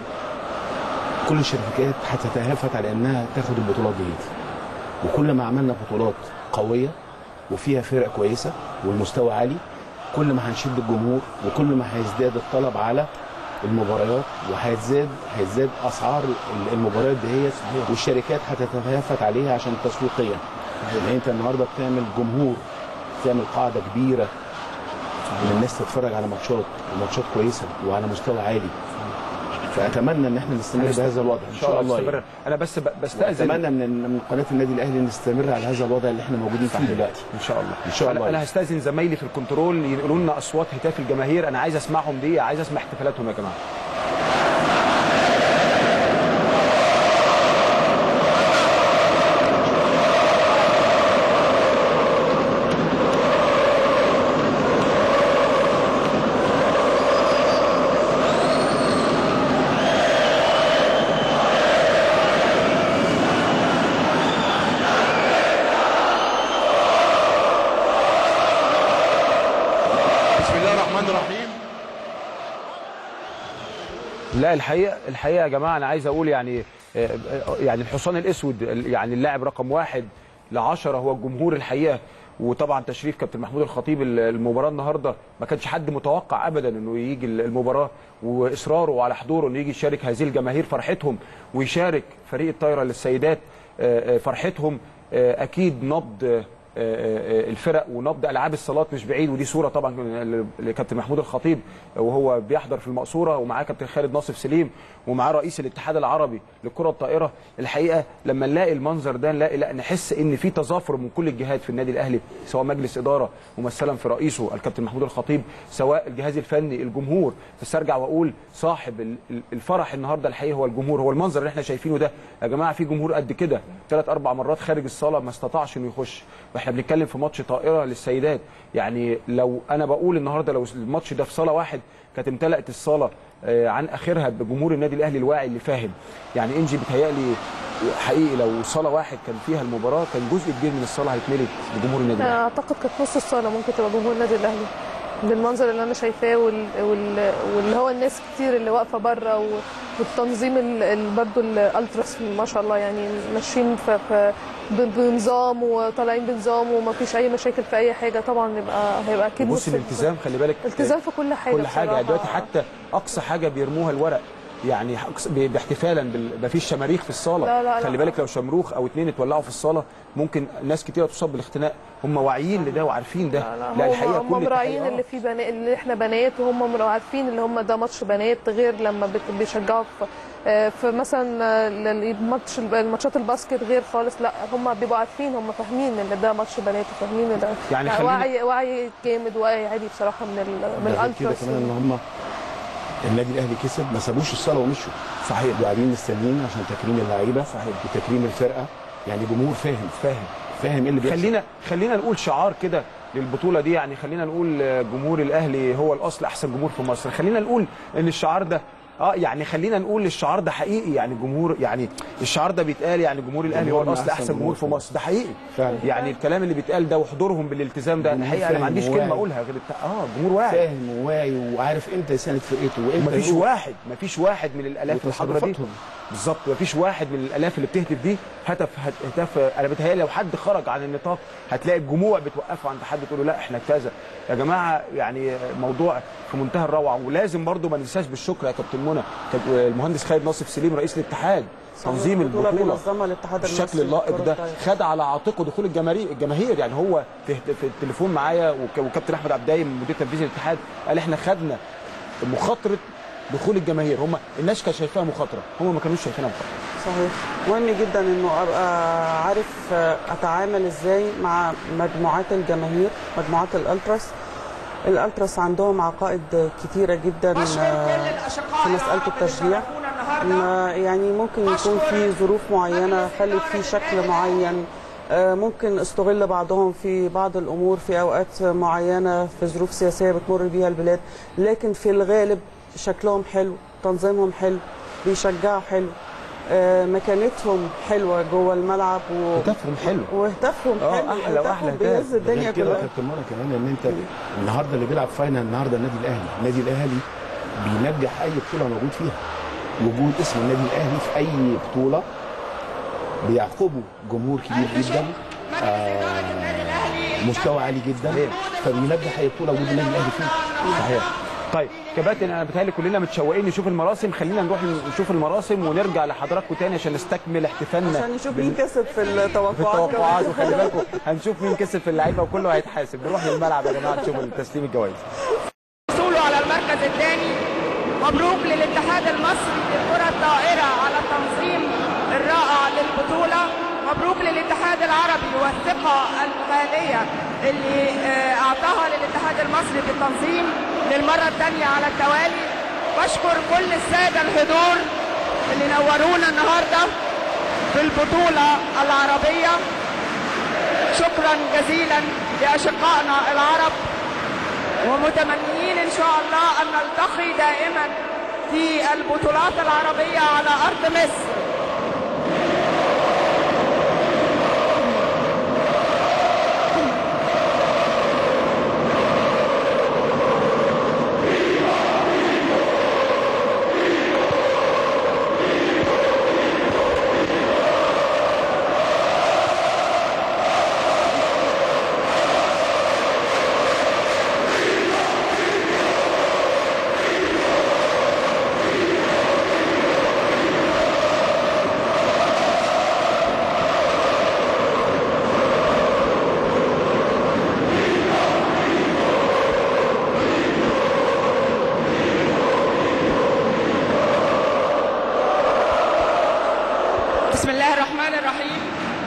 كل الشركات هتتهافت على انها تاخد البطولات دي وكل ما عملنا بطولات قويه وفيها فرق كويسه والمستوى عالي كل ما هنشد الجمهور وكل ما هيزداد الطلب على المباريات وهتزاد هتزاد اسعار المباريات دهيت والشركات هتتهافت عليها عشان تسويقيا لان انت النهارده بتعمل جمهور بتعمل قاعده كبيره ان الناس تتفرج على ماتشات وماتشات كويسه وعلى مستوى عالي فاتمنى ان احنا نستمر بهذا الوضع ان شاء الله نستمر. يعني. انا بس ب- بستاذن اتمنى من من قناه النادي الاهلي نستمر على هذا الوضع اللي احنا موجودين فيه دلوقتي ان شاء الله إن شاء الله. انا, أنا هستاذن زمايلي في الكنترول ينقلوا لنا اصوات هتاف الجماهير انا عايز اسمعهم دي عايز اسمع احتفالاتهم يا جماعه بسم الله الرحمن الرحيم لا الحقيقه الحقيقه يا جماعه انا عايز اقول يعني آه، آه، يعني الحصان الاسود ال- يعني اللاعب رقم واحد لعشرة هو الجمهور الحقيقه وطبعا تشريف كابتن محمود الخطيب ال- المباراه النهارده ما كانش حد متوقع ابدا انه يجي ال- المباراه واصراره على حضوره انه يجي يشارك هذه الجماهير فرحتهم ويشارك فريق الطايره للسيدات آه، آه، فرحتهم آه، اكيد نبض آه، آه، آه، الفرق ونبض العاب الصالات مش بعيد ودي صوره طبعا لكابتن محمود الخطيب وهو بيحضر في المقصوره ومعاه كابتن خالد ناصف سليم ومعاه رئيس الاتحاد العربي للكره الطائره الحقيقه لما نلاقي المنظر ده نلاقي لا نحس ان في تظافر من كل الجهات في النادي الاهلي سواء مجلس اداره ممثلا في رئيسه الكابتن محمود الخطيب سواء الجهاز الفني الجمهور بس ارجع واقول صاحب ال- ال- الفرح النهارده الحقيقه هو الجمهور هو المنظر اللي احنا شايفينه ده يا جماعه في جمهور قد كده ثلاث اربع مرات خارج الصاله ما استطاعش انه يخش واحنا بنتكلم في ماتش طائره للسيدات يعني لو انا بقول النهارده لو الماتش ده في صاله واحد كانت امتلأت الصاله آه، عن اخرها بجمهور النادي الاهلي الواعي اللي فاهم يعني انجي بتهيألي حقيقي لو صاله واحد كان فيها المباراه كان جزء كبير من الصاله هيتملي بجمهور النادي الاهلي اعتقد كانت نص الصاله ممكن تبقى جمهور النادي الاهلي بالمنظر اللي انا شايفاه وال... وال... واللي هو الناس كتير اللي واقفه بره و... والتنظيم ال... ال... برضه الالتراس ما شاء الله يعني ماشيين في... في... ب- بنظام وطالعين بنظام وما فيش اي مشاكل في اي حاجه طبعا يبقى هيبقى اكيد بص نص- الالتزام خلي بالك التزام في كل حاجه كل حاجه بصراحة. يعني دلوقتي حتى اقصى حاجه بيرموها الورق يعني أقصى- ب- باحتفالا بال- مفيش شماريخ في الصاله لا، لا، لا. خلي بالك لو شمروخ او اتنين اتولعوا في الصاله ممكن ناس كتير تصاب بالاختناق هم واعيين لده وعارفين ده لا لا هم هم مراعيين اللي فيه بنات اللي احنا بنات وهم مر- عارفين اللي هم ده ماتش بنات غير لما بت- بيشجعوا في آه، في مثلا آه، الماتش الماتشات الباسكت غير خالص لا هم بيبقوا عارفين هم فاهمين ان ده ماتش بنات وفاهمين ان ده يعني لا، خلينا- وعي وعي جامد وعي عالي بصراحه من ال من ده غير كده الالتراس كمان ان هم النادي الاهلي كسب ما سابوش الصاله ومشوا صحيح وقاعدين مستنيين عشان تكريم اللعيبه صحيح وتكريم الفرقه يعني جمهور فاهم فاهم فاهم ايه اللي بيحصل خلينا خلينا نقول شعار كده للبطوله دي يعني خلينا نقول آه، جمهور الاهلي هو الاصل احسن جمهور في مصر خلينا نقول ان الشعار ده اه يعني خلينا نقول الشعار ده حقيقي يعني جمهور يعني الشعار ده بيتقال يعني جمهور الاهلي هو جمهورنا الاصل أحسن احسن جمهور في جمهور. مصر ده حقيقي فعلا. يعني الكلام اللي بيتقال ده وحضورهم بالالتزام ده جمهور الحقيقه انا ما فاهم عنديش وواعي. كلمه اقولها غير الت- اه جمهور واعي فاهم وواعي وعارف امتى يساند فرقته وامتى مفيش يروح. واحد مفيش واحد من الالاف الحضره دي وتصرفاتهم. بالظبط مفيش واحد من الالاف اللي بتهتف دي هتف هتف انا بتهيألي لو حد خرج عن النطاق هتلاقي الجموع بتوقفه عند حد تقول له لا احنا كذا يا جماعه يعني موضوع في منتهى الروعه ولازم برضو ما ننساش بالشكر يا كابتن منى كاب- المهندس خالد ناصف سليم رئيس الاتحاد تنظيم البطولة البطوله بينظمها الاتحاد الشكل المصري اللائق للكرة ده الطايرة. خد على عاتقه دخول الجماهير الجماهير يعني هو في, في التليفون معايا وك- وكابتن احمد عبد الدايم مدير تنفيذي الاتحاد قال احنا خدنا مخاطره دخول الجماهير هم الناس كانت شايفاها مخاطره هم ما كانوش شايفينها مخاطره صحيح مهم جدا انه ابقى عارف اتعامل ازاي مع مجموعات الجماهير مجموعات الالتراس الالتراس عندهم عقائد كتيره جدا في مساله التشجيع ما يعني ممكن يكون في ظروف معينه خلت في شكل معين آه، ممكن استغل بعضهم في بعض الامور في اوقات معينه في ظروف سياسيه بتمر بيها البلاد لكن في الغالب شكلهم حلو تنظيمهم حلو بيشجعوا حلو آه، مكانتهم حلوه جوه الملعب و... هتافهم حلو وهتافهم آه، حلو أحلى وأحلى هتافهم هتاف. بيهز الدنيا غير كده يا كلها كابتن منى كمان ان انت النهارده اللي بيلعب فاينل النهارده النادي الاهلي النادي الاهلي بينجح اي بطوله موجود فيها وجود اسم النادي الاهلي في اي بطوله بيعقبه جمهور كبير جدا آه مستوى عالي جدا فبينجح اي بطوله وجود النادي الاهلي فيها صحيح طيب كباتن انا بتهيألي كلنا متشوقين نشوف المراسم خلينا نروح نشوف المراسم ونرجع لحضراتكم تاني عشان نستكمل احتفالنا عشان نشوف بال- مين كسب في في التوقعات التوقعات كمان. وخلي بالكم هنشوف مين كسب في اللعيبه وكله هيتحاسب نروح للملعب يا جماعه نشوف تسليم الجوائز وصوله على المركز الثاني مبروك للاتحاد المصري للكرة الطائرة على التنظيم الرائع للبطولة مبروك للاتحاد العربي والثقة الغالية اللي آه، أعطاها للاتحاد المصري في التنظيم للمرة الثانية على التوالي بشكر كل السادة الحضور اللي نورونا النهاردة في البطولة العربية شكرا جزيلا لأشقائنا العرب ومتمنيين ان شاء الله ان نلتقي دائما في البطولات العربيه على ارض مصر بسم الله الرحمن الرحيم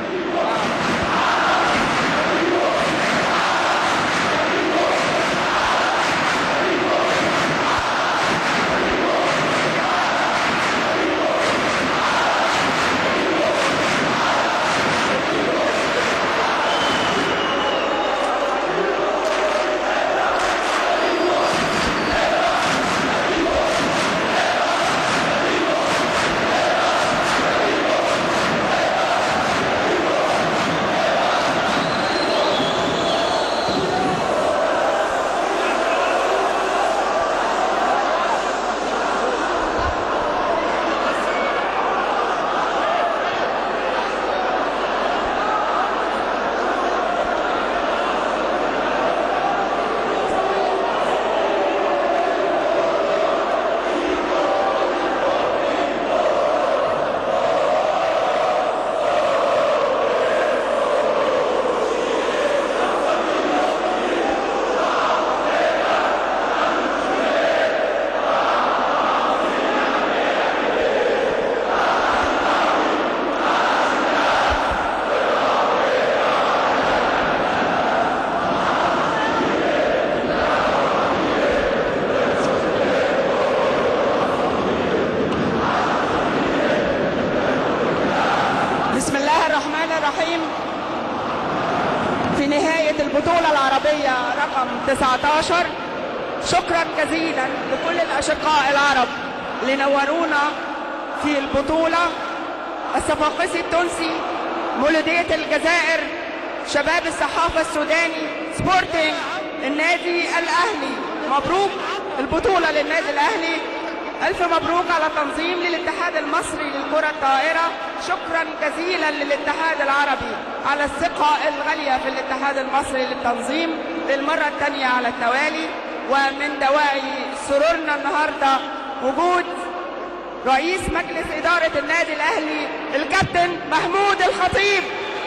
بسم الله الرحمن الرحيم في نهاية البطولة العربية رقم 19 شكرا جزيلا لكل الأشقاء العرب اللي نورونا في البطولة الصفاقسي التونسي مولودية الجزائر شباب الصحافة السوداني سبورتنج النادي الأهلي مبروك البطولة للنادي الأهلي ألف مبروك على تنظيم للاتحاد المصري للكرة الطائرة شكرا جزيلا للاتحاد العربي على الثقة الغالية في الاتحاد المصري للتنظيم للمرة الثانية على التوالي ومن دواعي سرورنا النهاردة وجود رئيس مجلس إدارة النادي الأهلي الكابتن محمود الخطيب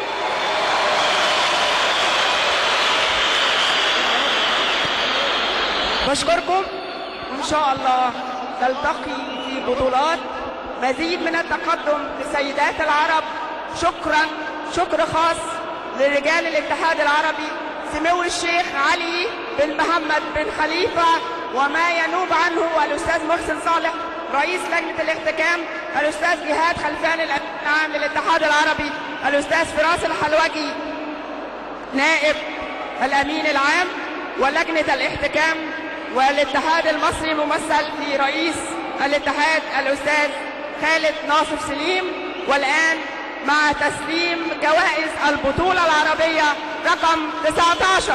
بشكركم وإن شاء الله نلتقي في بطولات مزيد من التقدم لسيدات العرب شكرا شكر خاص لرجال الاتحاد العربي سمو الشيخ علي بن محمد بن خليفة وما ينوب عنه الأستاذ محسن صالح رئيس لجنة الاحتكام الأستاذ جهاد خلفان الأمين العام للاتحاد العربي الأستاذ فراس الحلوجي نائب الأمين العام ولجنة الاحتكام والاتحاد المصري ممثل في رئيس الاتحاد الأستاذ خالد ناصر سليم والآن مع تسليم جوائز البطولة العربية رقم 19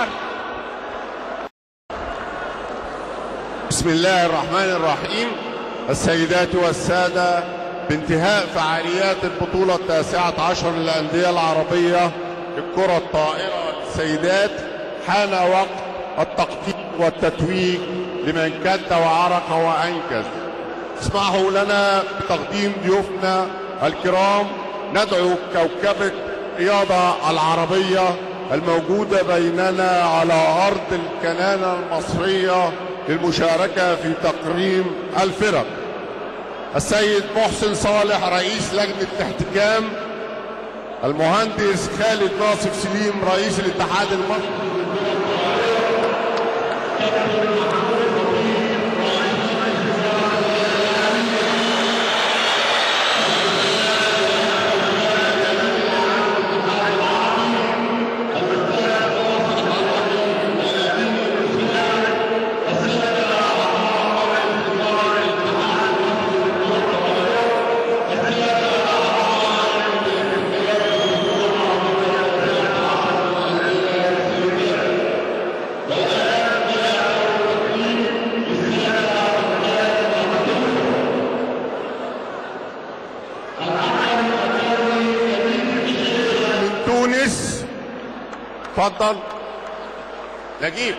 بسم الله الرحمن الرحيم السيدات والسادة بانتهاء فعاليات البطولة التاسعة عشر للأندية العربية للكرة الطائرة للسيدات حان وقت التقديم والتتويج لمن كد وعرق وأنكز اسمحوا لنا بتقديم ضيوفنا الكرام ندعو كوكبة رياضة العربية الموجودة بيننا على أرض الكنانة المصرية للمشاركة في تقريم الفرق السيد محسن صالح رئيس لجنة الاحتكام المهندس خالد ناصف سليم رئيس الاتحاد المصري من تونس اتفضل نجيب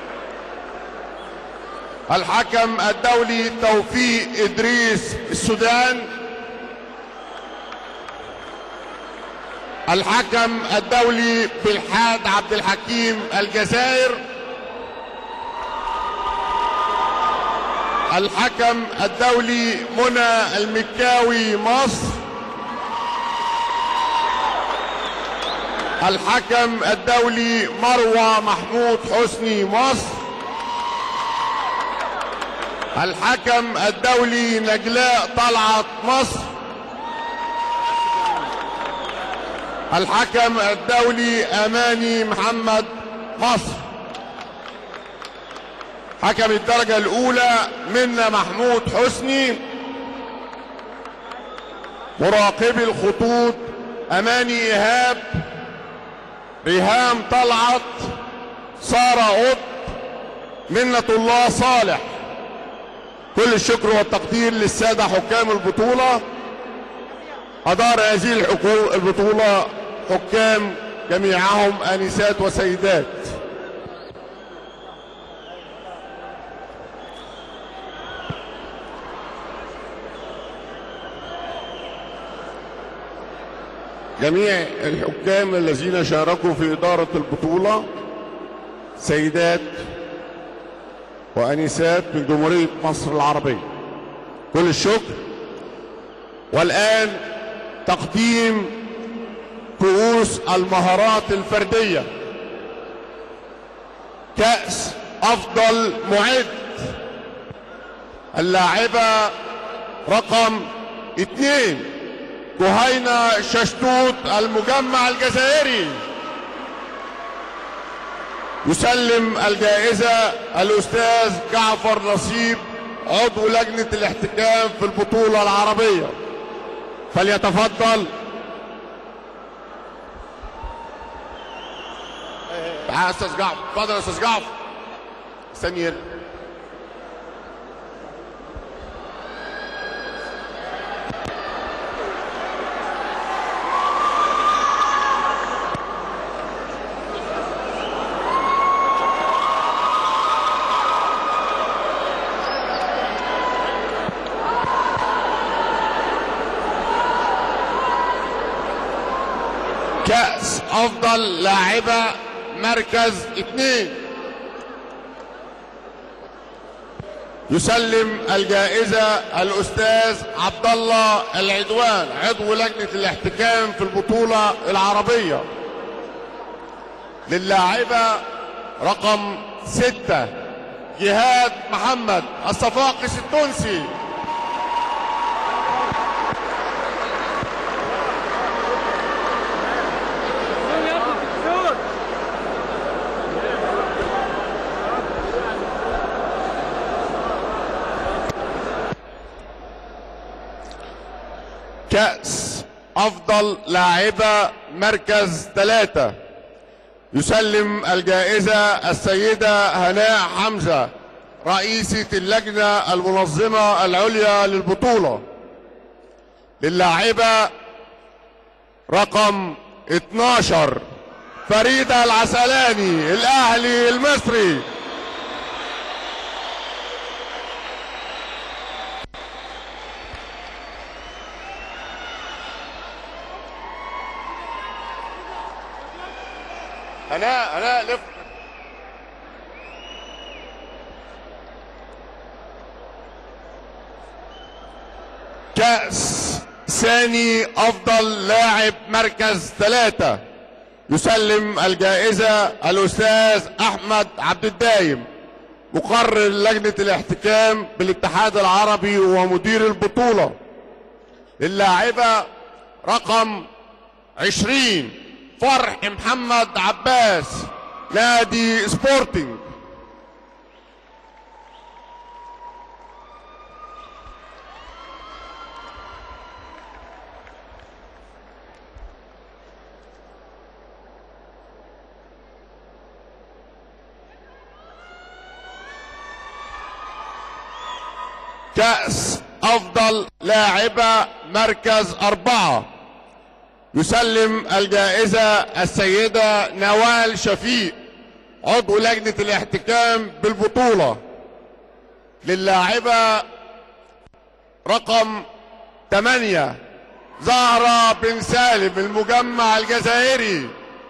الحكم الدولي توفيق ادريس السودان الحكم الدولي بالحاد عبد الحكيم الجزائر الحكم الدولي منى المكاوي مصر الحكم الدولي مروى محمود حسني مصر الحكم الدولي نجلاء طلعت مصر الحكم الدولي اماني محمد مصر حكم الدرجة الأولى منا محمود حسني مراقبي الخطوط أماني إيهاب ريهام طلعت سارة قط منة الله صالح كل الشكر والتقدير للسادة حكام البطولة أدار هذه الحكو- البطولة حكام جميعهم آنسات وسيدات جميع الحكام الذين شاركوا في إدارة البطولة سيدات وأنسات من جمهورية مصر العربية كل الشكر والآن تقديم كؤوس المهارات الفردية كأس أفضل معد اللاعبة رقم اثنين جهينة ششتوت المجمع الجزائري يسلم الجائزة الأستاذ جعفر نصيب عضو لجنة الاحتكام في البطولة العربية فليتفضل تعال يا أستاذ جعفر اتفضل يا أستاذ جعفر استني هنا كأس أفضل لاعبة مركز اثنين يسلم الجائزة الأستاذ عبد الله العدوان عضو لجنة الاحتكام في البطولة العربية للاعبة رقم ستة جهاد محمد الصفاقس التونسي كأس أفضل لاعبة مركز ثلاثة يسلم الجائزة السيدة هناء حمزة رئيسة اللجنة المنظمة العليا للبطولة للاعبة رقم 12 فريدة العسلاني الأهلي المصري هناء هناء لف كأس ثاني أفضل لاعب مركز ثلاثة يسلم الجائزة الأستاذ أحمد عبد الدايم مقرر لجنة الاحتكام بالاتحاد العربي ومدير البطولة اللاعبة رقم عشرين فرح محمد عباس نادي سبورتنج كأس أفضل لاعبة مركز أربعة يسلم الجائزة السيدة نوال شفيق عضو لجنة الاحتكام بالبطولة للاعبة رقم 8 زهرة بن سالم المجمع الجزائري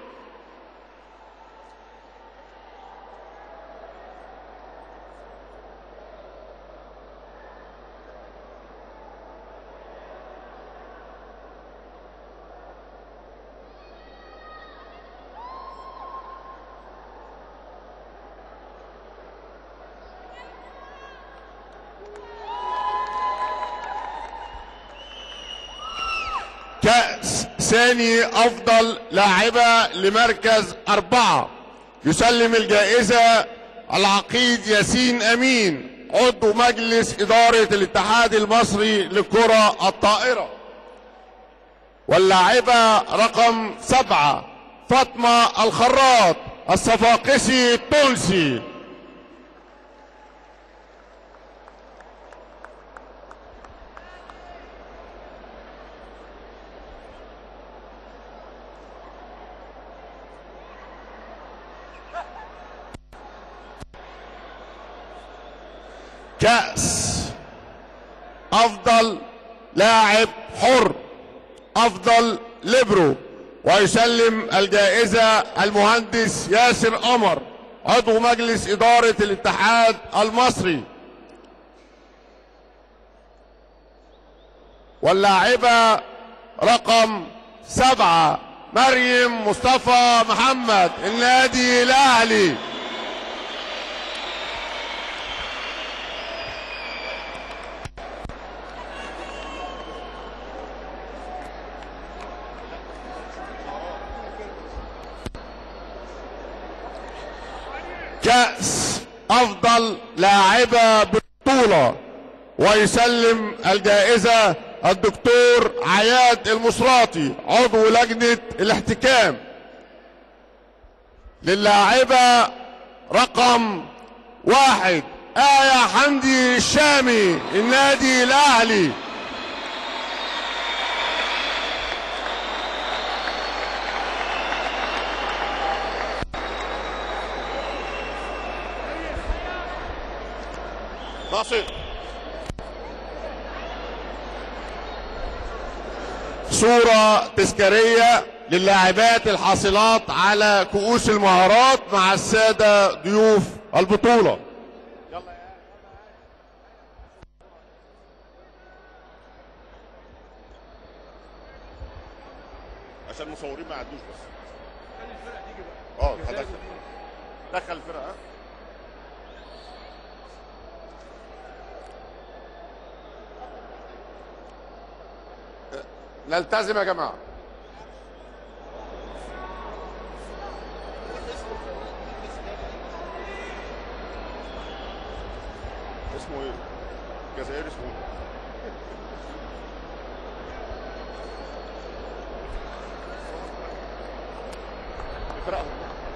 كأس ثاني أفضل لاعبة لمركز أربعة يسلم الجائزة العقيد ياسين أمين عضو مجلس إدارة الاتحاد المصري للكرة الطائرة واللاعبة رقم سبعة فاطمة الخراط الصفاقسي التونسي كأس أفضل لاعب حر أفضل ليبرو ويسلم الجائزة المهندس ياسر قمر عضو مجلس إدارة الاتحاد المصري واللاعبة رقم سبعة مريم مصطفى محمد النادي الأهلي كأس أفضل لاعبة بالبطولة ويسلم الجائزة الدكتور عياد المصراطي عضو لجنة الاحتكام للاعبة رقم واحد آية حمدي الشامي النادي الأهلي ناصر صورة تذكارية للاعبات الحاصلات على كؤوس المهارات مع السادة ضيوف البطولة عشان المصورين ما يعدوش بس اه دخل دخل الفرقة ها نلتزم يا جماعه اسمه ايه؟ الجزائري اسمه ايه؟ الفرقة.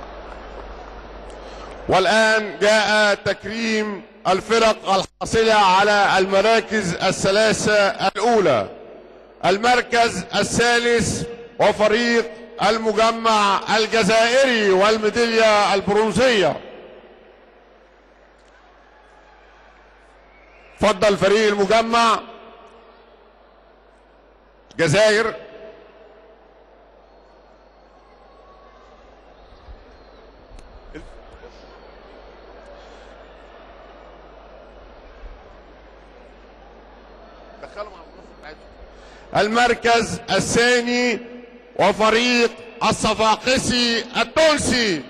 والآن جاء تكريم الفرق الحاصلة على المراكز الثلاثة الأولى المركز الثالث وفريق المجمع الجزائري والميدالية البرونزية فضل فريق المجمع جزائر المركز الثاني وفريق الصفاقسي التونسي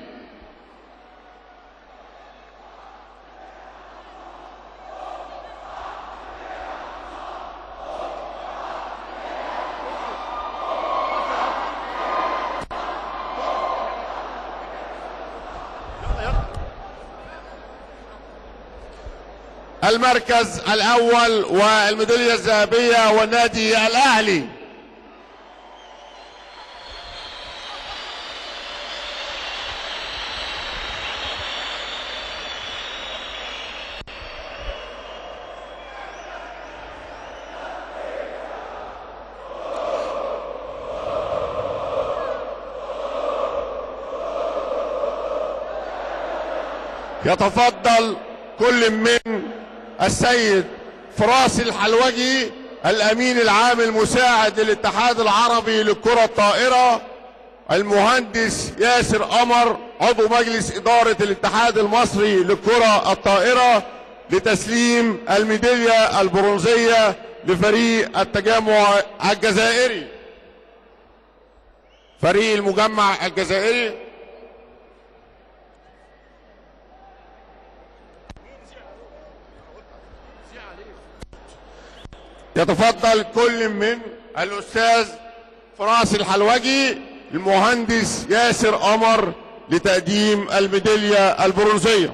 المركز الأول والميدالية الذهبية والنادي الأهلي يتفضل كل من السيد فراس الحلوجي الامين العام المساعد للاتحاد العربي للكره الطائره المهندس ياسر قمر عضو مجلس اداره الاتحاد المصري للكره الطائره لتسليم الميداليه البرونزيه لفريق التجمع الجزائري فريق المجمع الجزائري يتفضل كل من الاستاذ فراس الحلوجي المهندس ياسر قمر لتقديم الميداليه البرونزيه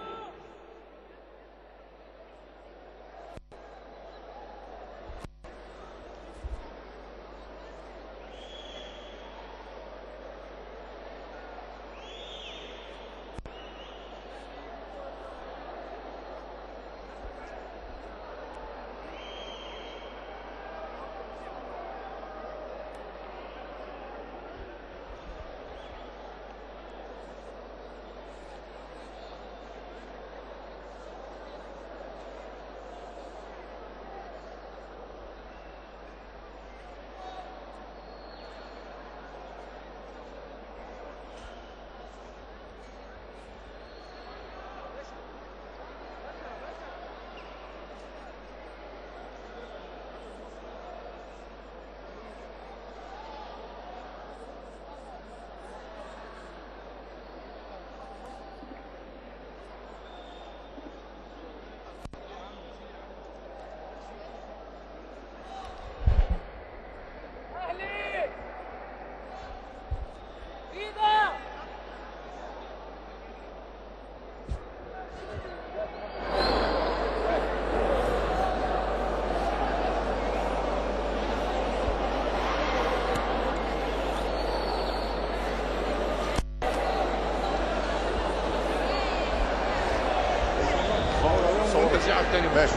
ماشي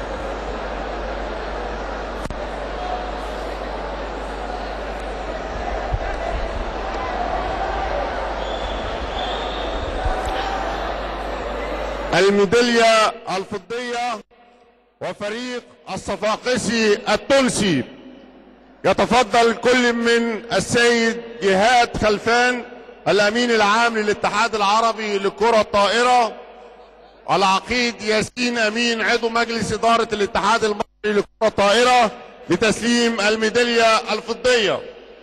الميدالية الفضية وفريق الصفاقسي التونسي يتفضل كل من السيد جهاد خلفان الأمين العام للاتحاد العربي للكرة الطائرة العقيد ياسين أمين عضو مجلس إدارة الاتحاد المصري للكرة الطائرة لتسليم الميدالية الفضية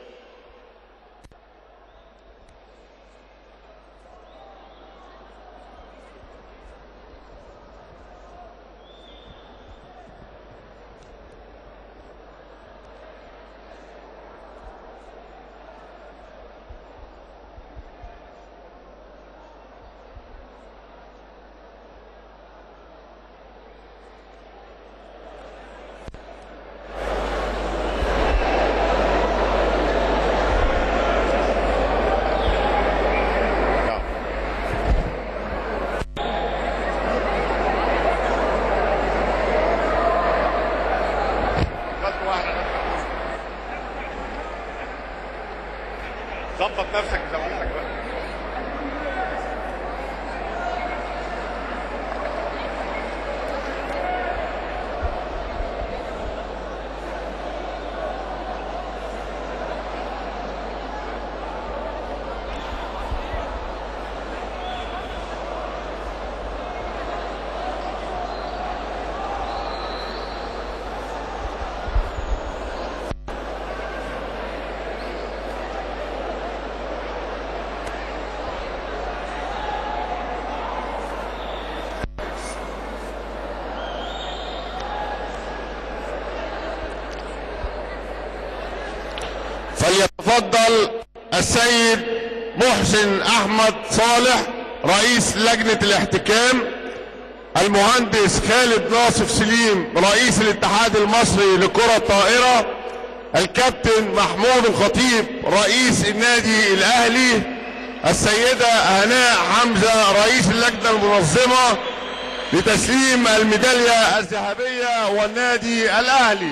ظبط نفسك بزمانك بقى يتفضل السيد محسن احمد صالح رئيس لجنه الاحتكام المهندس خالد ناصف سليم رئيس الاتحاد المصري لكره الطائره الكابتن محمود الخطيب رئيس النادي الاهلي السيده هناء حمزه رئيس اللجنه المنظمه لتسليم الميداليه الذهبيه والنادي الاهلي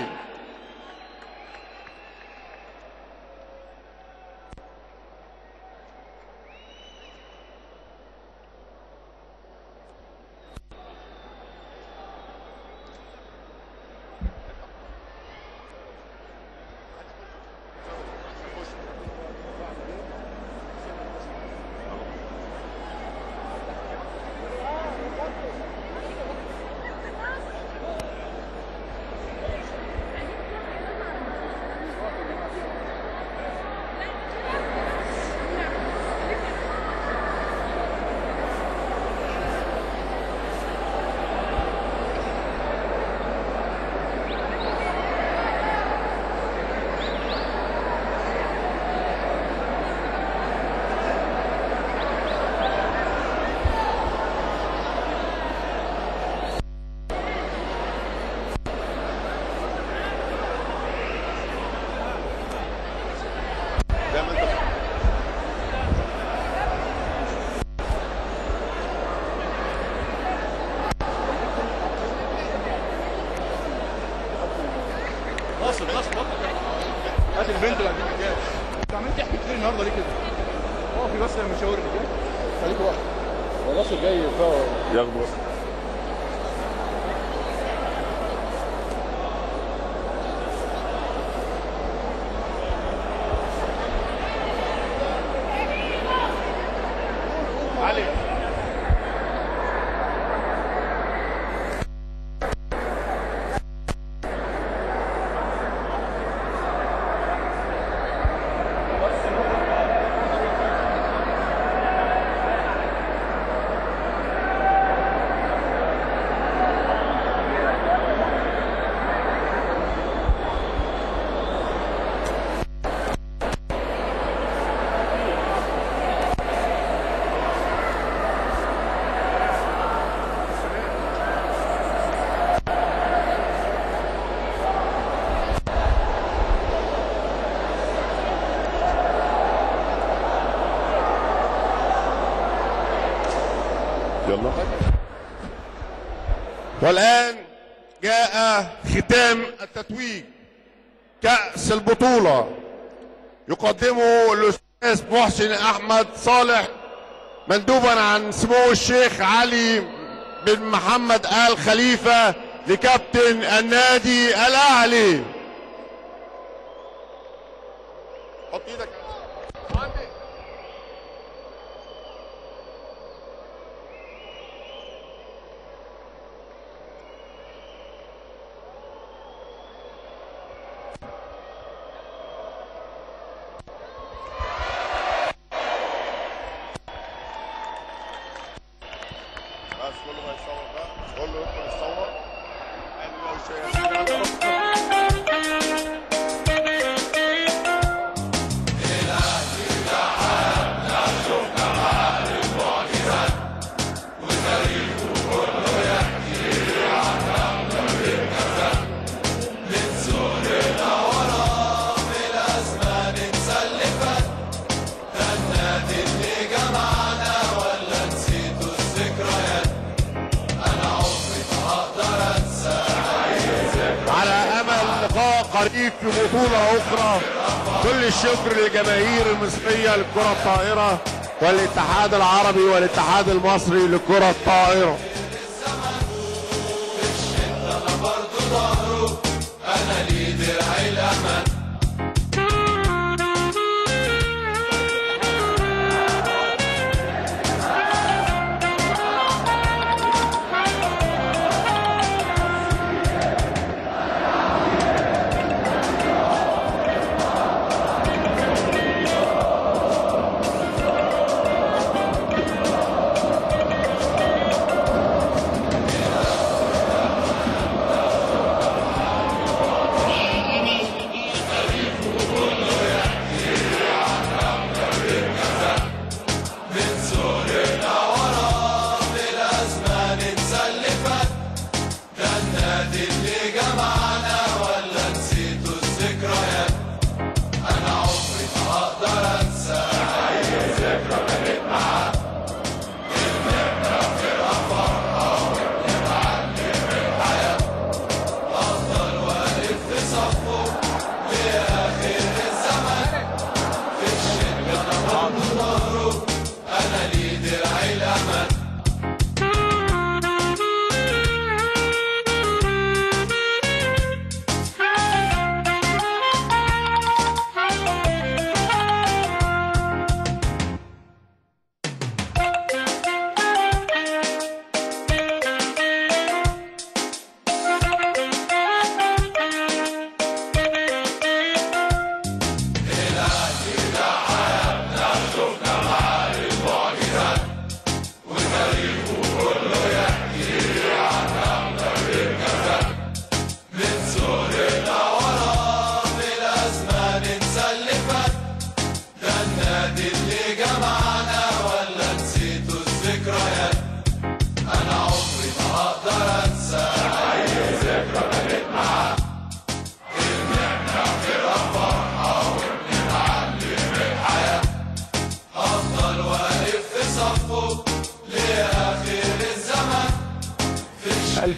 ناصر ناصر هات البنت اللي هتجيب الجاز انت عمال تحكي كتير النهارده ليه كده؟ اقفي بس لما يشاورني كده خليك واقف هو ناصر جاي ياخده بس علي يلا والآن جاء ختام التتويج كأس البطولة يقدمه الأستاذ محسن أحمد صالح مندوبا عن سمو الشيخ علي بن محمد آل خليفة لكابتن النادي الأهلي حط ايدك عندي بس كله ما يصور بقى كله يدخل يصور ايوه وشايف على امل لقاء قريب في بطوله اخرى كل الشكر للجماهير المصريه للكره الطائره والاتحاد العربي والاتحاد المصري للكره الطائره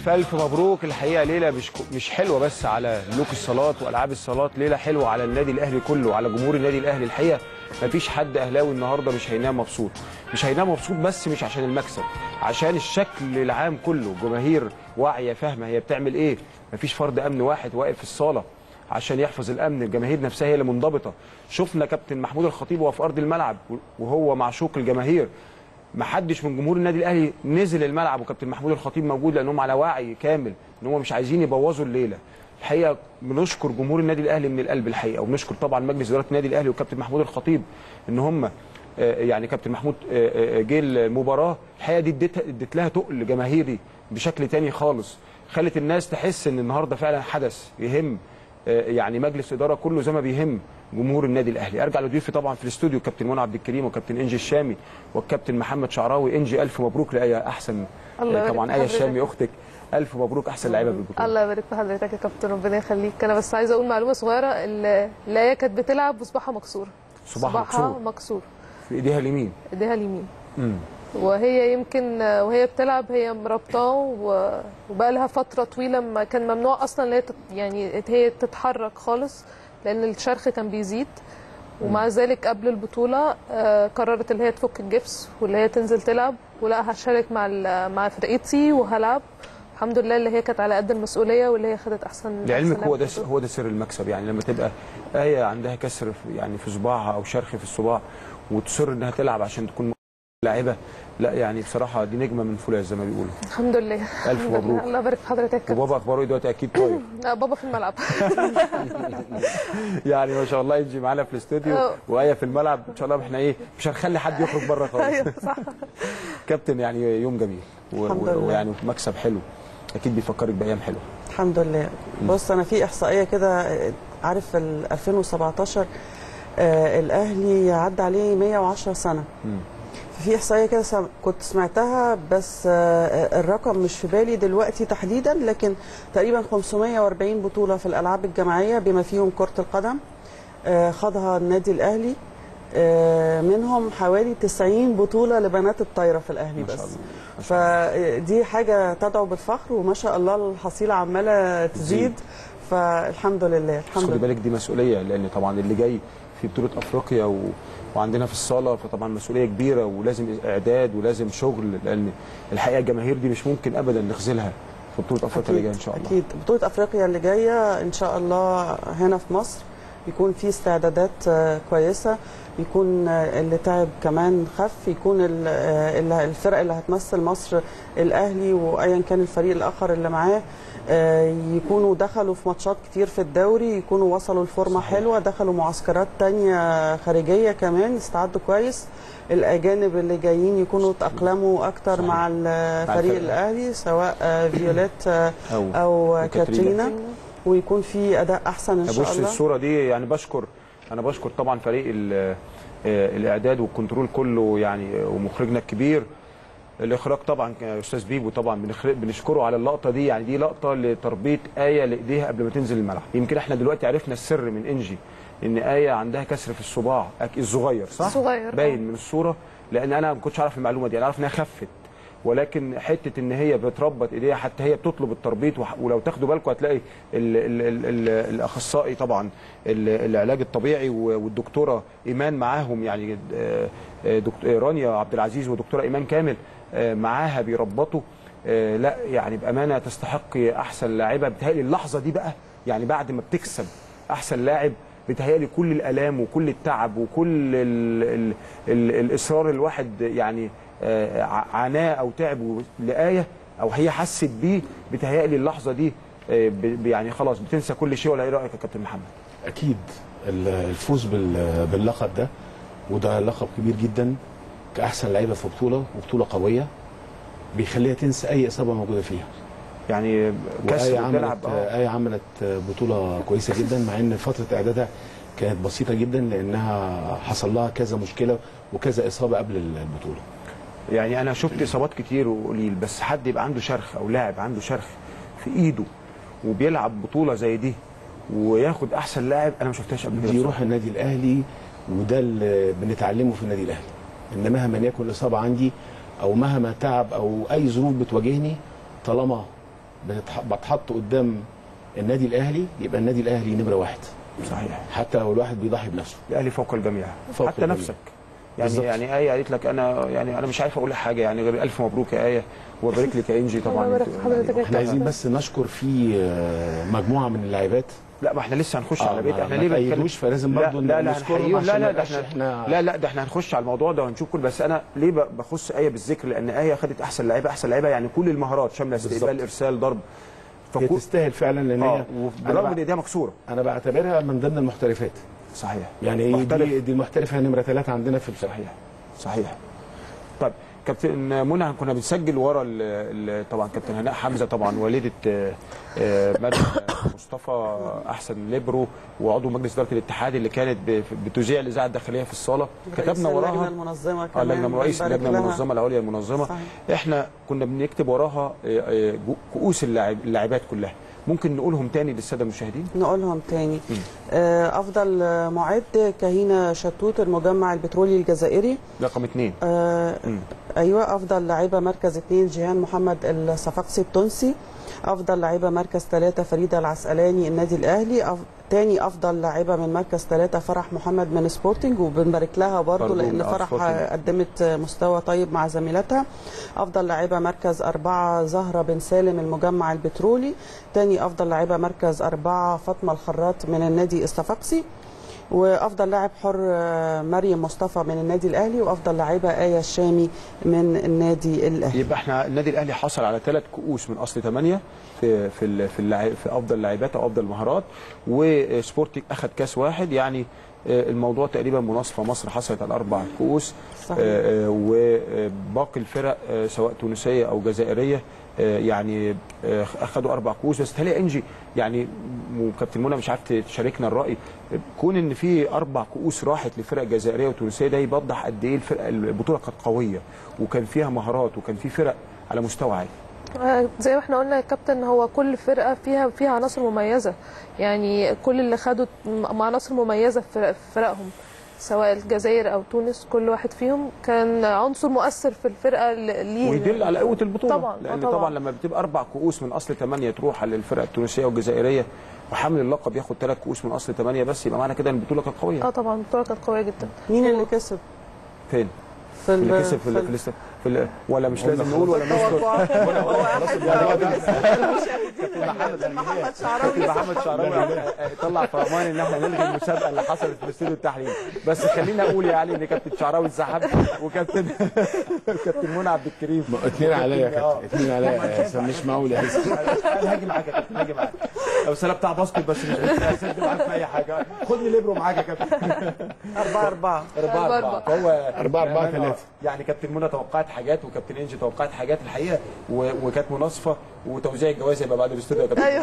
الف الف مبروك الحقيقه ليله مش مش حلوه بس على ملوك الصالات والعاب الصالات ليله حلوه على النادي الاهلي كله على جمهور النادي الاهلي الحقيقه مفيش حد اهلاوي النهارده مش هينام مبسوط مش هينام مبسوط بس مش عشان المكسب عشان الشكل العام كله جماهير واعيه فاهمه هي بتعمل ايه مفيش فرد امن واحد واقف في الصاله عشان يحفظ الامن الجماهير نفسها هي اللي منضبطه شفنا كابتن محمود الخطيب وهو في ارض الملعب وهو معشوق الجماهير ما حدش من جمهور النادي الاهلي نزل الملعب وكابتن محمود الخطيب موجود لانهم على وعي كامل ان هم مش عايزين يبوظوا الليله الحقيقه بنشكر جمهور النادي الاهلي من القلب الحقيقه وبنشكر طبعا مجلس اداره النادي الاهلي وكابتن محمود الخطيب ان هم آه، يعني كابتن محمود آه، آه، جه المباراه الحقيقه دي اديتها اديت لها تقل جماهيري بشكل تاني خالص خلت الناس تحس ان النهارده فعلا حدث يهم آه، يعني مجلس اداره كله زي ما بيهم جمهور النادي الاهلي ارجع لضيوفي طبعا في الاستوديو كابتن منى عبد الكريم وكابتن انجي الشامي والكابتن محمد شعراوي انجي الف مبروك لايه احسن الله آه، يبارك طبعا في ايه حضرتك. الشامي اختك الف مبروك احسن لعيبه بالبطوله الله يبارك في حضرتك يا كابتن ربنا يخليك انا بس عايزه اقول معلومه صغيره ال- لايه كانت بتلعب وصباعها مكسور صباعها مكسور. مكسور في ايديها اليمين ايديها اليمين مم. وهي يمكن وهي بتلعب هي مربطاه و- وبقى لها فتره طويله ما كان ممنوع اصلا ان هي تت- يعني هي تتحرك خالص لان الشرخ كان بيزيد ومع ذلك قبل البطوله آه، قررت اللي هي تفك الجبس واللي هي تنزل تلعب ولا هشارك مع ال- مع فرقتي وهلعب الحمد لله اللي هي كانت على قد المسؤوليه واللي هي خدت احسن لعلمك أحسن هو لاعب ده في هو ده سر المكسب يعني لما تبقى ايه عندها كسر في يعني في صباعها او شرخ في الصباع وتصر انها تلعب عشان تكون لاعبه لا يعني بصراحه دي نجمه من فولاذ زي ما بيقولوا الحمد لله ألف الحمد لله. مبروك. الله يبارك في حضرتك يا كابتن. وبابا اخباره إيه دلوقتي اكيد طاير لا، بابا في الملعب يعني ما شاء الله يجي معانا في الاستوديو أه. وايه في الملعب ان شاء الله احنا ايه مش هنخلي حد يخرج بره خالص ايوه صح كابتن يعني يوم جميل و- الحمد و- لله. ويعني مكسب حلو اكيد بيفكرك بايام حلوه الحمد لله بص انا في احصائيه كده آه، عارف ال 2017 آه الاهلي عدى عليه 110 سنه مم. في احصائيه كده سم- كنت سمعتها بس آه، الرقم مش في بالي دلوقتي تحديدا لكن تقريبا 540 بطوله في الالعاب الجماعيه بما فيهم كره القدم آه، خاضها النادي الاهلي آه، منهم حوالي 90 بطوله لبنات الطايره في الاهلي ما شاء بس الله ما شاء الله. فدي حاجه تدعو بالفخر وما شاء الله الحصيله عماله تزيد فالحمد لله بس الحمد خدي لله بالك دي مسؤوليه لان طبعا اللي جاي في بطوله افريقيا و... وعندنا في الصاله فطبعا مسؤوليه كبيره ولازم اعداد ولازم شغل لان الحقيقه الجماهير دي مش ممكن ابدا نخذلها في بطوله افريقيا اللي جايه ان شاء الله اكيد بطوله افريقيا اللي جايه ان شاء الله هنا في مصر يكون في استعدادات آه، كويسه يكون آه، اللي تعب كمان خف يكون ال- آه، اللي- الفرق اللي هتمثل مصر الاهلي وايا كان الفريق الاخر اللي معاه آه، يكونوا دخلوا في ماتشات كتير في الدوري يكونوا وصلوا لفورمه صحيح. حلوه دخلوا معسكرات تانية خارجيه كمان استعدوا كويس الاجانب اللي جايين يكونوا تاقلموا اكتر صحيح. مع الفريق الفرق. الاهلي سواء آه، فيوليت آه، او او وكاترينا. كاترينا ويكون في اداء احسن ان شاء بص الله الصوره دي يعني بشكر انا بشكر طبعا فريق ال- آه، الاعداد والكنترول كله يعني ومخرجنا الكبير الاخراج طبعا كان استاذ بيبو طبعا بنخر- بنشكره على اللقطه دي يعني دي لقطه لتربيط ايه لايديها قبل ما تنزل الملعب يمكن احنا دلوقتي عرفنا السر من انجي ان ايه عندها كسر في الصباع أك- الصغير صح الصغير، باين آه. من الصوره لان انا ما كنتش اعرف المعلومه دي انا عارف انها خفت ولكن حته ان هي بتربط ايديها حتى هي بتطلب التربيط وح- ولو تاخدوا بالكم هتلاقي ال ال ال ال الاخصائي طبعا ال- العلاج الطبيعي و- والدكتوره ايمان معاهم يعني آه، آه، دكت- آه، رانيا عبد العزيز ودكتوره ايمان كامل آه، معاها بيربطوا آه، لا يعني بامانه تستحق احسن لاعبه بتهيألي اللحظه دي بقى يعني بعد ما بتكسب احسن لاعب بتهيألي كل الالام وكل التعب وكل ال ال ال الاصرار اللي الواحد يعني آه، ع- عاناه او تعب لايه او هي حست بيه بتهيألي اللحظه دي آه، ب- ب- يعني خلاص بتنسى كل شيء ولا ايه رايك يا كابتن محمد؟ اكيد ال- الفوز بال- باللقب ده وده لقب كبير جدا كاحسن لعيبه في بطوله وبطوله قويه بيخليها تنسى اي اصابه موجوده فيها يعني كسر وآية وبتلعب عملت اه آية عملت بطولة كويسة جدا مع ان فترة اعدادها كانت بسيطة جدا لانها حصل لها كذا مشكلة وكذا اصابة قبل البطولة يعني انا شفت اصابات كتير وقليل بس حد يبقى عنده شرخ او لاعب عنده شرخ في ايده وبيلعب بطوله زي دي وياخد احسن لاعب انا ما شفتهاش قبل كده دي روح النادي الاهلي وده اللي بنتعلمه في النادي الاهلي ان مهما يكن الاصابة عندي او مهما تعب او اي ظروف بتواجهني طالما بتتح- بتحط قدام النادي الاهلي يبقى النادي الاهلي نمره واحد صحيح حتى لو الواحد بيضحي بنفسه الاهلي فوق الجميع فوق حتى الجميع. نفسك يعني بالظبط. يعني ايه قالت لك انا يعني انا مش عارف اقول لك حاجه يعني غير الف مبروك يا ايه وبارك لك يا انجي طبعا الله يبارك انتوا في حضرتك يعني يا احنا عايزين بس نشكر في آه، مجموعه من اللاعبات لا ما احنا لسه هنخش آه، على بيت ما- احنا ما ليه بنتكلم- تأيدوش، فلازم لا برضو لا لا نذكرهم هنحييهم. لا عشان لا ما ده يبقاش احنا إحنا- لا لا ده احنا هنخش على الموضوع ده وهنشوف كل بس انا ليه ب- بخص ايه بالذكر لان ايه خدت احسن لعيبه احسن لعيبه يعني كل المهارات شامله استقبال بالظبط. ارسال ضرب هي فكو... تستاهل فعلا لان اه هي بالرغم أنا ان ايديها مكسوره انا بعتبرها من ضمن المحترفات صحيح يعني هي محترف. دي دي المحترفه نمره ثلاثه عندنا في الفرقه صحيح صحيح طيب كابتن منى كنا بنسجل ورا ال ال طبعا كابتن هناء حمزه طبعا والده آه، آه، مدى مصطفى احسن ليبرو وعضو مجلس اداره الاتحاد اللي كانت ب- بتذيع الاذاعه الداخليه في الصاله كتبنا رئيس اللجنه وراها المنظمه اه كمان لجنه رئيس بنبارك اللجنه لها. المنظمه العليا المنظمه صحيح. احنا كنا بنكتب وراها آه، آه، جو- كؤوس اللاعب اللاعبات كلها ممكن نقولهم تاني للساده المشاهدين نقولهم تاني آه، افضل آه، معد كهينه شتوت المجمع البترولي الجزائري رقم اثنين آه، مم. ايوه افضل لاعيبه مركز اثنين جيهان محمد الصفاقسي التونسي افضل لاعيبه مركز ثلاثه فريده العسقلاني النادي الاهلي أف... تاني افضل لاعيبه من مركز ثلاثه فرح محمد من سبورتنج وبنبارك لها برضو برضو، لان آه، فرح سبورتنج. قدمت مستوى طيب مع زميلتها افضل لاعيبه مركز اربعه زهره بن سالم المجمع البترولي تاني افضل لاعيبه مركز اربعه فاطمه الخراط من النادي الصفاقسي وافضل لاعب حر آه، مريم مصطفى من النادي الاهلي وافضل لاعبه ايه الشامي من النادي الاهلي يبقى احنا النادي الاهلي حصل على ثلاث كؤوس من اصل ثمانيه في في ال- في اللعب في افضل لاعبات او افضل مهارات وسبورتنج اخذ كاس واحد يعني آه، الموضوع تقريبا مناصفه مصر حصلت على اربع كؤوس صحيح. آه، آه، وباقي الفرق آه، سواء تونسيه او جزائريه آه، يعني آه، اخذوا اربع كؤوس بس تهيألي انجي يعني وكابتن منى مش عارف تشاركنا الراي كون ان في اربع كؤوس راحت لفرق جزائريه وتونسيه ده يوضح قد ايه الفرقه البطوله كانت قويه وكان فيها مهارات وكان في فرق على مستوى عالي آه، زي ما احنا قلنا يا كابتن هو كل فرقه فيها فيها عناصر مميزه يعني كل اللي خدوا م- عناصر مميزه في فرق- في فرقهم سواء الجزائر او تونس كل واحد فيهم كان عنصر مؤثر في الفرقه اللي ليه ويدل على قوه البطوله طبعا آه لان طبعا. لما بتبقى اربع كؤوس من اصل ثمانيه تروح للفرق التونسيه والجزائريه وحامل اللقب ياخد ثلاث كؤوس من اصل ثمانيه بس يبقى معنى كده ان البطوله كانت قويه اه طبعا البطوله كانت قويه جدا مين اللي كسب فين؟ في ال- اللي كسب في, في ال- ال- في, الاست- في ال- ولا مش لازم نقول ولا نذكر توقعات هو احد محمد محمد شعراوي محمد شعراوي طلع في امان ان احنا نلغي المسابقه اللي حصلت في الاستوديو التحليل بس خلينا اقول يعني ان كابتن شعراوي انسحب وكابتن كابتن منى عبد الكريم اثنين عليا يا آه. كابتن اثنين عليا يا إسلام، مش معقول يا إسلام. انا هاجي معاك يا كابتن هاجي معاك بس انا بتاع باسكت بس مش هسد معاك في اي حاجه خدني ليبرو معاك يا كابتن أربعة أربعة أربعة أربعة أربعة فهو أربعة أربعة يعني ثلاثة. يعني كابتن منى توقعت حاجات وكابتن انجي توقعت حاجات الحقيقه و- وكانت مناصفه وتوزيع الجوائز يبقى بعد الاستوديو يا كابتن ايوه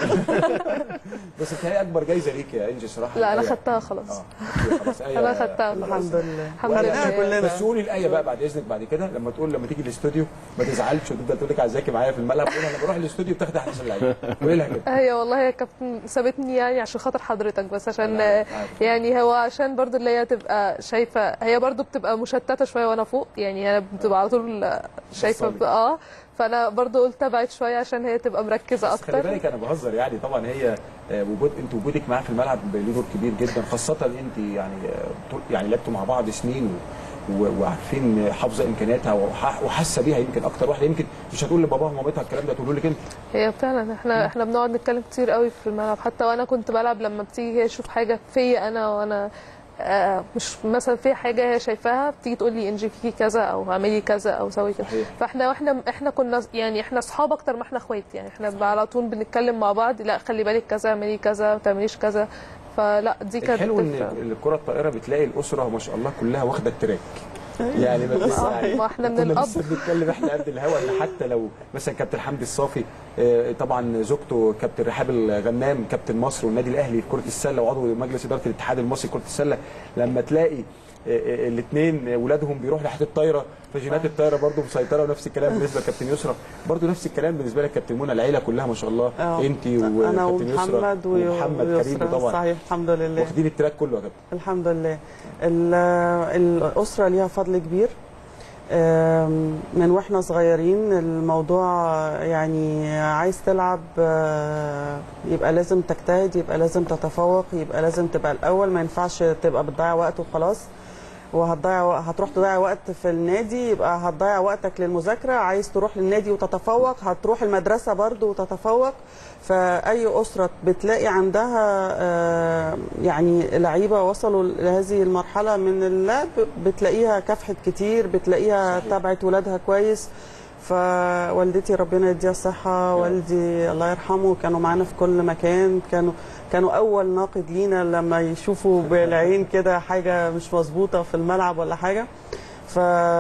بس بتهيألي اكبر جايزه ليك يا انجي صراحه لا انا الآية. خدتها خلاص اه خلاص آية انا خدتها خلاص الحمد لله الحمد خدناها لله كلنا بس قولي الايه بقى بعد اذنك بعد كده لما تقول لما تيجي الاستوديو ما تزعلش وتفضل تقول لك عايزاكي معايا في الملعب قول انا بروح الاستوديو بتاخدي احسن لعيبه قولي لها كده هي والله يا كابتن سابتني يعني عشان خاطر حضرتك بس عشان أنا عارف، عارف. يعني هو عشان برضو اللي هي تبقى شايفه هي برضو بتبقى مشتته شويه وانا فوق يعني هي بتبقى على طول شايفه بصلي. اه فانا برضو قلت ابعد شويه عشان هي تبقى مركزه بس خلي اكتر بالك انا بهزر يعني طبعا هي آه، وجود انت وجودك معاها في الملعب ليه دور كبير جدا خاصه انت يعني آه، طول- يعني لعبتوا مع بعض سنين و- و- وعارفين حافظه امكانياتها وح- وحاسه بيها يمكن اكتر واحده يمكن مش هتقول لباباها ومامتها الكلام ده تقولوا لك انت هي فعلا احنا احنا بنقعد نتكلم كتير قوي في الملعب حتى وانا كنت بلعب لما بتيجي هي تشوف حاجه فيا انا وانا آه مش مثلا في حاجه هي شايفاها بتيجي تقول لي انجي فيكي كذا او اعملي كذا او سوي كذا صحيح. فاحنا واحنا احنا كنا يعني احنا اصحاب اكتر ما احنا اخوات يعني احنا على طول بنتكلم مع بعض لا خلي بالك كذا اعملي كذا ما تعمليش كذا فلا دي كانت الحلو ان بتفرق. الكره الطائره بتلاقي الاسره ما شاء الله كلها واخده التراك يعني ما تبص يعني ما احنا من كنا الاب لسه بنتكلم احنا قبل الهوا ان حتى لو مثلا كابتن حمدي الصافي آه، طبعا زوجته كابتن رحاب الغنام كابتن مصر والنادي الاهلي في كره السله وعضو مجلس اداره الاتحاد المصري لكره السله لما تلاقي الاثنين ولادهم بيروحوا ناحيه الطايره فجينات الطايره برضو مسيطره ونفس الكلام بالنسبه لكابتن يسرا برضو نفس الكلام بالنسبه لك كابتن منى العيله كلها ما شاء الله آه. انت انا وكابتن يسرا ومحمد ومحمد كريم ويسرا طبعا صحيح الحمد لله واخدين التراك كله يا كابتن الحمد لله ال- الأسرة ليها فضل كبير آم، من واحنا صغيرين الموضوع يعني عايز تلعب آه، يبقى لازم تجتهد يبقى لازم تتفوق يبقى لازم تبقى الاول ما ينفعش تبقى بتضيع وقت وخلاص وهتضيع وق- هتروح تضيع وقت في النادي يبقى هتضيع وقتك للمذاكره عايز تروح للنادي وتتفوق هتروح المدرسه برضو وتتفوق فاي اسره بتلاقي عندها آه، يعني لعيبه وصلوا لهذه المرحله من اللعب بتلاقيها كافحت كتير بتلاقيها تابعت ولادها كويس فوالدتي ربنا يديها الصحة والدي الله يرحمه كانوا معانا في كل مكان كانوا كانوا أول ناقد لينا لما يشوفوا بالعين كده حاجة مش مظبوطة في الملعب ولا حاجة ف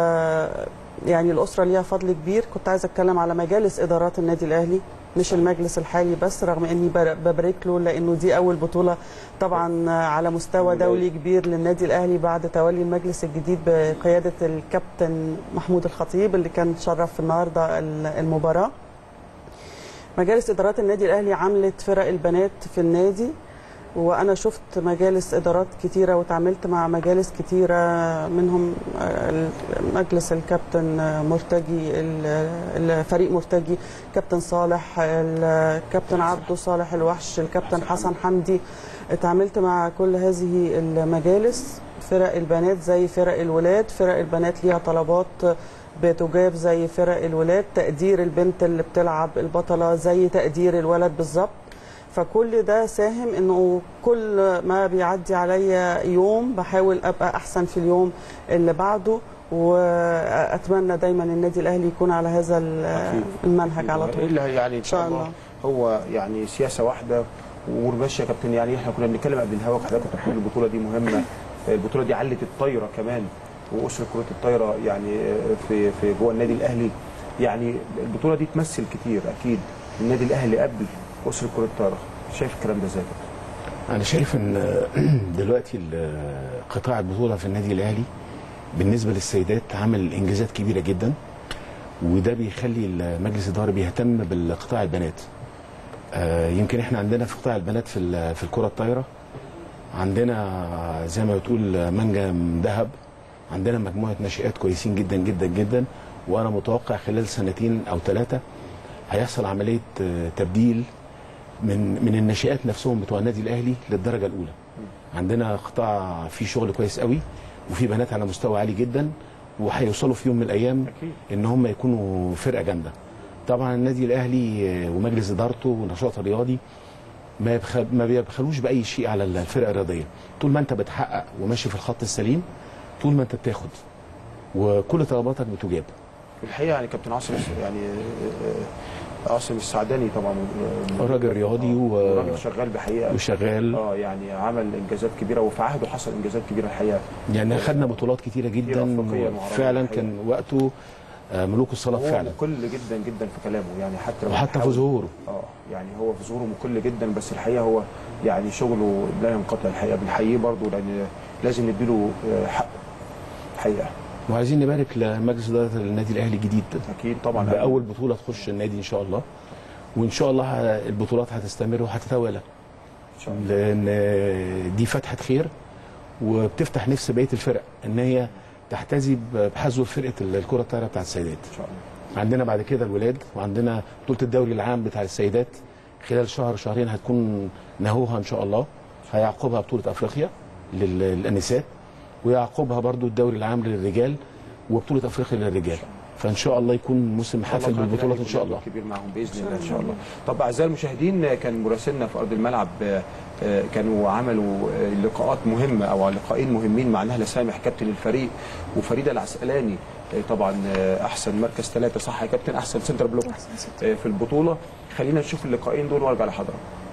يعني الأسرة ليها فضل كبير كنت عايزة أتكلم على مجالس إدارات النادي الأهلي مش المجلس الحالي بس رغم اني بر- ببارك له لانه دي اول بطوله طبعا على مستوى دولي كبير للنادي الاهلي بعد تولي المجلس الجديد بقياده الكابتن محمود الخطيب اللي كان شرف النهارده ال- المباراه مجالس ادارات النادي الاهلي عملت فرق البنات في النادي وانا شفت مجالس ادارات كتيره وتعاملت مع مجالس كتيره منهم آه، مجلس الكابتن آه، مرتجي ال- الفريق مرتجي كابتن صالح الكابتن عبده صالح الوحش الكابتن حسن حمدي اتعاملت مع كل هذه المجالس فرق البنات زي فرق الولاد فرق البنات ليها طلبات بتجاب زي فرق الولاد تقدير البنت اللي بتلعب البطلة زي تقدير الولد بالظبط فكل ده ساهم انه كل ما بيعدي عليا يوم بحاول ابقى احسن في اليوم اللي بعده واتمنى دايما النادي الاهلي يكون على هذا ال- المنهج على ايه طول اللي يعني ان شاء شاء الله الله. هو يعني سياسه واحده وماشيه يا كابتن يعني احنا كنا بنتكلم قبل الهوا حضرتك كنت بتقول البطوله دي مهمه البطوله دي علت الطايره كمان واسره كره الطايره يعني في في جوه النادي الاهلي يعني البطوله دي تمثل كتير اكيد النادي الاهلي قبل اسره كره الطايره شايف الكلام ده ازاي يا كابتن؟ انا شايف ان دلوقتي ال- قطاع البطوله في النادي الاهلي بالنسبه للسيدات عمل انجازات كبيره جدا وده بيخلي المجلس الاداري بيهتم بالقطاع البنات آه، يمكن احنا عندنا في قطاع البنات في ال- في الكره الطايره عندنا زي ما بتقول منجم ذهب عندنا مجموعه ناشئات كويسين جدا جدا جدا وانا متوقع خلال سنتين او ثلاثه هيحصل عمليه آه، تبديل من من الناشئات نفسهم بتوع النادي الاهلي للدرجه الاولى عندنا قطاع فيه شغل كويس قوي وفي بنات على مستوى عالي جدا وهيوصلوا في يوم من الايام أكيد. ان هم يكونوا فرقه جامده طبعا النادي الاهلي آه، ومجلس ادارته والنشاط الرياضي ما يبخ... ما بيبخلوش باي شيء على الفرقه الرياضيه طول ما انت بتحقق وماشي في الخط السليم طول ما انت بتاخد وكل طلباتك بتجاب الحقيقه يعني كابتن عاصم يعني آه، آه، عاصم السعداني طبعا آه، راجل رياضي و- راجل شغال بحقيقه وشغال اه يعني عمل انجازات كبيره وفي عهده حصل انجازات كبيره الحقيقه يعني خدنا بطولات كتيره جدا أفريقية وعربية فعلا الحقيقة. كان وقته آه، ملوك الصلاه هو فعلا مكل جدا جدا في كلامه يعني حتى لما وحتى في بيحاول- ظهوره اه يعني هو في ظهوره مكل جدا بس الحقيقه هو يعني شغله لا ينقطع الحقيقه بنحييه برضه لان لازم نديله آه، حقه الحقيقه وعايزين نبارك لمجلس اداره النادي الاهلي الجديد اكيد طبعا باول بطوله تخش النادي ان شاء الله وان شاء الله ه- البطولات هتستمر وهتتوالى ان شاء الله لان دي فتحه خير وبتفتح نفس بقيه الفرق ان هي تحتذي بحذو فرقه الكره الطايره بتاعت السيدات ان شاء الله عندنا بعد كده الولاد وعندنا بطوله الدوري العام بتاع السيدات خلال شهر شهرين هتكون نهوها ان شاء الله هيعقبها بطوله افريقيا لل- للانسات ويعقبها برضو الدوري العام للرجال وبطوله افريقيا للرجال فان شاء الله يكون موسم حافل الله بالبطولات ان شاء الله كبير معهم باذن الله ان شاء الله طب اعزائي المشاهدين كان مراسلنا في ارض الملعب آه، آه، كانوا عملوا آه، لقاءات مهمه او لقاءين مهمين مع نهله سامح كابتن الفريق وفريده العسقلاني آه، طبعا آه، احسن مركز ثلاثه صح يا كابتن احسن سنتر بلوك آه، في البطوله خلينا نشوف اللقاءين دول وارجع لحضرتك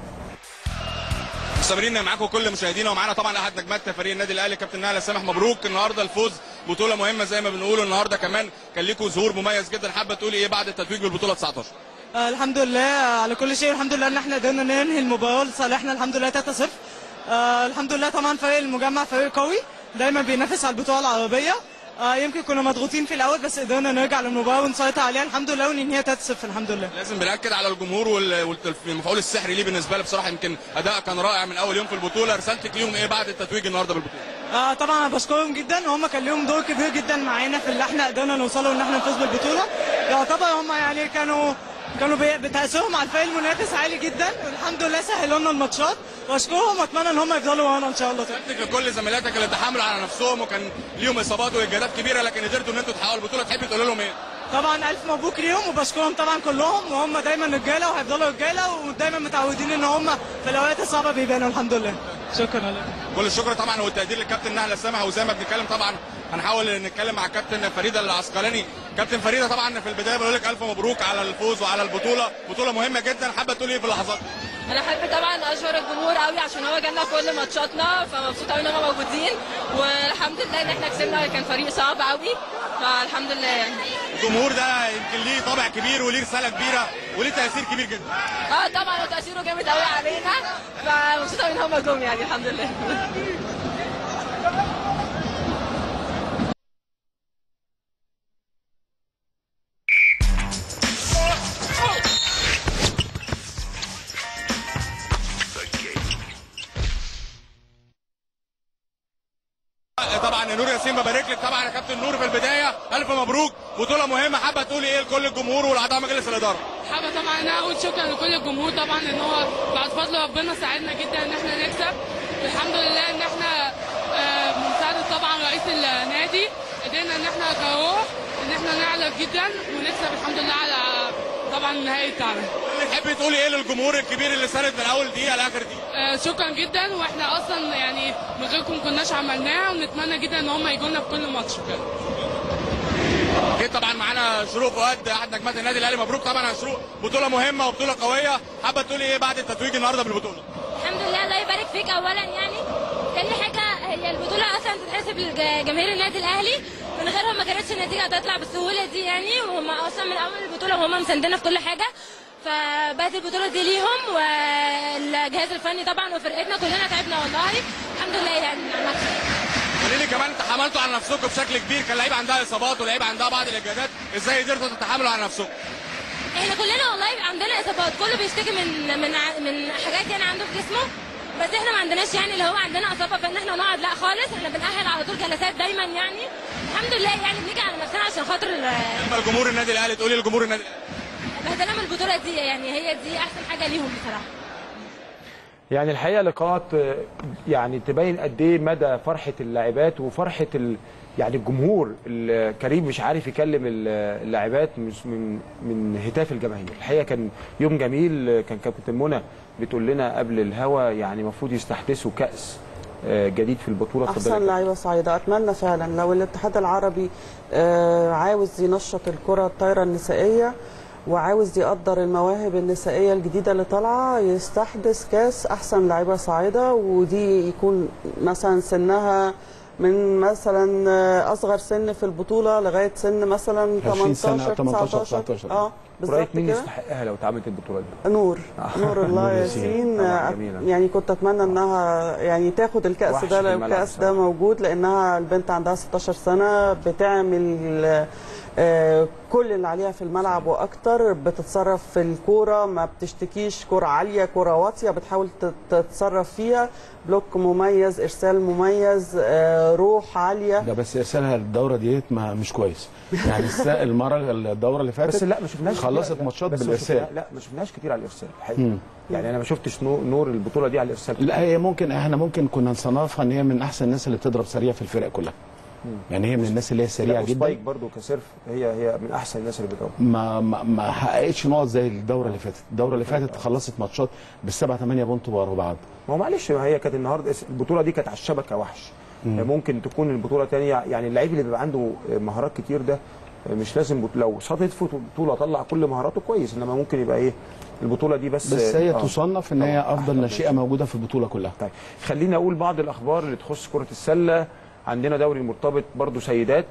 مستمرين معاكم كل مشاهدينا ومعانا طبعا احد نجمات فريق النادي الاهلي كابتن نهله سامح مبروك النهارده الفوز بطوله مهمه زي ما بنقول النهارده كمان كان ليكم ظهور مميز جدا حابه تقولي ايه بعد التتويج بالبطوله 19 آه الحمد لله على كل شيء والحمد لله ان احنا قدرنا ننهي المباراه لصالحنا الحمد لله 3-0 آه الحمد لله طبعا فريق المجمع فريق قوي دايما بينافس على البطوله العربيه آه يمكن كنا مضغوطين في الاول بس قدرنا نرجع للمباراه ونسيطر عليها الحمد لله وننهيها 3-0 الحمد لله لازم بنأكد على الجمهور وال- والمفعول السحري ليه بالنسبه لي بصراحه يمكن اداء كان رائع من اول يوم في البطوله رسالتك ليهم ايه بعد التتويج النهارده بالبطوله آه طبعا انا بشكرهم جدا وهم كان لهم دور كبير جدا معانا في اللي احنا قدرنا نوصله ان احنا نفوز بالبطوله يعتبر هم يعني كانوا كانوا بي- بتاثيرهم على الفريق المنافس عالي جدا والحمد لله سهلوا لنا الماتشات واشكرهم واتمنى ان هم يفضلوا معانا ان شاء الله شكرا لكل زميلاتك اللي تحملوا على نفسهم وكان ليهم اصابات واجهادات كبيره لكن قدرتوا ان انتوا تحققوا البطوله تحب تقول لهم ايه؟ طبعا الف مبروك ليهم وبشكرهم طبعا كلهم وهم دايما رجاله وهيفضلوا رجاله ودايما متعودين ان هم في الاوقات الصعبه بيبانوا الحمد لله شكرا لك كل الشكر طبعا والتقدير للكابتن نهله سامح وزي ما بنتكلم طبعا هنحاول نتكلم مع الكابتن فريده العسقلاني كابتن فريده طبعا في البدايه بقول لك الف مبروك على الفوز وعلى البطوله بطوله مهمه جدا حابه تقول ايه في اللحظات دي؟ انا احب طبعا اشكر الجمهور قوي عشان هو جالنا كل ماتشاتنا فمبسوطه قوي ان هم موجودين والحمد لله ان احنا كسبنا كان فريق صعب قوي فالحمد لله يعني الجمهور ده يمكن ليه طابع كبير وليه رساله كبيره وليه تاثير كبير جدا اه طبعا وتاثيره جامد قوي علينا فمبسوطه قوي ان هم جم يعني الحمد لله طبعا نور ياسين ببارك لك طبعا يا كابتن نور في البدايه الف مبروك بطوله مهمه حابه تقولي ايه لكل الجمهور والاعضاء مجلس الاداره حابة طبعا ان انا اقول شكرا لكل الجمهور طبعا ان هو بعد فضل ربنا ساعدنا جدا ان احنا نكسب والحمد لله ان احنا آه، بمساعدة طبعا رئيس النادي قدرنا ان احنا كروح ان احنا نعلى جدا ونكسب الحمد لله على طبعا النهائي بتاعنا تحبي تقولي ايه للجمهور الكبير اللي ساند من اول دقيقه لاخر دقيقه آه، شكرا جدا واحنا اصلا يعني من غيركم كناش عملناها ونتمنى جدا ان هم يجوا لنا في كل ماتش بجد اكيد طبعا معانا شروق فؤاد احد نجمات النادي الاهلي مبروك طبعا يا شروق بطوله مهمه وبطوله قويه حابه تقولي ايه بعد التتويج النهارده بالبطوله الحمد لله الله يبارك فيك اولا يعني تاني حاجه هي البطوله اصلا تتحسب لجماهير النادي الاهلي من غيرهم ما كانتش النتيجه هتطلع بالسهوله دي يعني وهم اصلا من اول البطوله وهم مساندنا في كل حاجه فبقت البطوله دي ليهم والجهاز الفني طبعا وفرقتنا كلنا تعبنا والله الحمد لله يعني على المكسب قولي لي كمان تحملتوا على نفسكم بشكل كبير كان لعيبه عندها اصابات ولعيبه عندها بعض الاجهادات ازاي قدرتوا تتحملوا على نفسكم احنا كلنا والله عندنا اصابات كله بيشتكي من من ع- من حاجات يعني عنده في جسمه بس احنا ما عندناش يعني اللي هو عندنا اصابه فان احنا نقعد لا خالص احنا بنأهل على طول جلسات دايما يعني الحمد لله يعني بنيجي على نفسنا عشان خاطر اما الجمهور النادي الاهلي تقولي لجمهور النادي الأهلي. بهدلنا من البطوله دي يعني هي دي احسن حاجه ليهم بصراحه يعني الحقيقه لقاءات آه، يعني تبين قد ايه مدى فرحه اللاعبات وفرحه ال... يعني الجمهور الكريم مش عارف يكلم ال- اللاعبات مش من من هتاف الجماهير الحقيقه كان يوم جميل آه، كان كابتن منى بتقول لنا قبل الهوا يعني المفروض يستحدثوا كاس آه، جديد في البطوله اتفضلي يا احسن لعيبه صعيده اتمنى فعلا لو الاتحاد العربي آه، عاوز ينشط الكره الطايره النسائيه وعاوز يقدر المواهب النسائيه الجديده اللي طالعه يستحدث كاس احسن لعيبه صعيده ودي يكون مثلا سنها من مثلا آه، اصغر سن في البطوله لغايه سن مثلا 20 سنة، 18 18 19 19. اه بالظبط رايك مين كده يستحقها لو اتعملت البطوله دي نور نور الله نور ياسين ياسين. طبعاً آه، جميلة. يعني كنت اتمنى انها يعني تاخد الكاس وحش ده في لو الملعب الكاس ده موجود لانها البنت عندها 16 سنه بتعمل آه، كل اللي عليها في الملعب واكتر بتتصرف في الكوره ما بتشتكيش كوره عاليه كوره واطيه بتحاول تت- تتصرف فيها بلوك مميز ارسال مميز آه، روح عاليه ده بس ارسالها الدوره ديت ما مش كويس يعني الس- المره الدوره اللي فاتت بس لا ما شفناش خلصت كتير- ماتشات بس ما بالارسال شفنا- لا ما شفناش كتير على الارسال الحقيقه مم. يعني انا ما شفتش نور, نور البطوله دي على الارسال لا هي ممكن احنا ممكن كنا نصنفها ان هي من احسن الناس اللي بتضرب سريع في الفرق كلها يعني هي من الناس اللي هي سريعه لا، جدا وسبايك برضو كسيرف هي هي من احسن الناس اللي بتضرب ما ما, ما حققتش نقط زي الدوره اللي فاتت الدوره اللي فاتت خلصت ماتشات بالسبعة 8 بونت ورا بعض ما هو معلش ما هي كانت النهارده البطوله دي كانت على الشبكه وحش مم. ممكن تكون البطوله تانية يعني اللعيب اللي بيبقى عنده مهارات كتير ده مش لازم بط... لو صادف البطوله طلع كل مهاراته كويس انما ممكن يبقى ايه البطوله دي بس بس هي آه. تصنف ان هي افضل ناشئه موجوده في البطوله كلها طيب خلينا اقول بعض الاخبار اللي تخص كره السله عندنا دوري مرتبط برضو سيدات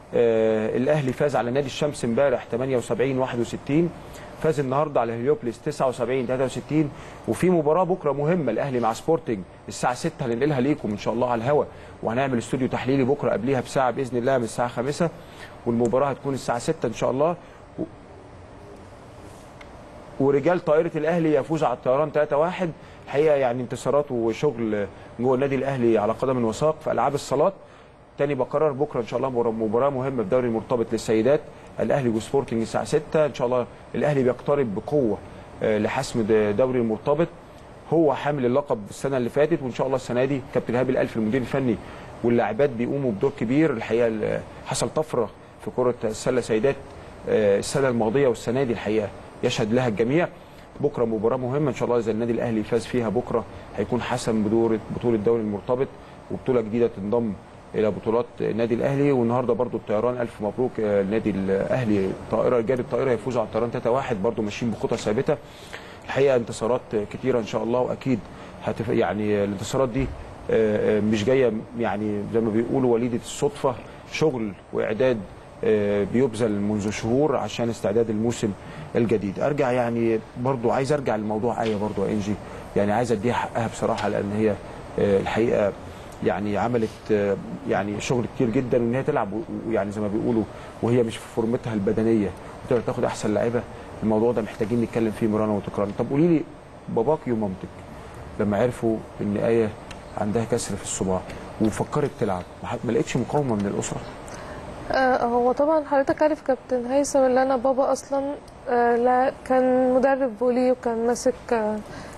آه الاهلي فاز على نادي الشمس امبارح 78 61 فاز النهارده على هليوبلس 79 63 وفي مباراه بكره مهمه الاهلي مع سبورتنج الساعه 6 هننقلها ليكم ان شاء الله على الهوا وهنعمل استوديو تحليلي بكره قبليها بساعه باذن الله من الساعه 5 والمباراه هتكون الساعه 6 ان شاء الله ورجال طائرة الأهلي يفوز على الطيران 3-1 الحقيقه يعني انتصارات وشغل جوه النادي الاهلي على قدم وساق في العاب الصالات تاني بقرر بكره ان شاء الله مباراة- مباراه مهمه في دوري المرتبط للسيدات الاهلي وسبورتنج الساعه 6 ان شاء الله الاهلي بيقترب بقوه آه، لحسم د- دوري المرتبط هو حامل اللقب السنه اللي فاتت وان شاء الله السنه دي كابتن ايهاب الالف المدير الفني واللاعبات بيقوموا بدور كبير الحقيقه ال- حصل طفره في كره السله سيدات آه، السنه الماضيه والسنه دي الحقيقه يشهد لها الجميع بكره مباراه مهمه ان شاء الله اذا النادي الاهلي فاز فيها بكره هيكون حسم بدور بطوله الدوري المرتبط وبطوله جديده تنضم الى بطولات النادي الاهلي والنهارده برضو الطيران الف مبروك آه، النادي الاهلي طائره رجال الطائره يفوزوا على الطيران 3-1 برضو ماشيين بخطى ثابته الحقيقه انتصارات كتيره ان شاء الله واكيد هتف... يعني الانتصارات دي آه، آه، مش جايه يعني زي ما بيقولوا وليده الصدفه شغل واعداد آه، بيبذل منذ شهور عشان استعداد الموسم الجديد ارجع يعني برضو عايز ارجع لموضوع ايه برضو يا انجي يعني عايز اديها حقها بصراحه لان هي آه، الحقيقه يعني عملت آه، يعني شغل كتير جدا وان هي تلعب و- ويعني زي ما بيقولوا وهي مش في فورمتها البدنيه وتقدر تاخد احسن لعيبه الموضوع ده محتاجين نتكلم فيه مرارا وتكرارا طب قولي لي باباكي ومامتك لما عرفوا ان ايه عندها كسر في الصباع وفكرت تلعب ما ح- ما لقيتش مقاومه من الاسره آه، هو طبعا حضرتك عارف كابتن هيثم اللي انا بابا اصلا آه، لا كان مدرب فولي وكان ماسك آه،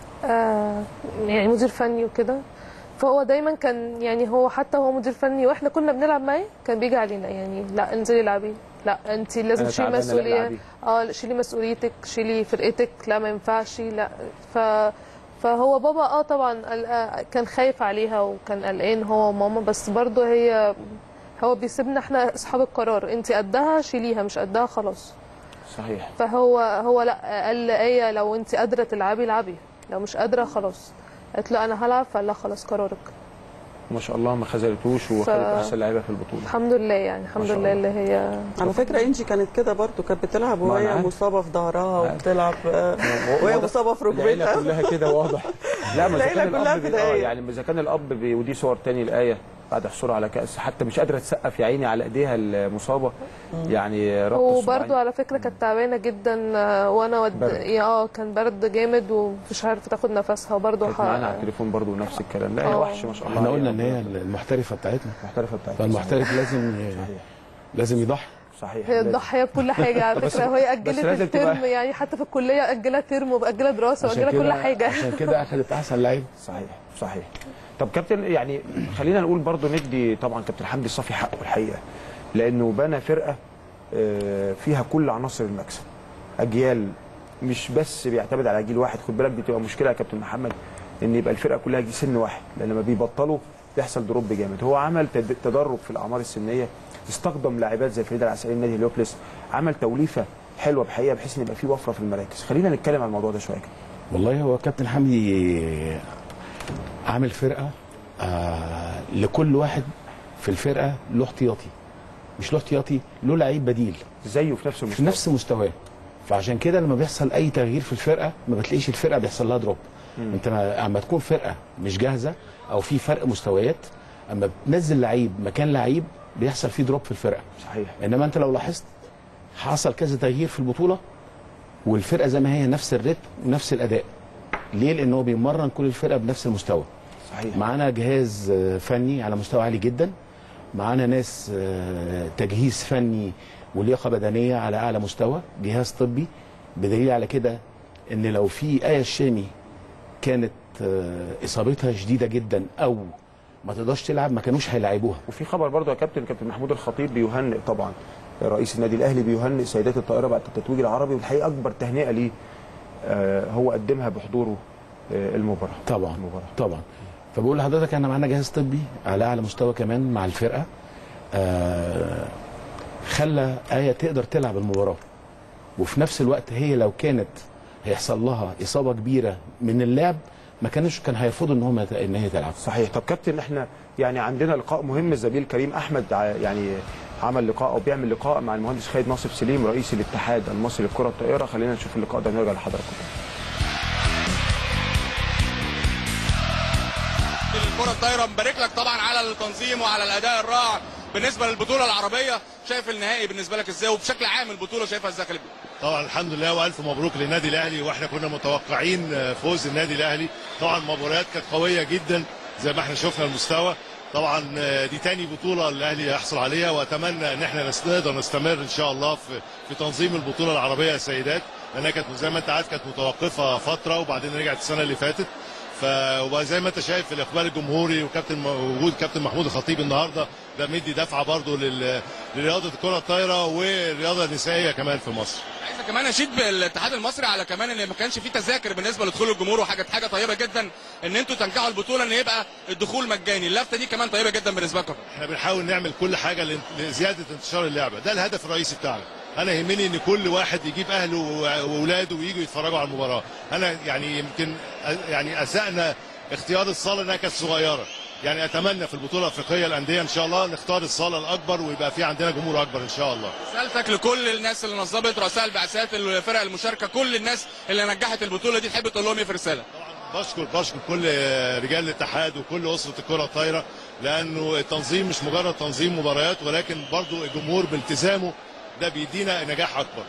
آه، يعني مدير فني وكده فهو دايما كان يعني هو حتى هو مدير فني واحنا كنا بنلعب معاه كان بيجي علينا يعني لا انزلي العبي لا انت لازم أنا تشيلي تعبانة، لا مسؤوليه العبي. اه لا، شيلي مسؤوليتك شيلي فرقتك لا ما ينفعش لا ف فهو بابا اه طبعا قل- آه، كان خايف عليها وكان قلقان هو وماما بس برضه هي هو بيسيبنا احنا اصحاب القرار انت قدها شيليها مش قدها خلاص صحيح فهو هو لا قال ايه لو انت قادره تلعبي العبي لو مش قادره خلاص قالت له انا هلعب فقال لها خلاص قرارك ما شاء الله ما خذلتوش وخدت احسن لعيبه في البطوله الحمد لله يعني الحمد شاء لله اللي هي على فكره انجي كانت كده برضو كانت بتلعب ما أنا وهي عارف. مصابه في ظهرها وبتلعب آه، وهي واضح. مصابه في العيله ركبتها كلها كده واضح لا ما اذا العيلة كان كلها الاب بي... كده اه هي. يعني اذا كان الاب بي... ودي صور تاني الايه بعد حصولها على كاس حتى مش قادره تسقف يا عيني على ايديها المصابه يعني ربط وبرده الصباعين. على فكره كانت تعبانه جدا آه، وانا ود... برد. يا اه كان برد جامد ومش عارفه تاخد نفسها وبرده كانت معانا على التليفون برضو نفس الكلام لا هي اه. وحش ما شاء الله احنا قلنا عليها. ان هي المحترفه بتاعتنا المحترفه بتاعتنا فالمحترف لازم لازم يضحي صحيح هي تضحيه بكل حاجه على بس- فكره وهي بس اجلت لازم تبقى- الترم يعني حتى في الكليه اجلها ترم واجلها دراسه عشان واجلها كل كده- حاجه عشان كده اخذت احسن لعيب صحيح صحيح طب كابتن يعني خلينا نقول برضو ندي طبعا كابتن حمدي الصافي حقه الحقيقه لانه بنى فرقه آه، فيها كل عناصر المكسب اجيال مش بس بيعتمد على جيل واحد خد بالك دي تبقى مشكله يا كابتن محمد ان يبقى الفرقه كلها جي سن واحد لان لما بيبطلوا بيحصل دروب جامد هو عمل تد- تدرج في الاعمار السنيه استخدم لاعبات زي فريده العسقري نادي هليوبلس عمل توليفه حلوه بحقيقه بحيث ان يبقى في وفره في المراكز خلينا نتكلم عن الموضوع ده شويه كده والله هو كابتن حمدي عامل فرقه آه لكل واحد في الفرقه له احتياطي مش له احتياطي له لعيب بديل زيه في نفس المستوى في نفس مستواه فعشان كده لما بيحصل اي تغيير في الفرقه ما بتلاقيش الفرقه بيحصل لها دروب مم. انت ما- اما تكون فرقه مش جاهزه او في فرق مستويات اما بتنزل لعيب مكان لعيب بيحصل فيه دروب في الفرقه صحيح انما انت لو لاحظت حصل كذا تغيير في البطوله والفرقه زي ما هي نفس الريتم ونفس الاداء ليه لان هو بيمرن كل الفرقه بنفس المستوى صحيح معانا جهاز آه، فني على مستوى عالي جدا معانا ناس آه، تجهيز فني ولياقه بدنيه على اعلى مستوى جهاز طبي بدليل على كده ان لو في ايه الشامي كانت آه، اصابتها شديده جدا او ما تقدرش تلعب ما كانوش هيلاعبوها وفي خبر برضو يا كابتن كابتن محمود الخطيب بيهنئ طبعا رئيس النادي الاهلي بيهنئ سيدات الطائره بعد التتويج العربي والحقيقه اكبر تهنئه ليه آه، هو قدمها بحضوره آه، المباراه طبعا طبعا فبقول لحضرتك احنا معانا جهاز طبي على اعلى مستوى كمان مع الفرقه آه خلى ايه تقدر تلعب المباراه وفي نفس الوقت هي لو كانت هيحصل لها اصابه كبيره من اللعب ما كانش كان هيرفضوا ان هم ان هي تلعب صحيح طب كابتن احنا يعني عندنا لقاء مهم الزميل كريم احمد ع- يعني عمل لقاء او بيعمل لقاء مع المهندس خالد ناصر سليم رئيس الاتحاد المصري للكره الطائره خلينا نشوف اللقاء ده ونرجع لحضراتكم الكرة الطايره مبارك لك طبعا على التنظيم وعلى الاداء الرائع بالنسبه للبطوله العربيه شايف النهائي بالنسبه لك ازاي وبشكل عام البطوله شايفها ازاي يا خالد طبعا الحمد لله والف مبروك للنادي الاهلي واحنا كنا متوقعين فوز النادي الاهلي طبعا المباريات كانت قويه جدا زي ما احنا شفنا المستوى طبعا دي تاني بطوله الاهلي يحصل عليها واتمنى ان احنا نس- نقدر نستمر ان شاء الله في في تنظيم البطوله العربيه سيدات لانها كانت زي ما انت عارف كانت متوقفه فتره وبعدين رجعت السنه اللي فاتت ف وزي ما انت شايف الاقبال الجمهوري وكابتن وجود كابتن محمود الخطيب النهارده ده مدي دفعه برضه لل... لرياضه الكره الطايره والرياضه النسائيه كمان في مصر عايز كمان اشيد بالاتحاد المصري على كمان ان ما كانش فيه تذاكر بالنسبه لدخول الجمهور وحاجه حاجه طيبه جدا ان انتوا تنجحوا البطوله ان يبقى الدخول مجاني اللفته دي كمان طيبه جدا بالنسبه لكم احنا بنحاول نعمل كل حاجه لن- لزياده انتشار اللعبه ده الهدف الرئيسي بتاعنا انا يهمني ان كل واحد يجيب اهله و- واولاده وييجوا يتفرجوا على المباراه انا يعني يمكن أ- يعني اسانا اختيار الصاله انها كانت صغيره يعني اتمنى في البطوله الافريقيه الانديه ان شاء الله نختار الصاله الاكبر ويبقى في عندنا جمهور اكبر ان شاء الله رسالتك لكل الناس اللي نظمت رؤساء البعثات الفرق المشاركه كل الناس اللي نجحت البطوله دي تحب تقول لهم ايه في رساله بشكر بشكر كل رجال الاتحاد وكل اسره الكره الطايره لانه التنظيم مش مجرد تنظيم مباريات ولكن برضو الجمهور بالتزامه ده بيدينا نجاح اكبر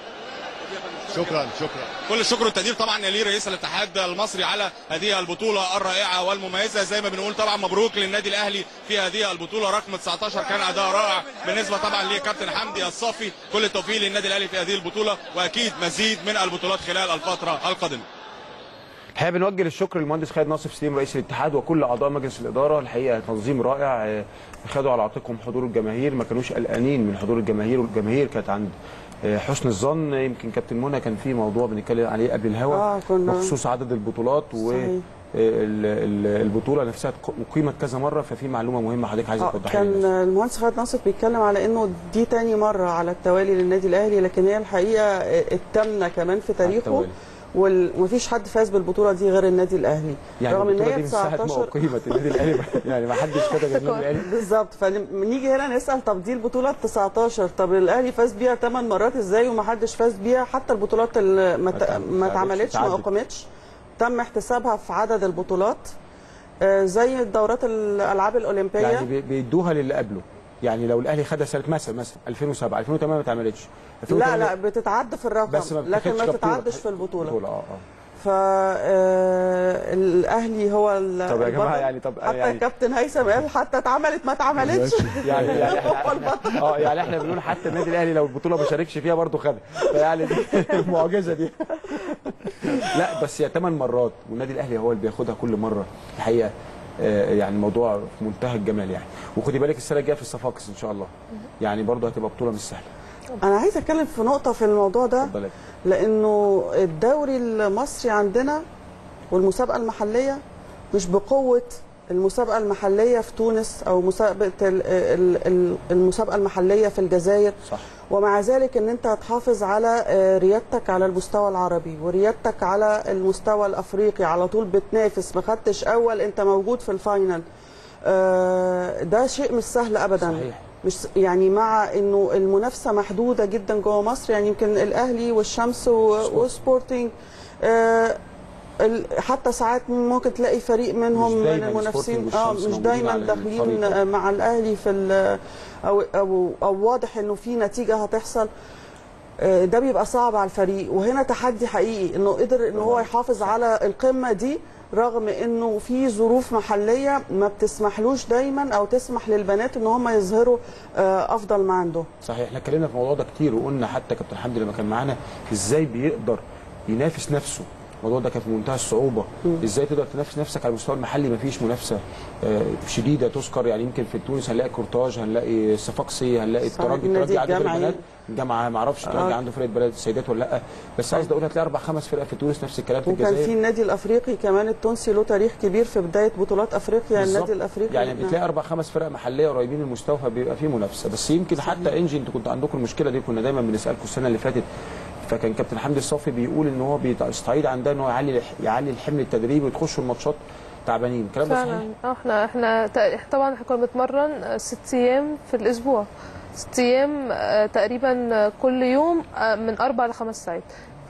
شكرا شكرا كل الشكر والتقدير طبعا لرئيس الاتحاد المصري على هذه البطوله الرائعه والمميزه زي ما بنقول طبعا مبروك للنادي الاهلي في هذه البطوله رقم 19 كان اداء رائع بالنسبه طبعا لكابتن حمدي الصافي كل التوفيق للنادي الاهلي في هذه البطوله واكيد مزيد من البطولات خلال الفتره القادمه الحقيقه بنوجه الشكر للمهندس خالد ناصف سليم رئيس الاتحاد وكل اعضاء مجلس الاداره الحقيقه تنظيم رائع آه، خدوا على عاتقهم حضور الجماهير ما كانوش قلقانين من حضور الجماهير والجماهير كانت عند آه، حسن الظن يمكن كابتن منى كان في موضوع بنتكلم عليه قبل الهوا آه، كنا- بخصوص عدد البطولات و صحيح. آه، ال- ال- البطوله نفسها قيمت كذا مره ففي معلومه مهمه حضرتك عايزه آه، توضحها كان لنا. المهندس خالد ناصر بيتكلم على انه دي تاني مره على التوالي للنادي الاهلي لكن هي الحقيقه الثامنه كمان في تاريخه التوالي. وال- ومفيش حد فاز بالبطوله دي غير النادي الاهلي يعني رغم ان البطوله هي دي من ساعه ما 19 اقيمت النادي الاهلي يعني ما حدش كده غير النادي الاهلي بالظبط فنيجي هنا نسال طب دي البطوله ال 19 طب الاهلي فاز بيها 8 مرات ازاي وما حدش فاز بيها حتى البطولات اللي ما ت- ما اتعملتش ما اتعدت. اقيمتش تم احتسابها في عدد البطولات آه، زي الدورات الالعاب الاولمبيه يعني بي- بيدوها للي قبله يعني لو الاهلي خدها سنه مثلا مثلا 2007 2008 ما اتعملتش لا 2008 لا بتتعد في الرقم بس ما لكن ما بتاخدش كبطولة. تتعدش في البطوله بطوله اه اه فالاهلي هو ال- طب يا جماعه البطل. يعني طب حتى يعني الكابتن هيثم قال حتى اتعملت ما اتعملتش يعني يعني هو احنا البطل اه يعني احنا بنقول حتى النادي الاهلي لو البطوله ما شاركش فيها برضه خدها فيعني دي المعجزه دي لا بس هي ثمان مرات والنادي الاهلي هو اللي بياخدها كل مره الحقيقه آه، يعني الموضوع في منتهى الجمال يعني وخدي بالك السنه الجايه في الصفاقس ان شاء الله يعني برضه هتبقى بطوله مش سهله انا عايزه اتكلم في نقطه في الموضوع ده اتفضلي. لانه الدوري المصري عندنا والمسابقه المحليه مش بقوه المسابقه المحليه في تونس او مسابقه ال- ال- ال- المسابقه المحليه في الجزائر صح ومع ذلك ان انت هتحافظ على آه، ريادتك على المستوى العربي وريادتك على المستوى الافريقي على طول بتنافس ما خدتش اول انت موجود في الفاينل آه، ده شيء مش سهل ابدا صحيح. مش يعني مع انه المنافسه محدوده جدا جوه مصر يعني يمكن الاهلي والشمس و- وسبورتنج آه، ال- حتى ساعات ممكن تلاقي فريق منهم مش من دايماً المنافسين سبورتنج اه والشمس مش موجودين دايما على داخلين الخريطة. مع الاهلي في ال- او او او واضح انه في نتيجه هتحصل آه، ده بيبقى صعب على الفريق وهنا تحدي حقيقي انه قدر ان هو يحافظ على القمه دي رغم انه في ظروف محليه ما بتسمحلوش دايما او تسمح للبنات ان هم يظهروا آه، افضل ما عندهم صحيح احنا اتكلمنا في الموضوع ده كتير وقلنا حتى كابتن حمدي لما كان معانا ازاي بيقدر ينافس نفسه الموضوع ده كان في منتهى الصعوبه ازاي تقدر تنافس نفسك على المستوى المحلي مفيش منافسه آه، شديده تذكر يعني يمكن في تونس هنلاقي كورتاج هنلاقي الصفاقسي هنلاقي صحيح، الترجي النادي الترجي عنده فرقه الجامعي. بنات الجامعه ما اعرفش الترجي آه. عنده فرقه بنات سيدات ولا لا بس قصدي اقول هتلاقي اربع خمس فرق في تونس نفس الكلام في وكان في الجزائر النادي الافريقي كمان التونسي له تاريخ كبير في بدايه بطولات افريقيا بالظبط. النادي الافريقي يعني نعم. بتلاقي اربع خمس فرق محليه قريبين من المستوى فبيبقى في منافسه بس يمكن حتى انجي انتوا كنتوا عندكم المشكله دي كنا دايما بنسالكم السنه اللي فاتت فكان كابتن حمدي الصافي بيقول ان هو بيستعيد عندها ان هو يعلي يعلي الحمل التدريبي وتخشوا الماتشات تعبانين الكلام ده فعلا صحيح اه احنا احنا تق- طبعا احنا كنا بنتمرن آه، ست ايام في الاسبوع ست ايام آه، تقريبا آه، كل يوم آه، من اربع لخمس ساعات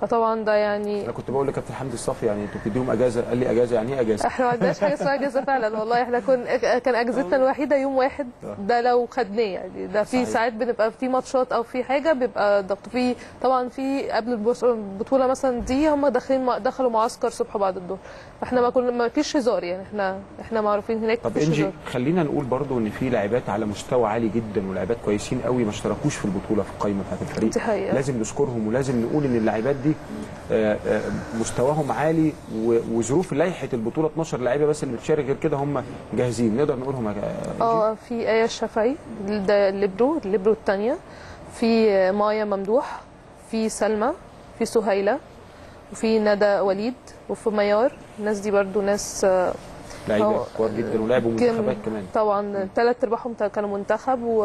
فطبعا ده يعني انا كنت بقول لكابتن حمدي الصافي يعني انتوا بتديهم اجازه قال لي اجازه يعني ايه اجازه احنا ما عندناش حاجه اسمها اجازه فعلا والله احنا كن كان اجازتنا الوحيده يوم واحد ده لو خدناه يعني ده في صحيح. ساعات بنبقى في ماتشات او في حاجه بيبقى ضغط في طبعا في قبل البص- البطوله مثلا دي هم داخلين دخلوا معسكر صبح بعد الظهر فاحنا ما كنا ما فيش هزار يعني احنا احنا معروفين هناك طب مفيش انجي هزار خلينا نقول برضو ان في لاعبات على مستوى عالي جدا ولاعبات كويسين قوي ما اشتركوش في البطوله في القائمه بتاعت الفريق دي حقيقة. لازم نذكرهم ولازم نقول ان اللاعبات دي آه، آه، مستواهم عالي و- وظروف لائحه البطوله 12 لاعيبه بس اللي بتشارك غير كده هم جاهزين نقدر نقولهم يا إنجي؟ اه في ايه الشافعي ده الليبرو الليبرو الثانيه في مايا ممدوح في سلمى في سهيله وفي ندى وليد وفي ميار الناس دي برضو ناس آه، لعيبه هو- كبار جدا ولعبوا كم- منتخبات كمان طبعا ثلاث ارباعهم كانوا منتخب و...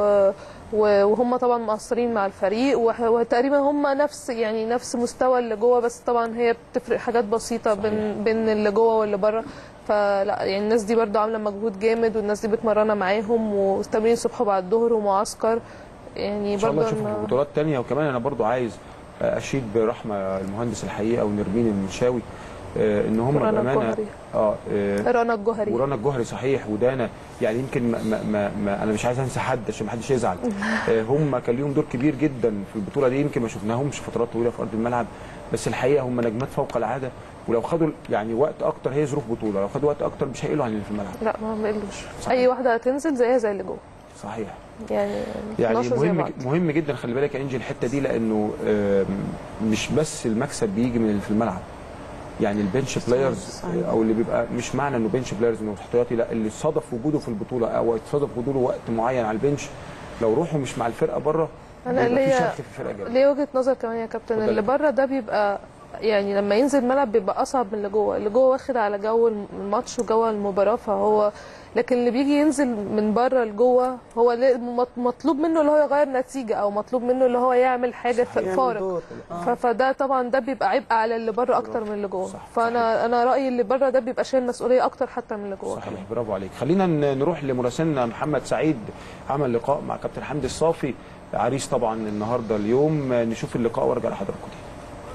و- وهم طبعا مقصرين مع الفريق وح- وتقريبا هم نفس يعني نفس مستوى اللي جوه بس طبعا هي بتفرق حاجات بسيطه بين بين اللي جوه واللي بره فلا يعني الناس دي برضو عامله مجهود جامد والناس دي بتمرنا معاهم وتمرين الصبح وبعد الظهر ومعسكر يعني ان شاء الله برضو نشوفهم في أنا- بطولات تانية وكمان انا برضو عايز اشيد برحمه المهندس الحقيقه ونرمين المنشاوي آه، ان هم ورنا بامانه الجوهري. اه آه، رنا الجوهري ورانا الجوهري صحيح ودانا يعني يمكن ما ما ما ما انا مش عايز انسى حد عشان ما حدش يزعل آه، هم كان ليهم دور كبير جدا في البطوله دي يمكن ما شفناهمش فترات طويله في ارض الملعب بس الحقيقه هم نجمات فوق العاده ولو خدوا يعني وقت اكتر هي ظروف بطوله لو خدوا وقت اكتر مش هيقلوا عن اللي في الملعب لا ما بيقلوش اي واحده هتنزل زيها زي اللي جوه صحيح يعني يعني 12 زي مهم بعض. مهم جدا خلي بالك يا انجي الحته دي لانه آم، مش بس المكسب بيجي من اللي في الملعب يعني البنش بلايرز صحيح. او اللي بيبقى مش معنى انه بنش بلايرز انه احتياطي لا اللي صادف وجوده في البطوله او اتصادف وجوده وقت معين على البنش لو روحه مش مع الفرقه بره انا بيبقى في ليا شك في الفرقه جامد ليه وجهه نظر كمان يا كابتن اتفضلي. اللي بره ده بيبقى يعني لما ينزل الملعب بيبقى اصعب من اللي جوه اللي جوه واخد على جو الماتش وجو المباراه فهو لكن اللي بيجي ينزل من بره لجوه هو ليه- مط- مطلوب منه اللي هو يغير نتيجه او مطلوب منه اللي هو يعمل حاجه ف- يعمل فارق دور. ف- فده طبعا ده بيبقى عبء على اللي بره اكتر من اللي جوه فانا انا رايي اللي بره ده بيبقى شايل مسؤوليه اكتر حتى من اللي جوه صحيح برافو عليك خلينا ن- نروح لمراسلنا محمد سعيد عمل لقاء مع كابتن حمدي الصافي عريس طبعا النهارده اليوم نشوف اللقاء وارجع لحضراتكم تاني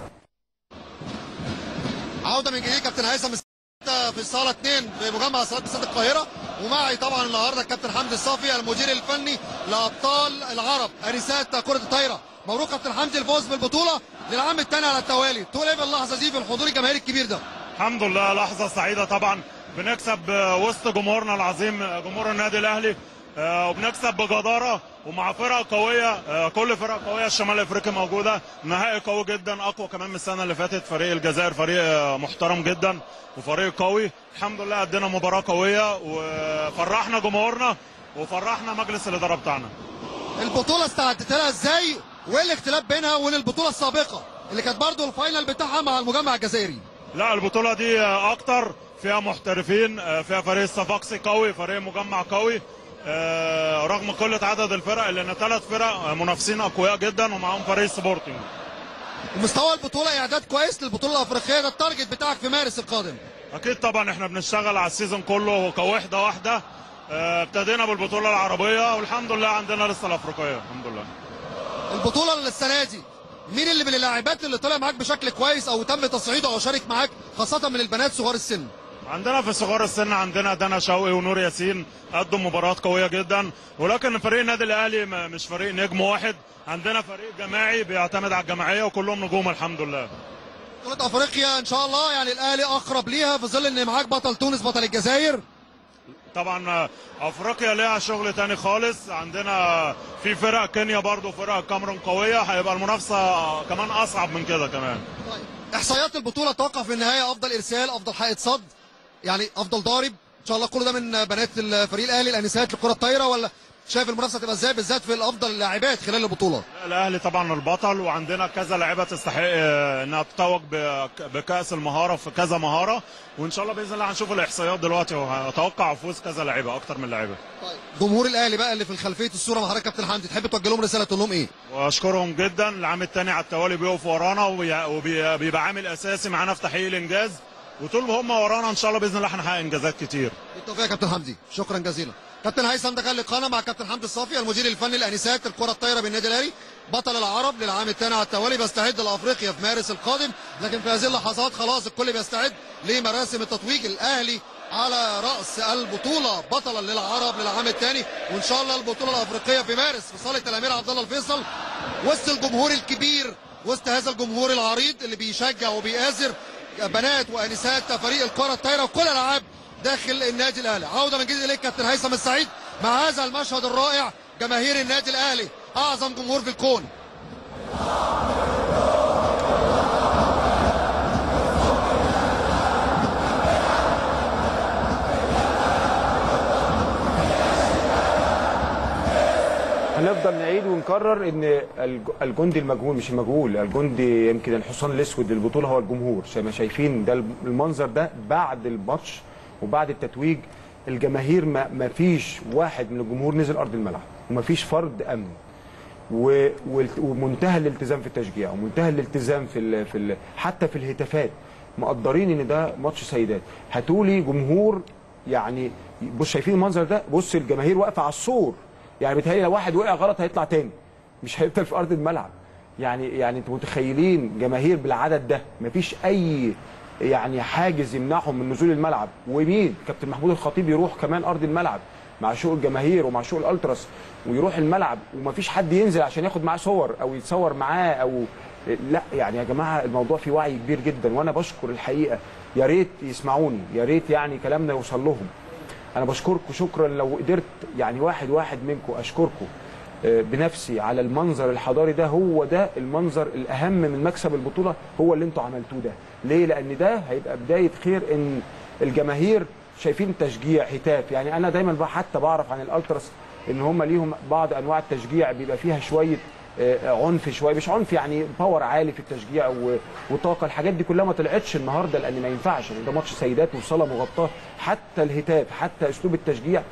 عوده من جديد كابتن هيثم السادة في الصاله 2 بمجمع صالات استاد القاهره ومعي طبعا النهارده الكابتن حمدي الصافي المدير الفني لابطال العرب اريسات كره الطايره مبروك كابتن حمدي الفوز بالبطوله للعام الثاني على التوالي تقول ايه في اللحظه دي في الحضور الجماهيري الكبير ده الحمد لله لحظة سعيدة طبعا بنكسب آه، وسط جمهورنا العظيم آه، جمهور النادي الأهلي آه، وبنكسب بجدارة ومع فرقة قوية آه، كل فرقة قوية الشمال الأفريقي موجودة نهائي قوي جدا أقوى كمان من السنة اللي فاتت فريق الجزائر فريق آه، محترم جدا وفريق قوي الحمد لله أدينا مباراة قوية وفرحنا جمهورنا وفرحنا مجلس الإدارة بتاعنا البطوله استعدت لها ازاي وايه الاختلاف بينها وبين البطوله السابقه اللي كانت برضو الفاينل بتاعها مع المجمع الجزائري لا البطولة دي آه، أكتر فيها محترفين آه، فيها فريق الصفاقسي قوي فريق مجمع قوي آه، رغم قلة عدد الفرق لأن ثلاث فرق آه، منافسين أقوياء جدا ومعاهم فريق سبورتنج ومستوى البطوله اعداد كويس للبطوله الافريقيه ده التارجت بتاعك في مارس القادم أكيد طبعا إحنا بنشتغل على السيزون كله كوحدة واحدة آه، ابتدينا بالبطولة العربية والحمد لله عندنا لسه الأفريقية الحمد لله البطوله اللي السنه دي مين اللي من اللاعبات اللي طلع معاك بشكل كويس او تم تصعيده او شارك معاك خاصه من البنات صغار السن عندنا في صغار السن عندنا دنا شوقي ونور ياسين قدوا مباريات قويه جدا ولكن فريق النادي الاهلي م- مش فريق نجم واحد عندنا فريق جماعي بيعتمد على الجماعيه وكلهم نجوم الحمد لله بطوله افريقيا ان شاء الله يعني الاهلي اقرب ليها في ظل ان معاك بطل تونس بطل الجزائر طبعا آه، افريقيا ليها شغل تاني خالص عندنا في فرق كينيا برضو فرق كاميرون قويه هيبقى المنافسه كمان اصعب من كده كمان احصائيات البطوله توقع في النهايه افضل ارسال افضل حائط صد يعني افضل ضارب ان شاء الله كل ده من بنات الفريق الاهلي الانسات للكره الطايره ولا شايف المنافسه تبقى ازاي بالذات في الافضل اللاعبات خلال البطوله الاهلي طبعا البطل وعندنا كذا لاعيبه تستحق آه، انها تتوج بك- بكاس المهاره في كذا مهاره وان شاء الله باذن الله هنشوف الاحصائيات دلوقتي وهتوقع فوز كذا لاعيبه اكتر من لاعيبه جمهور الاهلي بقى اللي في خلفيه الصوره مع حضرتك كابتن حمدي تحب توجه لهم رساله تقول لهم ايه واشكرهم جدا العام الثاني على التوالي بيقفوا ورانا وبي- وبي- وبيبقى عامل اساسي معانا في تحقيق الانجاز وطول ما هم ورانا ان شاء الله باذن الله هنحقق انجازات كتير بالتوفيق يا كابتن حمدي شكرا جزيلا كابتن هيثم ده كان لقاءنا مع كابتن حمدي الصافي المدير الفني لانسات الكره الطايره بالنادي الاهلي بطل العرب للعام الثاني على التوالي بيستعد لافريقيا في مارس القادم لكن في هذه اللحظات خلاص الكل بيستعد لمراسم التتويج الاهلي على راس البطوله بطلا للعرب للعام الثاني وان شاء الله البطوله الافريقيه في مارس في صاله الامير عبد الله الفيصل وسط الجمهور الكبير وسط هذا الجمهور العريض اللي بيشجع وبيآزر بنات وانسات فريق الكره الطايره وكل الالعاب داخل النادي الاهلي عوده من جديد اليك كابتن هيثم السعيد مع هذا المشهد الرائع جماهير النادي الاهلي اعظم جمهور في الكون هنفضل نعيد ونكرر ان الج- الجندي المجهول مش المجهول الجندي يمكن الحصان الاسود للبطوله هو الجمهور زي ما شايفين ده المنظر ده بعد الماتش وبعد التتويج الجماهير ما ما فيش واحد من الجمهور نزل ارض الملعب وما فيش فرد امن و- والت- ومنتهى الالتزام في التشجيع ومنتهى الالتزام في ال في ال حتى في الهتافات مقدرين ان ده ماتش سيدات هاتولي جمهور يعني بص شايفين المنظر ده بص الجماهير واقفه على السور يعني بيتهيألي لو واحد وقع غلط هيطلع تاني مش هيفضل في ارض الملعب يعني يعني انتوا متخيلين جماهير بالعدد ده مفيش اي يعني حاجز يمنعهم من نزول الملعب ومين كابتن محمود الخطيب يروح كمان ارض الملعب مع شوق الجماهير ومع شوق الالتراس ويروح الملعب ومفيش حد ينزل عشان ياخد معاه صور او يتصور معاه او لا يعني يا جماعه الموضوع فيه وعي كبير جدا وانا بشكر الحقيقه يا ريت يسمعوني يا ريت يعني كلامنا يوصل لهم انا بشكركم شكرا لو قدرت يعني واحد واحد منكم اشكركم آه، بنفسي على المنظر الحضاري ده هو ده المنظر الاهم من مكسب البطوله هو اللي انتوا عملتوه ده ليه لان ده هيبقى بدايه خير ان الجماهير شايفين التشجيع هتاف يعني انا دايما بقى حتى بعرف عن الالتراس ان هم ليهم بعض انواع التشجيع بيبقى فيها شويه آه، عنف شويه مش عنف يعني باور عالي في التشجيع و- وطاقه الحاجات دي كلها ما طلعتش النهارده لان ما ينفعش يعني ده ماتش سيدات وصاله مغطاه حتى الهتاف حتى اسلوب التشجيع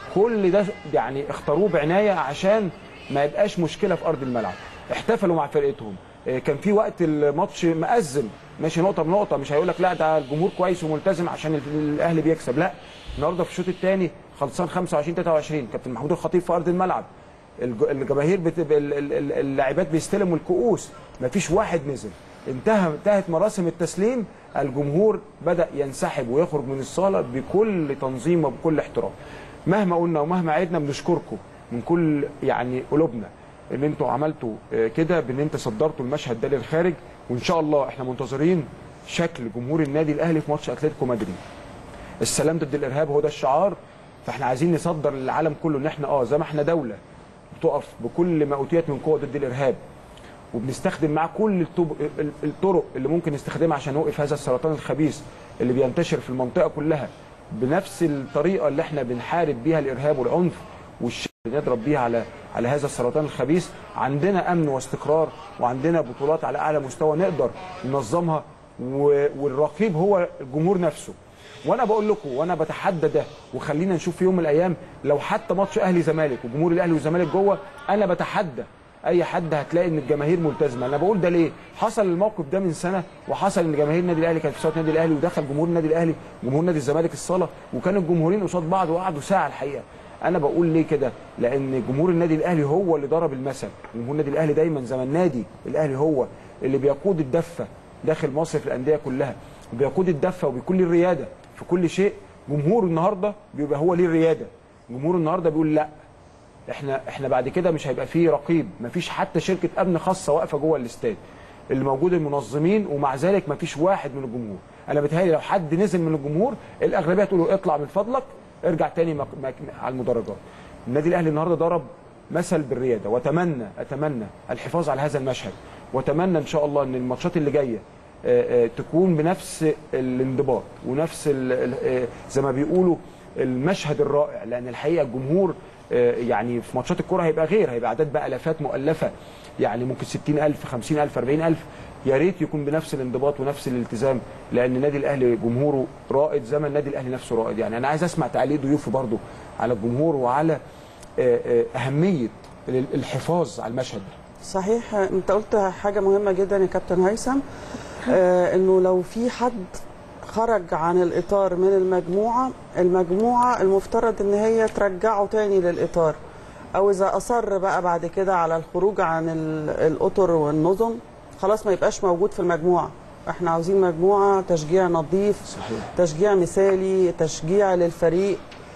كل ده يعني اختاروه بعنايه عشان ما يبقاش مشكله في ارض الملعب احتفلوا مع فرقتهم آه، كان في وقت الماتش مأزم ماشي نقطه بنقطه مش هيقول لك لا ده الجمهور كويس وملتزم عشان ال- الاهلي بيكسب لا النهارده في الشوط الثاني خلصان 25 23 كابتن محمود الخطيب في ارض الملعب الج- الجماهير بت... ال- ال- ال- اللاعبات بيستلموا الكؤوس مفيش واحد نزل انتهى انتهت مراسم التسليم الجمهور بدا ينسحب ويخرج من الصاله بكل تنظيم وبكل احترام مهما قلنا ومهما عدنا بنشكركم من كل يعني قلوبنا ان انتوا عملتوا آه، كده بان انت صدرتوا المشهد ده للخارج وان شاء الله احنا منتظرين شكل جمهور النادي الاهلي في ماتش اتلتيكو مدريد السلام ضد الارهاب هو ده الشعار فاحنا عايزين نصدر للعالم كله ان احنا اه زي ما احنا دوله بتقف بكل ما اوتيت من قوه ضد الارهاب وبنستخدم معاه كل الطب- ال- الطرق اللي ممكن نستخدمها عشان نوقف هذا السرطان الخبيث اللي بينتشر في المنطقه كلها بنفس الطريقه اللي احنا بنحارب بيها الارهاب والعنف والشر اللي نضرب بيها على على هذا السرطان الخبيث عندنا امن واستقرار وعندنا بطولات على اعلى مستوى نقدر ننظمها و- والرقيب هو الجمهور نفسه وانا بقول لكم وانا بتحدى ده وخلينا نشوف في يوم من الايام لو حتى ماتش اهلي زمالك وجمهور الاهلي والزمالك جوه انا بتحدى اي حد هتلاقي ان الجماهير ملتزمه انا بقول ده ليه حصل الموقف ده من سنه وحصل ان جماهير النادي الاهلي كانت في صاله النادي الاهلي ودخل جمهور النادي الاهلي جمهور نادي الزمالك الصاله وكانوا الجمهورين قصاد بعض وقعدوا ساعه الحقيقه انا بقول ليه كده لان جمهور النادي الاهلي هو اللي ضرب المثل جمهور النادي الاهلي دايما زي ما النادي الاهلي هو اللي بيقود الدفه داخل مصر في الانديه كلها وبيقود الدفه وبيكون ليه الرياده في كل شيء جمهور النهارده بيبقى هو ليه الرياده جمهور النهارده بيقول لا احنا احنا بعد كده مش هيبقى فيه رقيب مفيش حتى شركه امن خاصه واقفه جوه الاستاد اللي موجود المنظمين ومع ذلك مفيش واحد من الجمهور انا بتهيألي لو حد نزل من الجمهور الاغلبيه تقول له اطلع من فضلك ارجع تاني مك... مك... على المدرجات النادي الاهلي النهارده ضرب مثل بالرياده واتمنى اتمنى الحفاظ على هذا المشهد واتمنى ان شاء الله ان الماتشات اللي جايه آه، آه، تكون بنفس الانضباط ونفس ال- ال- آه، زي ما بيقولوا المشهد الرائع لان الحقيقه الجمهور آه، يعني في ماتشات الكوره هيبقى غير هيبقى اعداد بقى الافات مؤلفه يعني ممكن 60000 50000 40000 يا ريت يكون بنفس الانضباط ونفس الالتزام لان النادي الاهلي جمهوره رائد زي ما النادي الاهلي نفسه رائد يعني انا عايز اسمع تعليق ضيوفي برضو على الجمهور وعلى آه، آه، اهميه الحفاظ على المشهد ده صحيح انت قلت حاجه مهمه جدا يا كابتن هيثم آه انه لو في حد خرج عن الاطار من المجموعه المجموعه المفترض ان هي ترجعه تاني للاطار او اذا اصر بقى بعد كده على الخروج عن ال- الاطر والنظم خلاص ما يبقاش موجود في المجموعه احنا عاوزين مجموعه تشجيع نظيف صحيح. تشجيع مثالي تشجيع للفريق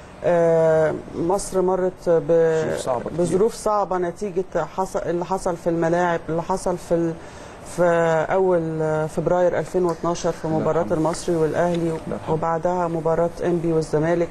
آه، مصر مرت ب- ظروف صعبة كتير. بظروف صعبه نتيجه حصل اللي حصل في الملاعب اللي حصل في ال... في اول فبراير 2012 في مباراه المصري والاهلي وبعدها مباراه انبي والزمالك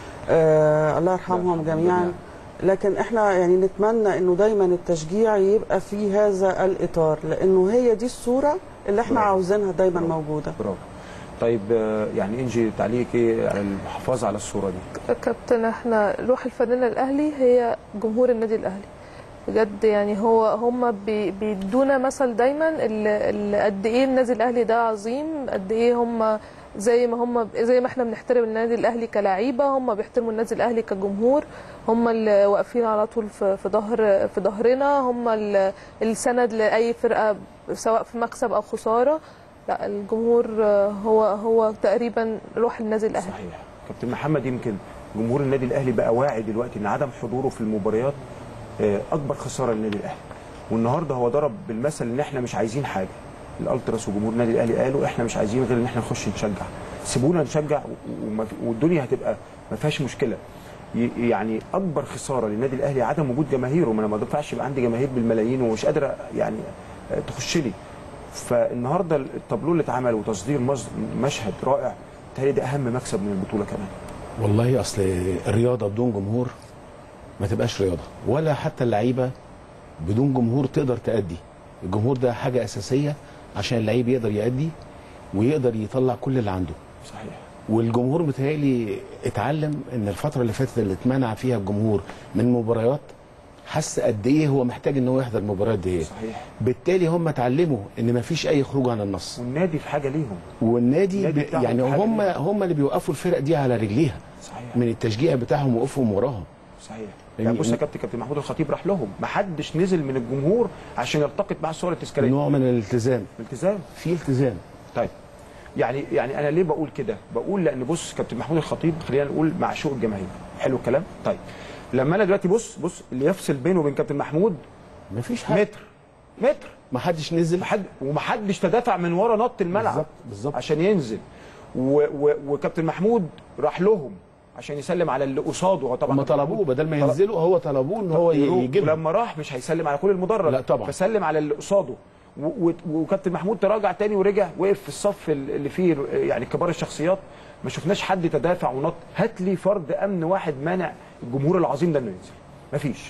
آه الله يرحمهم جميعا لكن احنا يعني نتمنى انه دايما التشجيع يبقى في هذا الاطار لانه هي دي الصوره اللي احنا برافو. عاوزينها دايما موجوده برافو طيب آه، يعني انجي تعليق ايه على الحفاظ على الصوره دي كابتن احنا روح الفنان الاهلي هي جمهور النادي الاهلي بجد يعني هو هم بي- بيدونا مثل دايما ال- ال- قد ايه النادي الاهلي ده عظيم قد ايه هم زي ما هم زي ما احنا بنحترم النادي الاهلي كلاعيبه هم بيحترموا النادي الاهلي كجمهور هم اللي واقفين على طول في في ظهر في ظهرنا هم ال- السند لاي فرقه سواء في مكسب او خساره لا الجمهور آه، هو هو تقريبا روح النادي الاهلي صحيح كابتن محمد يمكن جمهور النادي الاهلي بقى واعي دلوقتي ان عدم حضوره في المباريات آه، اكبر خساره للنادي الاهلي والنهارده هو ضرب بالمثل ان احنا مش عايزين حاجه الالتراس وجمهور النادي الاهلي قالوا احنا مش عايزين غير ان احنا نخش نشجع سيبونا نشجع و- وما في- والدنيا هتبقى ما فيهاش مشكله ي- يعني اكبر خساره للنادي الاهلي عدم وجود جماهيره ما انا ما ينفعش يبقى عندي جماهير بالملايين ومش قادره يعني آه، تخش لي فالنهارده التابلو اللي اتعمل وتصدير مز- مشهد رائع تهيألي ده اهم مكسب من البطوله كمان والله اصل الرياضه بدون جمهور ما تبقاش رياضه ولا حتى اللعيبه بدون جمهور تقدر تأدي الجمهور ده حاجه اساسيه عشان اللعيب يقدر يأدي ويقدر يطلع كل اللي عنده صحيح والجمهور متهيألي اتعلم ان الفتره اللي فاتت اللي اتمنع فيها الجمهور من مباريات حس قد ايه هو محتاج ان هو يحضر المباريات دي صحيح بالتالي هم اتعلموا ان مفيش اي خروج عن النص والنادي في حاجه ليهم والنادي النادي ب... بتاعهم يعني في حاجة هم ليهم. هم اللي بيوقفوا الفرق دي على رجليها صحيح من التشجيع بتاعهم وقفهم وراهم صحيح يعني يعني بص يا كابتن كابتن محمود الخطيب راح لهم ما حدش نزل من الجمهور عشان يلتقط مع الصور التذكاريه نوع من الالتزام التزام في التزام طيب يعني يعني انا ليه بقول كده بقول لان بص كابتن محمود الخطيب خلينا نقول معشوق الجماهير حلو الكلام طيب لما انا دلوقتي بص بص اللي يفصل بينه وبين كابتن محمود مفيش حاجه متر متر ما حدش نزل محد ومحدش تدافع من ورا نط الملعب بالظبط بالظبط عشان ينزل و و وكابتن محمود راح لهم عشان يسلم على اللي قصاده هو طبعا هم كابتن طلبوه محمود بدل ما طلب- ينزلوا هو طلبوه ان هو يروح. يجي لهم ولما راح مش هيسلم على كل المدرج لا طبعا. فسلم على اللي قصاده و- و- وكابتن محمود تراجع تاني ورجع وقف في الصف اللي فيه يعني كبار الشخصيات ما شفناش حد تدافع ونط هات لي فرد امن واحد مانع الجمهور العظيم ده انه ينزل مفيش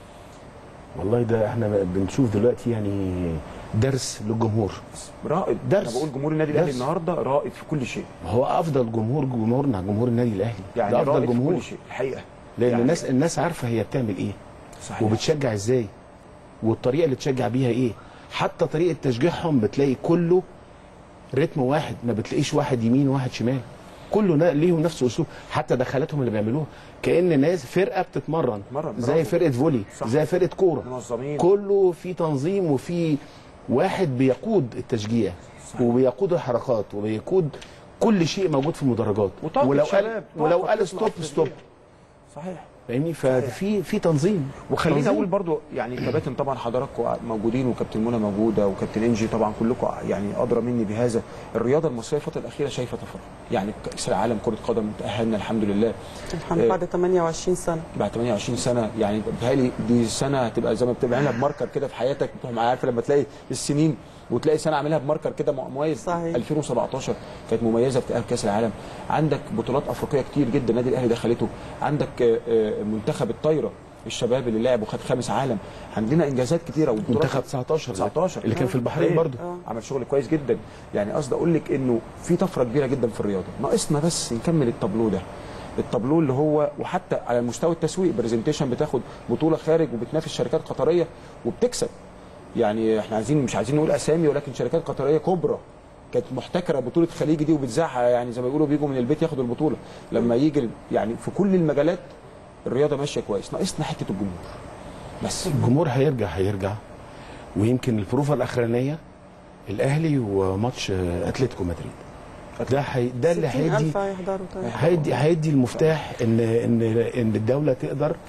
والله ده احنا بنشوف دلوقتي يعني درس للجمهور رائد درس. انا بقول جمهور النادي الاهلي درس. النهارده رائد في كل شيء هو افضل جمهور جمهورنا جمهور النادي الاهلي يعني ده افضل رائد في جمهور كل شيء الحقيقه لان يعني- الناس الناس عارفه هي بتعمل ايه صحيح. وبتشجع ازاي والطريقه اللي تشجع بيها ايه حتى طريقه تشجيعهم بتلاقي كله رتم واحد ما بتلاقيش واحد يمين وواحد شمال كله نا- ليهم نفس اسلوب حتى دخلاتهم اللي بيعملوها كان ناس فرقه بتتمرن مرن، زي برافو. فرقه فولي صح. زي فرقه كوره منظمين كله في تنظيم وفي واحد بيقود التشجيع وبيقود الحركات وبيقود كل شيء موجود في المدرجات وطاقة ولو شباب، قال طاقة ولو قال بتطلع ستوب في ستوب صحيح فاهمني ففي في تنظيم وخليني تنظيم. اقول برضو يعني كباتن طبعا حضراتكم موجودين وكابتن منى موجوده وكابتن انجي طبعا كلكم يعني ادرى مني بهذا الرياضه المصريه الفتره الاخيره شايفه طفره يعني كاس العالم كره قدم تاهلنا الحمد لله الحمد آه، بعد 28 سنه بعد 28 سنه يعني بتهيألي دي سنه هتبقى زي ما بتبقى عاملها بماركر كده في حياتك بتبقى عارفه لما تلاقي السنين وتلاقي سنه عاملها بماركر كده مميز صحيح. 2017 كانت مميزه في تاهل كاس العالم عندك بطولات افريقيه كتير جدا النادي الاهلي دخلته عندك آه، آه، منتخب الطايره الشباب اللي لعب وخد خامس عالم عندنا انجازات كتيره وبطولات منتخب 19 19 اللي كان في البحرين إيه، برضو عمل شغل كويس جدا يعني قصدي اقول لك انه في طفره كبيره جدا في الرياضه ناقصنا بس نكمل التابلو ده التابلو اللي هو وحتى على المستوى التسويق برزنتيشن بتاخد بطوله خارج وبتنافس شركات قطريه وبتكسب يعني احنا عايزين مش عايزين نقول اسامي ولكن شركات قطريه كبرى كانت محتكره بطوله خليجي دي وبتذاعها يعني زي ما بيقولوا بيجوا من البيت ياخدوا البطوله لما يجي ال- يعني في كل المجالات الرياضه ماشيه كويس ناقصنا حته الجمهور بس الجمهور هيرجع هيرجع ويمكن البروفه الاخرانيه الاهلي وماتش آه، اتلتيكو مدريد ده حي... ده اللي هيدي 60000 هيحضروا طيب هيدي هيدي المفتاح ان ان ان الدوله تقدر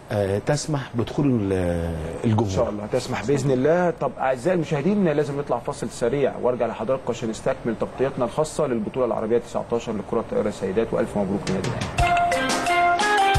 آه، تسمح بدخول ال- الجمهور ان شاء الله تسمح باذن الله طب اعزائي المشاهدين لازم نطلع فاصل سريع وارجع لحضراتكم عشان نستكمل تغطيتنا الخاصه للبطوله العربيه 19 لكره الطائره السيدات والف مبروك للنادي الاهلي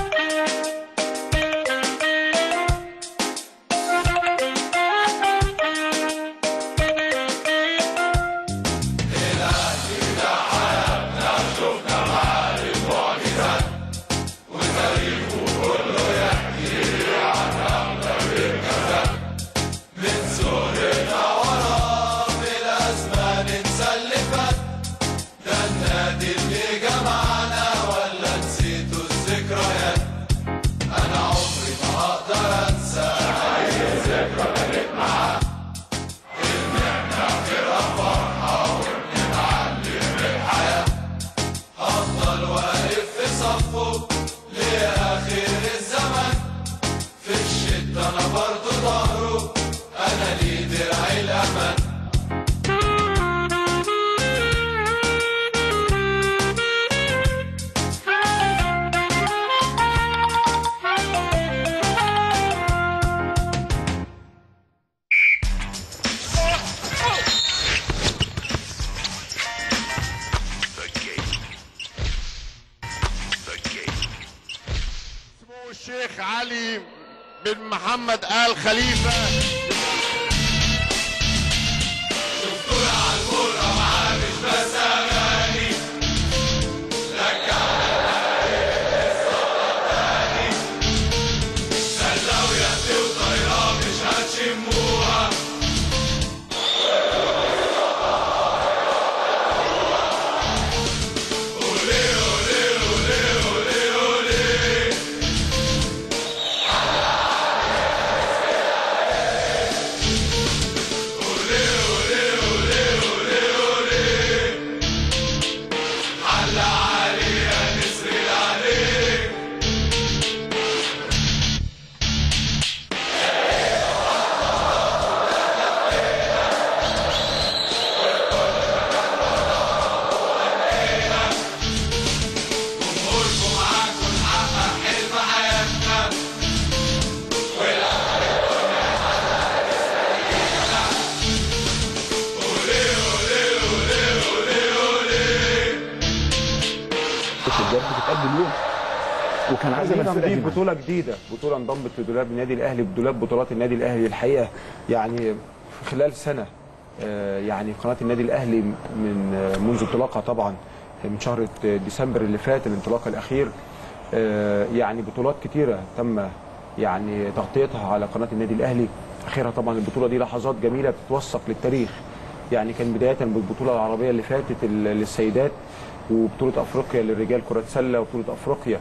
من سورنا ورا بالازمان نسلفك ده النادي اللي جمعنا ولا نسيتوا الذكريات انا عمري ما هقدر انسى اي ذكرى كانت معاك المحنة غيرها فرحة وبنتعلم من الحياة هفضل واقف في صفه لآخر الزمن في الشدة أنا برضو ظهره أنا ليه درعي الأمل اسمه الشيخ علي بن محمد آل خليفة شفتوا على الكورة معاه مش بس أغاني رجع تاني سلة ويد وطايرة مش هتشموها أولي أولي أولي أولي أولي حل علي يا نسر العليك جمهوركم معاكم نحقق حلم حياتنا والعب الدنيا أولي أولي أولي أولي أولي بجد بتقدم يوم وكان عايز عايزين الفرقه دي نضيف بطوله جديده بطوله انضمت لدولاب النادي الاهلي بدولاب بطولات النادي الاهلي الحقيقه يعني في خلال سنه آه، يعني قناه النادي الاهلي من آه، منذ انطلاقها طبعا من شهر ديسمبر اللي فات الانطلاق الاخير آه، يعني بطولات كتيره تم يعني تغطيتها على قناه النادي الاهلي اخرها طبعا البطوله دي لحظات جميله بتتوثق للتاريخ يعني كان بدايه بالبطوله العربيه اللي فاتت ال- للسيدات وبطوله افريقيا للرجال كره سله وبطوله افريقيا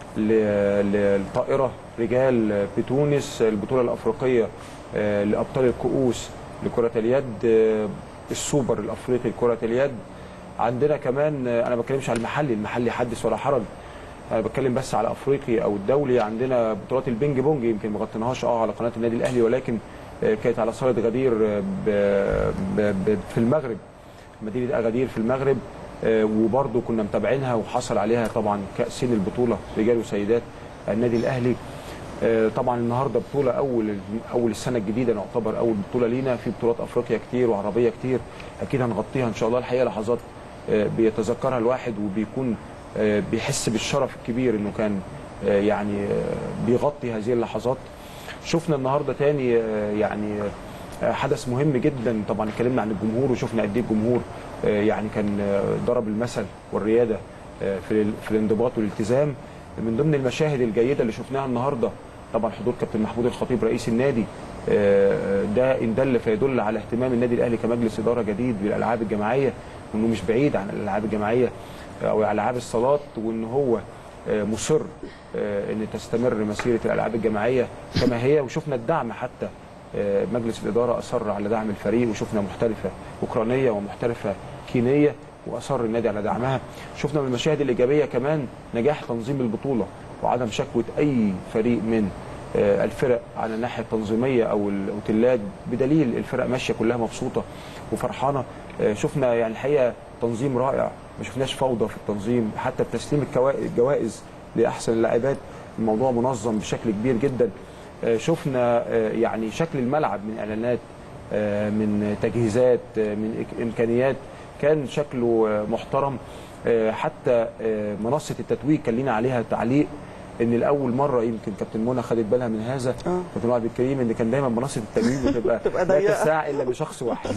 ل- للطائره رجال بتونس البطوله الافريقيه آه، لابطال الكؤوس لكره اليد آه، السوبر الافريقي لكره اليد عندنا كمان آه، انا ما بتكلمش على المحلي المحلي حدث ولا حرج انا بتكلم بس على افريقي او الدولي عندنا بطولات البينج بونج يمكن ما غطيناهاش اه على قناه النادي الاهلي ولكن آه، كانت على صاله غدير آه، ب- ب- ب- في المغرب مدينه اغادير في المغرب آه، وبرضه كنا متابعينها وحصل عليها طبعا كاسين البطوله رجال وسيدات النادي الاهلي آه، طبعا النهارده بطوله اول اول السنه الجديده نعتبر اول بطوله لينا في بطولات افريقيا كتير وعربيه كتير اكيد هنغطيها ان شاء الله الحقيقه لحظات آه، بيتذكرها الواحد وبيكون آه، بيحس بالشرف الكبير انه كان آه، يعني آه، بيغطي هذه اللحظات شفنا النهارده تاني آه، يعني آه، حدث مهم جدا طبعا اتكلمنا عن الجمهور وشفنا قد ايه الجمهور آه، يعني كان آه، ضرب المثل والرياده آه، في ال- في الانضباط والالتزام من ضمن المشاهد الجيده اللي شفناها النهارده طبعا حضور كابتن محمود الخطيب رئيس النادي آه، ده ان دل فيدل على اهتمام النادي الاهلي كمجلس اداره جديد بالالعاب الجماعيه وانه مش بعيد عن الالعاب الجماعيه او العاب الصالات وان هو آه، مصر آه، ان تستمر مسيره الالعاب الجماعيه كما هي وشفنا الدعم حتى آه، مجلس الاداره اصر على دعم الفريق وشفنا محترفه اوكرانيه ومحترفه كينيه واصر النادي على دعمها شفنا من المشاهد الايجابيه كمان نجاح تنظيم البطوله وعدم شكوى اي فريق من آه، الفرق على الناحيه التنظيميه او الاوتيلات بدليل الفرق ماشيه كلها مبسوطه وفرحانه آه، شفنا يعني الحقيقه تنظيم رائع ما شفناش فوضى في التنظيم حتى بتسليم الكوا- الجوائز لاحسن اللاعبات الموضوع منظم بشكل كبير جدا آه، شفنا آه، يعني شكل الملعب من اعلانات آه، من تجهيزات آه، من إك- امكانيات كان شكله آه، محترم آه، حتى آه، منصه التتويج كان لينا عليها تعليق ان لاول مره يمكن كابتن منى خدت بالها من هذا كابتن وائل الكريم ان كان دايما منصه التتويج بتبقى تبقى لا ضيقة. تساع الا بشخص واحد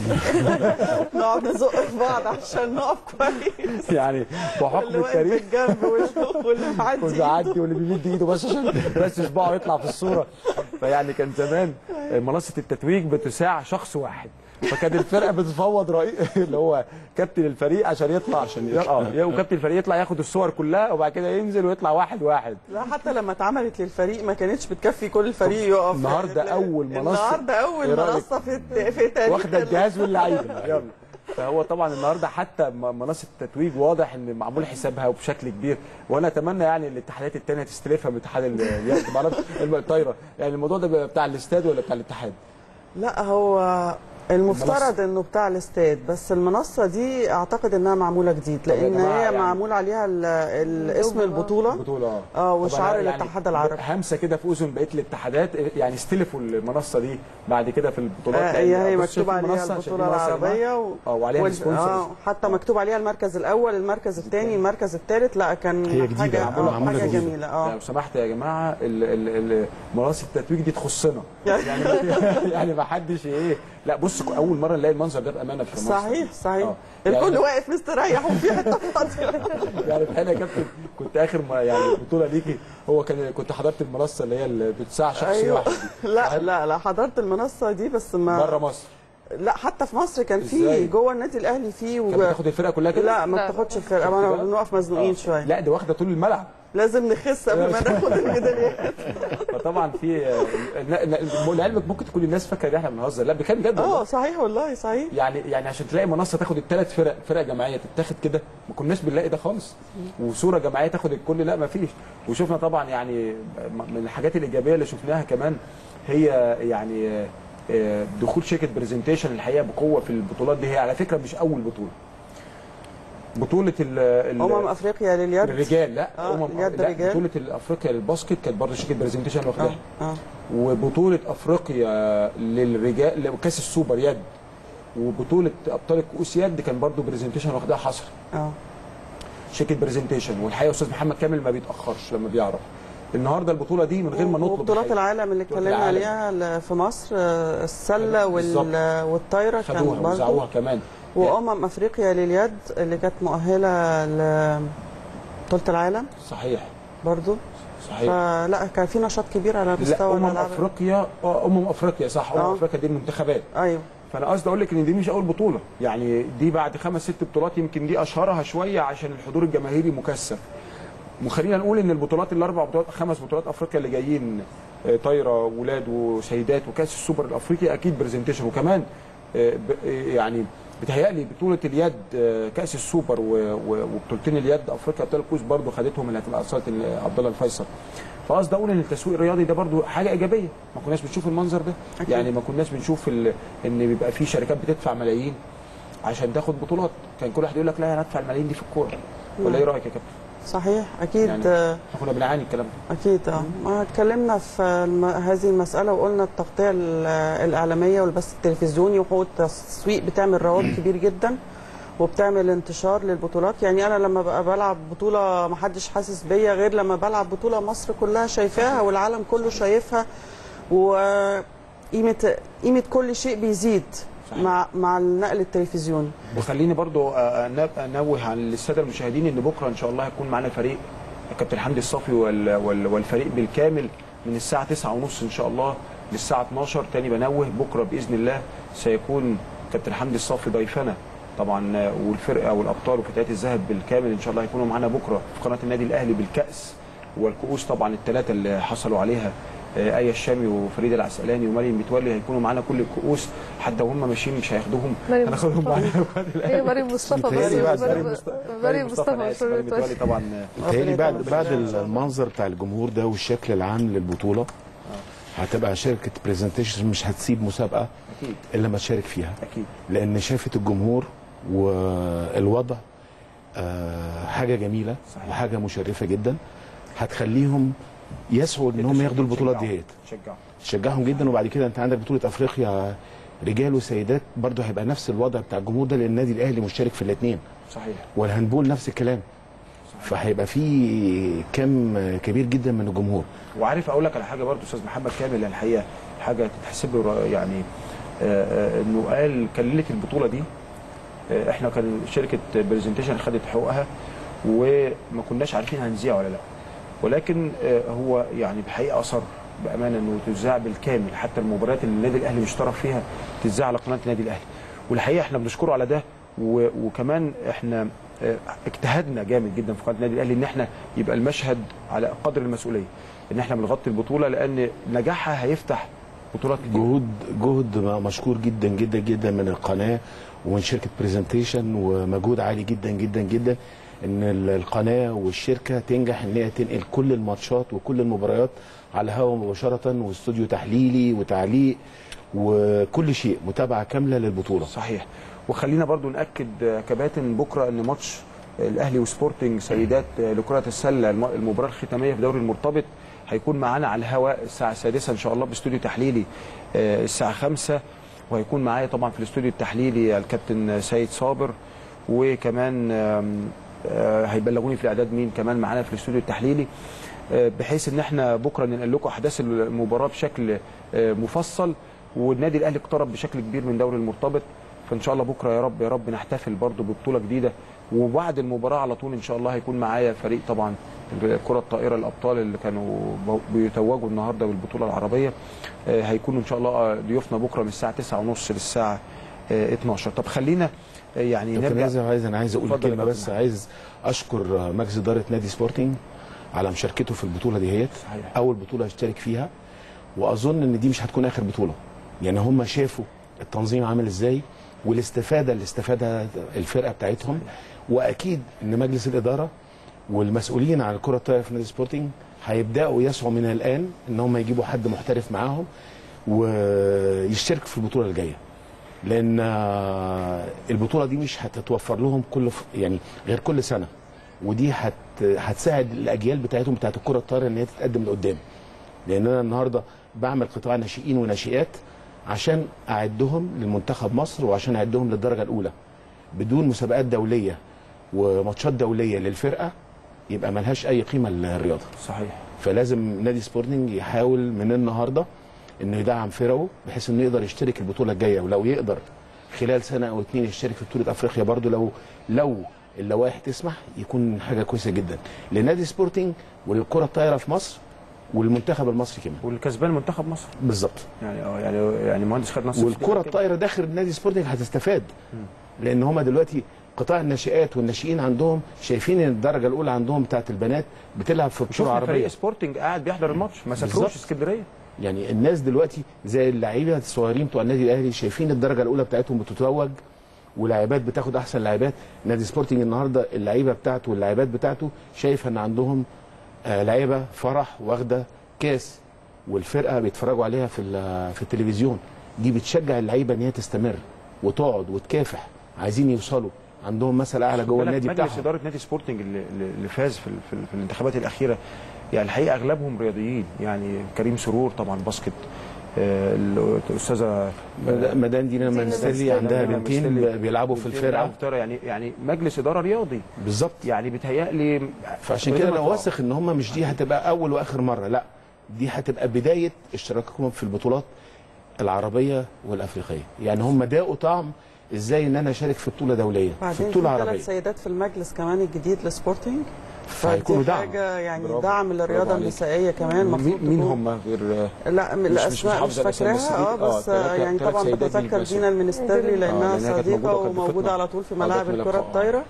نقعد نزق في بعض عشان نقف كويس يعني بحكم اللي واقف التاريخ بالجنب واللي- واللي معدي واللي بيعدي واللي بيمد ايده بس عشان بس صباعه يطلع في الصوره فيعني كان زمان منصه التتويج بتساع شخص واحد فكانت الفرقه بتفوض رئيس اللي هو كابتن الفريق عشان يطلع عشان اه وكابتن الفريق يطلع ياخد الصور كلها وبعد كده ينزل ويطلع واحد واحد لا حتى لما اتعملت للفريق ما كانتش بتكفي كل الفريق يقف النهارده اول منصه النهارده إيه اول رأيك؟ منصه في الت- في تاريخ واخده الجهاز واللعيبه يلا فهو طبعا النهارده حتى م- منصه التتويج واضح ان معمول حسابها وبشكل كبير وانا اتمنى يعني الاتحادات الثانيه تستلفها من اتحاد ال- اليد ما اعرفش الم- الطايره يعني الموضوع ده بيبقى بتاع الاستاد ولا بتاع الاتحاد؟ لا هو المفترض انه بتاع الاستاد بس المنصه دي اعتقد انها معموله جديد طب يا لان جماعة هي يعني- معمول عليها ال- ال- اسم البطوله البطوله اه اه طب وشعار أنا يعني الاتحاد العربي همسه كده في اذن بقيه الاتحادات يعني استلفوا المنصه دي بعد كده في البطولات آه، لأن هي هي بص مكتوب شايف عليها المنصة؟ شايف البطوله المنصة يا جماعة؟ العربيه و... اه وعليها وال- السبونسرز اه حتى مكتوب عليها المركز الاول المركز الثاني المركز الثالث لا كان هي جديده حاجه معموله آه معموله حاجه جديدة. جميله اه لو سمحت يا جماعه ال- ال- ال- منصه التتويج دي تخصنا يعني يعني ما حدش ايه لا بص اول مره نلاقي المنظر ده بامانه في مصر صحيح صحيح آه. الكل يعني- واقف مستريح وفي حته فاضيه يعني الحقيقه يا كابتن كنت اخر ما يعني بطوله ليكي هو كان كنت حضرت المنصه اللي هي اللي بتساع شخص ايوه واحد لا لا لا حضرت المنصه دي بس ما بره مصر لا حتى في مصر كان إزاي؟ في جوه النادي الاهلي في كانت بتاخد الفرقه كلها كده لا ما بتاخدش الفرقه ما انا بنقف مزنوقين شويه لا دي واخده طول الملعب لازم نخس قبل ما ناخد الميداليات فطبعا في ن- ن- لعلمك ممكن تكون الناس فاكره ان احنا بنهزر لا بكام بجد والله. اه صحيح والله صحيح يعني يعني عشان تلاقي منصه تاخد الثلاث فرق فرق جماعيه تتاخد كده ما كناش بنلاقي ده خالص وصوره جماعيه تاخد الكل لا ما فيش وشفنا طبعا يعني من الحاجات الايجابيه اللي شفناها كمان هي يعني آه، دخول شركه برزنتيشن الحقيقه بقوه في البطولات دي هي على فكره مش اول بطوله بطوله ال ال- امم افريقيا لليد الرجال لا آه، أمم اليد لا رجال. بطوله الافريقيا للباسكت كانت برضه شركه برزنتيشن واخداها اه وبطوله افريقيا للرجال كاس السوبر يد وبطوله ابطال الكؤوس يد كان برضه برزنتيشن واخدها حصر اه شركه برزنتيشن والحقيقه استاذ محمد كامل ما بيتاخرش لما بيعرف النهارده البطوله دي من غير ما نطلب وبطولات الحقيقة. العالم اللي بطولات اتكلمنا العالم. عليها ال- في مصر آه، السله بالظبط. وال- والطايره خدوها كان وزعوها برضه كمان وامم افريقيا لليد اللي كانت مؤهله لبطوله العالم صحيح برضو صحيح فلا كان في نشاط كبير على لا مستوى امم الالعاب افريقيا اه امم افريقيا صح امم آه. افريقيا دي المنتخبات ايوه فانا قصدي اقول لك ان دي مش اول بطوله يعني دي بعد خمس ست بطولات يمكن دي اشهرها شويه عشان الحضور الجماهيري مكثف وخلينا نقول ان البطولات الاربع بطولات خمس بطولات افريقيا اللي جايين آه، طايره ولاد وسيدات وكاس السوبر الافريقي اكيد برزنتيشن وكمان آه، ب- آه، يعني بتهيألي بطولة اليد آه، كأس السوبر و- و- وبطولتين اليد أفريقيا أبطال الكؤوس برضه خدتهم اللي هتبقى صالة ال- عبد الله الفيصل. فقصدي أقول إن التسويق الرياضي ده برضه حاجة إيجابية، ما كناش بنشوف المنظر ده، أكيد. يعني ما كناش بنشوف ال- إن بيبقى في شركات بتدفع ملايين عشان تاخد بطولات، كان كل واحد يقول لك لا أنا هدفع الملايين دي في الكورة. ولا إيه رأيك يا كابتن؟ صحيح اكيد يعني آه، احنا كنا بنعاني الكلام ده. اكيد اه ما اتكلمنا في الم... هذه المساله وقلنا التغطيه ال- الاعلاميه والبث التلفزيوني وحقوق التسويق بتعمل رواد كبير جدا وبتعمل انتشار للبطولات يعني انا لما بقى بلعب بطوله ما حدش حاسس بيا غير لما بلعب بطوله مصر كلها شايفاها والعالم كله شايفها وقيمه قيمه كل شيء بيزيد مع مع النقل التلفزيوني وخليني برضو آه، أنب- انوه عن الساده المشاهدين ان بكره ان شاء الله هيكون معانا فريق كابتن حمدي الصافي وال- وال- والفريق بالكامل من الساعه 9:30 ان شاء الله للساعه 12 تاني بنوه بكره باذن الله سيكون كابتن حمدي الصافي ضيفنا طبعا آه، والفرقه والابطال وفتيات الذهب بالكامل ان شاء الله هيكونوا معانا بكره في قناه النادي الاهلي بالكاس والكؤوس طبعا الثلاثه اللي حصلوا عليها آه، آية الشامي وفريد العسقلاني ومريم متولي هيكونوا معانا كل الكؤوس حتى وهم ماشيين مش هياخدوهم مريم هناخدهم مصطفى. معانا في قناة الأهلي. هي مريم مصطفى بس متهيألي بعد- مريم مريم مصطفى مريم مريم مصطفى مصطفى أنا مش آسف، مريم مريم متولي طبعا بالتالي بعد بعد المنظر بتاع الجمهور ده والشكل العام للبطوله هتبقى شركه برزنتيشن مش هتسيب مسابقه اكيد الا ما تشارك فيها اكيد لان شافت الجمهور والوضع آه، حاجه جميله صحيح. وحاجه مشرفه جدا هتخليهم يسعوا ان هم ياخدوا البطولات ديت شجعوا تشجعهم جدا وبعد كده انت عندك بطوله افريقيا رجال وسيدات برضه هيبقى نفس الوضع بتاع الجمهور ده لان النادي الاهلي مشترك في الاثنين صحيح والهاندبول نفس الكلام فهيبقى في كم كبير جدا من الجمهور وعارف اقول لك على حاجه برضو استاذ محمد كامل الحقيقه حاجه تتحسب له ر- يعني آه، آه، انه قال كان ليله البطوله دي آه، احنا كان شركه برزنتيشن خدت حقوقها وما كناش عارفين هنذيع ولا لا ولكن آه، هو يعني بحقيقه اصر بامانه انه تذاع بالكامل حتى المباريات اللي النادي الاهلي مشترك فيها تذاع على قناه النادي الاهلي والحقيقه احنا بنشكره على ده و- وكمان احنا آه، اجتهدنا جامد جدا في قناه النادي الاهلي ان احنا يبقى المشهد على قدر المسؤوليه ان احنا بنغطي البطوله لان نجاحها هيفتح بطولات جهود جهد مشكور جدا جدا جدا من القناه ومن شركه برزنتيشن ومجهود عالي جدا جدا جدا ان ال- القناه والشركه تنجح ان هي تنقل كل الماتشات وكل المباريات على الهواء مباشره واستوديو تحليلي وتعليق وكل شيء متابعه كامله للبطوله صحيح وخلينا برضو ناكد آه، كباتن بكره ان ماتش الاهلي وسبورتنج سيدات آه، لكره السله الم- المباراه الختاميه في دوري المرتبط هيكون معانا على الهواء الساعه السادسة ان شاء الله باستوديو تحليلي آه، الساعه 5 وهيكون معايا طبعا في الاستوديو التحليلي الكابتن سيد صابر وكمان آم، آه، هيبلغوني في الاعداد مين كمان معانا في الاستوديو التحليلي آه، بحيث ان احنا بكره ننقل لكم احداث المباراه بشكل آه، مفصل والنادي الاهلي اقترب بشكل كبير من دوري المرتبط فان شاء الله بكره يا رب يا رب نحتفل برضو ببطوله جديده وبعد المباراه على طول ان شاء الله هيكون معايا فريق طبعا الكره الطائره الابطال اللي كانوا بيتوجوا النهارده بالبطوله العربيه آه، هيكونوا ان شاء الله آه، ضيوفنا بكره من الساعه 9:30 للساعه آه، 12 طب خلينا آه، يعني كابتن نرجع عايز عايز انا عايز اقول اتفضل يا كلمه كابتن بس عايز اشكر مجلس اداره نادي سبورتنج على مشاركته في البطوله ديت صحيح. اول بطوله هشترك فيها واظن ان دي مش هتكون اخر بطوله يعني هم شافوا التنظيم عامل ازاي والاستفاده اللي استفادها الفرقه بتاعتهم واكيد ان مجلس الاداره والمسؤولين عن الكره الطايره في نادي سبورتنج هيبداوا يسعوا من الان ان هم يجيبوا حد محترف معاهم ويشترك في البطوله الجايه لان آه، البطوله دي مش هتتوفر لهم كل ف... يعني غير كل سنه ودي هت... هتساعد الاجيال بتاعتهم بتاعت الكره الطايره ان هي تتقدم لقدام لان انا النهارده بعمل قطاع ناشئين وناشئات عشان اعدهم للمنتخب مصر وعشان اعدهم للدرجه الاولى بدون مسابقات دوليه وماتشات دوليه للفرقه يبقى ملهاش اي قيمه للرياضه صحيح فلازم نادي سبورتنج يحاول من النهارده انه يدعم فرقه بحيث انه يقدر يشترك البطوله الجايه ولو يقدر خلال سنه او اتنين يشترك في بطوله افريقيا برضو لو لو اللوائح تسمح يكون حاجه كويسه جدا لنادي سبورتنج وللكره الطايره في مصر والمنتخب المصري كمان والكسبان منتخب مصر بالظبط يعني اه يعني يعني مهندس خد نصر والكره الطايره داخل نادي سبورتنج هتستفاد لان هم دلوقتي قطاع الناشئات والناشئين عندهم شايفين ان الدرجه الاولى عندهم بتاعت البنات بتلعب في بطوله شفنا فريق عربيه سبورتنج قاعد بيحضر الماتش ما سافروش بالظبط. اسكندريه يعني الناس دلوقتي زي اللعيبه الصغيرين بتوع النادي الاهلي شايفين الدرجه الاولى بتاعتهم بتتوج ولاعيبات بتاخد احسن لاعبات نادي سبورتنج النهارده اللعيبه بتاعته واللاعبات بتاعته شايف ان عندهم آه لعيبه فرح واخده كاس والفرقه بيتفرجوا عليها في ال- في التلفزيون دي بتشجع اللعيبه ان هي تستمر وتقعد وتكافح عايزين يوصلوا عندهم مثل اعلى جوه بالك النادي مجلس بتاعهم اداره نادي سبورتنج اللي, اللي فاز في, ال- في, ال- في الانتخابات الاخيره يعني الحقيقه اغلبهم رياضيين يعني كريم سرور طبعا باسكت آه، الاستاذه مد- مدام دينا منستلي عندها دينا بنتين منستلي. بيلعبوا في بنتين الفرقه بيلعبوا في الفرقه يعني يعني مجلس اداره رياضي بالظبط يعني بيتهيألي فعشان كده انا واثق ان هم مش دي هتبقى اول واخر مره لا دي هتبقى بدايه اشتراكهم في البطولات العربيه والافريقيه يعني هم داقوا طعم ازاي ان انا اشارك في بطوله دوليه في بعدين في بطوله عربيه ثلاث سيدات في المجلس كمان الجديد لسبورتنج فهيكونوا فدي دعم. حاجه يعني برافو. دعم برافو للرياضه عليك. النسائيه كمان مين, المفروض مين تكون- هم غير لا من مش- مش الاسماء مش, محافظة بس فاكراها اه الممثلين. بس آه، تلات- يعني تلات طبعا سيدات دي بتذكر بس. دينا المنسترلي آه، لانها لأنها كانت صديقه موجودة، كانت وموجوده ضيفتنا. على طول في آه، ملاعب ضيفتنا الكره لقاء. الطايره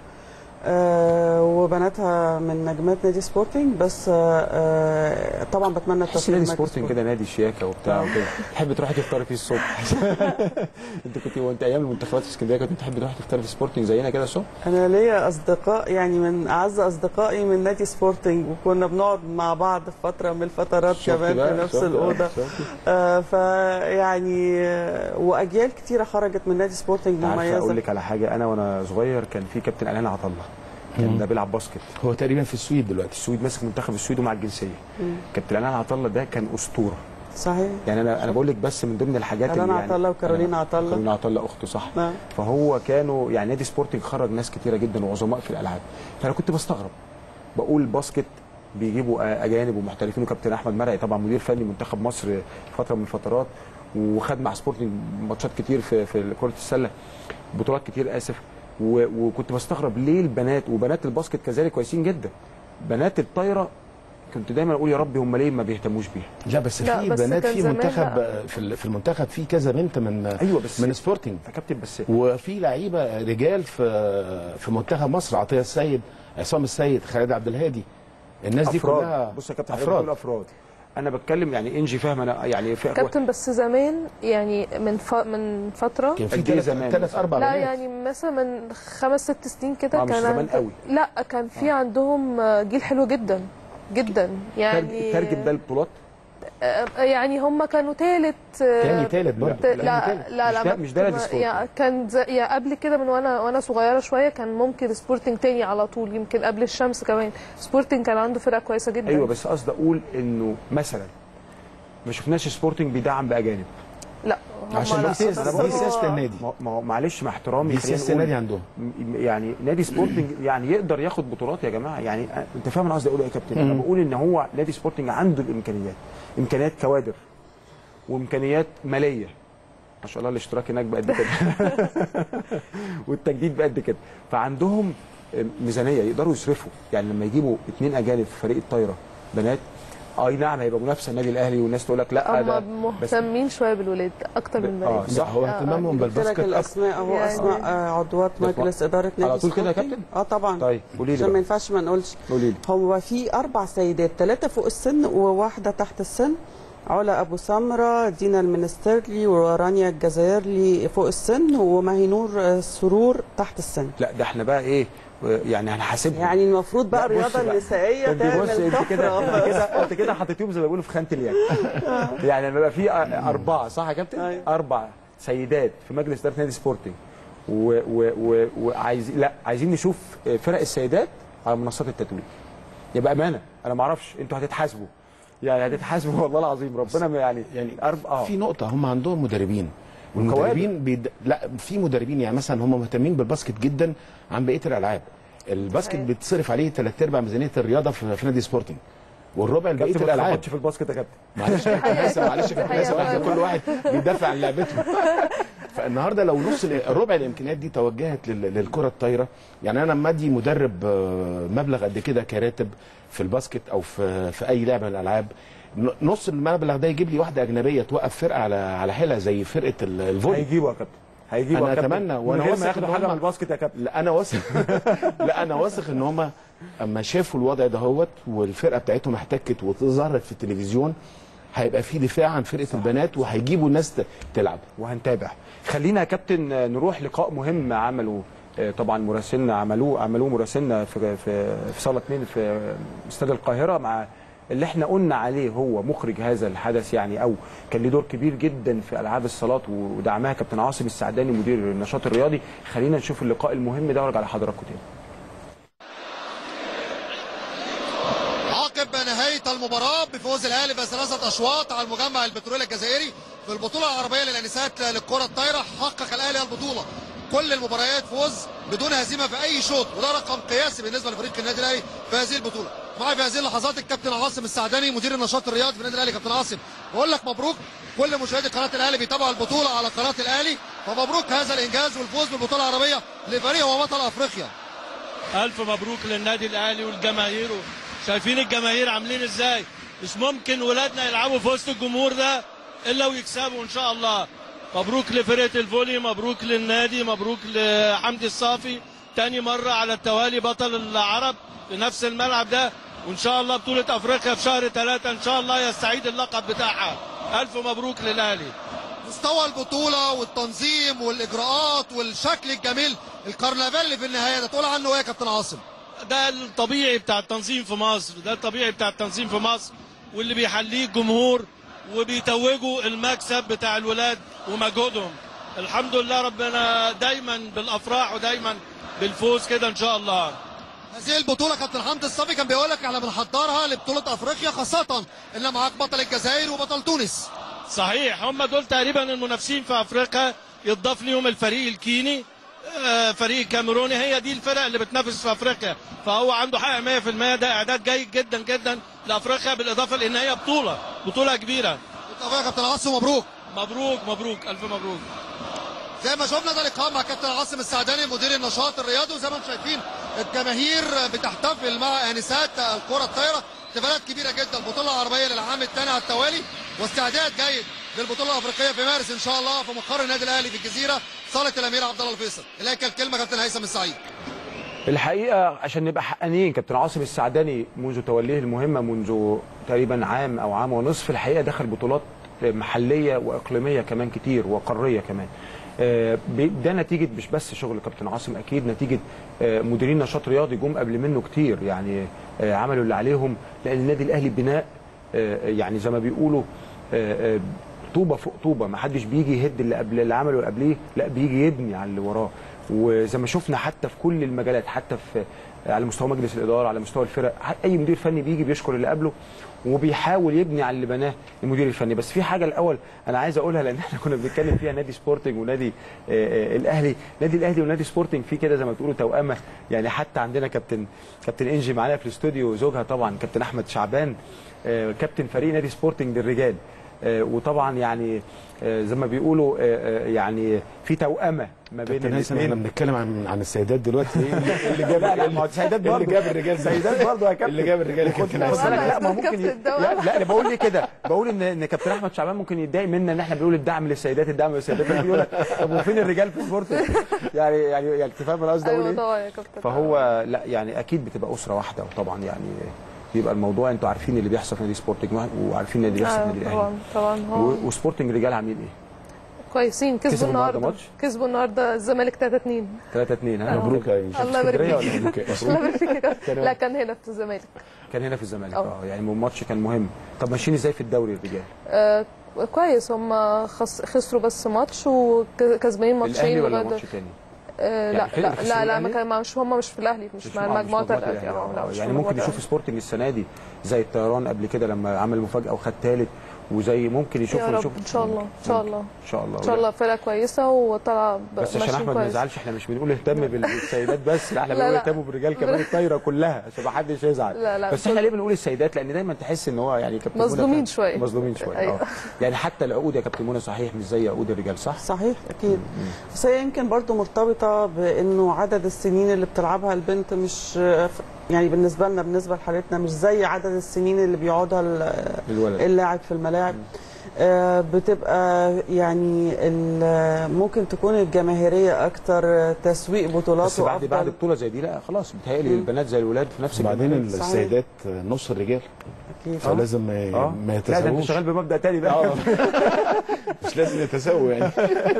آه وبناتها من نجمات نادي سبورتنج بس آه آه طبعا بتمنى تحس التوفيق نادي لمجلس سبورتنج كده نادي شياكه وبتاع وكده تحب تروحي تفطري فيه الصبح انت كنت وانت ايام المنتخبات في اسكندريه كنت بتحب تروحي تفطري في سبورتنج زينا كده الصبح انا ليا اصدقاء يعني من اعز اصدقائي من نادي سبورتنج وكنا بنقعد مع بعض في فتره من الفترات شفت كمان بقى؟ في نفس شفت بقى؟ الاوضه شفت؟ آه فيعني آه، واجيال كتيره خرجت من نادي سبورتنج عارفه اقول مميزه لك على حاجه انا وانا صغير كان في كابتن اعلان عطله كان ده بيلعب باسكت هو تقريبا في السويد دلوقتي السويد ماسك منتخب السويد ومع الجنسيه كابتن علان عطله ده كان اسطوره صحيح يعني انا انا بقول لك بس من ضمن الحاجات علان اللي يعني عطله وكارولين عطله كارولين عطله اخته صح نعم. فهو كانوا يعني نادي سبورتنج خرج ناس كتيره جدا وعظماء في الالعاب فانا كنت بستغرب بقول باسكت بيجيبوا آه، اجانب ومحترفين وكابتن احمد مرعي طبعا مدير فني منتخب مصر فتره من الفترات وخد مع سبورتنج ماتشات كتير في في كره السله بطولات كتير اسف و- وكنت بستغرب ليه البنات وبنات الباسكت كذلك كويسين جدا بنات الطايره كنت دايما اقول يا ربي هم ليه ما بيهتموش بيها لا بس لا، في بس بنات كان في زمان منتخب لا. في ال- في المنتخب في كذا بنت من ايوه بس من سبورتنج يا كابتن بس وفي لعيبه رجال في في منتخب مصر عطيه السيد عصام السيد خالد عبد الهادي الناس دي أفراد. كلها بص يا كابتن حضرتك بتقول افراد انا بتكلم يعني انجي فاهمه انا يعني فا- كابتن بس زمان يعني من ف... من فتره كان في قد إيه ثلاث زمان؟ ثلاث اربع لا بنات يعني مثلا من خمس ست سنين كده آه، مش كان زمان عند- قوي. لا كان في عندهم جيل حلو جدا جدا يعني ترجم ده البطولات آه، يعني هم كانوا ثالث تاني تالت برضه لا لا لا, مش ده- مش ده ما- نادي سبورتنج. يعني كان ز- يعني قبل كده من وانا وانا صغيره شويه كان ممكن سبورتنج تاني على طول يمكن قبل الشمس كمان سبورتنج كان عنده فرقه كويسه جدا ايوه بس قصدي اقول انه مثلا ما شفناش سبورتنج بيدعم باجانب لا هم عشان لا، دي سياسه بس دي هو- سياسه النادي ما ما هو معلش مع احترامي دي خلينا سياسه نقول النادي عندهم م- يعني نادي سبورتنج يعني يقدر ياخد بطولات يا جماعه يعني أ- انت فاهم انا قصدي اقول ايه يا كابتن انا مم. بقول ان هو نادي سبورتنج عنده الامكانيات امكانيات كوادر وامكانيات ماليه ما شاء الله الاشتراك هناك بقد كده والتجديد بقد كده فعندهم ميزانيه يقدروا يصرفوا يعني لما يجيبوا اثنين اجانب في فريق الطايره بنات اي نعم هيبقى منافسه النادي الاهلي والناس تقول لك لا ده هم بس مهتمين شويه بالولاد اكتر من اه البنات صح هو اهتمامهم قلت لك بالباسكت أكتر. الاسماء اهو يعني- اسماء آه، عضوات بس مجلس اداره نادي على طول كده يا سبورتنج. كابتن؟ اه طبعا طيب قولي لي عشان ما بقى. ينفعش ما نقولش قولي لي هو في اربع سيدات ثلاثه فوق السن وواحده تحت السن علا ابو سمره دينا المنسترلي ورانيا الجزائرلي فوق السن وماهينور آه، سرور تحت السن لا ده احنا بقى ايه يعني هنحاسبهم يعني المفروض بقى لا، بص الرياضه بقى. النسائيه طب بص تعمل انت كده انت طفره كده انت كده حطيتيهم زي ما بيقولوا في خانه اليد يعني لما يبقى في اربعه صح يا كابتن؟ أيوة. اربع سيدات في مجلس اداره نادي سبورتنج و- و- و- وعايزين لا عايزين نشوف فرق السيدات على منصات التتويج يبقى امانه انا ما اعرفش انتوا هتتحاسبوا يعني هتتحاسبوا والله العظيم ربنا ما يعني يعني أرب... اه في نقطه هم عندهم مدربين والمدربين بيد... لا في مدربين يعني مثلا هم مهتمين بالباسكت جدا عن بقيه الالعاب الباسكت صحيح. بتصرف عليه ثلاث ارباع ميزانيه الرياضه في, في نادي سبورتنج والربع لبقيه كابتن ما الالعاب تخبطش في الباسكت يا كابتن معلش يا كابتن هيثم، معلش يا كابتن هيثم، حقيقة. احنا كل واحد بيدافع عن لعبته فالنهارده لو نص ال- ربع الامكانيات دي توجهت لل- للكره الطايره يعني انا لما ادي مدرب آه، مبلغ قد كده كراتب في الباسكت او في في اي لعبه من الالعاب ن- نص المبلغ ده يجيب لي واحده اجنبيه توقف فرقه على على حيلها زي فرقه ال- الفولي هيجيبوا يا كابتن هيجيبوا أنا يا كابتن. أتمنى، من وأنا غير ما واثق ياخدوا إن حاجه هم- من الباسكت يا كابتن لا انا واثق لا انا واثق ان هم اما شافوا الوضع دهوت والفرقه بتاعتهم احتكت وظهرت في التلفزيون هيبقى في دفاع عن فرقه البنات وهيجيبوا ناس ت- تلعب وهنتابع خلينا يا كابتن آه، نروح لقاء مهم عمله آه، طبعا مراسلنا عملوه عملوه مراسلنا في في في صاله 2 في آه، استاد القاهره مع اللي احنا قلنا عليه هو مخرج هذا الحدث يعني او كان له دور كبير جدا في العاب الصالات ودعمها كابتن عاصم السعداني مدير النشاط الرياضي خلينا نشوف اللقاء المهم ده وارجع لحضراتكم تاني عقب نهاية المباراة بفوز الأهلي بثلاثة أشواط على المجمع البترولي الجزائري في البطولة العربية للأنسات للكرة الطايرة حقق الأهلي البطولة كل المباريات فوز بدون هزيمة في أي شوط وده رقم قياسي بالنسبة لفريق النادي الأهلي في هذه البطولة معي في هذه اللحظات الكابتن عاصم السعداني مدير النشاط الرياضي في النادي الأهلي كابتن عاصم بقول لك مبروك كل مشاهدي قناة الأهلي بيتابعوا البطولة على قناة الأهلي فمبروك هذا الإنجاز والفوز بالبطولة العربية لفريق وبطل أفريقيا ألف مبروك للنادي الأهلي والجماهير شايفين الجماهير عاملين إزاي مش ممكن ولادنا يلعبوا في وسط الجمهور ده إلا ويكسبوا إن شاء الله مبروك لفرقة الفولي مبروك للنادي مبروك لحمدي الصافي تاني مرة على التوالي بطل العرب لنفس الملعب ده وإن شاء الله بطولة أفريقيا في شهر ثلاثة إن شاء الله يستعيد اللقب بتاعها ألف مبروك للأهلي مستوى البطولة والتنظيم والإجراءات والشكل الجميل الكرنفال اللي في النهاية ده تقول عنه إيه يا كابتن عاصم؟ ده الطبيعي بتاع التنظيم في مصر ده الطبيعي بتاع التنظيم في مصر واللي بيحليه الجمهور وبيتوجوا المكسب بتاع الولاد ومجهودهم الحمد لله ربنا دايما بالافراح ودايما بالفوز كده ان شاء الله هذه البطوله كابتن حمدي الصبي كان بيقول لك احنا بنحضرها لبطوله افريقيا خاصه ان معاك بطل الجزائر وبطل تونس صحيح هم دول تقريبا المنافسين في افريقيا يضاف ليهم الفريق الكيني آه، فريق كاميروني هي دي الفرق اللي بتنافس في افريقيا فهو عنده حق 100% ده اعداد جيد جدا جدا لافريقيا بالاضافه لان هي بطوله بطوله كبيره بالتوفيق يا كابتن عاصم مبروك مبروك مبروك الف مبروك زي ما شفنا ده لقاء مع كابتن عاصم السعداني مدير النشاط الرياضي وزي ما انتم شايفين الجماهير بتحتفل مع انسات الكره الطايره احتفالات كبيره جدا البطوله العربيه للعام الثاني على التوالي واستعداد جيد للبطوله الافريقيه في مارس ان شاء الله في مقر النادي الاهلي في الجزيره صاله الامير عبد الله الفيصل اليك الكلمه كابتن هيثم السعيد الحقيقه عشان نبقى حقانيين كابتن عاصم السعداني منذ توليه المهمه منذ تقريبا عام او عام ونصف الحقيقه دخل بطولات محليه واقليميه كمان كتير وقاريه كمان آه، ب- ده نتيجه مش بس شغل كابتن عاصم اكيد نتيجه آه، مديرين نشاط رياضي جم قبل منه كتير يعني آه، عملوا اللي عليهم لان النادي الاهلي بناء آه، يعني زي ما بيقولوا آه، آه، طوبه فوق طوبه ما حدش بيجي يهد اللي قبل اللي عمله قبليه لا بيجي يبني على اللي وراه وزي ما شفنا حتى في كل المجالات حتى في على مستوى مجلس الاداره على مستوى الفرق اي مدير فني بيجي بيشكر اللي قبله وبيحاول يبني على اللي بناه المدير الفني بس في حاجه الاول انا عايز اقولها لان احنا كنا بنتكلم فيها نادي سبورتنج ونادي آه، آه، الاهلي نادي الاهلي ونادي سبورتنج في كده زي ما بتقولوا توأمه يعني حتى عندنا كابتن كابتن انجي معانا في الاستوديو زوجها طبعا كابتن احمد شعبان آه، كابتن فريق نادي سبورتنج للرجال آه، وطبعا يعني آه، زي ما بيقولوا آه، آه، يعني في توأمه ما بين كابتن هيثم احنا الاثنين بنتكلم عن عن السيدات دلوقتي إيه اللي جاب لا لا ما هو سيدات برضه اللي جاب الرجال سيدات برضه يا كابتن اللي جاب الرجال يا خد كابتن بالك هيثم لا ما ممكن ي... كابتن لا, لا انا بقول ليه كده بقول ان ان كابتن احمد شعبان ممكن يتضايق منا ان احنا بنقول الدعم للسيدات الدعم للسيدات يقول لك طب وفين الرجال في السبورت يعني يعني يعني انت فاهم انا قصدي اقول ايوه ايه طبعا يا كابتن فهو لا يعني اكيد بتبقى اسره واحده وطبعا يعني بيبقى الموضوع انتوا عارفين اللي بيحصل في نادي سبورتنج وعارفين اللي بيحصل في آه، النادي طبعا الاهلي طبعا هو و- وسبورتنج رجال عاملين ايه؟ كويسين كسبوا كسبوا النهاردة النهارده ماتش؟ كسبوا النهارده الزمالك 3 2 3 2 ها آه. مبروك يا الله يبارك اسكندرية فيك. ولا مبروك يا الله يبارك فيك يا كابتن. كان- لا كان هنا في الزمالك كان هنا في الزمالك آه. اه يعني الماتش كان مهم طب ماشيين ازاي في الدوري الرجال؟ آه كويس هم خس... خسروا بس ماتش وكسبانين ماتشين الاهلي ولا لغاية ماتش دلوقتي. تاني؟ آه يعني لا الفرق لا اللي خسروا لا لا الأهلي؟ ما كان مش هم مش في الاهلي مش مع مع- مجموعه مجموعة الاهلي الأهلي. آه، لا، آه، مش يعني في ممكن مجموعة نشوف سبورتنج السنه دي زي الطيران قبل كده لما عمل مفاجاه وخد ثالث وزي ممكن يشوف يا رب يشوف ان شاء الله ان شاء الله ان شاء الله ان شاء الله فرقه كويسه وطالعه ب- بس عشان ماشيين احمد ما كويس. يزعلش احنا مش بنقول اهتم بالسيدات بس لا احنا لا، بنقول لا. اهتموا بالرجال كمان الطايره كلها عشان ما حدش يزعل لا، لا، بس احنا ليه بنقول السيدات لان دايما تحس ان هو يعني كابتن منى مظلومين فعلا- شوية. مظلومين شويه أيوة. اه يعني حتى العقود يا كابتن منى صحيح مش زي عقود الرجال صح؟ صحيح اكيد بس هي يمكن برضو مرتبطه بانه عدد السنين اللي بتلعبها البنت مش يعني بالنسبه لنا بالنسبه لحالتنا مش زي عدد السنين اللي بيقعدها ال- الولد. اللاعب في الملاعب آه، بتبقى يعني ال- ممكن تكون الجماهيريه اكتر تسويق بطولات بس بعد بعد وافضل بطوله زي دي لا خلاص بتهيألي البنات زي الولاد في نفس وبعدين الجمهورية. السيدات نص الرجال أكيد. فلازم ما اه ما لا ده انت يتساووش شغال بمبدا تاني بقى آه. مش لازم يتساووا يعني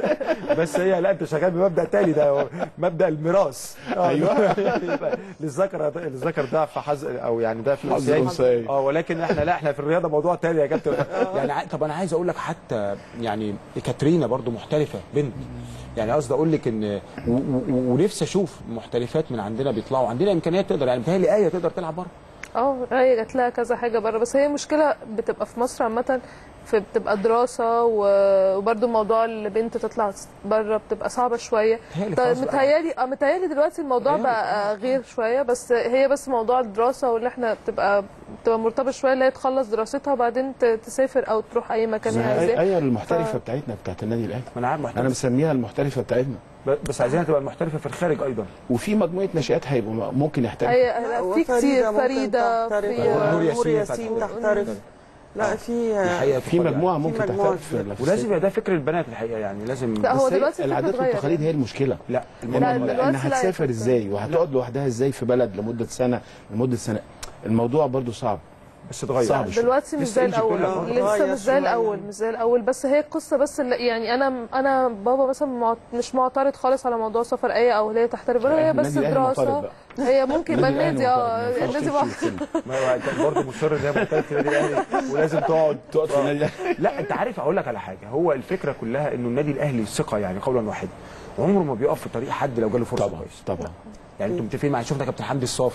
بس هي لا انت شغال بمبدا تاني ده هو مبدا الميراث آه، أيوة. يبقى للذكر للذكر ضعف حظ او يعني ضعف حظ الانثيين الأنثيين. اه ولكن احنا لا احنا في الرياضه موضوع تاني يا كابتن يعني ع- طب انا عايز اقول لك حتى يعني كاترينا برضو محترفه بنت يعني قصدي اقول لك ان و- و- ونفسي اشوف محترفات من عندنا بيطلعوا عندنا امكانيات تقدر يعني بتهيألي ايه تقدر تلعب بره اه هي جات لها كذا حاجه بره بس هي مشكله بتبقى في مصر عامه في بتبقى دراسه و- وبرده موضوع البنت تطلع بره بتبقى صعبه شويه متهيألي طيب خلاص بقى. متهيالي اه متهيالي دلوقتي الموضوع متهيألي. بقى غير شويه بس هي بس موضوع الدراسه واللي احنا بتبقى بتبقى مرتبط شويه اللي هي تخلص دراستها وبعدين ت- تسافر او تروح اي مكان هي عايزاه ايوه المحترفه بتاعتنا بتاعت النادي الاهلي ما انا عارف انا محترفه مسميها المحترفه بتاعتنا ب- بس عايزينها تبقى المحترفه في الخارج ايضا وفي مجموعه ناشئات هيبقوا م- ممكن يحترفوا هي لا، في كتير ممكن فريده تحترف، في نور نور ياسين ياسين تحترف لا في الحقيقه في تقال مجموعه يعني. ممكن مجموعة تحترف في- في ولازم يبقى ده فكر البنات الحقيقه يعني لازم لا، هو بس هي دلوقتي الفكرة العادات اتغير والتقاليد يعني. هي المشكله لا إن لا، إن دلوقتي لا هتسافر يا كابتن. ازاي وهتقعد لوحدها ازاي في بلد لمده سنه لمده سنه الموضوع برضو صعب بس اتغير لا، دلوقتي مش لسه زي إنجي بتقول الاول لك لسه اتغير مش زي شوية. الاول مش زي الاول بس هي القصه بس اللي يعني انا انا بابا مثلا معت- مش معترض خالص على موضوع سفر ايه او اللي هي تحترف هي النادي بس الأهلي معترض دراسه بقى. هي ممكن يبقى النادي النادي اه الأهلي معترض. ما ينفعش النادي بقى ما هو انت برضه مصر زي ما قلت لك في النادي الاهلي ولازم تقعد تقعد في النادي الأهلي. لا انت عارف اقول لك على حاجه هو الفكره كلها انه النادي الاهلي ثقه يعني قولا واحدا عمره ما بيقف في طريق حد لو جاله فرصه طبعا كويس طبعا يعني انتوا متفقين معايا شفنا كابتن حمدي الصافي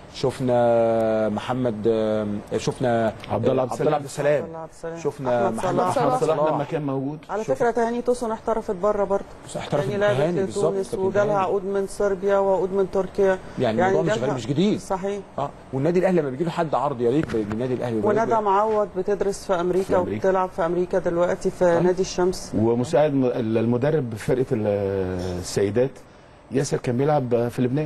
شفنا محمد آم، شفنا عبد الله عبد عبد الله عبد السلام عبد الله عبد السلام. شفنا أحمد محمد صلاح. محمد محمد صلاح صلاح لما كان موجود على شوف. فكره تهاني توسن احترفت بره برضه احترفت يعني لعبت تهاني بالظبط، لتونس كابتن وجالها تهاني. عقود من صربيا وعقود من تركيا يعني الموضوع مش جالها- غريب مش جديد صحيح اه والنادي الاهلي لما بيجي له حد عرض يليق بالنادي الاهلي وندى معوض بتدرس في امريكا, في أمريكا. وبتلعب في امريكا دلوقتي في نادي الشمس ومساعد م- المدرب فرقه ال- السيدات ياسر كان بيلعب في لبنان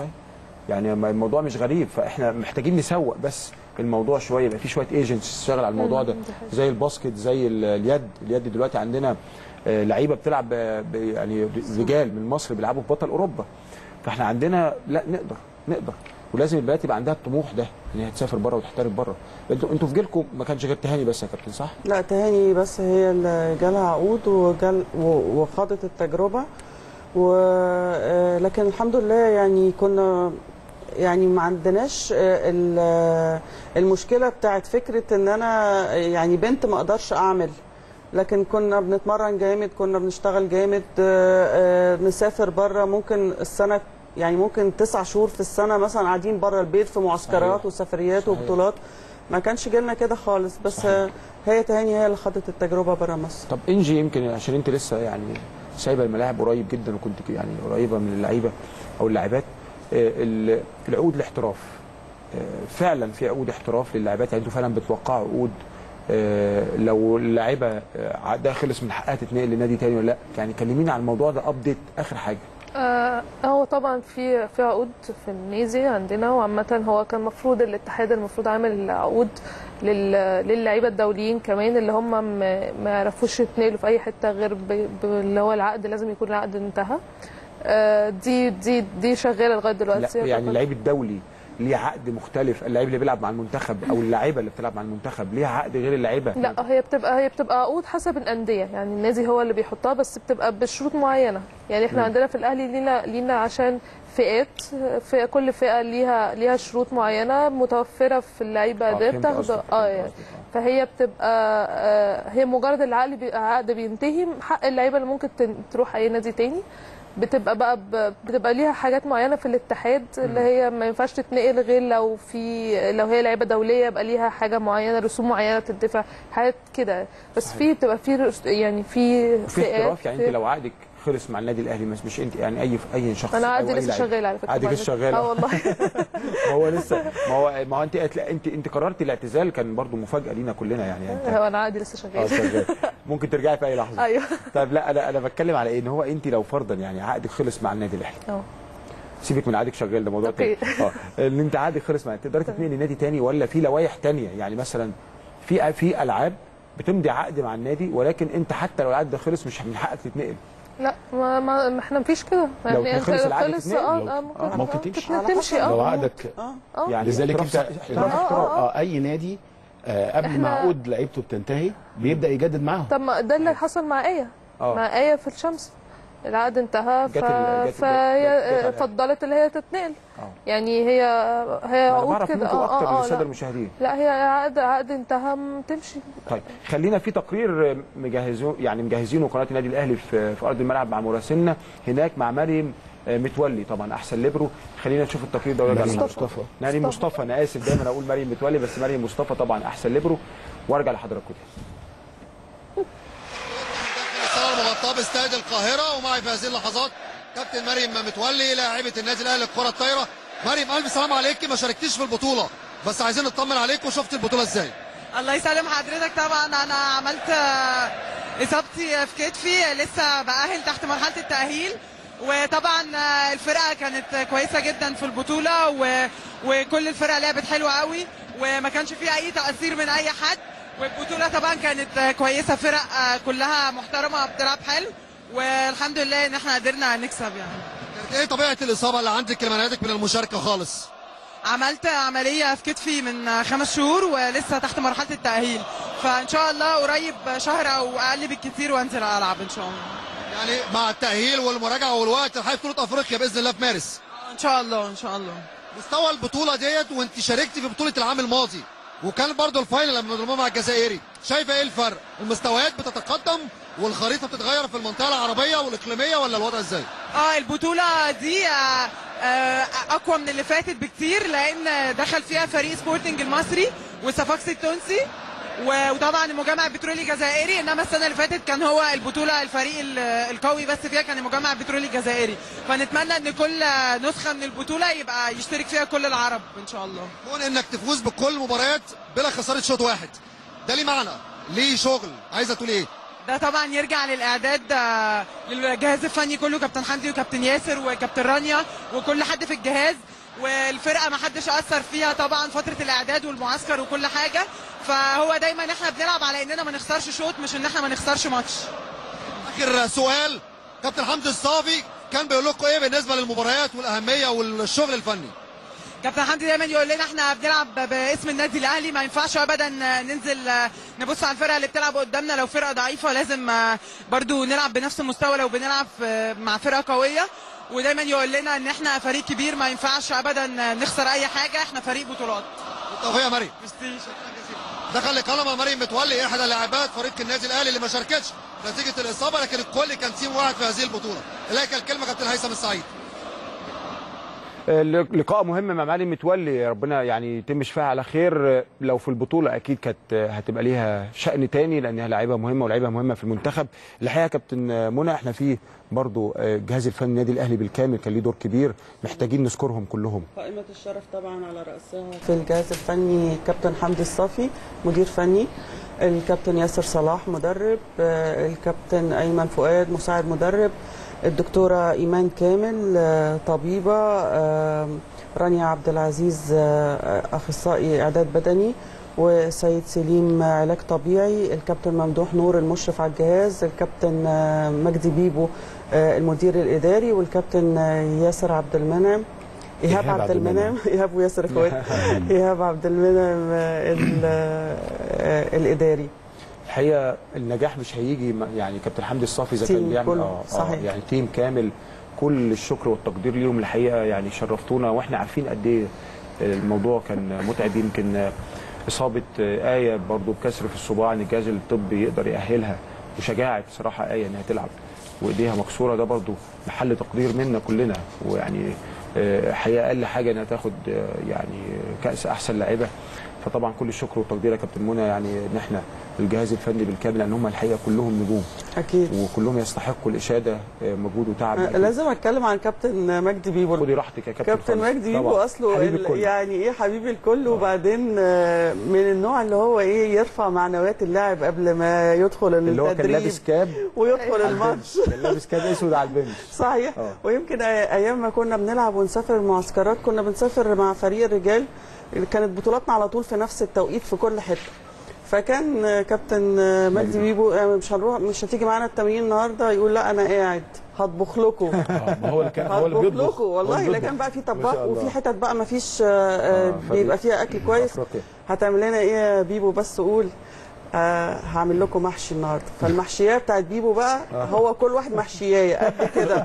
يعني ما- الموضوع مش غريب فاحنا محتاجين نسوق بس الموضوع شويه يبقى في شويه ايجنتس تشتغل على الموضوع ده زي الباسكت زي ال- اليد اليد دلوقتي عندنا آه، لعيبه بتلعب ب- ب- يعني رجال من مصر بيلعبوا في بطل اوروبا فاحنا عندنا لا نقدر نقدر ولازم البنات يبقى عندها الطموح ده ان هي تسافر بره وتحترف بره انتوا انتوا في جيلكم ما كانش غير تهاني بس يا كابتن صح؟ لا تهاني بس هي اللي جالها عقود وجال و- وخاضت التجربه و آه، لكن الحمد لله يعني كنا يعني ما عندناش آه، ال- آه، المشكله بتاعت فكره ان انا يعني بنت ما اقدرش اعمل لكن كنا بنتمرن جامد كنا بنشتغل جامد آه، آه، نسافر بره ممكن السنه يعني ممكن تسع شهور في السنه مثلا قاعدين بره البيت في معسكرات صحيح. وسفريات صحيح. وبطولات ما كانش جيلنا كده خالص بس آه، هي تهاني هي اللي خدت التجربه بره مصر طب انجي يمكن عشان انت لسه يعني سايبه الملاعب قريب جدا وكنت يعني قريبه من اللعيبه او اللاعبات آه، ال- العقود الاحتراف آه، فعلا في عقود احتراف للاعبات يعني انتوا فعلا بتوقعوا عقود آه، لو اللاعبه آه، عقدها خلص من حقها تتنقل لنادي تاني ولا لا يعني كلمينا عن الموضوع ده ابديت اخر حاجه آه هو طبعا في في عقود في النيزي عندنا وعامة هو كان المفروض الاتحاد المفروض عامل عقود لل- للعيبة الدوليين كمان اللي هم ما ما يعرفوش يتنقلوا في أي حتة غير ب- اللي هو العقد لازم يكون العقد انتهى آه دي دي دي شغالة لغاية دلوقتي لا يعني اللعيب الدولي ليه عقد مختلف اللعيب اللي بيلعب مع المنتخب او اللاعيبه اللي بتلعب مع المنتخب ليها عقد غير اللعيبه لا هي بتبقى هي بتبقى عقود حسب الانديه يعني النادي هو اللي بيحطها بس بتبقى بشروط معينه يعني احنا مم. عندنا في الاهلي لينا لينا عشان فئات في كل فئه ليها ليها شروط معينه متوفره في اللعيبه آه، دي فهمت بتاخد قصدك، اه فهمت يعني فهي بتبقى آه، هي مجرد العقد بي- العقد بينتهي حق اللعيبه اللي ممكن تن- تروح اي نادي تاني بتبقى بقى ب- بتبقى ليها حاجات معينه في الاتحاد اللي هي ما ينفعش تتنقل غير لو في لو هي لعيبه دوليه يبقى ليها حاجه معينه رسوم معينه تدفع حاجات كده بس صحيح. في بتبقى في رس- يعني في وفي احتراف يعني انت لو عقدك خلص مع النادي الاهلي مش مش انت يعني اي اي شخص انا أو عقدي أي لسه لعيب. شغال على فكره عقدك بعد- لسه شغال اه والله ما هو لسه ما هو ما هو انت انت انت قررتي الاعتزال كان برضو مفاجاه لينا كلنا يعني انت هو انا عقدي لسه اه شغال شغال ممكن ترجعي في اي لحظه ايوه طيب لا انا انا بتكلم على ايه ان هو انت لو فرضا يعني عقدك خلص مع النادي الاهلي اه سيبك من عقدك شغال ده موضوع تاني أوكي. اه ان انت عقدك خلص مع تقدري تتنقلي لنادي تاني ولا في لوائح تانية يعني مثلا في في العاب بتمضي عقد مع النادي ولكن انت حتى لو العقد ده خلص مش من حقك تتنقل لا ما, ما ما احنا مفيش كده لو يعني خلص العقد خلص تتنقل؟ اه لو- اه آه، ممكن آه، تمشي. تتنقل- تمشي لو اه عقدك اه يعني لذلك احتراف انت صح- احتراف احتراف اه اي نادي آه قبل ما إحنا- عقود لعيبته بتنتهي بيبدا يجدد معاهم طب ما ده اللي حصل مع ايه اه. مع ايه في الشمس العقد انتهى ف... جت ال- جت- جت- فهي جت عليها. فضلت اللي هي تتنقل اه. يعني هي هي انا عقود بعرف كده منكم اه اكتر اه اه للساده لا. المشاهدين لا هي عقد عقد انتهى م- تمشي طيب خلينا في تقرير مجهزين يعني مجهزينه قناه النادي الاهلي في في ارض الملعب مع مراسلنا هناك مع مريم آه، متولي طبعا احسن ليبرو خلينا نشوف التقرير ده ونرجع مريم لحضرتك. مصطفى. مريم مصطفى انا اسف دايما اقول مريم متولي بس مريم مصطفى طبعا احسن ليبرو وارجع لحضراتكم تاني الصاله المغطاه باستاد القاهره ومعي في هذه اللحظات كابتن مريم متولي لاعبه النادي الاهلي للكره الطايره مريم الف سلام عليكي ما شاركتيش في البطوله بس عايزين نطمن عليك وشفت البطوله ازاي الله يسلم حضرتك طبعا انا عملت آه، اصابتي في كتفي لسه بأهل تحت مرحله التأهيل وطبعا آه، الفرقه كانت كويسه جدا في البطوله و... وكل الفرقه لعبت حلوه قوي وما كانش فيها اي تأثير من اي حد والبطوله طبعا كانت آه، كويسه فرق آه، كلها محترمه بتلعب حلو والحمد لله ان احنا قدرنا نكسب يعني كانت ايه طبيعه الاصابه اللي عندك اللي منعتك من المشاركه خالص عملت عمليه في كتفي من خمس شهور ولسه تحت مرحله التاهيل فان شاء الله قريب شهر او اقل بالكتير وانزل العب ان شاء الله يعني مع التاهيل والمراجعه والوقت الحقيقه بطوله افريقيا باذن الله في مارس ان شاء الله ان شاء الله مستوى البطوله ديت وانت شاركتي في بطوله العام الماضي وكان برضو الفاينل لما ضربوها مع الجزائري شايفه ايه الفرق المستويات بتتقدم والخريطه بتتغير في المنطقه العربيه والاقليميه ولا الوضع ازاي اه البطولة دي آه، آه، أقوى من اللي فاتت بكتير لأن دخل فيها فريق سبورتنج المصري والصفاقسي التونسي و- وطبعا المجمع البترولي الجزائري انما السنه اللي فاتت كان هو البطوله الفريق ال- القوي بس فيها كان المجمع البترولي الجزائري فنتمنى ان كل نسخه من البطوله يبقى يشترك فيها كل العرب ان شاء الله كون انك تفوز بكل المباريات بلا خساره شوط واحد ده ليه معنى ليه شغل عايزه تقول ايه ده طبعا يرجع للاعداد آه، للجهاز الفني كله كابتن حمدي وكابتن ياسر وكابتن رانيا وكل حد في الجهاز والفرقه ما حدش اثر فيها طبعا فتره الاعداد والمعسكر وكل حاجه فهو دايما احنا بنلعب على اننا ما نخسرش شوط مش ان احنا ما نخسرش ماتش اخر سؤال كابتن حمدي الصافي كان بيقول لكم ايه بالنسبه للمباريات والاهميه والشغل الفني كابتن حمدي دايما يقول لنا احنا بنلعب باسم النادي الاهلي ما ينفعش ابدا ننزل نبص على الفرقه اللي بتلعب قدامنا لو فرقه ضعيفه لازم برضو نلعب بنفس المستوى لو بنلعب مع فرقه قويه ودايما يقول لنا ان احنا فريق كبير ما ينفعش ابدا نخسر اي حاجه احنا فريق بطولات بالتوفيق يا مريم دخل لقلمه مريم متولي احدى لاعبات فريق النادي الاهلي اللي ما شاركتش نتيجه الاصابه لكن الكل كان تيم واحد في هذه البطوله اليك الكلمه كابتن هيثم السعيد لقاء مهم مع معالي متولي ربنا يعني يتم شفاها على خير لو في البطوله اكيد كانت هتبقى ليها شان تاني لانها لعيبه مهمه ولاعيبه مهمه في المنتخب الحقيقه يا كابتن منى احنا في برضو الجهاز الفني النادي الاهلي بالكامل كان ليه دور كبير محتاجين نذكرهم كلهم قائمه الشرف طبعا على راسها في الجهاز الفني كابتن حمدي الصافي مدير فني الكابتن ياسر صلاح مدرب الكابتن ايمن فؤاد مساعد مدرب الدكتورة إيمان كامل طبيبة رانيا عبد العزيز أخصائي إعداد بدني وسيد سليم علاج طبيعي الكابتن ممدوح نور المشرف على الجهاز الكابتن مجدي بيبو المدير الإداري والكابتن ياسر عبد المنعم إيهاب عبد المنعم إيهاب وياسر إخوات إيهاب عبد المنعم الإداري الحقيقه النجاح مش هيجي يعني كابتن حمدي الصافي اذا كان بيعمل اه صحيح. يعني تيم كامل كل الشكر والتقدير ليهم الحقيقه يعني شرفتونا واحنا عارفين قد ايه الموضوع كان متعب يمكن اصابه ايه برضو بكسر في الصباع ان الجهاز الطبي يقدر ياهلها وشجاعه بصراحه ايه انها تلعب وايديها مكسوره ده برضو محل تقدير منا كلنا ويعني حقيقه اقل حاجه انها تاخد يعني كاس احسن لاعبه فطبعا كل الشكر والتقدير يا كابتن منى يعني ان احنا الجهاز الفني بالكامل لان هم الحقيقه كلهم نجوم اكيد وكلهم يستحقوا الاشاده مجهود وتعب أكيد. لازم اتكلم عن كابتن مجدي بيبو خدي راحتك يا كابتن كابتن مجدي بيبو اصله يعني ايه حبيب الكل وبعدين من النوع اللي هو ايه يرفع معنويات اللاعب قبل ما يدخل التدريب اللي هو كان لابس كاب ويدخل الماتش كان لابس كاب اسود على البنش صحيح أوه. ويمكن ايام ما كنا بنلعب ونسافر المعسكرات كنا بنسافر مع فريق الرجال كانت بطولاتنا على طول في نفس التوقيت في كل حته فكان كابتن مجدي بيبو مش هنروح مش هتيجي معانا التمرين النهارده يقول لا انا قاعد هطبخ لكم ما هو اللي كان هو اللي بيطبخ لكم والله لا كان بقى في طباخ وفي حتت بقى ما فيش بيبقى فيها اكل كويس هتعمل لنا ايه يا بيبو بس قول آه هعمل لكم محشي النهارده فالمحشيه بتاعت بيبو بقى آه. هو كل واحد محشيايه قد كده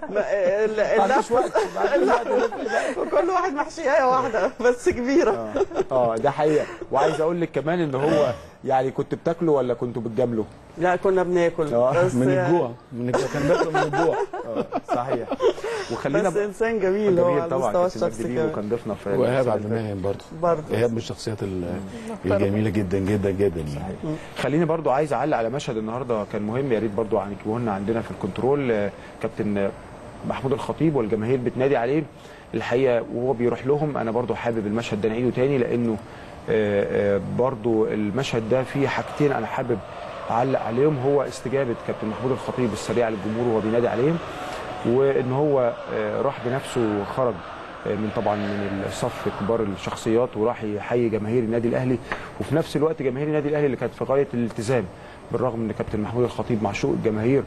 كل واحد محشيايه واحده بس كبيره اه, آه ده حقيقه وعايز اقول لك كمان ان هو يعني كنت بتاكله ولا كنتوا بتجاملوا؟ لا كنا بناكل آه. بس من الجوع من الجوع كان بياكل من الجوع اه صحيح وخلينا بس انسان جميل هو على المستوى الشخصي كمان وكان ضيفنا في وايهاب عبد المنعم برضه برضه ايهاب من الشخصيات الجميله جدا جدا جدا يعني خليني برضو عايز اعلق على مشهد النهارده كان مهم يا ريت برضو عن لنا عندنا في الكنترول كابتن محمود الخطيب والجماهير بتنادي عليه الحقيقه وهو بيروح لهم انا برضو حابب المشهد ده نعيده تاني لانه برضو المشهد ده فيه حاجتين انا حابب اعلق عليهم هو استجابه كابتن محمود الخطيب السريعه للجمهور وهو بينادي عليهم وان هو راح بنفسه وخرج من طبعا من الصف كبار الشخصيات وراح يحيي جماهير النادي الاهلي وفي نفس الوقت جماهير النادي الاهلي اللي كانت في غايه الالتزام بالرغم ان كابتن محمود الخطيب معشوق الجماهير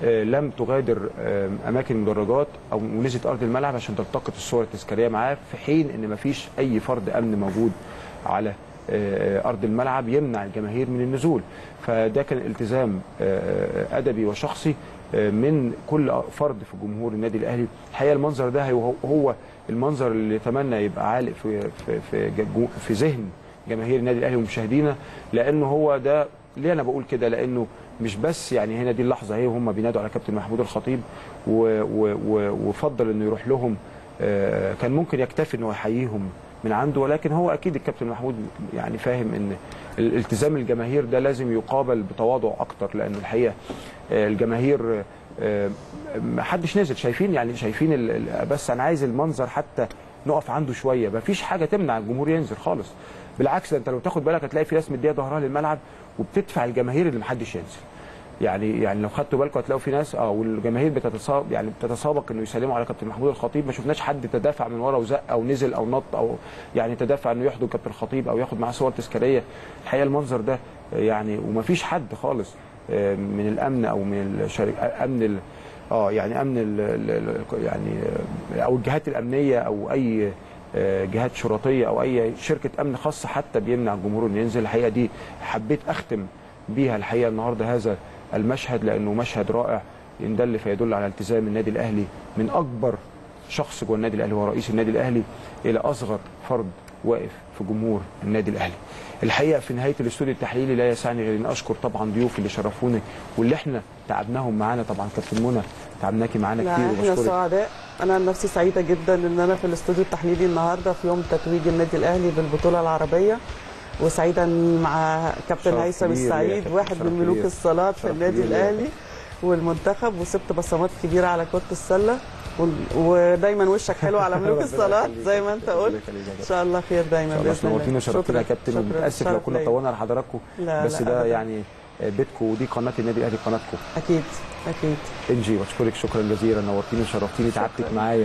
آه، لم تغادر آه، اماكن المدرجات او ونزلت ارض الملعب عشان تلتقط الصور التذكاريه معاه في حين ان مفيش اي فرد امن موجود على آه، ارض الملعب يمنع الجماهير من النزول فده كان التزام آه، ادبي وشخصي آه، من كل فرد في جمهور النادي الاهلي الحقيقه المنظر ده هو- هو المنظر اللي يتمنى يبقى عالق في في في, جو- في ذهن جماهير النادي الاهلي ومشاهدينا لانه هو ده ليه انا بقول كده لانه مش بس يعني هنا دي اللحظه اهي وهم بينادوا على كابتن محمود الخطيب و- و- و- وفضل انه يروح لهم آه، كان ممكن يكتفي انه يحييهم من عنده ولكن هو اكيد الكابتن محمود يعني فاهم ان الالتزام الجماهير ده لازم يقابل بتواضع اكتر لانه الحقيقه آه، الجماهير آه، ما حدش نزل شايفين يعني شايفين ال- ال- بس انا عايز المنظر حتى نقف عنده شويه ما فيش حاجه تمنع الجمهور ينزل خالص بالعكس ده انت لو تاخد بالك هتلاقي في ناس مديه ظهرها للملعب وبتدفع الجماهير اللي محدش ينزل يعني يعني لو خدتوا بالكم هتلاقوا في ناس اه والجماهير بتتسابق يعني بتتسابق انه يسلموا على كابتن محمود الخطيب ما شفناش حد تدافع من ورا وزق او نزل او نط او يعني تدافع انه يحضن كابتن الخطيب او ياخد معاه صور تذكاريه الحقيقه المنظر ده آه، يعني وما فيش حد خالص آه، من الامن او من الشركه امن ال- اه يعني امن ال ال ال- يعني آه، او الجهات الامنيه او اي آه، جهات شرطيه او اي شركه امن خاصه حتى بيمنع الجمهور انه ينزل الحقيقه دي حبيت اختم بيها الحقيقه النهارده هذا المشهد لانه مشهد رائع ان دل فيدل على التزام النادي الاهلي من اكبر شخص جوه النادي الاهلي هو رئيس النادي الاهلي الى اصغر فرد واقف في جمهور النادي الاهلي. الحقيقه في نهايه الاستوديو التحليلي لا يسعني غير ان اشكر طبعا ضيوفي اللي شرفوني واللي احنا تعبناهم معانا طبعا كابتن منى تعبناكي معانا لا كتير احنا وبشكرك سعداء انا عن نفسي سعيده جدا ان انا في الاستوديو التحليلي النهارده في يوم تتويج النادي الاهلي بالبطوله العربيه وسعيده إني مع كابتن شرف هيثم كبير يا السعيد كابتن، واحد شرف من ملوك كبير. الصالات في شرف النادي كبير ليا. الاهلي والمنتخب وسبت بصمات كبيره على كره السله وال- ودايما وشك حلو على ملوك ربنا الصالات يخليك. زي ما انت ربنا قلت يخليك يا ان شاء الله خير دايما خلاص باذن الله نورتينا وشرفتينا يا كابتن شكراً. ومتاسف لو شرف كنا ليا. طولنا على حضراتكم لا، بس لا، ده أبداً. يعني بيتكم ودي قناه النادي الاهلي قناتكم اكيد اكيد انجي بشكرك شكرا جزيلا نورتيني وشرفتيني تعبتك معايا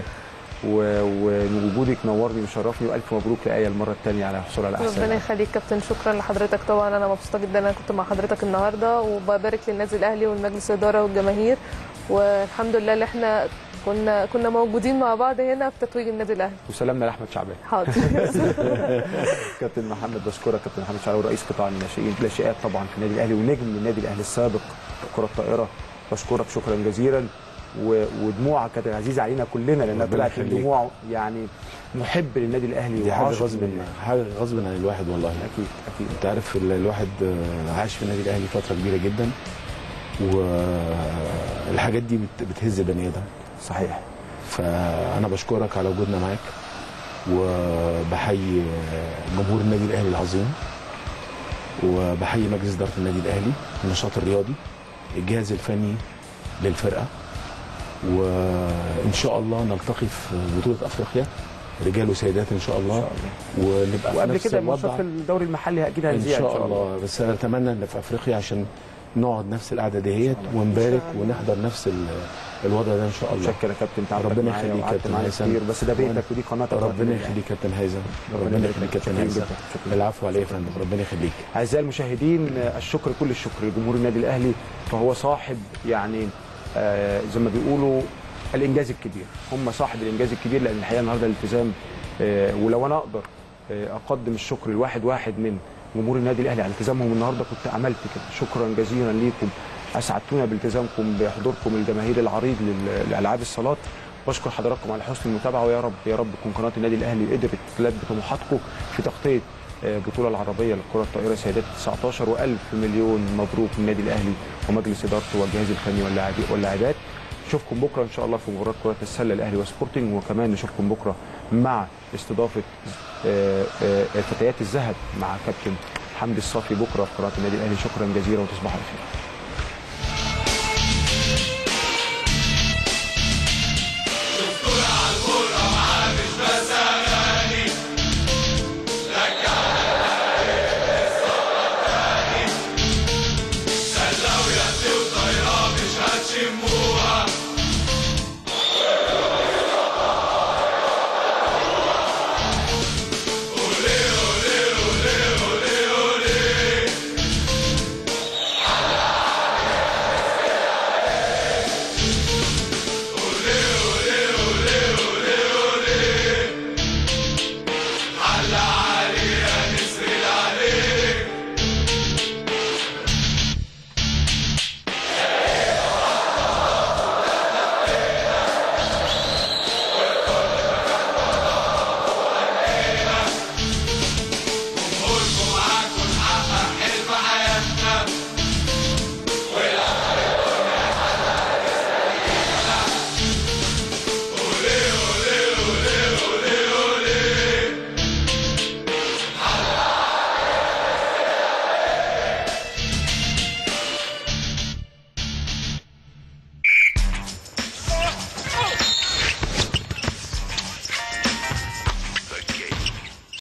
و- ووجودك نورني وشرفني والف مبروك لايه المره الثانيه على الحصول على احسن ربنا يخليك كابتن شكرا لحضرتك طبعا انا مبسوطه جدا ان انا كنت مع حضرتك النهارده وببارك للنادي الاهلي والمجلس الاداره والجماهير والحمد لله اللي احنا كنا كنا موجودين مع بعض هنا في تتويج النادي الاهلي وسلامنا لاحمد شعبان حاضر كابتن محمد بشكرك كابتن محمد شعبان رئيس قطاع الناشئين الناشئات طبعا في النادي الاهلي ونجم النادي الاهلي السابق في كره الطائره بشكرك شكرا جزيلا و- ودموعك كانت عزيزه علينا كلنا لانها ربنا طلعت من يخليك. دموع يعني محب للنادي الاهلي دي حاجه وعاشق غصب للنادي الأهلي. حاجه غصب عن الواحد والله اكيد اكيد انت عارف ال- الواحد آه، عاش في النادي الاهلي فتره كبيره جدا والحاجات دي بت- بتهز بني ادم صحيح فانا بشكرك على وجودنا معاك وبحيي جمهور النادي الاهلي العظيم وبحيي مجلس اداره النادي الاهلي النشاط الرياضي الجهاز الفني للفرقه وان شاء الله نلتقي في بطوله افريقيا رجال وسيدات ان شاء الله ونبقى في وقبل نفس كده الوضع الماتشات في الدوري المحلي اكيد ان هنذيع شاء الله بس انا اتمنى ان في افريقيا عشان نقعد نفس القعده ديت ونبارك ونحضر نفس ال- الوضع ده ان شاء الله متشكر يا كابتن تعبك ربنا معايا يخليك وقعدت كابتن معايا هيثم كتير بس ده بيتك ودي قناتك ربنا يخليك كابتن هيثم ربنا يخليك كابتن شكراً هيثم جداً. شكراً. العفو عليه يا فندم ربنا يخليك اعزائي المشاهدين آه، الشكر كل الشكر لجمهور النادي الاهلي فهو صاحب يعني آه، زي ما بيقولوا الانجاز الكبير هم صاحب الانجاز الكبير لان الحقيقه النهارده الالتزام آه، ولو انا اقدر آه، اقدم الشكر لواحد واحد من جمهور النادي الاهلي على التزامهم النهارده كنت عملت كده شكرا جزيلا ليكم اسعدتونا بالتزامكم بحضوركم الجماهيري العريض لل- لالعاب الصالات بشكر حضراتكم على حسن المتابعه ويا رب يا رب تكون قناه النادي الاهلي قدرت تلبي طموحاتكم في تغطيه آه، البطوله العربيه للكره الطائره سيدات 19 والف مليون مبروك للنادي الاهلي ومجلس ادارته والجهاز الفني واللاعبي- واللاعبات نشوفكم بكره ان شاء الله في مباراه كره السله الاهلي وسبورتنج وكمان نشوفكم بكره مع استضافه آه، آه، فتيات الذهب مع كابتن حمدي الصافي بكره في قناه النادي الاهلي شكرا جزيلا وتصبحوا على خير